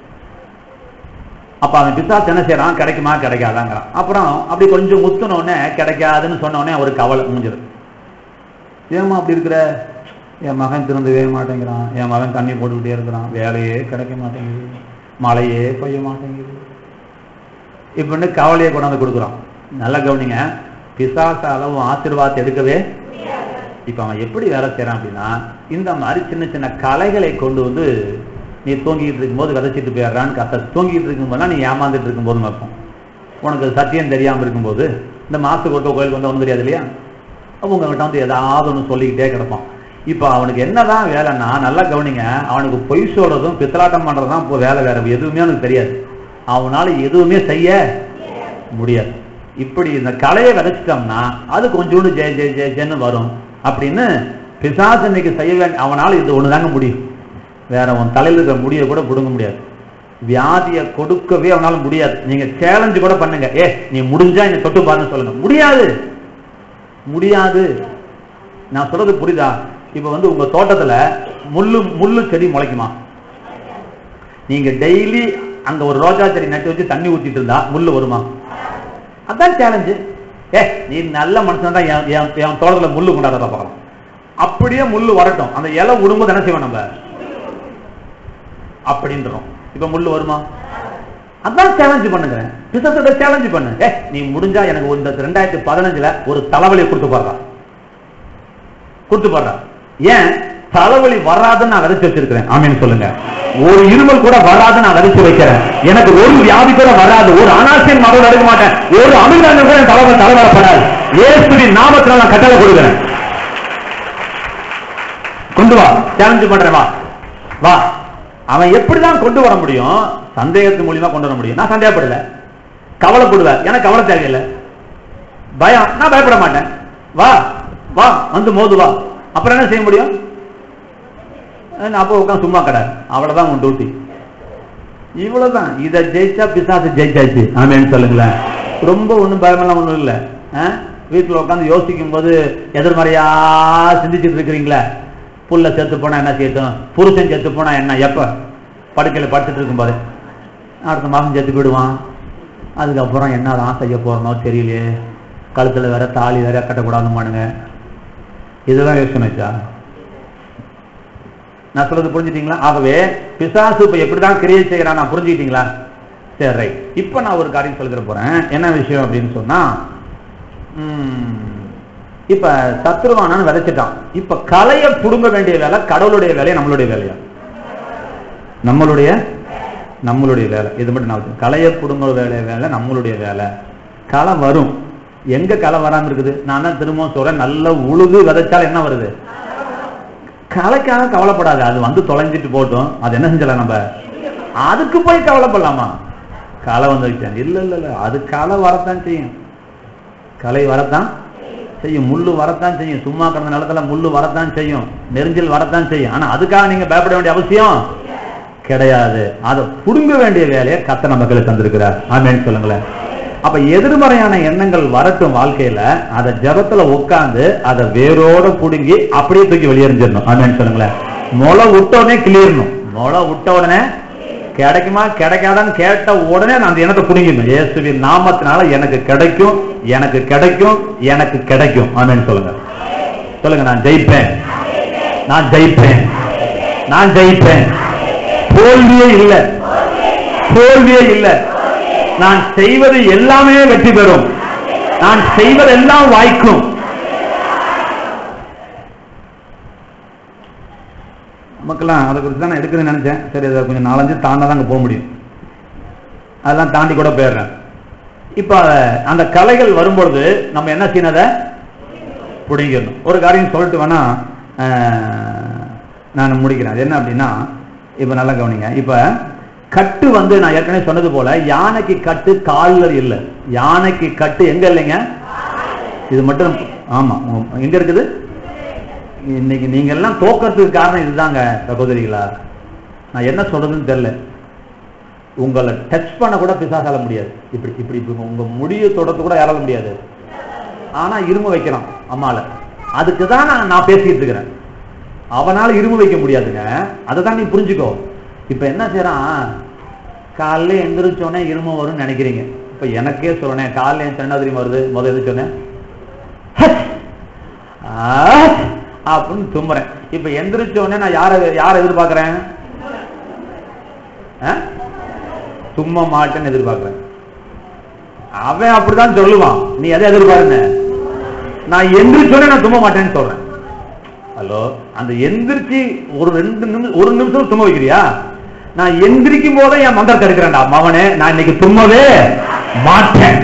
அப்ப அவன் பிசாசு என்ன செய்யறான் கிடைக்குமா கிடைக்காதாங்கிறான் அப்புறம் அப்படி கொஞ்சம் முத்துன உடனே கிடைக்காதுன்னு சொன்ன உடனே ஒரு கவலை முடிஞ்சது ஏமா அப்படி இருக்கிற என் மகன் திருந்தவே மாட்டேங்கிறான் என் மகன் தண்ணி போட்டுக்கிட்டே இருக்கிறான் வேலையே கிடைக்க மாட்டேங்குது மழையே பெய்ய மாட்டேங்குது இப்படின்னு கவலையை கொண்டாந்து கொடுக்குறான் நல்லா கவனிங்க பிசாச அளவு ஆசீர்வாதத்தை எடுக்கவே இப்ப அவன் எப்படி வேலை செய்யறான் அப்படின்னா இந்த மாதிரி சின்ன சின்ன கலைகளை கொண்டு வந்து நீ தூங்கிட்டு இருக்கும்போது விதைச்சிட்டு போயிடுறான்னு கத்த தூங்கிட்டு இருக்கும்போதுலாம் நீ ஏமாந்துட்டு இருக்கும்போது பார்ப்போம் உனக்கு சத்தியம் தெரியாம இருக்கும்போது இந்த மாசத்துக்கு ஒருக்க கோயிலுக்கு வந்தா ஒன்றும் தெரியாது இல்லையா அப்ப உங்ககிட்ட வந்து ஏதாவது ஒன்று சொல்லிக்கிட்டே கிடப்பான் இப்போ அவனுக்கு என்னதான் வேலைன்னா நல்லா கவனிங்க அவனுக்கு பொய் சொல்றதும் பித்தலாட்டம் பண்றதும் இப்போ வேலை வேற எதுவுமே அவனுக்கு தெரியாது அவனால எதுவுமே செய்ய முடியாது இப்படி இந்த கலையை விதைச்சிட்டோம்னா அது கொஞ்சோண்டு ஜெய ஜெய ஜெய ஜென்னு வரும் அப்படின்னு பிசாசு இன்னைக்கு செய்ய வேண்டிய அவனால இது ஒண்ணுதாங்க முடியும் வேற உன் தலையில இருக்கிற முடியை கூட பிடுங்க முடியாது வியாதியை கொடுக்கவே அவனால முடியாது நீங்க சேலஞ்சு கூட பண்ணுங்க ஏ நீ முடிஞ்சா என்ன தொட்டு பாருன்னு சொல்லுங்க முடியாது முடியாது நான் சொல்றது புரியுதா இப்ப வந்து உங்க தோட்டத்துல முள்ளு முள்ளு செடி முளைக்குமா நீங்க டெய்லி அங்க ஒரு ரோஜா செடி நட்டு வச்சு தண்ணி ஊத்திட்டு இருந்தா முள்ளு வருமா அதான் சேலஞ்சு ஏ நீ நல்ல மனுஷன் தான் என் என் என் தோட்டத்துல முள்ளு கொண்டாட பார்க்கலாம் அப்படியே முள்ளு வரட்டும் அந்த இலை விடும்போது என்ன செய்வோம் நம்ம அப்படின்றோம் இப்ப முள்ளு வருமா அதான் சேலஞ்சு பண்ணுங்க பிசத்தோட சேலஞ்சு பண்ணு ஏ நீ முடிஞ்சா எனக்கு இந்த ரெண்டாயிரத்தி பதினஞ்சுல ஒரு தலைவலியை கொடுத்து பாடுறா கொடுத்து பாடுறா ஏன் தலைவலி வராதுன்னு நான் விதைச்சு வச்சிருக்கிறேன் ஆமீன் சொல்லுங்க ஒரு இருமல் கூட வராது நான் விதைச்சு வைக்கிறேன் எனக்கு ஒரு வியாதி கூட வராது ஒரு அனாசியன் மகள் எடுக்க மாட்டேன் ஒரு அமிர்தாங்க கூட என் தலைவர் தலைவரப்படாது ஏசுவின் நாமத்துல நான் கட்டளை கொடுக்கிறேன் கொண்டு வா சேலஞ்சு பண்றேன் வா வா அவன் எப்படிதான் கொண்டு வர முடியும் சந்தேகத்து மூலியமா கொண்டு வர முடியும் நான் சந்தேகப்படல கவலைப்படுவேன் எனக்கு கவலை தேவையில்லை பயம் நான் பயப்பட மாட்டேன் வா வா வந்து மோது வா அப்புறம் என்ன செய்ய முடியும் நான் அப்போ உட்காந்து சும்மா கடை அவ்வளவுதான் உன் டியூட்டி இவ்வளவுதான் இதை ஜெயிச்சா பிசாசு ஜெயிச்சாச்சு ஆமேன்னு சொல்லுங்களேன் ரொம்ப ஒண்ணும் பயமெல்லாம் ஒண்ணும் இல்ல ஆ? வீட்டுல உட்காந்து யோசிக்கும் போது எதிர்மறையா சிந்திச்சுட்டு இருக்கிறீங்களே புள்ள செத்து போனா என்ன செய்யட்டும் புருஷன் செத்து போனா என்ன எப்ப படுக்கையில படுத்துட்டு இருக்கும்போது அடுத்த மாதம் செத்து போயிடுவான் அதுக்கப்புறம் என்னதான் செய்ய போறனோ தெரியலையே கழுத்துல வேற தாலி வேற கட்டக்கூடாதுமானுங்க இதுதான் யோசனை வச்சா நான் சொல்றது புரிஞ்சுட்டீங்களா ஆகவே பிசாசு இப்ப எப்படிதான் கிரியேட் செய்யறான் நான் புரிஞ்சுக்கிட்டீங்களா சரி ரைட் இப்ப நான் ஒரு காரியம் சொல்லிட போறேன் என்ன விஷயம் அப்படின்னு சொன்னா ம், இப்ப சத்ருவானன் விதைச்சிட்டான் இப்ப கலைய புடுங்க வேண்டிய வேலை கடவுளுடைய வேலையா நம்மளுடைய வேலையா நம்மளுடைய நம்மளுடைய வேலை இது மட்டும் நான் கலைய புடுங்க வேலை வேலை நம்மளுடைய வேலை களை வரும் எங்க களை வராம இருக்குது நான் தான் திரும்பவும் சொல்றேன் நல்ல உழுது விதைச்சால் என்ன வருது கலைக்காக கவலைப்படாது அது வந்து தொலைஞ்சிட்டு போட்டும் அது என்ன செஞ்சலாம் நம்ம அதுக்கு போய் கவலைப்படலாமா களை வந்துருச்சேன் இல்ல இல்ல இல்ல அது களை வரத்தான் செய்யும் களை வரத்தான் செய்யும் முள்ளு வரத்தான் செய்யும் சும்மா கிடந்த நிலத்துல முள்ளு வரத்தான் செய்யும் நெரிஞ்சல் வரத்தான் செய்யும் ஆனா அதுக்காக நீங்க பயப்பட வேண்டிய அவசியம் கிடையாது அதை புடுங்க வேண்டிய வேலையை கத்த நமக்கு தந்திருக்கிறார் ஆமேன்னு சொல்லுங்களேன் அப்ப எதிர்மறையான எண்ணங்கள் வரட்டும் வாழ்க்கையில அதை ஜபத்துல உட்கார்ந்து அதை வேரோட புடுங்கி அப்படியே தூக்கி வெளியெறிஞ்சிடணும் ஆமேன்னு சொல்லுங்களேன் முளை விட்ட உடனே கிளியரணும் முளை விட்ட உடனே கிடைக்குமா கிடைக்காதான்னு கேட்ட உடனே நான் அந்த எண்ணத்தை புடுங்கிடணும் இயேசுவின் நாமத்தினால எனக்கு கிடைக்கும் எனக்கு கிடைக்கும் எனக்கு கிடைக்கும் ஆமேன்னு சொல்லுங்க சொல்லுங்க நான் ஜெயிப்பேன் நான் ஜெயிப்பேன் நான் ஜெயிப்பேன் தோல்வியே இல்ல தோல்வியே இல்ல நான் செய்வது எல்லாமே வெற்றி பெறும் நான் செய்வதெல்லாம் வாய்க்கும் நமக்கெல்லாம் அதை குறித்து தான் நான் எடுக்கிறேன்னு நினைச்சேன் சரி அதை கொஞ்சம் நாலஞ்சு தாண்டா தான் அங்க போக முடியும் அதெல்லாம் தாண்டி கூட போயிடுறேன் இப்ப அந்த கலைகள் வரும்பொழுது நம்ம என்ன செய்யணும் அதை பிடிக்கணும் ஒரு காரியம் சொல்லிட்டு வேணா அஹ், நான் முடிக்கிறேன் அது என்ன அப்படின்னா இப்ப நல்லா கவனிங்க இப்ப கட்டு வந்து நான் ஏற்கனவே சொன்னது போல யானைக்கு கட்டு கால்கள் இல்லை யானைக்கு கட்டு எங்க இல்லைங்க இது மட்டும் ஆமா உம், எங்க இருக்குது இன்னைக்கு நீங்க எல்லாம் தோக்கறதுக்கு காரணம் இதுதாங்க சகோதரிகளா நான் என்ன சொல்றதுன்னு தெரியல உங்களை டச் பண்ண கூட பிசாசால முடியாது இப்படி இப்படி இப்படி உங்க முடிய தொடர்ந்து கூட யாரால முடியாது ஆனா இரும்பு வைக்கிறான் அம்மால அதுக்கு தான் நான் நான் பேசிட்டு இருக்கிறேன் அவனால இரும்பு வைக்க முடியாதுங்க அதை தான் நீ புரிஞ்சுக்கோ இப்ப என்ன செய்யறான் காலைல எந்திரிச்சோடனே இரும்பு வரும்னு நினைக்கிறீங்க இப்ப எனக்கே சொல்றேன் காலைல என் என்ன தெரியுமா வருது முதல்ல எது சொன்னேன் ஹச்! ஆச்! அப்படின்னு தும்புறேன் இப்ப எந்திரிச்ச உடனே நான் யார யார எதிர்பார்க்கிறேன் ஆ? தும்ம மாட்டேன்னு எதிர்பார்க்கிறேன் அவன் அப்படிதான் சொல்லுவான் நீ எதை எதிர்பாருங்க நான் எந்திரிச்சோடனே நான் தும்ப மாட்டேன்னு சொல்றேன் ஹலோ அந்த எந்திரிச்சு ஒரு ரெண்டு நிமிஷம் ஒரு நிமிஷம் தும்ப வைக்கிறியா நான் எந்திரிக்கும் போதே என் மந்திரத்தை எடுக்கிறேன்டா மவனே நான் இன்னைக்கு தும்மவே மாட்டேன்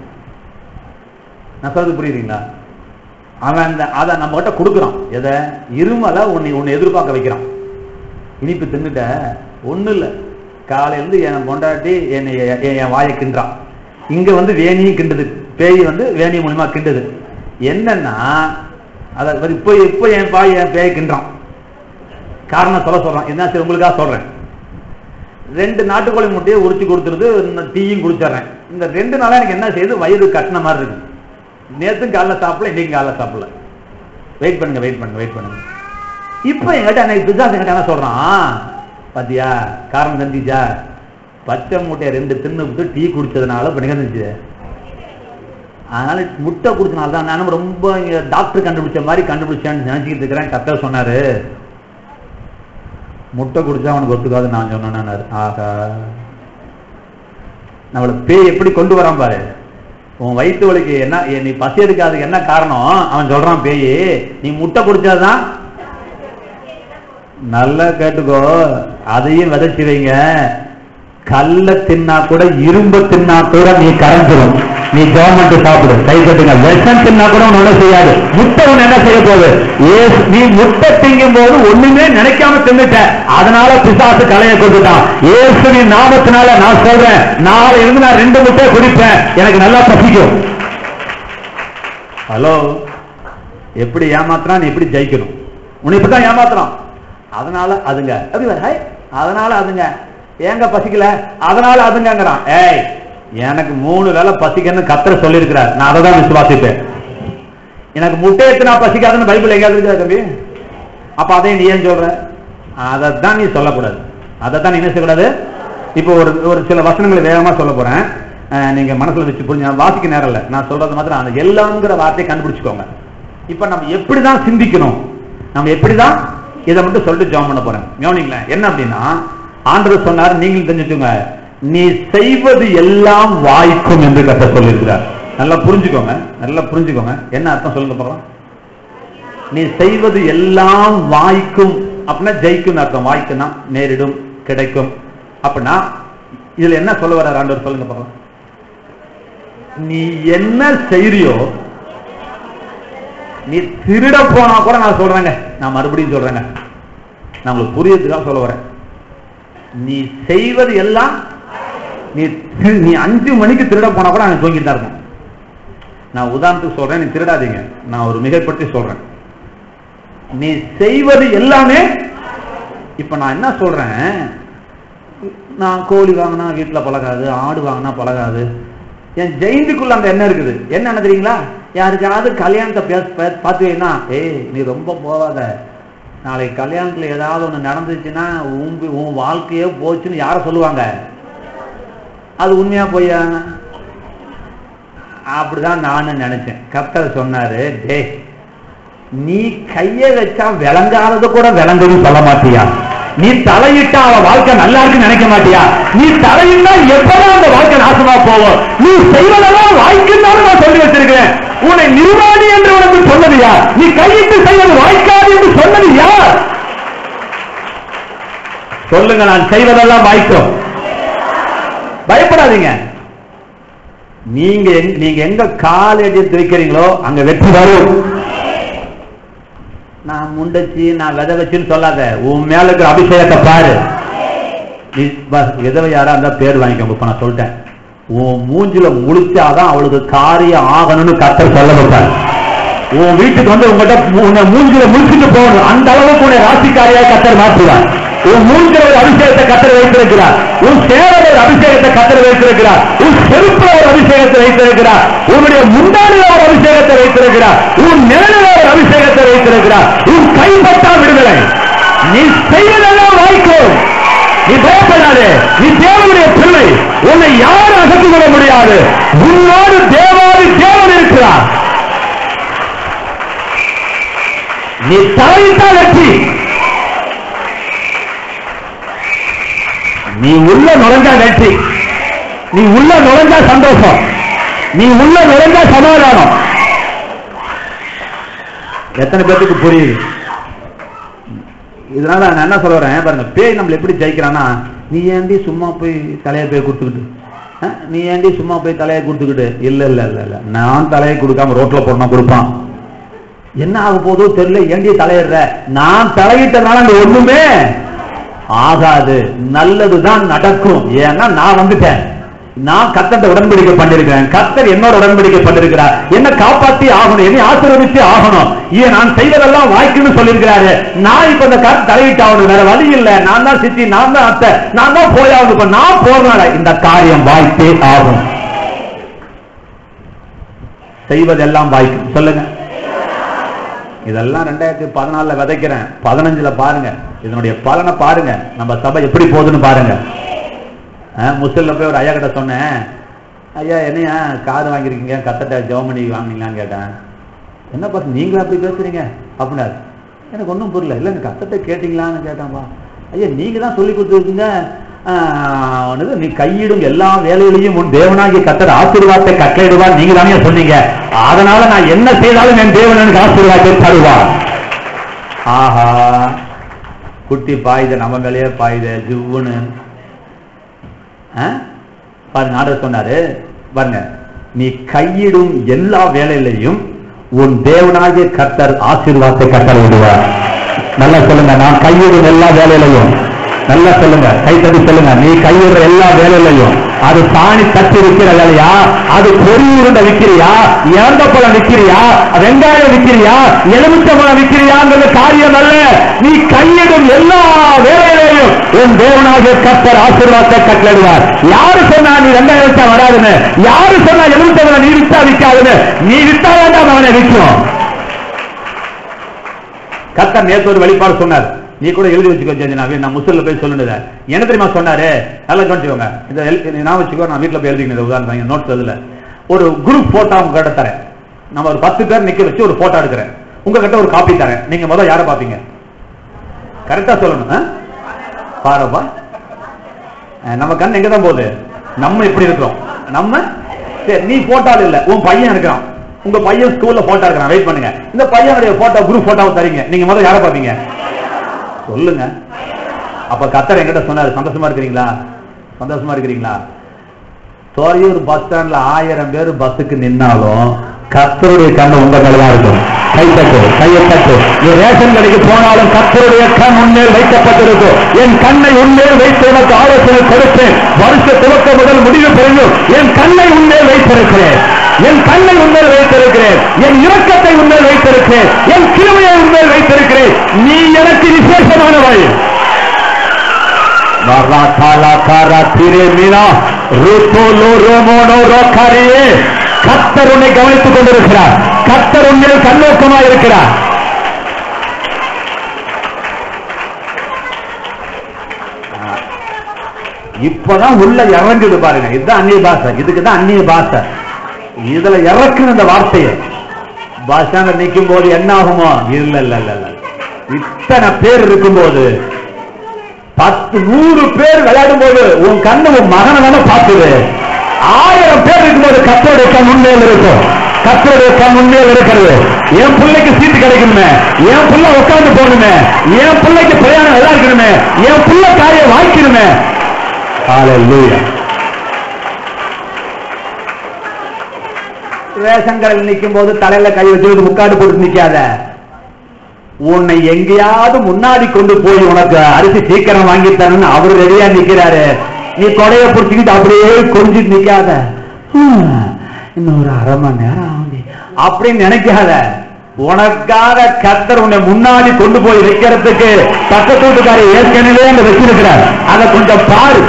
நான் சொல்றது புரியுதுங்களா அவன் அந்த அதை நம்ம கிட்ட கொடுக்குறான் எதை இருமலை உன்னை உன்னை எதிர்பார்க்க வைக்கிறான் இனிப்பு தின்னுட்ட ஒண்ணும் இல்ல காலையில இருந்து என் பொண்டாட்டி என்னை என் என் வாயை கிண்டுறான் இங்க வந்து வேணியும் கிண்டுது பேய் வந்து வேணி மூலியமா கிண்டுது என்னன்னா அத இப்போ இப்போ என் பாய் என் பேய் கிண்டுறான் காரணம் சொல்ல சொல்றான் என்ன சரி உங்களுக்காக சொல்றேன் ரெண்டு நாட்டுக்கோழி முட்டையை உரிச்சு கொடுத்துருது இன்னும் டீயும் குடிச்சிடுறேன் இந்த ரெண்டு நாளா எனக்கு என்ன செய்யுது வயிறு கட்டின மாதிரி இருக்கு நேத்தும் காலைல சாப்பிடல இன்னைக்கும் காலைல சாப்பிடல வெயிட் பண்ணுங்க வெயிட் பண்ணுங்க வெயிட் பண்ணுங்க இப்ப என்கிட்ட அன்னைக்கு பிசாஸ் என்கிட்ட என்ன சொல்றான் பாத்தியா காரணம் தெரிஞ்சிச்சா பச்சை மூட்டையை ரெண்டு தின்னு விட்டு டீ குடிச்சதுனால இப்ப நிகழ்ந்துச்சு அதனால முட்டை குடிச்சனால தான் நானும் ரொம்ப இங்க டாக்டர் கண்டுபிடிச்ச மாதிரி கண்டுபிடிச்சேன்னு நினைச்சுக்கிட்டு இருக்கிறேன் கத்த சொன்னாரு முட்டை குடிச்சா அவனுக்கு ஒத்துக்காது நான் சொன்னேன்னாரு ஆகா நம்மள பேய் எப்படி கொண்டு வரான் பாரு உன் வயிற்று வலிக்கு என்ன ஏ, நீ பசி எடுக்காதுக்கு என்ன காரணம் அவன் சொல்றான் பேய் நீ முட்டை குடிச்சாதான் நல்லா கேட்டுக்கோ அதையும் விதைச்சு வைங்க கல்ல தின்னா கூட இரும்பு தின்னா கூட நீ கரைஞ்சிரும் நீ கவர்மெண்ட் சாப்பிடு கை கட்டுங்க விஷம் தின்னா கூட உன்னை ஒண்ணும் செய்யாது முட்டை உன்னை என்ன செய்ய போகுது ஏசு நீ முட்டை திங்கும் போது ஒண்ணுமே நினைக்காம தின்னுட்ட அதனால பிசாசு கலைய கொடுத்துட்டான் இயேசுவின் நாமத்தினால நான் சொல்றேன் நாளை இருந்து நான் ரெண்டு முட்டை குடிப்பேன் எனக்கு நல்லா பசிக்கும் ஹலோ எப்படி ஏமாத்துறான் நீ எப்படி ஜெயிக்கணும் உன்னை இப்படிதான் ஏமாத்துறான் அதனால அதுங்க அப்படி வர, ஹை, அதனால அதுங்க ஏங்க பசிக்கல அதனால அதுங்கங்கிறான் ஏய் எனக்கு மூணு வேளை பசிக்கன்னு கத்திர சொல்லியிருக்கிறார் நான் அதை தான் விசுவாசிப்பேன் எனக்கு முட்டை எத்தனா பசிக்காதுன்னு பைபிள் எங்கேயாவது இருக்கா தம்பி அப்ப அதை நீ ஏன் சொல்ற அதைத்தான் நீ சொல்லக்கூடாது அதைத்தான் நீ என்ன செய்யக்கூடாது இப்போ ஒரு ஒரு சில வசனங்களை வேகமா சொல்ல போறேன் அஹ், நீங்க மனசுல வச்சு புரிஞ்சு நான் வாசிக்க நேரம் இல்ல நான் சொல்றது மாத்திரம் அந்த எல்லாம்ங்கிற வார்த்தையை கண்டுபிடிச்சுக்கோங்க இப்ப நம்ம எப்படிதான் சிந்திக்கணும் நம்ம எப்படிதான் இதை மட்டும் சொல்லிட்டு ஜாம் பண்ண போறேன் கவனிங்களேன் என்ன அப்படின்னா ஆண்டவர் சொன்னார் நீங்களும் தெரிஞ்சுக்கோங்க நீ செய்வது எல்லாம் வாய்க்கும் என்று கத்த சொல்லியிருக்கிறார் நல்லா புரிஞ்சுக்கோங்க நல்லா புரிஞ்சுக்கோங்க என்ன அர்த்தம் சொல்லுங்க பார்க்கலாம் நீ செய்வது எல்லாம் வாய்க்கும் அப்படின்னா ஜெயிக்கும் அர்த்தம் வாய்க்குன்னா நேரிடும் கிடைக்கும் அப்படின்னா இதுல என்ன சொல்ல வர ஆண்டவர் சொல்லுங்க பார்க்கலாம் நீ என்ன செய்றியோ நீ திருட போனா கூட நான் சொல்றேங்க நான் மறுபடியும் சொல்றேங்க நான் உங்களுக்கு புரியறதுக்காக சொல்ல வரேன் நீ செய்வது எல்லாம் நீ திரு- நீ அஞ்சு மணிக்கு திருட போனா கூட நான் தூங்கிட்டு தான் இருக்கேன் நான் உதாரணத்துக்கு சொல்றேன் நீ திருடாதீங்க நான் ஒரு மிகைப்படுத்தி சொல்றேன் நீ செய்வது எல்லாமே இப்ப நான் என்ன சொல்றேன் நான் கோழி வாங்கினா வீட்டுல பழகாது ஆடு வாங்கினா பழகாது என் ஜெயந்திக்குள்ள அந்த எண்ணம் இருக்குது என்ன என்ன தெரியுங்களா யாருக்காவது கல்யாணத்தை பேச பே- பார்த்து வைனா ஏய் நீ ரொம்ப போகாத நாளைக்கு கல்யாணத்துல ஏதாவது ஒண்ணு நடந்துச்சுன்னா உன் வி- உன் வாழ்க்கையே போச்சுன்னு யார சொல்லுவாங்க அது உண்மையா பொய்யா அப்படிதான் நானும் நினைச்சேன் கர்த்தர் சொன்னாரு டேய் நீ கைய வச்சா விளங்காதது கூட விளங்குன்னு சொல்ல மாட்டியா நீ தலையிட்டா அவ வாழ்க்கை நல்லா இருக்குன்னு நினைக்க மாட்டியா நீ தலையிட்டா எப்பதான் அந்த வாழ்க்கை நாசமா போவோம் நீ செய்வதெல்லாம் வாய்க்குன்னு நான் சொல்லி வச்சிருக்கிறேன் உன்னை நிர்வாணி என்று உனக்கு சொன்னது யார் நீ கையிட்டு செய்வது வாய்க்காது என்று சொன்னது யார் சொல்லுங்க நான் செய்வதெல்லாம் வாய்க்கும் பயப்படாதீங்க நீங்க எங்க- நீங்க எங்க கால் எடுத்து வைக்கிறீங்களோ அங்க வெற்றி வரும் நான் முண்டச்சி நான் விதை வச்சுன்னு சொல்லாத உன் மேல இருக்கிற அபிஷேகத்தை பாரு நீ பஸ் விதவை யாரா இருந்தா பேர் வாங்கிக்கோங்க இப்ப நான் சொல்லிட்டேன் உன் மூஞ்சில முழிச்சாதான் அவளுக்கு காரியம் ஆகணும்னு கத்தர் சொல்ல வைப்பார் உன் வீட்டுக்கு வந்து உங்ககிட்ட உன்னை மூஞ்சில முழிச்சுட்டு போகணும் அந்த அளவுக்கு உன்னை ராசிக்காரியா கத்தர் மாற்றுவார் உன் மூஞ்சில ஒரு அபிஷேகத்தை கத்தர் வைத்திருக்கிறார் உன் சேவல ஒரு அபிஷேகத்தை கத்தர் வைத்திருக்கிறார் உன் செருப்புல ஒரு அபிஷேகத்தை வைத்திருக்கிறார் உன்னுடைய முந்தானில ஒரு அபிஷேகத்தை வைத்திருக்கிறார் உன் நிழலில ஒரு அபிஷேகத்தை வைத்திருக்கிறார் உன் கைப்பட்டா விடுதலை நீ செய்வதெல்லாம் வாய்க்கும் நீ பயப்படாதே நீ தேவனுடைய பிள்ளை உன்னை யாரும் அகற்றிக் கொள்ள முடியாது உன்னோடு தேவாதி தேவன் இருக்கிறார் நீ தலையிட்டால் வெற்றி நீ உள்ள நுழைஞ்சா வெற்றி நீ உள்ள நுழைஞ்சா சந்தோஷம் நீ உள்ள நுழைஞ்சா சமாதானம் எத்தனை பேருக்கு புரியுது இதனால நான் என்ன சொல்ல வரேன் பாருங்க பேய் நம்மள எப்படி ஜெயிக்கிறான்னா நீ ஏண்டி சும்மா போய் தலையை போய் கொடுத்துக்கிட்டு ஆ? நீ ஏண்டி சும்மா போய் தலையை கொடுத்துக்கிட்டு இல்ல இல்ல இல்ல இல்ல நான் தலையை கொடுக்காம ரோட்ல போனா கொடுப்பான் என்ன ஆக போதோ தெரியல ஏண்டி தலையிடுற நான் தலையிட்டதுனால அங்க ஒண்ணுமே ஆகாது நல்லதுதான் நடக்கும் ஏன்னா நான் வந்துட்டேன் நான் கத்தத்தை உடன்படிக்கை பண்ணிருக்கிறேன் கத்தர் என்னோட உடன்படிக்கை பண்ணிருக்கிறார் என்ன காப்பாத்தி ஆகணும் என்னை ஆசீர்வதிச்சு ஆகணும் ஏன் நான் செய்வதெல்லாம் வாய்க்குன்னு சொல்லியிருக்கிறாரு நான் இப்ப இந்த கருத்து தலையிட்டு ஆகணும் வேற வழி இல்ல நான் தான் சித்தி நான் தான் அத்தை நான் தான் போயாகணும் இப்ப நான் போகணும் இந்த காரியம் வாய்ப்பே ஆகும் செய்வதெல்லாம் வாய்க்கும் சொல்லுங்க இதெல்லாம் ரெண்டாயிரத்தி பதினாலுல விதைக்கிறேன் பதினஞ்சுல பாருங்க இதனுடைய பலனை பாருங்க நம்ம சபை எப்படி போகுதுன்னு பாருங்க அஹ், முசில்ல போய் ஒரு ஐயா கிட்ட சொன்னேன் ஐயா என்னையா கார் வாங்கியிருக்கீங்க கத்தட்ட ஜெர்மனி வாங்கினீங்களான்னு கேட்டேன் என்ன பார்த்து நீங்களா அப்படி பேசுறீங்க அப்படின்னாரு எனக்கு ஒன்றும் புரியல இல்லை எனக்கு கத்தட்ட கேட்டீங்களான்னு கேட்டான்பா ஐயா நீங்க தான் சொல்லி கொடுத்துருக்கீங்க ஆஹ், என்னது, நீ கையிடும் எல்லா வேலையிலையும் உன் தேவனாகிய கத்தர் ஆசீர்வாதத்தை கட்டளையிடுவார் நீங்க தானே சொன்னீங்க அதனால நான் என்ன செய்தாலும் என் தேவன் எனக்கு ஆசீர்வாதத்தை தருவார் ஆஹா குட்டி பாயுது நம்ம மேலேயே பாயுது ஜிவ்வுன்னு ஆ? பாருங்க ஆர்டர் சொன்னாரு பாருங்க நீ கையிடும் எல்லா வேலையிலையும் உன் தேவனாகிய கர்த்தர் ஆசீர்வாதத்தை கட்டளை விடுவார் நல்லா சொல்லுங்க நான் கையிடும் எல்லா வேலையிலையும் நல்லா சொல்லுங்க கை தட்டி சொல்லுங்க நீ கையிடுற எல்லா வேலையிலையும் அது சாணி தட்டி விற்கிற வேலையா அது பொறி உருண்டை விற்கிறியா இறந்த பழம் விற்கிறியா வெங்காயம் விற்கிறியா எலுமிச்சை பழம் விற்கிறியாங்கிறது காரியம் அல்ல நீ கையிடும் எல்லா வேலையிலையும் உன் தேவனாகிய கர்த்தர் ஆசீர்வாதத்தை கட்டளிடுவார் யாரு சொன்னா நீ வெங்காயம் வித்தா வராதுன்னு யாரு சொன்னா எலுமிச்சை பழம் நீ வித்தா விற்காதுன்னு நீ வித்தா வேண்டாம் அவனை விற்கும் கர்த்தர் நேற்று ஒரு வெளிப்பாடு சொன்னார் நீ கூட எழுதி வச்சுக்கோ ஜெஞ்சனாவே நான் முசல்ல போய் சொல்லுனத என்ன தெரியுமா சொன்னாரு நல்லா கவனிச்சுக்கோங்க இந்த எழு- நான் வச்சுக்கோ நான் வீட்டுல போய் எழுதிக்கினது உதாரணம் நோட்ஸ் அதுல ஒரு குரூப் போட்டோ உங்க கிட்ட தரேன் நம்ம ஒரு பத்து பேர் நிக்க வச்சு ஒரு போட்டோ எடுக்கிறேன் உங்ககிட்ட ஒரு காப்பி தரேன் நீங்க முதல்ல யாரை பாப்பீங்க கரெக்டா சொல்லணும் ஆ? பாருப்பா அஹ் நம்ம கண் எங்க தான் போகுது நம்ம எப்படி இருக்கிறோம் நம்ம சரி நீ போட்டோல இல்ல உன் பையன் இருக்கிறான் உங்க பையன் ஸ்கூல்ல போட்டோ இருக்கிறான் வெயிட் பண்ணுங்க இந்த பையனுடைய போட்டோ குரூப் போட்டோவை தரீங்க நீங்க முதல்ல யாரை பாப்பீங்க சொல்லுங்க அப்ப கத்தர் என்கிட்ட சொன்னாரு சந்தோஷமா இருக்கிறீங்களா சந்தோஷமா இருக்கிறீங்களா தோரையூர் பஸ் ஸ்டாண்ட்ல ஆயிரம் பேர் பஸ்ஸுக்கு நின்னாலும் கத்தருடைய கண்ணு உங்க மேல தான் இருக்கும் கை தட்டு கையை தட்டு நீ ரேஷன் கடைக்கு போனாலும் கத்தருடைய கண் உன்மேல் வைக்கப்பட்டிருக்கும் என் கண்ணை உன்மேல் வைத்து உனக்கு ஆலோசனை கொடுத்தேன் வருஷ துவக்க முதல் முடிவு பெறும் என் கண்ணை உன்மேல் வைத்திருக்கிறேன் என் கண்ணை உன்மேல் வைத்திருக்கிறேன் என் இரக்கத்தை உன்மேல் வைத்திருக்கிறேன் என் கிருமையை உன்மேல் வைத்திருக்கிறேன் நீ எனக்கு விசேஷமானவள் கத்தர் உன்னை கவனித்துக் கொண்டிருக்கிறார் கத்தர் உன்னில் கண்ணோக்கமாக இருக்கிறார் இப்பதான் உள்ள இறங்குது பாருங்க இதுதான் அந்நிய பாஷை இதுக்கு தான் அந்நிய பாஷை இதுல இறக்குன இந்த வார்த்தையை பாஷாங்க நிற்கும் போது என்ன ஆகுமோ இல்ல இல்ல இல்ல இல்ல இத்தனை பேர் இருக்கும்போது பத்து நூறு பேர் விளையாடும் போது உன் கண்ணு உன் மகனை தானே பார்க்குது ஆயிரம் பேர் இருக்கும்போது கத்தோடைய கண் உண்மையில் இருக்கும் கத்தோடைய கண் உண்மையில் இருக்கிறது என் பிள்ளைக்கு சீட்டு கிடைக்கணுமே என் பிள்ளை உட்கார்ந்து போகணுமே என் பிள்ளைக்கு பிரயாணம் நல்லா இருக்கணுமே என் பிள்ளை காயை வாய்க்கணுமே Hallelujah. ரேஷன் கடையில் நிற்கும் போது தலையில கை வச்சு முக்காடு போட்டு நிக்காத உன்னை எங்கேயாவது முன்னாடி கொண்டு போய் உனக்கு அரிசி சீக்கிரம் வாங்கி தரணும்னு அவரு ரெடியா நிக்கிறாரு நீ கொடைய புடிச்சுக்கிட்டு அப்படியே கொஞ்சிட்டு நிக்காத ஹம், இன்னும் ஒரு அரை மணி நேரம் ஆகுது அப்படின்னு நினைக்காத உனக்காக கத்தர் உன்னை முன்னாடி கொண்டு போய் வைக்கிறதுக்கு பக்கத்து வீட்டுக்காரை ஏற்கனவே அங்க வச்சிருக்கிறார் அதை கொஞ்சம் பாரு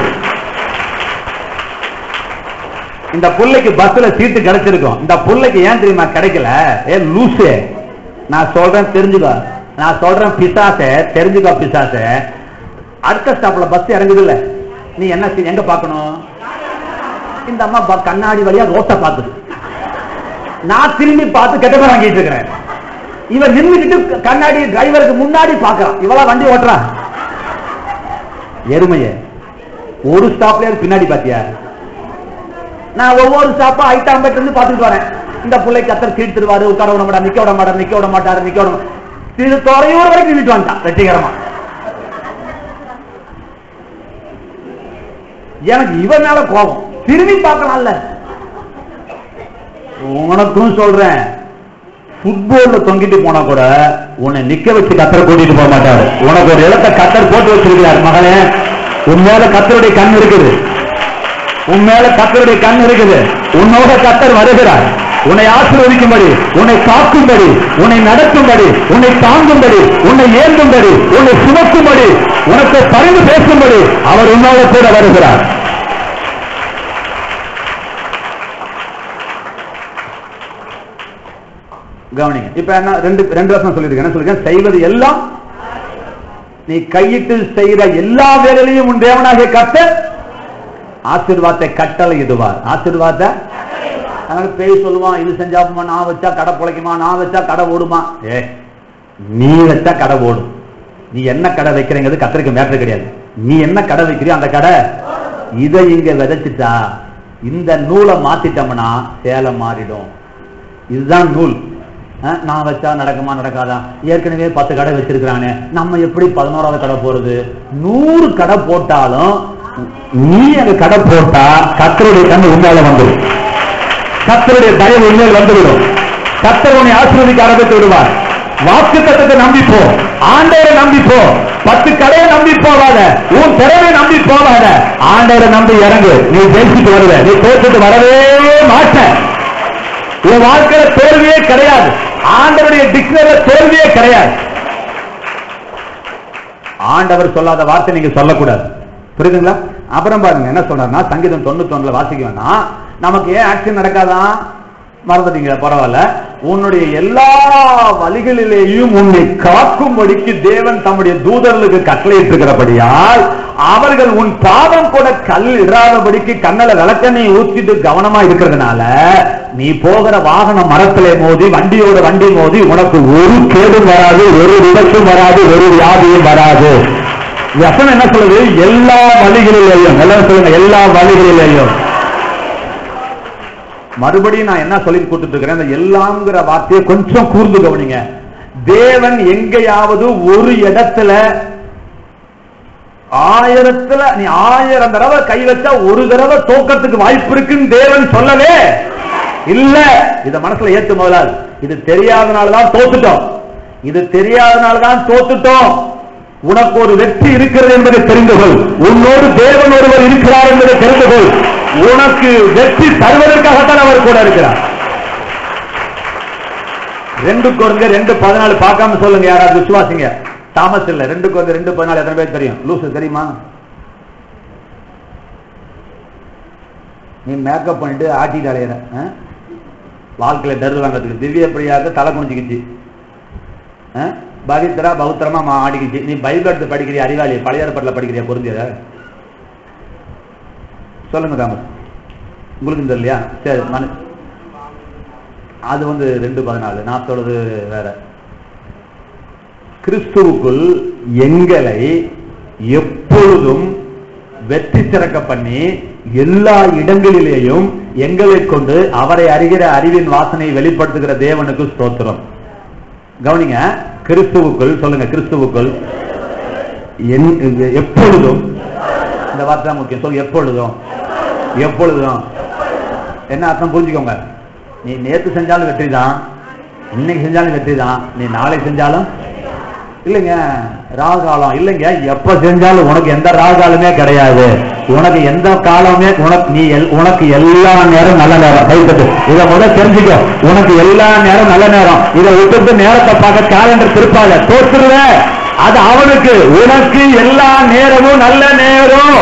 இந்த புள்ளைக்கு பஸ்ல சீட்டு கிடைச்சிருக்கும் இந்த புள்ளைக்கு ஏன் தெரியுமா கிடைக்கல ஏ லூசு நான் சொல்றேன் தெரிஞ்சுக்கோ நான் சொல்றேன் பிசாச தெரிஞ்சுக்கோ பிசாச அடுத்த ஸ்டாப்ல பஸ் இறங்குது இல்ல நீ என்ன செய்- எங்க பார்க்கணும் இந்த அம்மா ப- கண்ணாடி வழியா ரோட்ட பாக்குது நான் திரும்பி பார்த்து கெட்ட பேர் வாங்கிட்டு இருக்கிறேன் இவன் நின்றுக்கிட்டு கண்ணாடி டிரைவருக்கு முன்னாடி பாக்குறான் இவளா வண்டி ஓட்டுறா எருமையே ஒரு ஸ்டாப்ல பின்னாடி பாத்தியா நான் ஒவ்வொரு ஸ்டாப்பா ஐட்டாம் பெட்டு இருந்து பார்த்துட்டு வரேன் இந்த பிள்ளை கத்தர் கீழ்த்திருவாரு உட்கார விட மாட்டார் நிக்க விட மாட்டார் நிக்க விட மாட்டார் நிக்க விட மாட்டார். திரு துறையூர் வரைக்கும் நின்றுட்டு வந்துட்டான் வெற்றிகரமா எனக்கு இவன் மேல கோபம் திரும்பி பார்க்கலாம்ல உனக்கும் சொல்றேன் ஃபுட்பால்ல தொங்கிட்டு போனா கூட உன்னை நிக்க வச்சு கத்தரை கூட்டிட்டு போக மாட்டாரு உனக்கு ஒரு இடத்தை கத்தர் போட்டு வச்சிருக்கிறார் மகனே உன் மேல கத்தருடைய கண் இருக்குது உன் மேல கத்தருடைய கண் இருக்குது உன்னோட கத்தர் வருகிறார் உன்னை ஆசீர்வதிக்கும்படி உன்னை காக்கும்படி உன்னை நடத்தும்படி உன்னை தாங்கும்படி உன்னை ஏந்தும்படி உன்னை சுமக்கும்படி உனக்கு பரிந்து பேசும்படி அவர் உன்னோட கூட வருகிறார் கவனிங்க இப்ப என்ன ரெண்டு ரெண்டு வருஷம் சொல்லியிருக்கேன் என்ன சொல்லிருக்கேன் செய்வது எல்லாம் நீ கையிட்டு செய்கிற எல்லா வேலையிலையும் உன் தேவனாகிய கர்த்தர் ஆசீர்வாதத்தை கட்டளை இடுவார் ஆசீர்வாதத்தை அதனால பேய் சொல்லுவான் இது செஞ்சாப்புமா நான் வச்சா கடை பிழைக்குமா நான் வச்சா கடை ஓடுமா ஏ நீ வச்சா கடை ஓடும் நீ என்ன கடை வைக்கிறங்கிறது கத்தருக்கு மேட்டர் கிடையாது நீ என்ன கடை வைக்கிறியோ அந்த கடை இதை இங்க விதைச்சிட்டா இந்த நூலை மாத்திட்டோம்னா சேலை மாறிடும் இதுதான் நூல் அஹ், நான் வச்சா நடக்குமா நடக்காதா ஏற்கனவே பத்து கடை வச்சிருக்கிறானே நம்ம எப்படி பதினோராவது கடை போறது நூறு கடை போட்டாலும் நீ அங்க கடை போட்டா கத்தருடைய கண்ணு உண்மையில வந்துடும் கத்தருடைய தயவு உண்மையில் வந்துவிடும் கத்தர் உன்னை ஆசீர்வதிக்க ஆரம்பித்து விடுவார் வாக்கு தத்தத்தை நம்பிப்போ ஆண்டவரை நம்பிப்போ பத்து கடையை நம்பி போவாத உன் திறமை நம்பி போவாத ஆண்டவரை நம்பி இறங்கு நீ ஜெயிச்சுட்டு வருவ நீ தோற்றுட்டு வரவே மாட்ட உன் வாழ்க்கையில தோல்வியே கிடையாது ஆண்டவருடைய டிக்ஷனரியில தோல்வியே கிடையாது ஆண்டவர் சொல்லாத வார்த்தை நீங்க சொல்லக்கூடாது புரியுதுங்களா அப்புறம் பாருங்க என்ன சொல்றாருன்னா சங்கீதம் தொண்ணூத்தி ஒண்ணுல வாசிக்க வேணாம் நமக்கு ஏன் ஆக்ஷன் நடக்காதான் மறந்துட்டீங்க பரவாயில்ல உன்னுடைய எல்லா வழிகளிலேயும் உன்னை காக்கும்படிக்கு தேவன் தம்முடைய தூதர்களுக்கு கட்டளையிட்டிருக்கிறபடியால் அவர்கள் உன் பாதம் கூட கல் இடாதபடிக்கு கண்ணல விளக்கெண்ணெய் ஊத்திட்டு கவனமா இருக்கிறதுனால நீ போகிற வாகன மரத்திலே மோதி வண்டியோட வண்டி மோதி உனக்கு ஒரு கேடும் வராது ஒரு விபத்தும் வராது ஒரு வியாதியும் வராது வசனம் என்ன சொல்லுது எல்லா வழிகளிலேயும் எல்லாரும் சொல்லுங்க எல்லா வழிகளிலேயும் மறுபடியும் நான் என்ன சொல்லி கொடுத்துட்டு இருக்கிறேன் அந்த எல்லாம்ங்கிற வார்த்தையை கொஞ்சம் கூர்ந்து கவனிங்க தேவன் எங்கேயாவது ஒரு இடத்துல ஆயிரத்துல நீ ஆயிரம் தடவை கை வச்சா ஒரு தடவை தோக்கத்துக்கு வாய்ப்பு இருக்குன்னு தேவன் சொல்லவே இல்ல இத மனசுல ஏத்து முதலால் இது தெரியாதனாலதான் தோத்துட்டோம் இது தெரியாதனாலதான் தோத்துட்டோம் உனக்கு ஒரு வெற்றி இருக்கிறது என்பதை தெரிந்து கொள் உன்னோடு தேவன் ஒருவர் இருக்கிறார் என்பதை தெரிந்து கொள் உனக்கு வெற்றி தருவதற்காகத்தான் அவர் கூட இருக்கிறார் ரெண்டு குறைஞ்ச ரெண்டு பதினாலு பார்க்காம சொல்லுங்க யாராவது விசுவாசிங்க தாமஸ் இல்ல ரெண்டு குறைஞ்ச ரெண்டு பதினாலு எத்தனை பேர் தெரியும் லூசு தெரியுமா நீ மேக்கப் பண்ணிட்டு ஆட்டிட்டு அலையிற ஆ? வாழ்க்கையில டர் வாங்கிறதுக்கு திவ்ய பிரியாவுக்கு தலை குனிஞ்சுக்கிச்சு ஆ? பவித்ரா பௌத்திரமா மா ஆடிக்கிச்சு நீ பைபிள் எடுத்து படிக்கிறியா அறிவாளி பழைய ஏற்பாட்டில் படிக்கிறியா பொருந்தியத சொல்லுங்க தாமஸ் உங்களுக்கு தெரியலையா சரி மனு அது வந்து ரெண்டு பதினாலு நான் சொல்றது வேற கிறிஸ்துவுக்குள் எங்களை எப்பொழுதும் வெற்றி சிறக்க பண்ணி எல்லா இடங்களிலேயும் எங்களை கொண்டு அவரை அறிகிற அறிவின் வாசனையை வெளிப்படுத்துகிற தேவனுக்கு ஸ்தோத்திரம் கவனிங்க கிறிஸ்துவுக்குள் சொல்லுங்க கிறிஸ்துவுக்குள் என்- எப்பொழுதும் இந்த வார்த்தை தான் முக்கியம் சொல்லுங்க எப்பொழுதும் எப்பொழுதும் என்ன அர்த்தம் புரிஞ்சுக்கோங்க நீ நேத்து செஞ்சாலும் வெற்றி தான் இன்னைக்கு செஞ்சாலும் வெற்றி தான் நீ நாளைக்கு செஞ்சாலும் இல்லைங்க ராகாலம் இல்லைங்க எப்ப செஞ்சாலும் உனக்கு எந்த ராகாலமே கிடையாது உனக்கு எந்த காலமே உனக்கு நீ எல்- உனக்கு எல்லா நேரம் நல்ல நேரம் கைத்தட்டு இதை முதல் தெரிஞ்சுக்கோ உனக்கு எல்லா நேரம் நல்ல நேரம் இதை விட்டுட்டு நேரத்தை பார்க்க காலண்டர் திருப்பாத தோத்துருவ அது அவனுக்கு உனக்கு எல்லா நேரமும் நல்ல நேரம்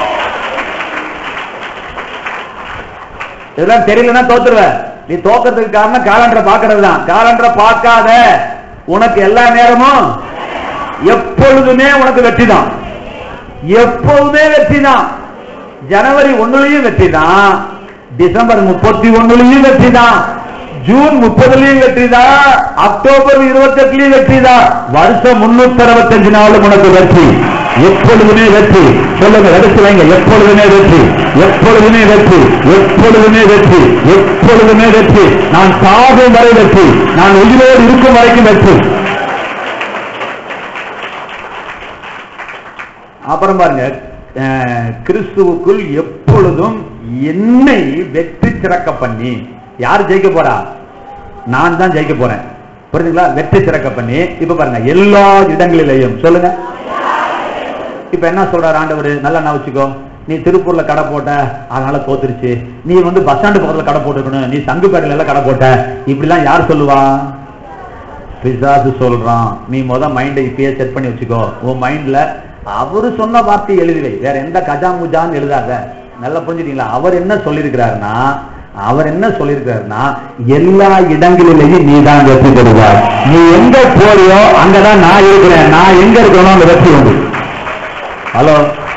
இதெல்லாம் தெரியலன்னா தோத்துருவ நீ தோக்கறதுக்கு காரணம் காலண்டரை பாக்குறது தான் காலண்டரை பார்க்காத உனக்கு எல்லா நேரமும் எப்பொழுதுமே உனக்கு வெற்றி தான் எப்போதுமே வெற்றி தான் ஜனவரி ஒண்ணுலயும் வெற்றி தான் டிசம்பர் முப்பத்தி ஒண்ணுலயும் வெற்றி தான் ஜூன் முப்பதுலயும் வெற்றி தான் அக்டோபர் இருபத்தி எட்டுலயும் வெற்றி தான் வருஷம் முன்னூத்தி அறுபத்தஞ்சு நாளும் உனக்கு வெற்றி எப்பொழுதுமே வெற்றி சொல்லுங்க எடுத்து வைங்க எப்பொழுதுமே வெற்றி எப்பொழுதுமே வெற்றி எப்பொழுதுமே வெற்றி எப்பொழுதுமே வெற்றி நான் சாகும் வரை வெற்றி நான் உயிரோடு இருக்கும் வரைக்கும் வெற்றி அப்புறம் பாருங்க அஹ், கிறிஸ்துவுக்குள் எப்பொழுதும் என்னை வெற்றி சிறக்க பண்ணி யார் ஜெயிக்க போறா நான் தான் ஜெயிக்க போறேன் புரியுதுங்களா வெற்றி சிறக்க பண்ணி இப்ப பாருங்க எல்லா இடங்களிலேயும் சொல்லுங்க இப்ப என்ன சொல்றாரு ஆண்டவர் நல்லா நான் வச்சுக்கோ நீ திருப்பூர்ல கடை போட்ட அதனால தோத்துருச்சு நீ வந்து பஸ் ஸ்டாண்டு பக்கத்துல கடை போட்டுக்கணும் நீ சங்குப்பேட்டையில எல்லாம் கடை போட்ட இப்படிலாம் யார் சொல்லுவா பிசாசு சொல்றான் நீ முத மைண்டை இப்பயே செட் பண்ணி வச்சுக்கோ உன் மைண்ட்ல அவரு சொன்ன வார்த்தை எழுதி வை வேற எந்த கஜாமுஜான்னு எழுதாத நல்லா புரிஞ்சுட்டீங்களா அவர் என்ன சொல்லியிருக்கிறாருன்னா அவர் என்ன சொல்லியிருக்கிறாருன்னா எல்லா இடங்களிலேயும் நீ தான் வெற்றி பெறுவாய் நீ எங்க போறியோ அங்கதான் நான் இருக்கிறேன் நான் எங்க இருக்கணும் அந்த வெற்றி உண்டு ஹலோ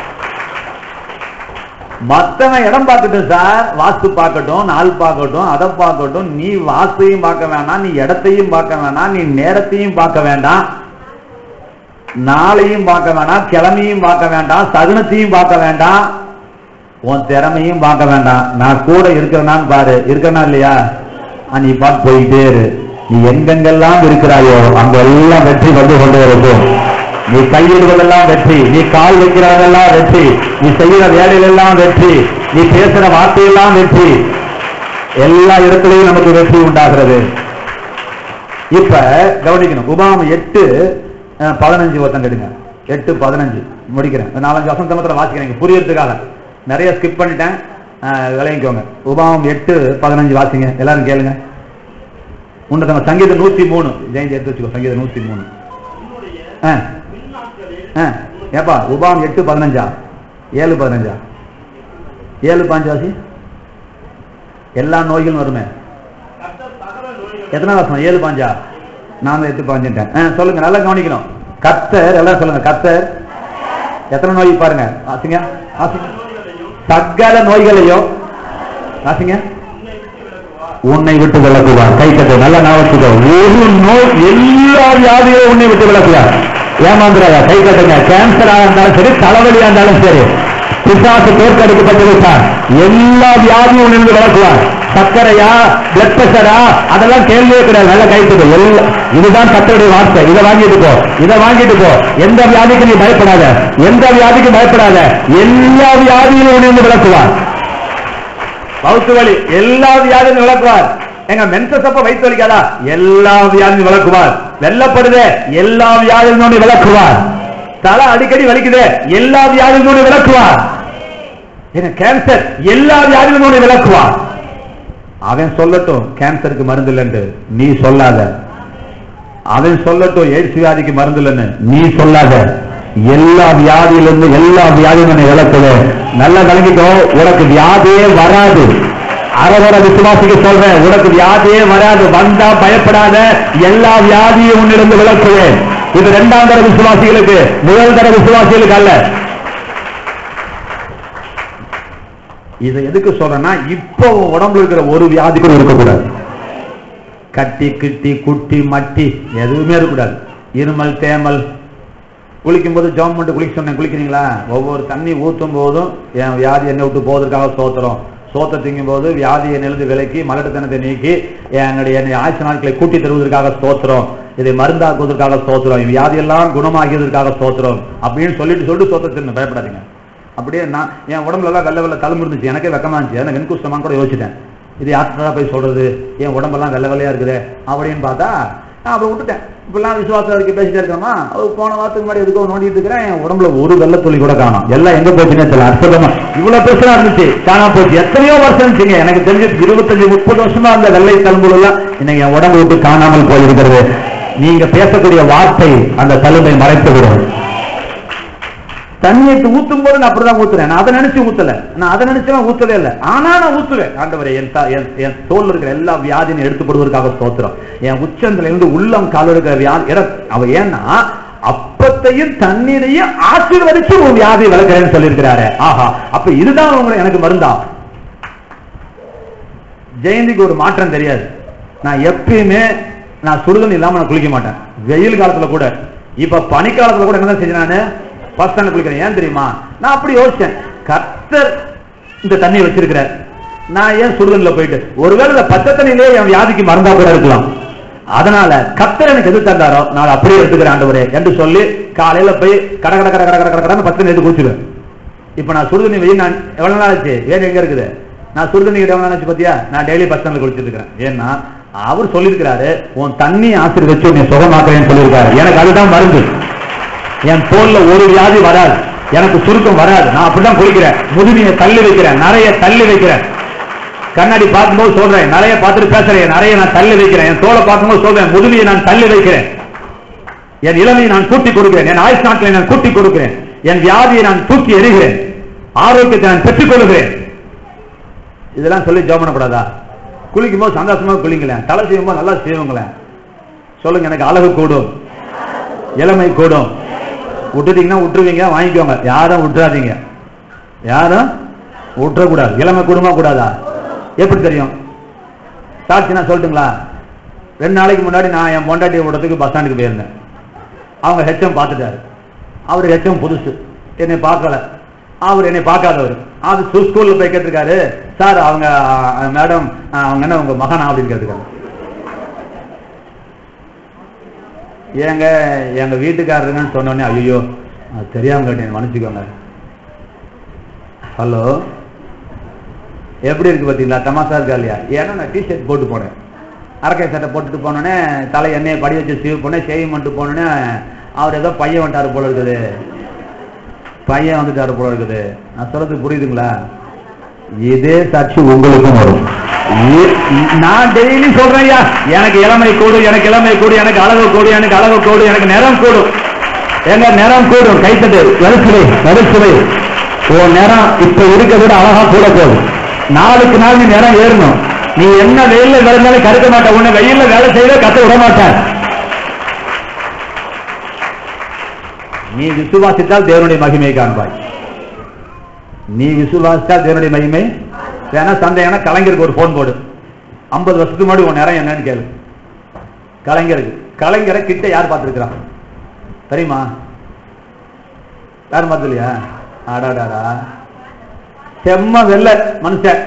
மத்தவன் இடம் பார்க்கட்டும் சார் வாஸ்து பார்க்கட்டும் நாள் பார்க்கட்டும் அதை பார்க்கட்டும் நீ வாஸ்தையும் பார்க்க வேண்டாம் நீ இடத்தையும் பார்க்க வேண்டாம் நீ நேரத்தையும் பார்க்க வேண்டாம் நாளையும் பார்க்க வேண்டாம் கிழமையும் பார்க்க வேண்டாம் சகுனத்தையும் பார்க்க வேண்டாம் உன் திறமையும் பார்க்க வேண்டாம் நான் கூட இருக்கிறேனான்னு பாரு இருக்கனா இல்லையா ஆ, நீ பார்த்து போயிட்டே இரு நீ எங்கெங்கெல்லாம் இருக்கிறாயோ அங்கெல்லாம் வெற்றி வந்து கொண்டு இருக்கும் நீ கையிடுவதெல்லாம் வெற்றி நீ கால் வைக்கிறதெல்லாம் வெற்றி நீ செய்யற வேலையிலெல்லாம் வெற்றி நீ பேசுற வார்த்தையெல்லாம் வெற்றி எல்லா இடத்துலையும் நமக்கு வெற்றி உண்டாகிறது இப்ப கவனிக்கணும் உபாம எட்டு அஹ், பதினஞ்சு ஒருத்தங்க எடுங்க எட்டு பதினஞ்சு முடிக்கிறேன் ஒரு நாலஞ்சு வசந்த மாத்திரம் வாசிக்கிறேன் புரியறதுக்காக நிறைய ஸ்கிப் பண்ணிட்டேன் அஹ், விளங்கிக்கோங்க உபாமம் எட்டு பதினஞ்சு வாசிங்க எல்லாரும் கேளுங்க உன்னதங்க சங்கீதம் நூத்தி மூணு ஜெயந்தி எடுத்து வச்சுக்கோ சங்கீதம் நூத்தி மூணு ஆ ஆ ஏப்பா உபாம் எட்டு பதினஞ்சா ஏழு பதினஞ்சா ஏழு பாஞ்சு வாசி எல்லா நோய்களும் வருமே எத்தனை வருஷம் ஏழு பாஞ்சா நான் எட்டு பாஞ்சுட்டேன் ஆ, சொல்லுங்க நல்லா கவனிக்கணும் கத்தர் எல்லாம் சொல்லுங்க கத்தர் எத்தனை நோய் பாருங்க வாசிங்க வாசிங்க சகல நோய்களையும் வாசிங்க உன்னை விட்டு விளக்குவார் கை கட்டு நல்ல ஞாபகத்துக்கு ஒரு நோய் எல்லா வியாதியும் உன்னை விட்டு விளக்குவார் ஏமாந்துறாங்க கை கட்டுங்க கேன்சரா இருந்தாலும் சரி தலைவலியா இருந்தாலும் சரி பிசாசு தோற்கடிக்கப்பட்டு விட்டார் எல்லா வியாதியும் உன்னை விட்டு விளக்குவார் சர்க்கரையா பிளட் பிரஷரா அதெல்லாம் கேள்வியே கிடையாது நல்ல கை கட்டு எல்லா இதுதான் கத்தருடைய வார்த்தை இதை வாங்கிட்டு போ இதை வாங்கிட்டு போ எந்த வியாதிக்கு நீ பயப்படாத எந்த வியாதிக்கு பயப்படாத எல்லா வியாதியும் உன்னை விட்டு விளக்குவார் வவுத்து வலி எல்லா வியாதியும் விளக்குவார் எங்க மென்சஸ் அப்ப வயிற்று வலிக்காதா எல்லா வியாதியும் விளக்குவார் வெள்ளப்படுதே எல்லா வியாதியும் நோண்டி விளக்குவார் தலை அடிக்கடி வலிக்குதே எல்லா வியாதியும் நோண்டி விளக்குவார் எங்க கேன்சர் எல்லா வியாதியும் நோண்டி விளக்குவார் அவன் சொல்லட்டும் கேன்சருக்கு மருந்து இல்லைன்னு நீ சொல்லாத அவன் சொல்லட்டும் எய்ட்ஸ் வியாதிக்கு மருந்து இல்லைன்னு நீ சொல்லாத எல்லா வியாதியிலிருந்து எல்லா வியாதியும் உன்னை விளக்குது நல்லா விளங்கிக்கோ உனக்கு வியாதியே வராது அறவர விசுவாசிக்கு சொல்றேன் உனக்கு வியாதியே வராது வந்தா பயப்படாத எல்லா வியாதியும் உன்னிருந்து விளக்குவேன் இது இரண்டாம் தர விசுவாசிகளுக்கு முதல் தர விசுவாசிகளுக்கு அல்ல இதை எதுக்கு சொல்றேன்னா இப்போ உன் உடம்புல இருக்கிற ஒரு வியாதி கூட இருக்கக்கூடாது கட்டி கிட்டி குட்டி மட்டி எதுவுமே இருக்கக்கூடாது இருமல் தேமல் குளிக்கும் போது ஜாம் பண்ணிட்டு குளிக்க சொன்னேன் குளிக்கிறீங்களா ஒவ்வொரு தண்ணி ஊத்தும் போதும் என் வியாதி என்னை விட்டு போவதற்காக சோத்திரம் சோத்தை திங்கும் போது வியாதியை நெழுந்து விலக்கி மலட்டுத்தனத்தை நீக்கி என்னுடைய என்னை ஆயுசு நாட்களை கூட்டி தருவதற்காக ஸ்தோத்திரம் இதை மருந்தாக்குவதற்காக ஸ்தோத்திரம் என் வியாதியெல்லாம் குணமாகியதற்காக ஸ்தோத்திரம் அப்படின்னு சொல்லிட்டு சொல்லிட்டு சோத்தை தின்னு பயப்படாதீங்க அப்படியே நான் என் உடம்புல எல்லாம் வெள்ளை வெள்ளை தழும்பு இருந்துச்சு எனக்கே வெக்கமா இருந்துச்சு எனக்கு வெண்குஷ்டமான்னு கூட யோசிச்சிட்டேன் இது யார்கிட்ட போய் சொல்றது என் உடம்பெல்லாம் வெள்ளை வெள்ளையா இருக்குது அப்படின்னு பார்த்தா நான் அப்புறம் விட்டுட்டேன் இப்பெல்லாம் விசுவாசம் இருக்கு பேசிட்டே இருக்கோமா அவர் போன வாரத்துக்கு முன்னாடி எதுக்கோ நோண்டிட்டு இருக்கிறேன் என் உடம்புல ஒரு வெள்ளை துளி கூட காணும் எல்லாம் எங்க போச்சுன்னே தெரியல அற்புதமா இவ்வளவு பெருசா இருந்துச்சு காணாம போச்சு எத்தனையோ வருஷம் இருந்துச்சுங்க எனக்கு தெரிஞ்சு இருபத்தஞ்சு முப்பது வருஷமா அந்த வெள்ளை தழும்புல எல்லாம் இன்னைக்கு என் உடம்பு விட்டு காணாமல் போயிருக்கிறது நீங்க பேசக்கூடிய வார்த்தை அந்த தழும்பை மறைத்து விடும் தண்ணி எடுத்து ஊத்தும் போது நான் அப்படிதான் ஊத்துறேன் நான் அதை நினைச்சு ஊத்தல நான் அதை நினைச்சு ஊத்தவே இல்லை ஆனா நான் ஊத்துவேன் ஆண்டவரே என் த- என் என் தோல்ல இருக்கிற எல்லா வியாதியும் எடுத்துப்படுவதற்காக ஸ்தோத்திரம் என் உச்சந்தில இருந்து உள்ளம் கால இருக்கிற வியாதி எட- அவ ஏன்னா அப்பத்தையும் தண்ணீரையும் ஆசீர்வதிச்சு உன் வியாதி விளக்குறேன்னு சொல்லியிருக்கிறாரு ஆஹா அப்ப இதுதான் உங்களை எனக்கு மருந்தா ஜெயந்திக்கு ஒரு மாற்றம் தெரியாது நான் எப்பயுமே நான் சுடுதண்ணி இல்லாம நான் குளிக்க மாட்டேன் வெயில் காலத்துல கூட இப்ப பனிக்காலத்துல கூட என்ன செஞ்சேன் நானு ஃபர்ஸ்ட் தண்ணி குளிக்கிறேன் ஏன் தெரியுமா நான் அப்படி யோசிச்சேன் கர்த்தர் இந்த தண்ணியை வச்சிருக்கிறார் நான் ஏன் சுடுதண்ணில போயிட்டு ஒருவேளை இந்த பச்சை தண்ணியிலே என் வியாதிக்கு மருந்தா கூட இருக்கலாம் அதனால கர்த்தர் எனக்கு எது தந்தாரோ நான் அப்படியே எடுத்துக்கிறேன் ஆண்டவரே என்று சொல்லி காலையில போய் கட கட கட கட கட கட கடன்னு பச்சை தண்ணி எடுத்து குடிச்சிடுவேன் இப்ப நான் சுடுதண்ணி வெயில் நான் எவ்வளவு நாள் ஆச்சு ஏன் எங்க இருக்குது நான் சுடுதண்ணி எவ்வளவு நாள் ஆச்சு பாத்தியா நான் டெய்லி பஸ் ஸ்டாண்ட்ல குளிச்சிட்டு இருக்கிறேன் ஏன்னா அவர் சொல்லியிருக்கிறாரு உன் தண்ணி ஆசிரியர் உன்னை சுகமாக்குறேன்னு சொல்லியிருக்காரு எனக்கு அதுதான் மருந்து என் தோல்ல ஒரு வியாதி வராது எனக்கு சுருக்கம் வராது நான் அப்படிதான் குளிக்கிறேன் முதுமையை தள்ளி வைக்கிறேன் நிறைய தள்ளி வைக்கிறேன் கண்ணாடி பார்க்கும்போது சொல்றேன் நிறைய பார்த்துட்டு பேசுறேன் நிறைய நான் தள்ளி வைக்கிறேன் என் தோலை பார்க்கும்போது சொல்றேன் முதுமையை நான் தள்ளி வைக்கிறேன் என் இளமையை நான் கூட்டி கொடுக்கிறேன் என் ஆயுஷ் நாட்களை நான் கூட்டி கொடுக்கிறேன் என் வியாதியை நான் தூக்கி எறிகிறேன் ஆரோக்கியத்தை நான் பெற்றுக் கொள்கிறேன் இதெல்லாம் சொல்லி ஜெபம் பண்ணக்கூடாதா குளிக்கும் போது சந்தோஷமா குளிங்களேன் தலை செய்யும் போது நல்லா செய்வங்களேன் சொல்லுங்க எனக்கு அழகு கூடும் இளமை கூடும் விட்டுட்டீங்கன்னா விட்டுருவீங்க வாங்கிக்கோங்க யாரும் விட்டுறாதீங்க யாரும் விட்டுறக்கூடாது இளமை கூடுமா கூடாதா எப்படி தெரியும் சாட்சி நான் சொல்லட்டுங்களா ரெண்டு நாளைக்கு முன்னாடி நான் என் பொண்டாட்டி விடத்துக்கு பஸ் ஸ்டாண்டுக்கு போயிருந்தேன் அவங்க ஹெச்எம் பார்த்துட்டாரு அவர் ஹெச்எம் புதுசு என்னை பார்க்கல அவர் என்னை பார்க்காதவர் அது ஸ்கூ- ஸ்கூல்ல போய் கேட்டிருக்காரு சார் அவங்க மேடம் அவங்க என்ன உங்க மகனா அப்படின்னு கேட்டிருக்காரு ஏங்க எங்க வீட்டுக்காரருங்கன்னு சொன்னோடனே ஐயோ அது தெரியாம கேட்டேன் மன்னிச்சுக்கோங்க ஹலோ எப்படி இருக்கு பாத்தீங்களா தமாசா இருக்கா இல்லையா ஏன்னா நான் டிஷர்ட் போட்டு போனேன் அரக்கை சட்டை போட்டுட்டு போனோடனே தலை எண்ணெயை படி வச்சு சீவ் பண்ணேன் ஷேவ் பண்ணிட்டு போனோடனே அவர் ஏதோ பையன் வந்துட்டாரு போல இருக்குது பையன் வந்துட்டாரு போல இருக்குது நான் சொல்றது புரியுதுங்களா இதே சாட்சி உங்களுக்கும் வரும் இ- நான் டெய்லி சொல்றேன் ஐயா எனக்கு இளமை கூடும் எனக்கு இளமை கூடும் எனக்கு அழகு கூடும் எனக்கு அழகு கூடும் எனக்கு நிறம் கூடும் எங்க நிறம் கூடும் கைத்தட்டு வரிசுவை வரிசுவை உன் நிறம் இப்ப இருக்க விட அழகா கூட போகும் நாளுக்கு நாள் நீ நிறம் ஏறணும் நீ என்ன வெயில்ல விளைஞ்சாலும் கருக்க மாட்ட உன்னை வெயில்ல வேலை செய்யல கத்த விட மாட்டார் நீ விசுவாசித்தால் தேவனுடைய மகிமையை காண்பாய் நீ விசுவாசித்தால் தேவனுடைய மகிமை வேணா சந்தேகம்னா கலைஞருக்கு ஒரு போன் போடு ஐம்பது வருஷத்துக்கு முன்னாடி உன் நேரம் என்னன்னு கேளு கலைஞருக்கு கலைஞரை கிட்ட யார் பார்த்திருக்கிறான் தெரியுமா யாரும் பார்த்தலையா அடாடாடா செம்ம வெள்ள மனுஷன்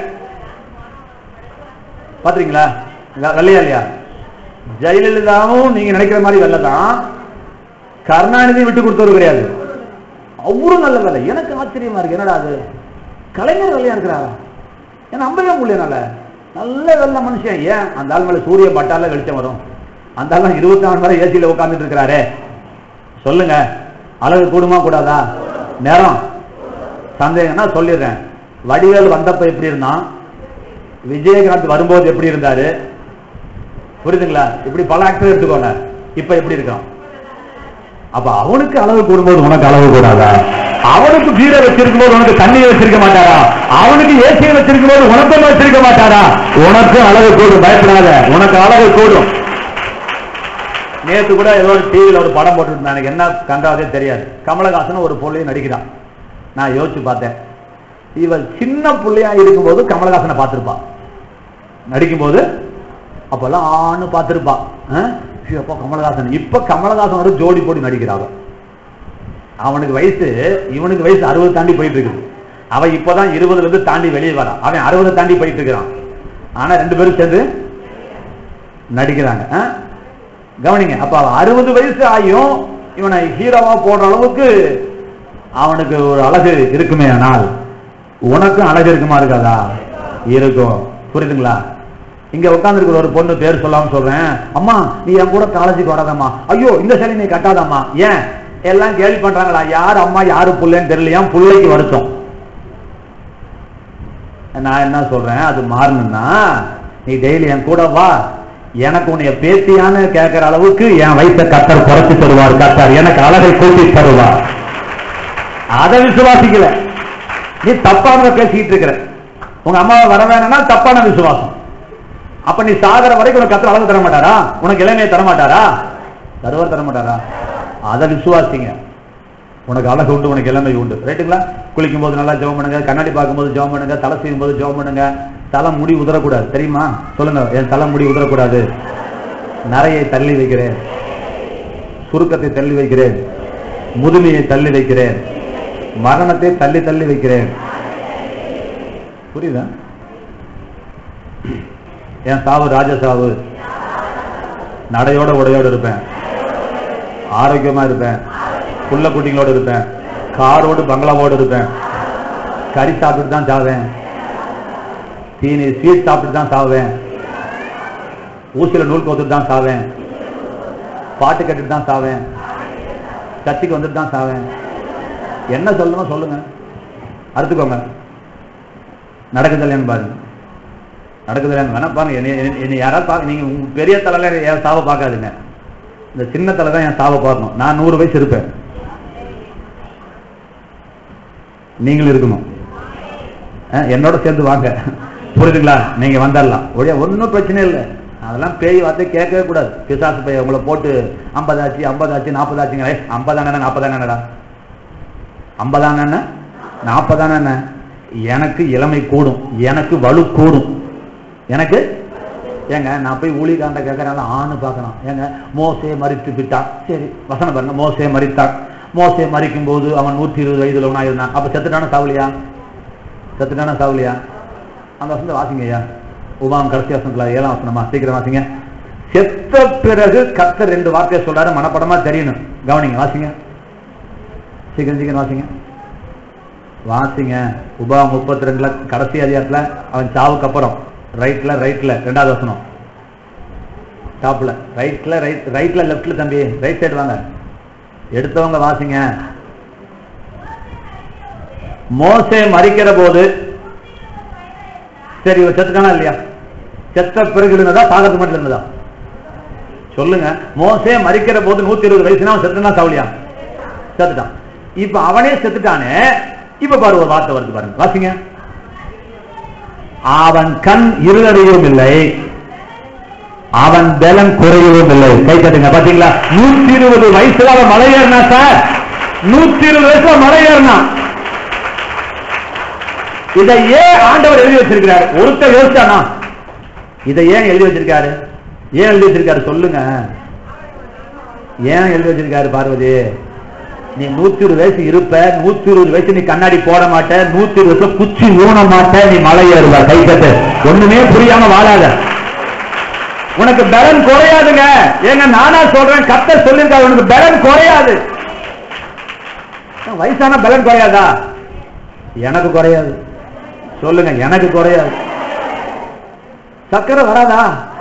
பாத்தீங்களா வெள்ளையா இல்லையா ஜெயலலிதாவும் நீங்க நினைக்கிற மாதிரி வெள்ளை தான் கருணாநிதி விட்டு கொடுத்தவர் கிடையாது அவரும் நல்ல வேலை எனக்கு ஆச்சரியமா இருக்கு என்னடா அது கலைஞர் வெள்ளையா இருக்கிறாரா ஏன்னா நம்பவே முடியல நல்ல வெள்ள மனுஷன் ஏன் அந்த ஆள் மேல சூரியன் பட்டால வெளிச்சம் வரும் அந்த ஆள் இருபத்தி நாலு மணி ஏசியில உட்கார்ந்துட்டு இருக்கிறாரே சொல்லுங்க அழகு கூடுமா கூடாதா நேரம் சந்தேகம்னா சொல்லிடுறேன் வடிவேல் வந்தப்ப எப்படி இருந்தான் விஜயகாந்த் வரும்போது எப்படி இருந்தாரு புரியுதுங்களா இப்படி பல ஆக்டர் எடுத்துக்கோங்க இப்ப எப்படி இருக்கான் அப்ப அவனுக்கு அளவு கூடும்போது உனக்கு அளவு கூடாதா அவனுக்கு பீரை வச்சிருக்கும் போது உனக்கு தண்ணியை வச்சிருக்க மாட்டாரா அவனுக்கு ஏசியை வச்சிருக்கும் போது உனக்கும் வச்சிருக்க மாட்டாரா உனக்கு அளவு கூடும் பயப்படாத உனக்கு அளவு கூடும் நேத்து கூட ஏதோ ஒரு டிவியில ஒரு படம் போட்டு எனக்கு என்ன கண்டாதே தெரியாது கமலஹாசன் ஒரு பொருளையும் நடிக்கிறான் நான் யோசிச்சு பார்த்தேன் இவள் சின்ன பிள்ளையா இருக்கும்போது கமலஹாசனை பார்த்திருப்பான் நடிக்கும்போது அப்பெல்லாம் ஆணு பார்த்திருப்பான் அப்போ கமலஹாசன் இப்ப கமலஹாசனோட ஜோடி போடி நடிக்கிறாங்க அவனுக்கு வயசு இவனுக்கு வயசு அறுபது தாண்டி போயிட்டு இருக்குது அவன் இப்பதான் இருபதுல இருந்து தாண்டி வெளியே வரான் அவன் அறுபது தாண்டி போயிட்டு இருக்கிறான் ஆனா ரெண்டு பேரும் சேர்ந்து நடிக்கிறாங்க ஆ? கவனிங்க அப்ப அவன் அறுபது வயசு ஆகியும் இவனை ஹீரோவா போடுற அளவுக்கு அவனுக்கு ஒரு அழகு இருக்குமே ஆனால் உனக்கும் அழகு இருக்குமா இருக்காதா இருக்கும் புரியுதுங்களா இங்க உட்கார்ந்து ஒரு பொண்ணு பேர் சொல்லாம சொல்றேன் அம்மா நீ என் கூட காலேஜுக்கு வராதம்மா ஐயோ இந்த சரி நீ கட்டாதம்மா ஏன் எல்லாம் கேள்வி பண்றாங்களா யார் அம்மா யாரு புள்ளைன்னு தெரியலையா புள்ளைக்கு வருத்தம் நான் என்ன சொல்றேன் அது மாறணும்னா நீ டெய்லி என் கூட வா எனக்கு உன்னைய பேத்தியான்னு கேட்கிற அளவுக்கு என் வயசை கத்தர் குறைச்சு தருவார் கத்தர் எனக்கு அழகை கூட்டி தருவார் அதை விசுவாசிக்கல நீ தப்பானத பேசிக்கிட்டு இருக்கிற உங்க அம்மாவை வர வேணும்னா தப்பான விசுவாசம் அப்ப நீ சாகர வரைக்கும் உனக்கு கத்தர் அழகு தர மாட்டாரா உனக்கு இளமையை தர மாட்டாரா தருவார் தர மாட்டாரா அதை விசுவாசிங்க உனக்கு அழகு உண்டு உனக்கு இளமை உண்டு ரைட்டுங்களா குளிக்கும் போது நல்லா ஜெபம் பண்ணுங்க கண்ணாடி பார்க்கும்போது ஜெபம் பண்ணுங்க தலை செய்யும் போது ஜெபம் பண்ணுங்க தலை முடி உதறக்கூடாது தெரியுமா சொல்லுங்க என் தலை முடி உதறக்கூடாது நரையை தள்ளி வைக்கிறேன் சுருக்கத்தை தள்ளி வைக்கிறேன் முதுமையை தள்ளி வைக்கிறேன் மரணத்தை தள்ளி தள்ளி வைக்கிறேன் புரியுதா என் சாவு ராஜ சாவு நடையோட உடையோட இருப்பேன் ஆரோக்கியமா இருப்பேன் புள்ள குட்டிங்களோட இருப்பேன் காரோடு பங்களாவோடு இருப்பேன் கறி சாப்பிட்டு தான் சாவேன் தீனி ஸ்வீட் சாப்பிட்டு தான் சாவேன் ஊசியில நூல் கோத்துட்டு தான் சாவேன் பாட்டு கேட்டுட்டு தான் சாவேன் சர்ச்சுக்கு வந்துட்டு தான் சாவேன் என்ன சொல்லணுமோ சொல்லுங்க அறுத்துக்கோங்க நடக்குது இல்லையான்னு பாருங்க நடக்குது இல்லையான்னு வேணா பாருங்க என்னை- என்னை என்னை யாராவது பாக்க நீங்க உங்க பெரிய தலையில என் சாவை பார்க்காதுங்க இந்த சின்ன தலை தான் என் சாவை பார்க்கணும் நான் நூறு வயசு இருப்பேன் நீங்களும் இருக்கணும் அஹ், என்னோட சேர்ந்து வாங்க புரியுதுங்களா நீங்க வந்துடலாம் ஒழிய ஒன்றும் பிரச்சனை இல்லை அதெல்லாம் பேய் வார்த்தை கேட்கவே கூடாது பிசாசு பைய உங்களை போட்டு ஐம்பதாச்சு ஐம்பதாச்சு நாற்பதாச்சுங்க ஐம்பதானே நாற்பதானடா ஐம்பதானே நாற்பதானே எனக்கு இளமை கூடும் எனக்கு வலு கூடும் எனக்கு ஏங்க நான் போய் ஊழிகாண்ட கேட்கறனால ஆணு பார்க்கணும் ஏங்க மோசே மறித்து விட்டான் சரி வசனம் பாருங்க மோசே மறித்தான் மோசே மறிக்கும் போது அவன் நூற்றி இருபது வயதுல ஒன்றா இருந்தான் அப்ப செத்துட்டான சாவலியா செத்துட்டான சாவலியா அந்த வசனத்தை வாசிங்க ஐயா உபாம் கடைசி வசனத்துல ஏழாம் வசனமா சீக்கிரம் வாசிங்க செத்த பிறகு கத்த ரெண்டு வார்த்தையை சொல்றாரு மனப்படமா தெரியணும் கவனிங்க வாசிங்க சீக்கிரம் சீக்கிரம் வாசிங்க வாசிங்க உபா முப்பத்தி ரெண்டுல கடைசி அதிகாரத்துல அவன் சாவுக்கு அப்புறம் ரைட்ல ரைட்ல ரெண்டாவது வசனம் டாப்ல ரைட்ல ரைட் ரைட்ல லெஃப்ட்ல தம்பி ரைட் சைடு வாங்க எடுத்தவங்க வாசிங்க மோசே மறிக்கிற போது சரி இவன் செத்துட்டானா இல்லையா செத்த பிறகு இருந்ததா சாகத்து மட்டும் இருந்ததா சொல்லுங்க மோசே மறிக்கிற போது நூத்தி இருபது வயசுனா அவன் செத்துனா சாவலியா செத்துட்டான் இப்ப அவனே செத்துட்டானே இப்ப பாரு ஒரு வார்த்தை வருது பாருங்க வாசிங்க அவன் கண் இருளடையவும் இல்லை அவன் பலன் குறையவும் இல்லை கை தட்டுங்க பாத்தீங்களா நூத்தி இருபது வயசுல அவன் மலை ஏறினா சார் நூத்தி இருபது வயசுல மலை ஏறினா இதை ஏன் ஆண்டவர் எழுதி வச்சிருக்கிறார் ஒருத்தர் யோசிச்சானா இதை ஏன் எழுதி வச்சிருக்காரு ஏன் எழுதி வச்சிருக்காரு சொல்லுங்க ஏன் எழுதி வச்சிருக்காரு பார்வதி நீ நூத்தி இருபது வயசு இருப்ப நூத்தி இருபது வயசு நீ கண்ணாடி போட மாட்ட நூத்தி இருபது வயசுல குச்சி ஊன மாட்ட நீ மலை ஏறுவ கை தட்டு ஒண்ணுமே புரியாம வாழாத உனக்கு பலன் குறையாதுங்க ஏங்க நானா சொல்றேன் கத்த சொல்லிருக்காரு உனக்கு பலன் குறையாது வயசான பலன் குறையாதா எனக்கு குறையாது சொல்லுங்க எனக்கு குறையாது சக்கரை வராதா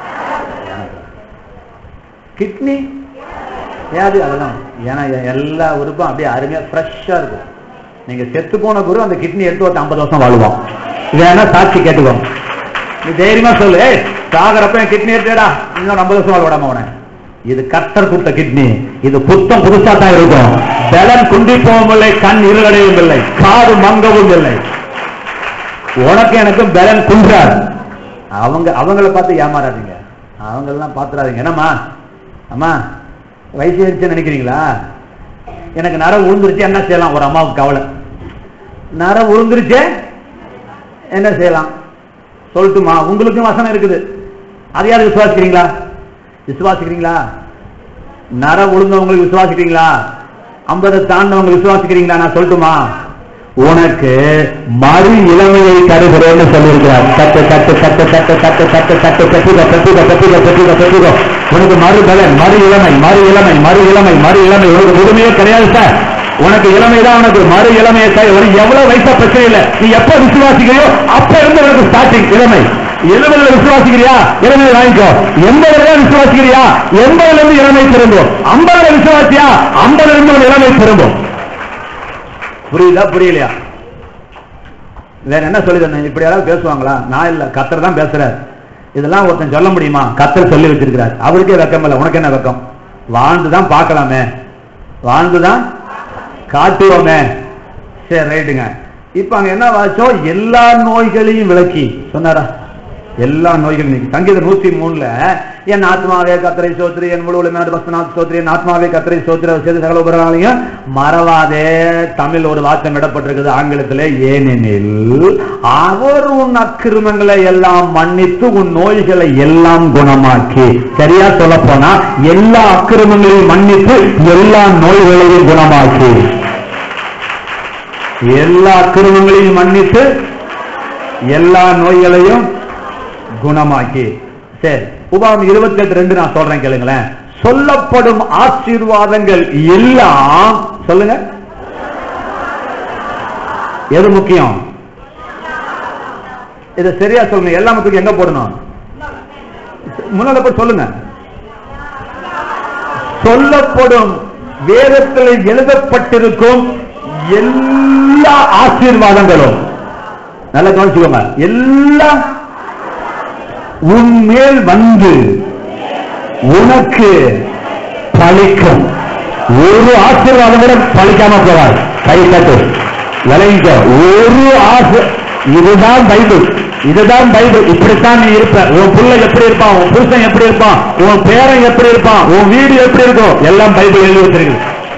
கிட்னி ஏது அதெல்லாம் ஏன்னா எ- எல்லா உறுப்பும் அப்படியே அருமையா ஃப்ரெஷ்ஷா இருக்கும் நீங்க செத்து போன குரு அந்த கிட்னி எடுத்து ஒரு ஐம்பது வருஷம் வாழுவோம் வேணா சாட்சி கேட்டுக்கோங்க நீ தைரியமா சொல்லு ஏய் சாகரப்ப என் கிட்னி எடுத்துடா இன்னும் ஐம்பது வருஷம் வாழ விடாம உன இது கர்த்தர் கொடுத்த கிட்னி இது புத்தம் புதுசா தான் இருக்கும் பலன் குண்டி போகவும் இல்லை கண் இருளடையும் இல்லை காது மங்கவும் இல்லை உனக்கு எனக்கும் பலன் குன்றார் அவங்க அவங்கள பார்த்து ஏமாறாதீங்க அவங்களெல்லாம் பார்த்துறாதீங்க என்னம்மா அம்மா வயசு ஆயிடுச்சுன்னு நினைக்கிறீங்களா எனக்கு நரம் உழுந்துருச்சு என்ன செய்யலாம் ஒரு அம்மாவுக்கு கவலை நரம் உழுந்துருச்சு என்ன செய்யலாம் சொல்லட்டுமா உங்களுக்கும் வசனம் இருக்குது அது யாரு விசுவாசிக்கிறீங்களா விசுவாசிக்கிறீங்களா நர உளுந்தவங்களுக்கு விசுவாசிக்கிறீங்களா ஐம்பதை தாண்டவங்க விசுவாசிக்கிறீங்களா நான் சொல்லட்டுமா உனக்கு மறு இளமையை தருகிறேன்னு சொல்லியிருக்கிறார் தட்டு தட்டு தட்டு தட்டு தட்டு தட்டு தட்டு கட்டுக கட்டுக கட்டுக கட்டுக கட்டுக உனக்கு மறு பலன் மறு இளமை மறு இளமை மறு இளமை மறு இளமை உனக்கு முழுமையே கிடையாது சார் உனக்கு இளமை தான் உனக்கு மறு இளமையை சார் உனக்கு எவ்வளவு வயசா பிரச்சனை இல்லை நீ எப்ப விசுவாசிக்கிறியோ அப்ப இருந்து உனக்கு ஸ்டார்டிங் இளமை எழுபதுல விசுவாசிக்கிறியா இளமை வாங்கிக்கோ எண்பதுல விசுவாசிக்கிறியா எண்பதுல இருந்து இளமை திரும்பும் ஐம்பதுல விசுவாசியா ஐம்பதுல இருந்து ஒரு இளமை திரும்பும் புரியுதா புரியலையா வேற என்ன சொல்லி தந்தேன் இப்படி யாராவது பேசுவாங்களா நான் இல்ல கத்தர் தான் பேசுறாரு இதெல்லாம் ஒருத்தன் சொல்ல முடியுமா கத்தர் சொல்லி வச்சிருக்கிறார் அவருக்கே வெக்கம் இல்ல உனக்கு என்ன வெக்கம் வாழ்ந்துதான் பார்க்கலாமே வாழ்ந்துதான் காட்டுவோமே சரி ரைட்டுங்க இப்ப அங்க என்ன வாச்சோம் எல்லா நோய்களையும் விளக்கி சொன்னாரா எல்லா நோய்களும் நீக்கி சங்கீதம் நூத்தி மூணுல என் ஆத்மாவே கத்திரை சோத்திரி என் முழு உலகமே பஸ்மநாத் சோத்திரி என் ஆத்மாவே கத்திரை சோத்திர செய்து சகல உபராலையும் மறவாதே தமிழ் ஒரு வாக்கம் இடப்பட்டிருக்குது ஆங்கிலத்திலே ஏனெனில் அவர் உன் அக்கிரமங்களை எல்லாம் மன்னித்து உன் நோய்களை எல்லாம் குணமாக்கி சரியா சொல்ல போனா எல்லா அக்கிரமங்களையும் மன்னித்து எல்லா நோய்களையும் குணமாக்கி எல்லா அக்கிரமங்களையும் மன்னித்து எல்லா நோய்களையும் குணமாக்கி சரி உபாகம் இருபத்தி எட்டு ரெண்டு நான் சொல்றேன் கேளுங்களேன் சொல்லப்படும் ஆசீர்வாதங்கள் எல்லாம் சொல்லுங்க எது முக்கியம் இத சரியா சொல்லுங்க எல்லாமத்துக்கு எங்க போடணும் முன்னால போய் சொல்லுங்க சொல்லப்படும் வேதத்தில் எழுதப்பட்டிருக்கும் எல்லா ஆசீர்வாதங்களும் நல்லா கவனிச்சுக்கோங்க எல்லா உன்மேல் வந்து உனக்கு பழிக்கும் ஒரு ஆசீர்வாதம் கூட பழிக்காம போவார் கை தட்டு விளங்கிக்கோ ஒரு ஆசை இதுதான் பைபிள் இதுதான் பைபிள் இப்படித்தான் நீ இருப்ப உன் பிள்ளை எப்படி இருப்பான் உன் புருஷன் எப்படி இருப்பான் உன் பேரன் எப்படி இருப்பான் உன் வீடு எப்படி இருக்கும் எல்லாம் பைபிள் எழுதி வச்சிருக்கு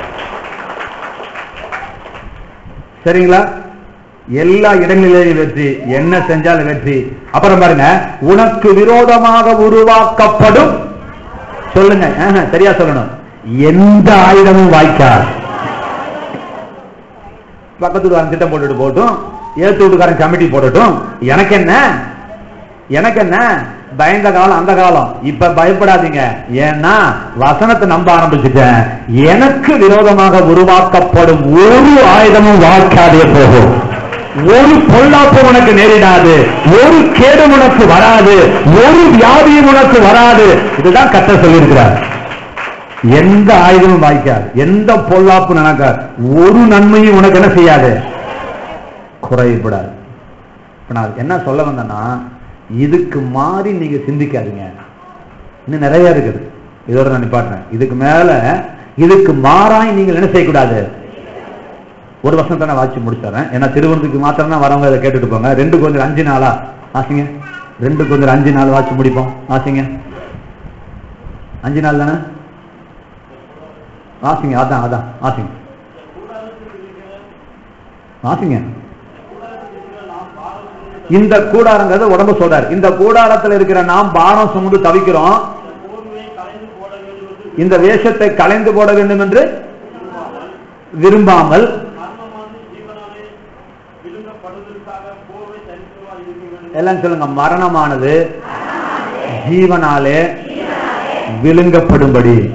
சரிங்களா எல்லா இடங்களிலேயும் வெற்றி என்ன செஞ்சாலும் வெற்றி அப்புறம் பாருங்க உனக்கு விரோதமாக உருவாக்கப்படும் சொல்லுங்க ஆஹா, சரியா சொல்லணும் எந்த ஆயுதமும் வாய்க்காது பக்கத்து வீட்டுக்காரன் திட்டம் போட்டுட்டு போட்டும் ஏத்து வீட்டுக்காரன் கமிட்டி போடட்டும் எனக்கு என்ன எனக்கு என்ன பயந்த காலம் அந்த காலம் இப்ப பயப்படாதீங்க ஏன்னா வசனத்தை நம்ப ஆரம்பிச்சுட்டேன் எனக்கு விரோதமாக உருவாக்கப்படும் ஒரு ஆயுதமும் வாய்க்காதே போகும் ஒரு பொல்லாப்பு உனக்கு நேரிடாது ஒரு கேடு உனக்கு வராது ஒரு வியாதியும் உனக்கு வராது இதுதான் கத்த சொல்லியிருக்கிறார் எந்த ஆயுதமும் வாய்க்காது எந்த பொல்லாப்பு நடக்காது ஒரு நன்மையும் உனக்கு என்ன செய்யாது குறைபடாது இப்ப நான் என்ன சொல்ல வந்தேன்னா இதுக்கு மாறி நீங்க சிந்திக்காதீங்க இன்னும் நிறைய இருக்குது இதோட நான் நிப்பாட்டுறேன் இதுக்கு மேல இதுக்கு மாறாய் நீங்கள் என்ன செய்யக்கூடாது ஒரு வருஷத்தை நான் வாட்சி முடிச்சிடறேன் ஏன்னா திருவனந்தத்துக்கு மாத்திரம் தான் வரவங்க இதை கேட்டுட்டு போங்க ரெண்டு கொஞ்சம் அஞ்சு நாளா வாசிங்க ரெண்டு கொஞ்சம் அஞ்சு நாள் வாசி முடிப்போம் வாசிங்க அஞ்சு நாள் தானே வாசிங்க அதான் அதான் வாசிங்க வாசிங்க இந்த கூடாரங்கிறத உடம்பு சொல்றாரு இந்த கூடாரத்தில் இருக்கிற நாம் பாரம் சுமந்து தவிக்கிறோம் இந்த வேஷத்தை கலைந்து போட வேண்டும் என்று விரும்பாமல் எல்லாம் சொல்லுங்க மரணமானது ஜீவனாலே விழுங்கப்படும்படி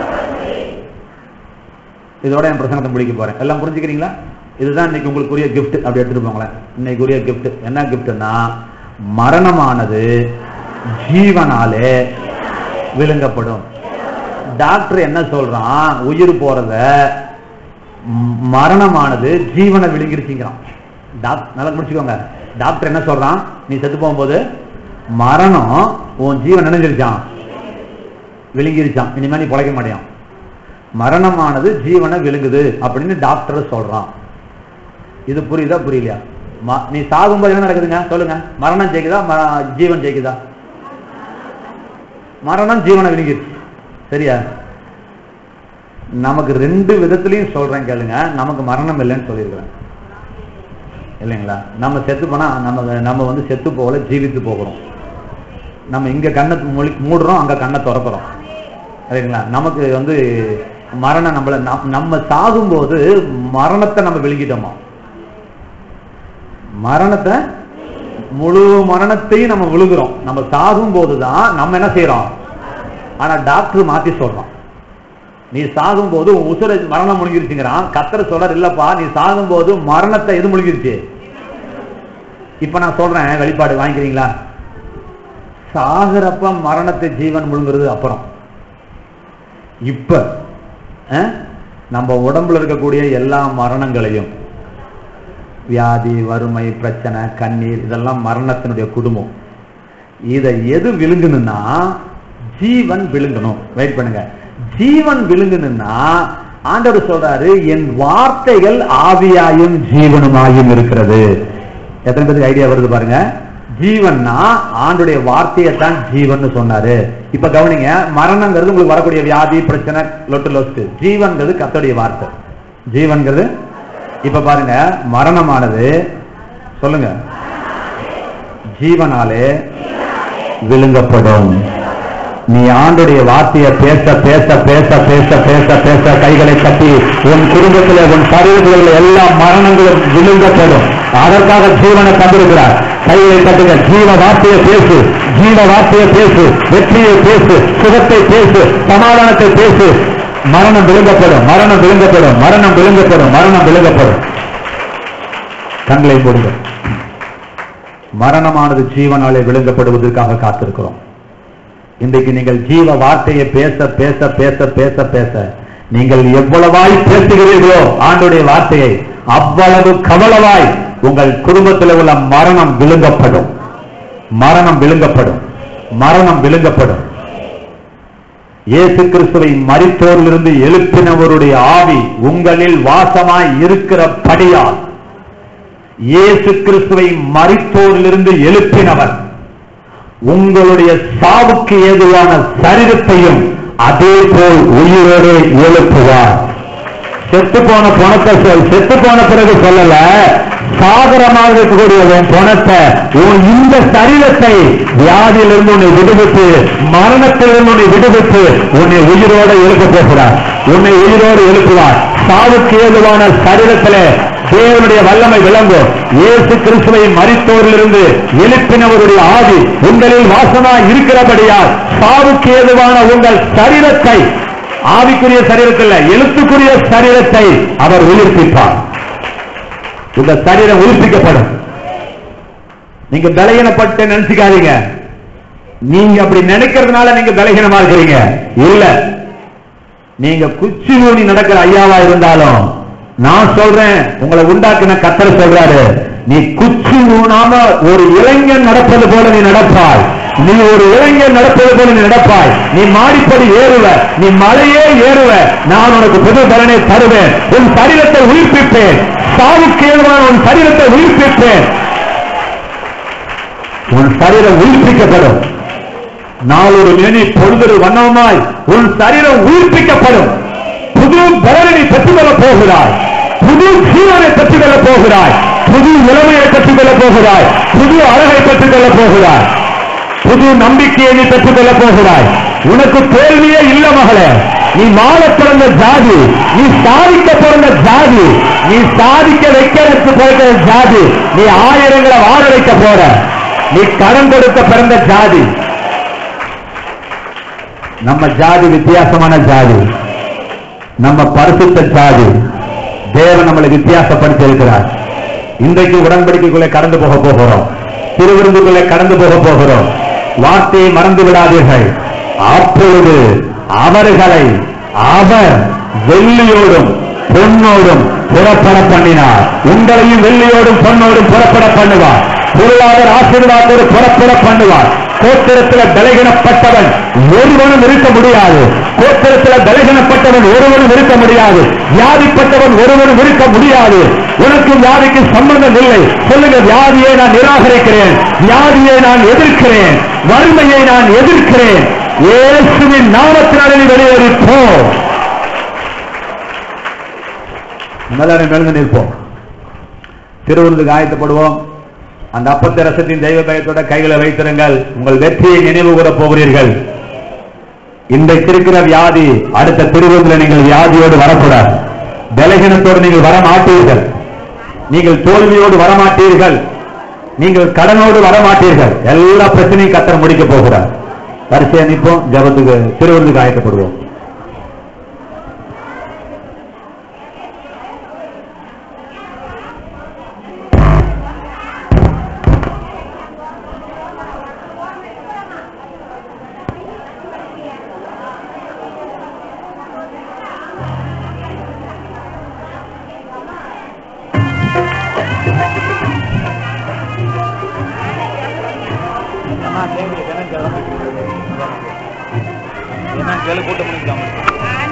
இதோட என் பிரசங்கத்தை முடிக்க போறேன் எல்லாம் புரிஞ்சுக்கிறீங்களா இதுதான் இன்னைக்கு உங்களுக்குரிய gift அப்படி எடுத்துட்டு போங்களேன் இன்னைக்குரிய gift என்ன கிஃப்ட்னா மரணமானது ஜீவனாலே விழுங்கப்படும் டாக்டர் என்ன சொல்றான் உயிர் போறத ம், மரணமானது ஜீவனை விழுங்கிருச்சுங்கிறான் டாக் நல்லா முடிச்சுக்கோங்க டாக்டர் என்ன சொல்றான் நீ செத்து போகும்போது மரணம் உன் ஜீவன் நினைஞ்சிருச்சான் விழுங்கிருச்சான் இனிமே நீ பிழைக்க மாட்டியான் மரணமானது ஜீவனை விழுங்குது அப்படின்னு டாக்டர் சொல்றான் இது புரியுதா புரியலையா ம- நீ சாகும்போது என்ன நடக்குதுங்க சொல்லுங்க மரணம் ஜெயிக்குதா ம- ஜீவன் ஜெயிக்குதா மரணம் ஜீவனை விழுங்கிருச்சு சரியா நமக்கு ரெண்டு விதத்திலையும் சொல்றேன் கேளுங்க நமக்கு மரணம் இல்லைன்னு சொல்லியிருக்கிறேன் இல்லைங்களா நம்ம செத்து போனா நம்ம நம்ம வந்து செத்து போகல ஜீவித்து போகிறோம் நம்ம இங்க கண்ணை மொழி மூடுறோம் அங்க கண்ணை திறக்கிறோம் சரிங்களா நமக்கு வந்து மரணம் நம்மள நம்- நம்ம சாகும்போது மரணத்தை நம்ம விழுங்கிட்டோமா மரணத்தை முழு மரணத்தையும் நம்ம விழுங்குறோம் நம்ம சாகும் போதுதான் நம்ம என்ன செய்யறோம் ஆனா டாக்டர் மாத்தி சொல்றான் நீ சாகும் போது உன் உசுர மரணம் முழுங்கிருச்சுங்கிறான் கத்தர் சொல்றார் இல்லப்பா நீ சாகும் போது மரணத்தை எது முழுங்கிருச்சு இப்ப நான் சொல்றேன் வெளிப்பாடு வாங்கிக்கிறீங்களா சாகிறப்ப மரணத்தை ஜீவன் முழுங்குறது அப்புறம் இப்ப அஹ், நம்ம உடம்புல இருக்கக்கூடிய எல்லா மரணங்களையும் வியாதி வறுமை பிரச்சனை கண்ணீர் இதெல்லாம் மரணத்தினுடைய குடும்பம் இதை எது விழுங்கணும்னா ஜீவன் விழுங்கணும் வெயிட் பண்ணுங்க ஜீவன் விழுங்கணும்னா ஆண்டவர் சொல்றாரு என் வார்த்தைகள் ஆவியாயும் ஜீவனுமாயும் இருக்கிறது எத்தனை பேருக்கு ஐடியா வருது பாருங்க ஜீவன்னா ஆண்டுடைய வார்த்தையை தான் ஜீவன் சொன்னாரு இப்ப கவனிங்க மரணங்கிறது உங்களுக்கு வரக்கூடிய வியாதி பிரச்சனை லொட்டு லொஸ்ட் ஜீவன்கிறது கத்தோடைய வார்த்தை ஜீவன்கிறது இப்ப பாருங்க மரணமானது சொல்லுங்க ஜீவனாலே விழுங்கப்படும் நீ ஆண்டுடைய வார்த்தையை பேச பேச பேச பேச பேச பேச கைகளை கட்டி உன் குடும்பத்தில் உன் சரீரத்தில் எல்லா மரணங்களும் விழுங்கப்படும் அதற்காக ஜீவனை தந்திருக்கிறார் கைகளை கட்டுங்க ஜீவ வார்த்தையை பேசு ஜீவ வார்த்தையை பேசு வெற்றியை பேசு சுகத்தை பேசு சமாதானத்தை பேசு மரணம் விழுங்கப்படும் மரணம் விழுங்கப்படும் மரணம் விழுங்கப்படும் மரணம் விழுங்கப்படும் கண்களை போடுங்க மரணமானது ஜீவனாலே விழுங்கப்படுவதற்காக காத்திருக்கிறோம் இன்றைக்கு நீங்கள் ஜீவ வார்த்தையை பேச பேச பேச பேச பேச நீங்கள் எவ்வளவாய் பேசுகிறீர்களோ ஆண்டுடைய வார்த்தையை அவ்வளவு கவலவாய் உங்கள் குடும்பத்தில் உள்ள மரணம் விழுங்கப்படும் மரணம் விழுங்கப்படும் மரணம் விழுங்கப்படும் இயேசு கிறிஸ்துவை மரித்தோரிலிருந்து எழுப்பினவருடைய ஆவி உங்களில் வாசமாய் இருக்கிறபடியால் இயேசு கிறிஸ்துவை மரித்தோரிலிருந்து எழுப்பினவர் உங்களுடைய சாவுக்கு ஏதுவான சரீரத்தையும் அதே போல் உயிரோடு எழுப்புவார் செத்து போன பணத்தை சொல் செத்து போன பிறகு சொல்லல சாகரமாக இருக்கக்கூடிய உன் பணத்தை உன் இந்த சரீரத்தை வியாதியிலிருந்து உன்னை விடுவித்து மரணத்திலிருந்து உன்னை விடுவித்து உன்னை உயிரோடு எழுப்ப போகிறார் உன்னை உயிரோடு எழுப்புவார் சாவுக்கு ஏதுவான சரீரத்திலே தேவனுடைய வல்லமை விளங்கும் இயேசு கிறிஸ்துவை மரித்தோரிலிருந்து எழுப்பினவருடைய ஆவி உங்களில் வாசமாய் இருக்கிறபடியால் சாவுக்கு ஏதுவான உங்கள் சரீரத்தை ஆவிக்குரிய சரீரத்தில் எழுத்துக்குரிய சரீரத்தை அவர் உயிர்ப்பிப்பார் இந்த சரீரம் உயிர்ப்பிக்கப்படும் நீங்க பலகீனப்பட்டு நினைச்சுக்காதீங்க நீங்க அப்படி நினைக்கிறதுனால நீங்க பலகீனமா இருக்கிறீங்க இல்ல நீங்க குச்சி ஊனி நடக்கிற ஐயாவா இருந்தாலும் நான் சொல்றேன் உங்களை உண்டாக்கின கத்தர் சொல்றாரு நீ குச்சி ஊனாம ஒரு இளைஞன் நடப்பது போல நீ நடப்பாய் நீ ஒரு இளைஞன் நடப்பது போல நீ நடப்பாய் நீ மாடிப்படி ஏறுவ நீ மலையே ஏறுவ நான் உனக்கு புது பலனை தருவேன் உன் சரீரத்தை உயிர்ப்பிப்பேன் சாவுக்கு ஏதுவான உன் சரீரத்தை உயிர்ப்பிப்பேன் உன் சரீரம் உயிர்ப்பிக்கப்படும் நாளொரு மேனி பொழுதொரு வண்ணமாய் உன் சரீரம் உயிர்ப்பிக்கப்படும் புது பலனை பெற்றுக்கொள்ளப் போகிறாய் புது ஜீவனை பெற்றுக்கொள்ளப் போகிறாய் புது இளமையை பெற்றுக்கொள்ளப் போகிறாய் புது அழகை பெற்றுக்கொள்ளப் போகிறாய் புது நம்பிக்கையை நீ பெற்றுக்கொள்ளப் போகிறாய் உனக்கு தோல்வியே இல்ல மகளே நீ மாற பிறந்த ஜாதி நீ சாதிக்க பிறந்த ஜாதி நீ சாதிக்க வைக்கிறதுக்கு பிறந்த ஜாதி நீ ஆயிரங்களை வாழ வைக்க போற நீ கடன் கொடுக்க பிறந்த ஜாதி நம்ம ஜாதி வித்தியாசமான ஜாதி நம்ம பரிசுத்த ஜாதி தேவன் நம்மளை வித்தியாசப்படுத்தி இருக்கிறார் இன்றைக்கு உடன்படிக்கைக்குள்ளே கடந்து போக போகிறோம் திருவிருந்துக்குள்ளே கடந்து போக போகிறோம் வார்த்தையை மறந்து விடாதீர்கள் அப்பொழுது அவர்களை அவர் வெள்ளியோடும் பொன்னோடும் புறப்பட பண்ணினார் உங்களையும் வெள்ளியோடும் பொன்னோடும் புறப்பட பண்ணுவார் பொருளாதார ஆசீர்வாதத்தோடு புறப்பட பண்ணுவார் கோத்திரத்தில் பலகீனப்பட்டவன் ஒருவனும் இருக்க முடியாது கோத்திரத்தில் பலகீனப்பட்டவன் ஒருவனும் இருக்க முடியாது வியாதிப்பட்டவன் ஒருவனும் இருக்க முடியாது உனக்கு வியாதிக்கு சம்பந்தம் இல்லை சொல்லுங்க வியாதியை நான் நிராகரிக்கிறேன் வியாதியை நான் எதிர்க்கிறேன் வறுமையை நான் எதிர்க்கிறேன் இயேசுவின் நாமத்தினாலே நீ வெளியேறிப்போ எல்லாரும் எழுந்து நிற்போம் திருவிருந்துக்கு ஆயத்தப்படுவோம் அந்த அப்பத்த ரசத்தின் தெய்வ பயத்தோட கைகளை வைத்திருங்கள் உங்கள் வெற்றியை நினைவு கூற போகிறீர்கள் இன்றைக்கு இருக்கிற வியாதி அடுத்த திருவிருந்தில் நீங்கள் வியாதியோடு வரக்கூடாது பலகீனத்தோடு நீங்கள் வர மாட்டீர்கள் நீங்கள் தோல்வியோடு வரமாட்டீர்கள் நீங்கள் கடனோடு வரமாட்டீர்கள் எல்லா பிரச்சனையும் கத்தர முடிக்க போகிறார் வரிசையா நிற்போம் ஜபத்துக்கு திருவிருந்துக்கு ஆயத்தப்படுவோம் என்ன கேள்வி கூட்ட முடியுமா